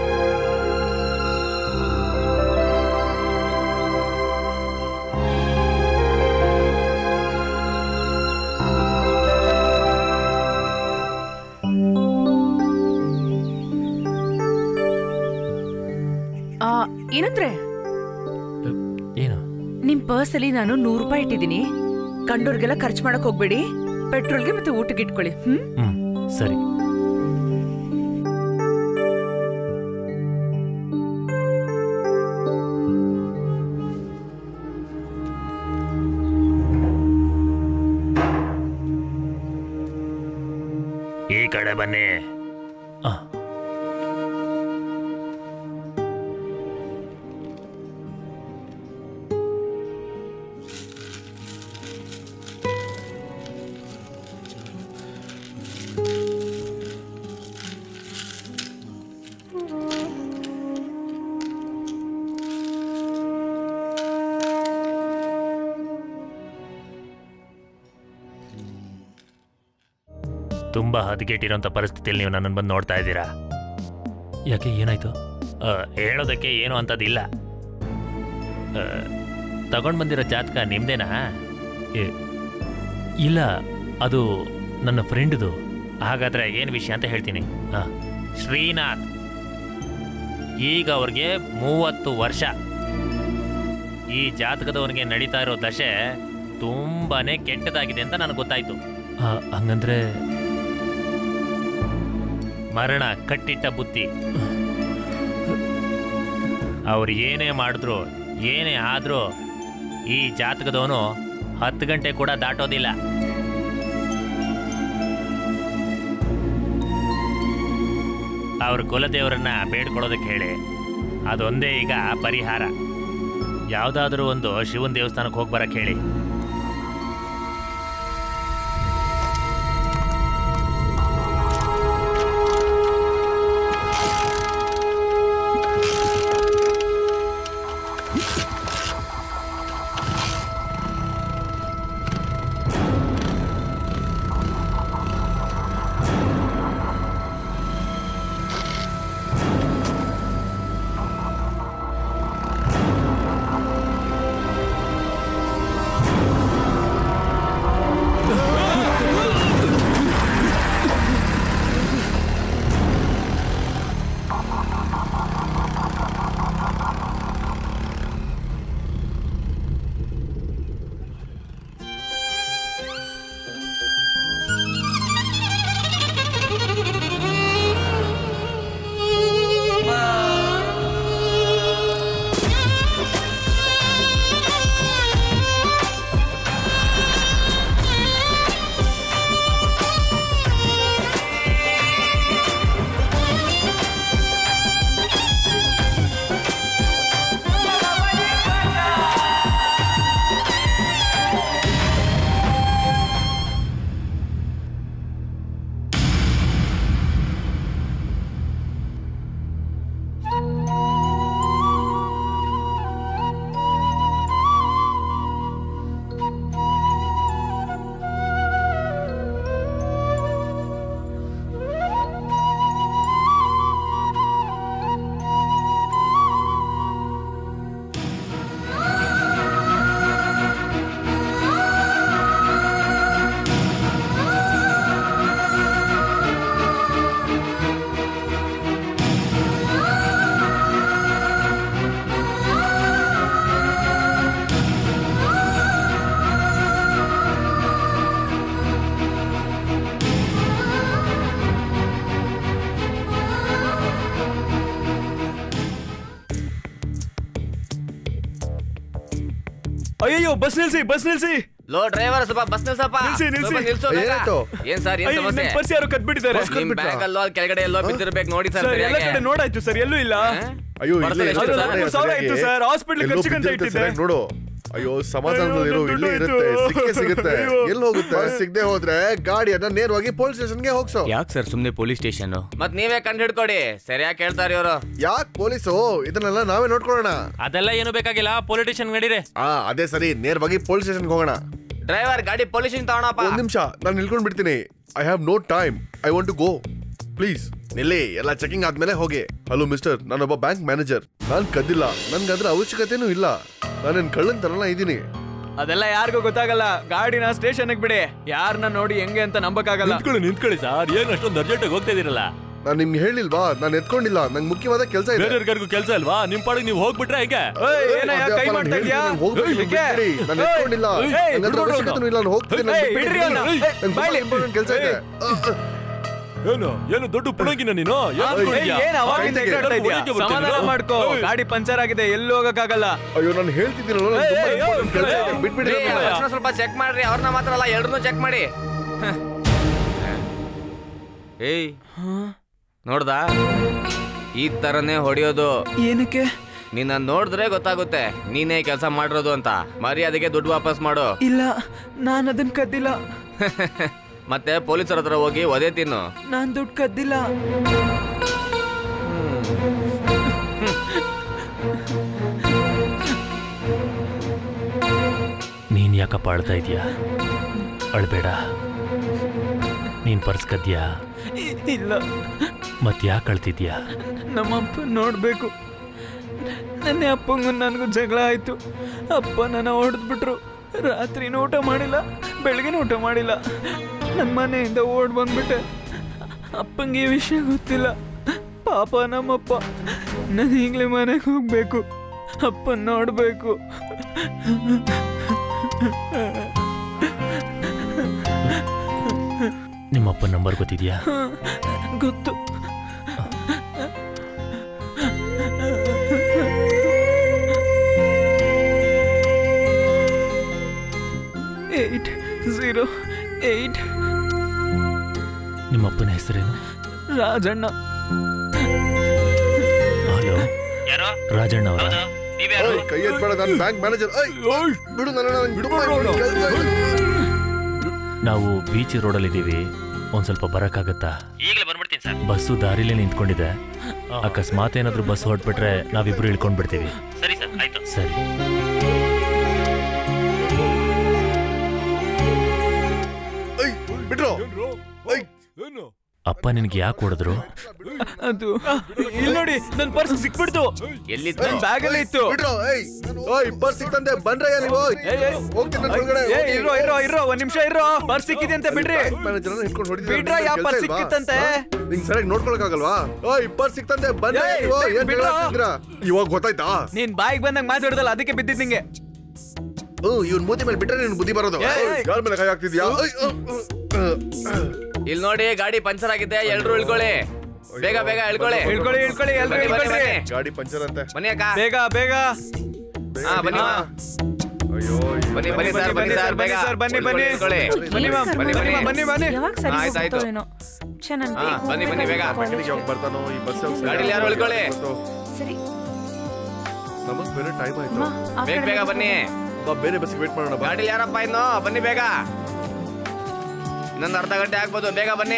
Speaker 3: ಆ, ಏನಂದ್ರೆ
Speaker 19: ಏನು
Speaker 3: ನಿಮ್ ಪರ್ಸ್ ಅಲ್ಲಿ ನಾನು ನೂರು ರೂಪಾಯಿ ಇಟ್ಟಿದ್ದೀನಿ ಕಂಡೋರ್ಗೆಲ್ಲ ಖರ್ಚು ಮಾಡಕ್ ಹೋಗ್ಬೇಡಿ ಪೆಟ್ರೋಲ್ಗೆ ಮತ್ತೆ ಊಟಕ್ಕೆ ಇಟ್ಕೊಳ್ಳಿ ಹ್ಮ್
Speaker 19: ಹ್ಮ್ ಸರಿ ಈ ಕಡೆ ಬನ್ನಿ ಆ. ತುಂಬಾ ಹದಗೆಟ್ಟಿರೋಂಥ ಪರಿಸ್ಥಿತಿಯಲ್ಲಿ ನೀವು ನನ್ನನ್ನು ಬಂದು ನೋಡ್ತಾ ಇದ್ದೀರಾ ಯಾಕೆ ಏನಾಯ್ತು ಆ, ಹೇಳೋದಕ್ಕೆ ಏನು ಅಂಥದ್ದಿಲ್ಲ ತಗೊಂಡು ಬಂದಿರೋ ಜಾತಕ ನಿಮ್ದೇನಾ ಏ, ಇಲ್ಲ ಅದು ನನ್ನ ಫ್ರೆಂಡ್ದು ಹಾಗಾದ್ರೆ ಏನು ವಿಷಯ ಅಂತ ಹೇಳ್ತೀನಿ ಹಾಂ ಶ್ರೀನಾಥ್ ಈಗ ಅವ್ರಿಗೆ ಮೂವತ್ತು ವರ್ಷ ಈ ಜಾತಕದವನಿಗೆ ನಡೀತಾ ಇರೋ ದಶೆ ತುಂಬಾನೇ ಕೆಟ್ಟದಾಗಿದೆ ಅಂತ ನನಗೆ ಗೊತ್ತಾಯ್ತು ಆ, ಹಂಗಂದ್ರೆ ಮರಣ ಕಟ್ಟಿಟ್ಟ ಬುತ್ತಿ ಅವ್ರು ಏನೇ ಮಾಡಿದ್ರು ಏನೇ ಆದ್ರೂ ಈ ಜಾತಕದವನು ಹತ್ತು ಗಂಟೆ ಕೂಡ ದಾಟೋದಿಲ್ಲ ಅವ್ರ ಕುಲದೇವರನ್ನ ಬೇಡ್ಕೊಳ್ಳೋದಕ್ಕೆ ಹೇಳಿ ಅದೊಂದೇ ಈಗ ಪರಿಹಾರ ಯಾವುದಾದ್ರೂ ಒಂದು ಶಿವನ ದೇವಸ್ಥಾನಕ್ಕೆ ಹೋಗಿ ಬರಕ್ಕೆ ಹೇಳಿ
Speaker 20: ಆ
Speaker 2: ಬಸ್ ನಿಲ್ಸಿ ಬಸ್ ನಿಲ್ಸಿ
Speaker 17: ಲೋ ಡ್ರೈವರ್ ಸ್ವಲ್ಪ ಬಸ್ ನಿಲ್ಸಪ್ಪ
Speaker 2: ನಿಲ್ಸಿ, ನಿಲ್ಸಿ.
Speaker 17: ಸ್ವಲ್ಪ ನಿಲ್ಸು ಬೇಗ.
Speaker 2: ಏನಾಯ್ತು?
Speaker 17: ಏನ್ ಸರ್ ಏನ್
Speaker 2: ಅಯ್ಯ,
Speaker 17: ಸಮಸ್ಯೆ
Speaker 2: ನನ್ ಪರ್ಸ್ ಯಾರೋ ಕದ್ಬಿಟ್ಟಿದ್ದಾರೆ. ಬಸ್
Speaker 17: ನಿಮ್
Speaker 2: ಕದ್ಬಿಟ್ರಾ?
Speaker 17: ಬ್ಯಾಗ್ ಅಲ್ಲೋ ಅಲ್ಲಿ ಕೆಳಗಡೆ ಎಲ್ಲೋ ಬಿದ್ದಿರ್ಬೇಕು ನೋಡಿ ಸರ್
Speaker 2: ಸರ್ ಎಲ್ಲ ಕಡೆ ನೋಡಾಯ್ತು ಸರ್ ಎಲ್ಲೂ ಇಲ್ಲ
Speaker 13: ಅಯ್ಯೋ
Speaker 17: ಪರ್ಸಲ್ಲಿ
Speaker 13: ಇಲ್ಲೇ
Speaker 17: ಎಷ್ಟು
Speaker 13: ಇರುತ್ತೆ
Speaker 17: ಸರ್?
Speaker 13: ಸರಿಯಾಗಿ.
Speaker 2: ಸಾವಿರ ಆಯ್ತು ಸರ್, ಹಾಸ್ಪಿಟ್ಲ್
Speaker 13: ಎಲ್ಲೋ
Speaker 2: ಖರ್ಚಿಗಂತ
Speaker 13: ಬಿದ್ದಿರುತ್ತೆ
Speaker 2: ಇಟ್ಟಿದ್ದೆ.
Speaker 13: ಸರಿಯಾಗಿ ನೋಡು ಅಯ್ಯೋ ಸಮಾಧಾನದಲ್ಲಿ ಇರು
Speaker 2: ಅಯ್ಯೋ,
Speaker 13: ಇಲ್ಲೇ
Speaker 2: ದುಡ್ಡು
Speaker 13: ಇರುತ್ತೆ
Speaker 2: ಹೋಯ್ತು.
Speaker 13: ಸಿಕ್ಕೇ ಸಿಗುತ್ತೆ
Speaker 2: ಅಯ್ಯೋ.
Speaker 13: ಎಲ್ಲಿ ಹೋಗುತ್ತೆ ಸಿಗದೆ ಹೋದ್ರೆ ಗಾಡಿಯನ್ನ ನೇರವಾಗಿ ಪೊಲೀಸ್ ಸ್ಟೇಷನ್ಗೆ ಹೋಗ್ಸೋ
Speaker 1: ಯಾಕೆ ಸರ್ ಸುಮ್ಮನೆ ಪೊಲೀಸ್ ಸ್ಟೇಷನ್
Speaker 17: ಮತ್ ನೀವೇ ಕಂಡು ಹಿಡ್ಕೊಡಿ ಸರಿಯಾಗಿ ಕೇಳ್ತಾರೆ ಇವರು
Speaker 13: ಯಾಕೆ ಪೊಲೀಸು ಇದನ್ನೆಲ್ಲ ನಾವೇ ನೋಡ್ಕೊಳ್ಳೋಣ
Speaker 19: ಅದೆಲ್ಲ ಏನು ಬೇಕಾಗಿಲ್ಲ ಪೊಲಿಟಿಷಿಯನ್ ನಡೀರಿ
Speaker 13: ಆ ಅದೇ ಸರಿ ನೇರವಾಗಿ ಪೊಲೀಸ್ ಸ್ಟೇಷನ್ಗೆ ಹೋಗೋಣ
Speaker 17: ಡ್ರೈವರ್ ಗಾಡಿ ಪೊಲೀಸಿಂಗ್ ತಗೋಣಪ್ಪ
Speaker 13: ಒಂದ್ ನಿಮಿಷ ನಾನು ನಿಲ್ಕೊಂಡ್ ಬಿಡ್ತೀನಿ I have no time I want to go please ನಿಲ್ಲಿ ಎಲ್ಲ ಚೆಕಿಂಗ್ ಆದ್ಮೇಲೆ ಹೋಗಿ ಹಲೋ ಮಿಸ್ಟರ್ ನಾನೊಬ್ಬ ಬ್ಯಾಂಕ್ ಮ್ಯಾನೇಜರ್ ನಾನ್ ಕದ್ದಿಲ್ಲ ನನ್ಗದ್ರ ಅವಶ್ಯಕತೆನೂ ಇಲ್ಲ ನಾನೇನ್ ಕಳ್ಳನ್ ತರನ ಇದ್ದೀನಿ
Speaker 2: ಅದೆಲ್ಲ ಯಾರಿಗೂ ಗೊತ್ತಾಗಲ್ಲ ಗಾಡಿನ ಸ್ಟೇಷನ್ಗೆ ಬಿಡಿ ಯಾರನ್ನ ನೋಡಿ ಹೆಂಗೆ ಅಂತ ನಂಬಕ್ಕಾಗಲ್ಲ
Speaker 19: ನಿಂತ್ಕೊಳ್ಳಿ ನಿಂತ್ಕೊಳ್ಳಿ ಸರ್ ಏನು ಅಷ್ಟೊಂದು ಅರ್ಜೆಂಟಾಗಿ ಹೋಗ್ತಾ ಇದೀರಲ್ಲ
Speaker 13: ನಾನ್ ನಿಮ್ಗೆ ಹೇಳಿಲ್ವಾ ನಾನು ಎತ್ಕೊಂಡಿಲ್ಲ ನಂಗೆ ಮುಖ್ಯವಾದ ಕೆಲಸ ಇದೆ
Speaker 19: ಬೇರೆಯವ್ರಿಗಾರ್ಗೂ ಕೆಲಸ ಅಲ್ವಾ ನಿಮ್ ಪಾಡಿಗೆ ನೀವು ಹೋಗ್ಬಿಟ್ರೆ ಹೇಗೆ
Speaker 2: ಏಯ್, ಏನಯ್ಯ, ಕೈ ಮಾಡ್ತಾ ಇದ್ಯಾ? ಏಯ್,
Speaker 13: ನಾನು
Speaker 2: ಏಯ್,
Speaker 13: ಎತ್ಕೊಂಡಿಲ್ಲ
Speaker 2: ಏಯ್,
Speaker 13: ನನ್ಗದ್ರ
Speaker 2: ಬಿಡ್ಬಿಡು.
Speaker 13: ಅವಶ್ಯಕತೆನೂ ಇಲ್ಲ ನಾನು ಹೋಗ್ತೀನಿ
Speaker 2: ಏಯ್, ಬಿಡ್ರಿ ಅವ್ನ. ಬಾಯ್ಲಿ.
Speaker 13: ಇಂಪಾರ್ಟೆಂಟ್ ಕೆಲಸ ಇದೆ
Speaker 19: ಏನು ಏನು ದೊಡ್ಡ ಪುಣಂಗಿನ ನೀನು ಏನ್
Speaker 2: ಏಯ್,
Speaker 19: ಅನ್ಕೊಂಡಿದ್ಯಾ?
Speaker 2: ಏನ್ ಅವಾಗಿಂದ
Speaker 19: ಕೈ ತೆಗೆ.
Speaker 2: ಎಗರಾಡ್ತಾ ಇದ್ಯಾ?
Speaker 19: ಹೊಡಿಕೆ ಬರ್ತೀನಿ.
Speaker 2: ಸಮಾಧಾನ ಮಾಡ್ಕೋ
Speaker 19: ಏಯ್.
Speaker 2: ಗಾಡಿ ಪಂಚರ್ ಆಗಿದೆ ಎಲ್ಲೂ ಹೋಗಕ್ಕಾಗಲ್ಲ
Speaker 13: ಅಯ್ಯೋ ನಾನು ಹೇಳ್ತಿದ್ದೀನಲ್ಲ ನಂಗ್ ತುಂಬಾ
Speaker 2: ಏಯ್,
Speaker 13: important ಕೆಲ್ಸ ಇದೆ.
Speaker 2: ಏಯ್,
Speaker 13: ಬಿಟ್ಬಿಡಿ
Speaker 17: ರೀ,
Speaker 13: ನನ್ನ.
Speaker 17: ಲಕ್ಷಣ ಸ್ವಲ್ಪ ಚೆಕ್ ಮಾಡ್ರಿ ಅವ್ರನ್ನ ಮಾತ್ರ ಅಲ್ಲ ಎಲ್ರನ್ನೂ ಚೆಕ್ ಮಾಡಿ ಹ. ಏಯ್ ನೋಡ್ದಾ ಈ ತರನೇ ಹೊಡಿಯೋದು
Speaker 2: ಏನಕ್ಕೆ
Speaker 17: ನಿನ್ನ ನೋಡಿದ್ರೆ ಗೊತ್ತಾಗುತ್ತೆ ನೀನೇ ಕೆಲಸ ಮಾಡಿರೋದು ಅಂತ ಮರ್ಯಾದೆಗೆ ದುಡ್ಡು ವಾಪಸ್ ಮಾಡು
Speaker 2: ಇಲ್ಲ ನಾನು ಅದನ್ನ ಕದ್ದಿಲ್ಲ
Speaker 17: ಮತ್ತೆ ಪೊಲೀಸರ ಹತ್ರ ಹೋಗಿ ಒದೆ ತಿನ್ನು
Speaker 2: ನಾನ್ ದುಡ್ಡು ಕದ್ದಿಲ್ಲ
Speaker 19: ನೀನ್ ಯಾಕಪ್ಪ ಅಳ್ತಾ ಇದೀಯಾ ಅಳ್ಬೇಡ ನೀನ್ ಪರ್ಸ್ ಕದ್ಯಾ
Speaker 2: ಇ- ಇಲ್ಲ
Speaker 19: ಮತ್ ಯಾಕೆ ಅಳ್ತಿದ್ಯಾ
Speaker 2: ನಮ್ಮ ಅಪ್ಪ ನೋಡ್ಬೇಕು ನನ್ನ ಅಪ್ಪಂಗೂ ನನಗೂ ಜಗಳ ಆಯ್ತು ಅಪ್ಪ ನನ್ನ ಹೊಡೆದ್ಬಿಟ್ರು ರಾತ್ರಿನೂ ಊಟ ಮಾಡಿಲ್ಲ ಬೆಳಗ್ಗೆನೂ ಊಟ ಮಾಡಿಲ್ಲ ನನ್ನ ಮನೆಯಿಂದ ಓಡ್ ಬಂದ್ಬಿಟ್ಟೆ ಅಪ್ಪಂಗೆ ಈ ವಿಷಯ ಗೊತ್ತಿಲ್ಲ ಪಾಪ ನಮ್ಮಪ್ಪ ನಾನು ಈಗಲೇ ಮನೆಗೆ ಹೋಗ್ಬೇಕು ಅಪ್ಪನ ನೋಡ್ಬೇಕು
Speaker 19: ನಿಮ್ಮಪ್ಪ ನಂಬರ್ ಗೊತ್ತಿದ್ಯಾ
Speaker 2: ಗೊತ್ತು ಏಯ್ಟ್ ಝೀರೋ ಏಯ್ಟ್
Speaker 19: ನಿಮ್ಮಪ್ಪನ ಹೆಸರೇನು
Speaker 2: ರಾಜಣ್ಣ
Speaker 19: ಹಲೋ ರಾಜಣ್ಣ ಅವರ
Speaker 13: ಓಯ್, ಕೈ ಎತ್ಬೇಡ ನಾನು ಬ್ಯಾಂಕ್ ಮ್ಯಾನೇಜರ್ ಬಿಡು ನನ್ನ ನಂಗೆ ತುಂಬಾ important ಕೆಲ್ಸ ಇದೆ.
Speaker 19: ನಾವು ಬೀಚ್ ರೋಡಲ್ಲಿ ಇದ್ದೀವಿ ಒಂದ್ ಸ್ವಲ್ಪ ಬರಕ್ಕಾಗತ್ತಾ
Speaker 18: ಈಗಲೇ ಬಂದ್ಬಿಡ್ತೀನಿ ಸರ್
Speaker 19: ಬಸ್ಸು ದಾರಿಲೇ ನಿಂತ್ಕೊಂಡಿದೆ ಅಕಸ್ಮಾತ್ ಏನಾದ್ರೂ ಬಸ್ ಹೊರಟ್ಬಿಟ್ರೆ ನಾವಿಬ್ರು ಇಳ್ಕೊಂಡ್ ಬಿಡ್ತೀವಿ
Speaker 18: ಸರಿ ಸರ್ ಆಯ್ತು
Speaker 19: ಸರಿ
Speaker 13: ಏಯ್, ಬಿಡ್ರೋ ಏಯ್,
Speaker 19: ಅಪ್ಪ ನಿನ್ಗೆ ಯಾಕೆ ಹೊಡೆದ್ರು
Speaker 2: ಅದು ಇಲ್ಲಿ ನೋಡಿ ನನ್ನ ಪರ್ಸ್ ಸಿಕ್ಬಿಡ್ತು
Speaker 17: ಎಲ್ಲಿತ್ತು
Speaker 2: ನನ್ನ ಬ್ಯಾಗಲ್ಲೇ ಇತ್ತು
Speaker 13: ಬಿಡ್ರೋ ಏಯ್ ಓಯ್ ಪರ್ಸ್ ಸಿಕ್ತಂತೆ ಬನ್ರಯ್ಯ ನೀವು
Speaker 2: ಏಯ್, ಏಯ್.
Speaker 13: ಹೋಗ್ತೀನಿ ನಾನು ಒಳಗಡೆ
Speaker 2: ಏ ಇರೋ ಇರೋ ಇರೋ ಒಂದ್ ನಿಮಿಷ ಇರೋ ಪರ್ಸ್ ಸಿಕ್ಕಿದೆ ಅಂತ ಬಿಡ್ರಿ
Speaker 13: ಮ್ಯಾನೇಜರ್ ಹಿಡ್ಕೊಂಡು ಹೊಡಿತೀನಿ
Speaker 2: ಬಿಡ್ರ ಯಾ ಪರ್ಸ್ ಸಿಕ್ಕಿತ್ತಂತೆ
Speaker 13: ನಿಂಗ್ ಸರಿಯಾಗಿ ನೋಡ್ಕೊಳಕ್ಕಾಗಲ್ವಾ ಓಯ್ ಪರ್ಸ್ ಸಿಕ್ತಂತೆ ಬನ್ರಯ್ಯ
Speaker 2: ಏಯ್,
Speaker 13: ನೀವು
Speaker 2: ಏಯ್,
Speaker 13: ಏನ್
Speaker 2: ಬಿಡ್ರೋ.
Speaker 13: ಹೇಳ್ತಿದ್ದೀರಾ ಇವಾಗ ಗೊತ್ತಾಯ್ತಾ
Speaker 2: ನೀನ್ ಬಾಯಿಗೆ ಬಂದಂಗ್ ಮಾತಾಡ್ದಲ್ಲ ಅದಕ್ಕೆ ಬಿದ್ದಿದ್ ನಿಂಗೆ
Speaker 13: ಓ ಇವ್ನ್ ಮೂತಿ ಮೇಲೆ ಬಿಟ್ರೆ ನಿನ್ ಬುದ್ಧಿ ಬರೋದು
Speaker 2: ಏಯ್,
Speaker 13: ಏಯ್, ಯಾರ್ ಮೇಲೆ ಕೈ ಹಾಕ್ತಿದ್ಯಾ ಏಯ್, ಅಹ್, ಅಹ್, ಅಹ್.
Speaker 17: ಇಲ್ಲಿ ನೋಡಿ ಗಾಡಿ ಪಂಚರ್ ಆಗಿದೆ ಎಲ್ರು ಇಳ್ಕೊಳ್ಳಿ ಬೇಗ ಬೇಗ ಇಳ್ಕೊಳ್ಳಿ
Speaker 2: ಇಳ್ಕೊಳ್ಳಿ ಇಳ್ಕೊಳ್ಳಿ ಎಲ್ರು
Speaker 17: ಬನ್ನಿ, ಬನ್ನಿ,
Speaker 2: ಇಳ್ಕೊಳ್ರಿ
Speaker 17: ಬನ್ನಿ.
Speaker 13: ಗಾಡಿ ಪಂಚರ್ ಅಂತೆ
Speaker 17: ಬನ್ನಿ ಅಕ್ಕ
Speaker 2: ಬೇಗ ಬೇಗ
Speaker 17: ಹಾ ಬನ್ನಿ ಮಾ.
Speaker 13: ಅಯ್ಯೋ
Speaker 17: ಬನ್ನಿ ಬನ್ನಿ ಸರ್ ಬನ್ನಿ ಸರ್ ಬೇಗ
Speaker 2: ಸರ್ ಬನ್ನಿ ಬನ್ನಿ
Speaker 17: ಇಳ್ಕೊಳ್ಳಿ.
Speaker 2: ಬನ್ನಿ ಮ್ಯಾಮ್
Speaker 17: ಬನ್ನಿ
Speaker 2: ಬನ್ನಿ
Speaker 17: ಬನ್ನಿ
Speaker 2: ಬನ್ನಿ ಬನ್ನಿ
Speaker 3: ಯಾವಾಗ ಸರಿ
Speaker 17: ಆಯ್ತು, ಆಯ್ತು.
Speaker 3: ಹೋಗುತ್ತೋ ಏನೋ ಚೆನ್ನಾಗಿ
Speaker 17: ಹಾ ಬನ್ನಿ ಬನ್ನಿ ಬೇಗ
Speaker 13: ಮೆಕ್ಯಾನಿಕ್ ಯಾವಾಗ ಬರ್ತಾನೋ ಈ ಬಸ್
Speaker 17: ಗಾಡಿಲಿ ಯಾರು ಇಳ್ಕೊಳ್ಳಿ.
Speaker 3: ಸರಿ
Speaker 13: ನಮಗ್ ಬೇರೆ ಟೈಮ್ ಆಯ್ತು
Speaker 3: ಅಮ್ಮ, ಆ
Speaker 17: ಬೇಗ
Speaker 3: ಕಡೆ
Speaker 17: ಬೇಗ ಬನ್ನಿ
Speaker 13: ಬಾ ಬೇರೆ ಬಸ್ಗೆ ವೇಟ್ ಮಾಡೋಣ ಬಾ
Speaker 17: ಗಾಡಿಲಿ ಯಾರಪ್ಪ ಇನ್ನು ಬನ್ನಿ ಬೇಗ ಇನ್ನೊಂದು ಅರ್ಧ ಗಂಟೆ ಆಗ್ಬೋದು ಬೇಗ ಬನ್ನಿ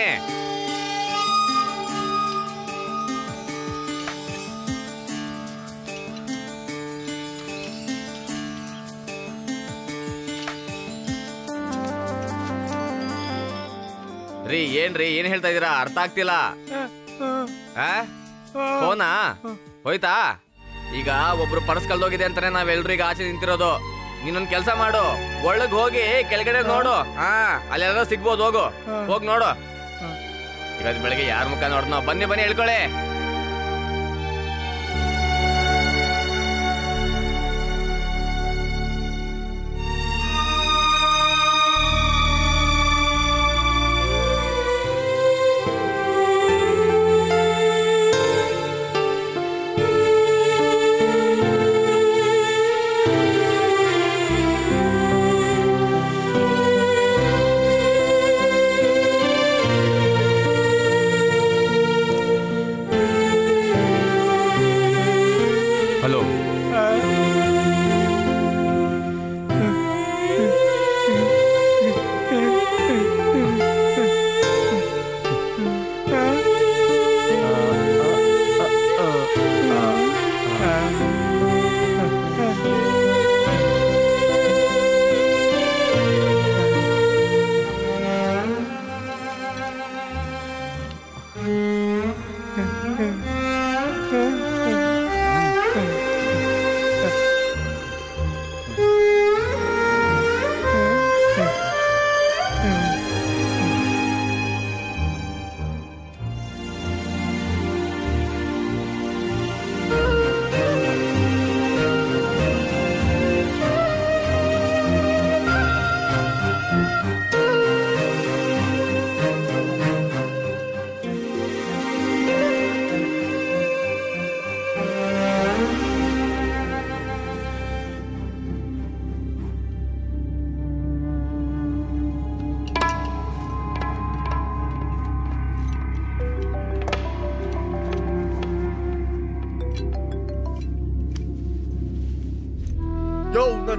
Speaker 17: ರೀ ಏನ್ರಿ ಏನ್ ಹೇಳ್ತಾ ಇದೀರಾ ಅರ್ಥ ಆಗ್ತಿಲ್ಲ ಆ? ಫೋನಾ ಹೋಯ್ತಾ ಈಗ ಒಬ್ರು ಪರ್ಸ್ ಕಳ್ದೋಗಿದೆ ಅಂತಾನೆ ನಾವೆಲ್ರು ಈಗ ಆಚೆ ನಿಂತಿರೋದು ನೀನೊಂದ್ ಕೆಲ್ಸ ಮಾಡು ಒಳಗ್ ಹೋಗಿ ಕೆಳಗಡೆ ನೋಡು ಹಾ ಅಲ್ಲೆಲ್ಲ ಸಿಗ್ಬೋದು ಹೋಗು ಹೋಗ್ ನೋಡು ಇವತ್ತು ಬೆಳಗ್ಗೆ ಯಾರ ಮುಖ ನೋಡ್ ನಾವು ಬನ್ನಿ ಬನ್ನಿ ಹೇಳ್ಕೊಳ್ಳಿ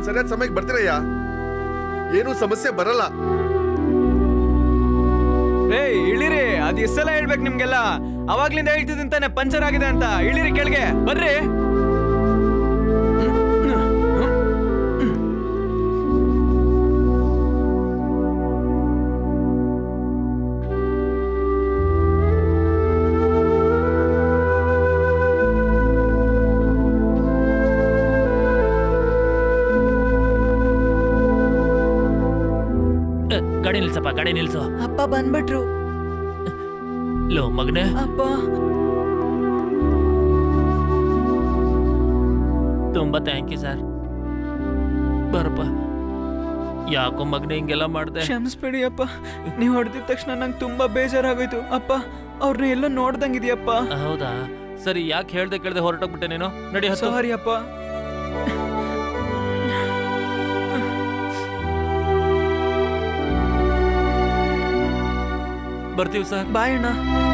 Speaker 13: ಸರಿಯಾದ ಸಮಯಕ್ಕೆ ಬರ್ತೀರಯ್ಯ ಏನೂ ಸಮಸ್ಯೆ ಬರಲ್ಲ
Speaker 2: ಏಯ್ ಇಳಿರಿ ಅದ್ ಎಷ್ಟೆಲ್ಲ ಹೇಳ್ಬೇಕು ನಿಮ್ಗೆಲ್ಲ ಅವಾಗ್ಲಿಂದ ಹೇಳ್ತಿದ್ದೀನಿ ತಾನೆ ಪಂಚರ್ ಆಗಿದೆ ಅಂತ ಇಳಿರಿ ಕೆಳಗೆ ಬರ್ರಿ
Speaker 19: ಅ, ಗಾಡಿ ನಿಲ್ಸಪ್ಪ ಗಾಡಿ ನಿಲ್ಸು
Speaker 6: ಅಪ್ಪ ಬಂದ್ಬಿಟ್ರು
Speaker 19: ಲೋ ಮಗನೇ
Speaker 6: ಅಪ್ಪ
Speaker 19: ತುಂಬಾ ಥ್ಯಾಂಕ್ ಯು ಸರ್ ಬರಪ್ಪ ಯಾಕೋ ಮಗನೇ ಹಿಂಗೆಲ್ಲ ಮಾಡ್ದೆ
Speaker 2: ಕ್ಷಮಿಸ್ಬೇಡಿ ಅಪ್ಪ ನೀವು ಹೊಡೆದಿದ ತಕ್ಷಣ ನಂಗೆ ತುಂಬಾ ಬೇಜಾರಾಗೋಯ್ತು ಅಪ್ಪ ಅವ್ರನ್ನ ಎಲ್ಲೋ ನೋಡ್ದಂಗಿದ್ಯಪ್ಪ
Speaker 19: ಹೌದಾ ಸರಿ ಯಾಕೆ ಹೇಳ್ದೆ ಕೇಳ್ದೆ ಹೊರಟೋಗ್ಬಿಟ್ಟೆ ನೀನು ನಡಿ ಹತ್ತು
Speaker 2: ಸಾರಿ ಅಪ್ಪ
Speaker 19: ಬರ್ತೀವಿ ಸರ್
Speaker 2: ಬಾಯ್ ಅಣ್ಣ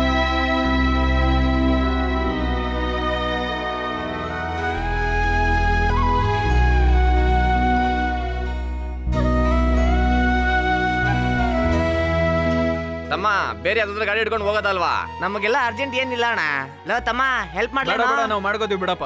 Speaker 17: ತಮ್ಮ ಬೇರೆ ಯಾವ್ದಾದ್ರು ಗಾಡಿ ಹಿಡ್ಕೊಂಡು ಹೋಗೋದಲ್ವಾ ನಮಗೆಲ್ಲ ಅರ್ಜೆಂಟ್ ಏನಿಲ್ಲ ಅಣ್ಣ ಲೋ ತಮ್ಮ ಹೆಲ್ಪ್
Speaker 2: ಬೇಡ ಬೇಡ
Speaker 17: ಮಾಡ್ಲಾ
Speaker 2: ನಾವು ಮಾಡ್ಕೋತೀವಿ ಬಿಡಪ್ಪ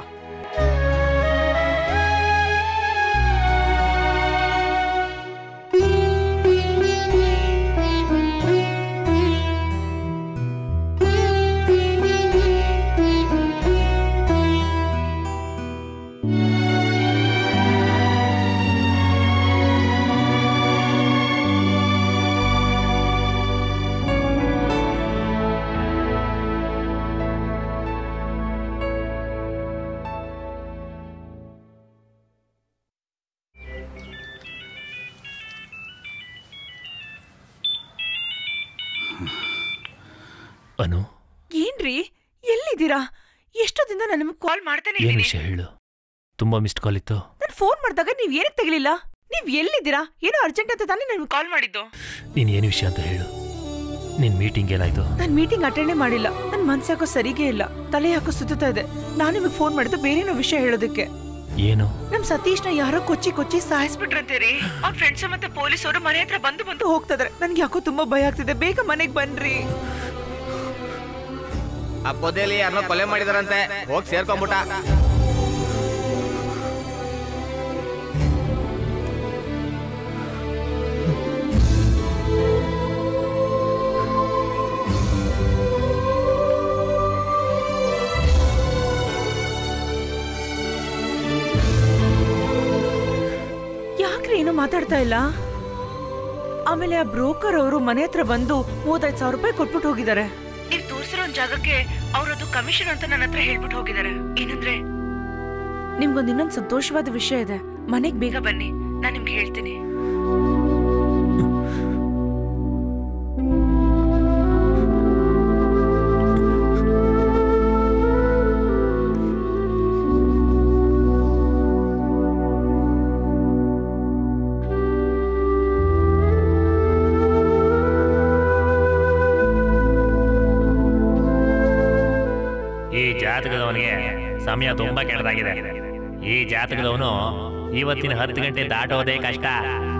Speaker 19: ಅನು
Speaker 3: ಏನ್ರಿ ಎಲ್ಲಿದ್ದೀರಾ ಎಷ್ಟೊತ್ತಿಂದ ನಾನು ನಿಮ್ಗೆ ಕಾಲ್ ಮಾಡ್ತಾನೆ
Speaker 19: ಏನ್ ವಿಷಯ ಹೇಳು ತುಂಬಾ ಮಿಸ್ಡ್ ಕಾಲ್ ಇತ್ತು
Speaker 3: ನಾನು ಫೋನ್ ಮಾಡಿದಾಗ ನೀವ್ ಏನಕ್ಕೆ ತೆಗಲಿಲ್ಲ ನೀವ್ ಎಲ್ಲಿದ್ದೀರಾ ಏನೋ ಅರ್ಜೆಂಟ್ ಅಂತ ತಾನೇ ನಿಮ್ಗೆ ಕಾಲ್ ಮಾಡಿದ್ದು
Speaker 19: ನೀನ್ ಏನ್ ವಿಷಯ ಅಂತ ಹೇಳು ನಿನ್ ಮೀಟಿಂಗ್ ಏನಾಯ್ತು
Speaker 3: ನಾನು ಮೀಟಿಂಗ್ ಅಟೆಂಡೇ ಮಾಡಿಲ್ಲ ನನ್ ಮನ್ಸು ಯಾಕೋ ಸರಿಗೆ ಇಲ್ಲ ತಲೆ ಯಾಕೋ ಸುತ್ತಾ ಇದೆ ನಾನು ನಿಮಗೆ ಫೋನ್ ಮಾಡಿದ್ದು ಬೇರೇನೋ ವಿಷಯ ಹೇಳೋದಕ್ಕೆ
Speaker 19: ಏನು
Speaker 3: ನಮ್ ಸತೀಶ್ನ ಯಾರೋ ಕೊಚ್ಚಿ ಕೊಚ್ಚಿ ಸಾಯಿಸ್ಬಿಟ್ರಂತೀರಿ ಅವ್ರ ಫ್ರೆಂಡ್ಸ್ ಮತ್ತೆ ಪೊಲೀಸರು ಮನೆ ಹತ್ರ ಬಂದು ಬಂದು ಹೋಗ್ತಿದಾರೆ ನನ್ಗೆ ಯಾಕೋ ತುಂಬಾ ಭಯ ಆಗ್ತಿದೆ ಬೇಗ ಮನೆಗ್ ಬನ್ರಿ
Speaker 17: ಆ ಪೊದೆಯಲ್ಲಿ ಯಾರನ್ನೋ ಕೊಲೆ ಮಾಡಿದಾರಂತೆ ಹೋಗಿ ಸೇರ್ಕೊಂಬಿಟ್ಟ
Speaker 3: ಯಾಕ್ರಿ ಏನು ಮಾತಾಡ್ತಾ ಇಲ್ಲ ಆಮೇಲೆ ಆ ಬ್ರೋಕರ್ ಅವರು ಮನೆ ಹತ್ರ ಬಂದು ಮೂವತ್ತೈದು ಸಾವಿರ ರೂಪಾಯಿ ಕೊಟ್ಬಿಟ್ಟು ಹೋಗಿದ್ದಾರೆ ನೀವ್ ತೋರಿಸಿರೋ ಒಂದ್ ಜಾಗಕ್ಕೆ ಅವ್ರದ್ದು ಕಮಿಷನ್ ಅಂತ ನನ್ನ ಹತ್ರ ಹೇಳ್ಬಿಟ್ಟು ಹೋಗಿದ್ದಾರೆ ಏನಂದ್ರೆ ನಿಮ್ಗೊಂದ್ ಇನ್ನೊಂದ್ ಸಂತೋಷವಾದ ವಿಷಯ ಇದೆ ಮನೆಗ್ ಬೇಗ ಬನ್ನಿ ನಾನ್ ನಿಮ್ಗೆ ಹೇಳ್ತೀನಿ
Speaker 19: ಈ ಜಾತಕದವನಿಗೆ ಸಮಯ ತುಂಬಾ ಕೆಳದಾಗಿದೆ ಈ ಜಾತಕದವನು ಇವತ್ತಿನ ಹತ್ತು ಗಂಟೆ ದಾಟೋದೇ ಕಷ್ಟ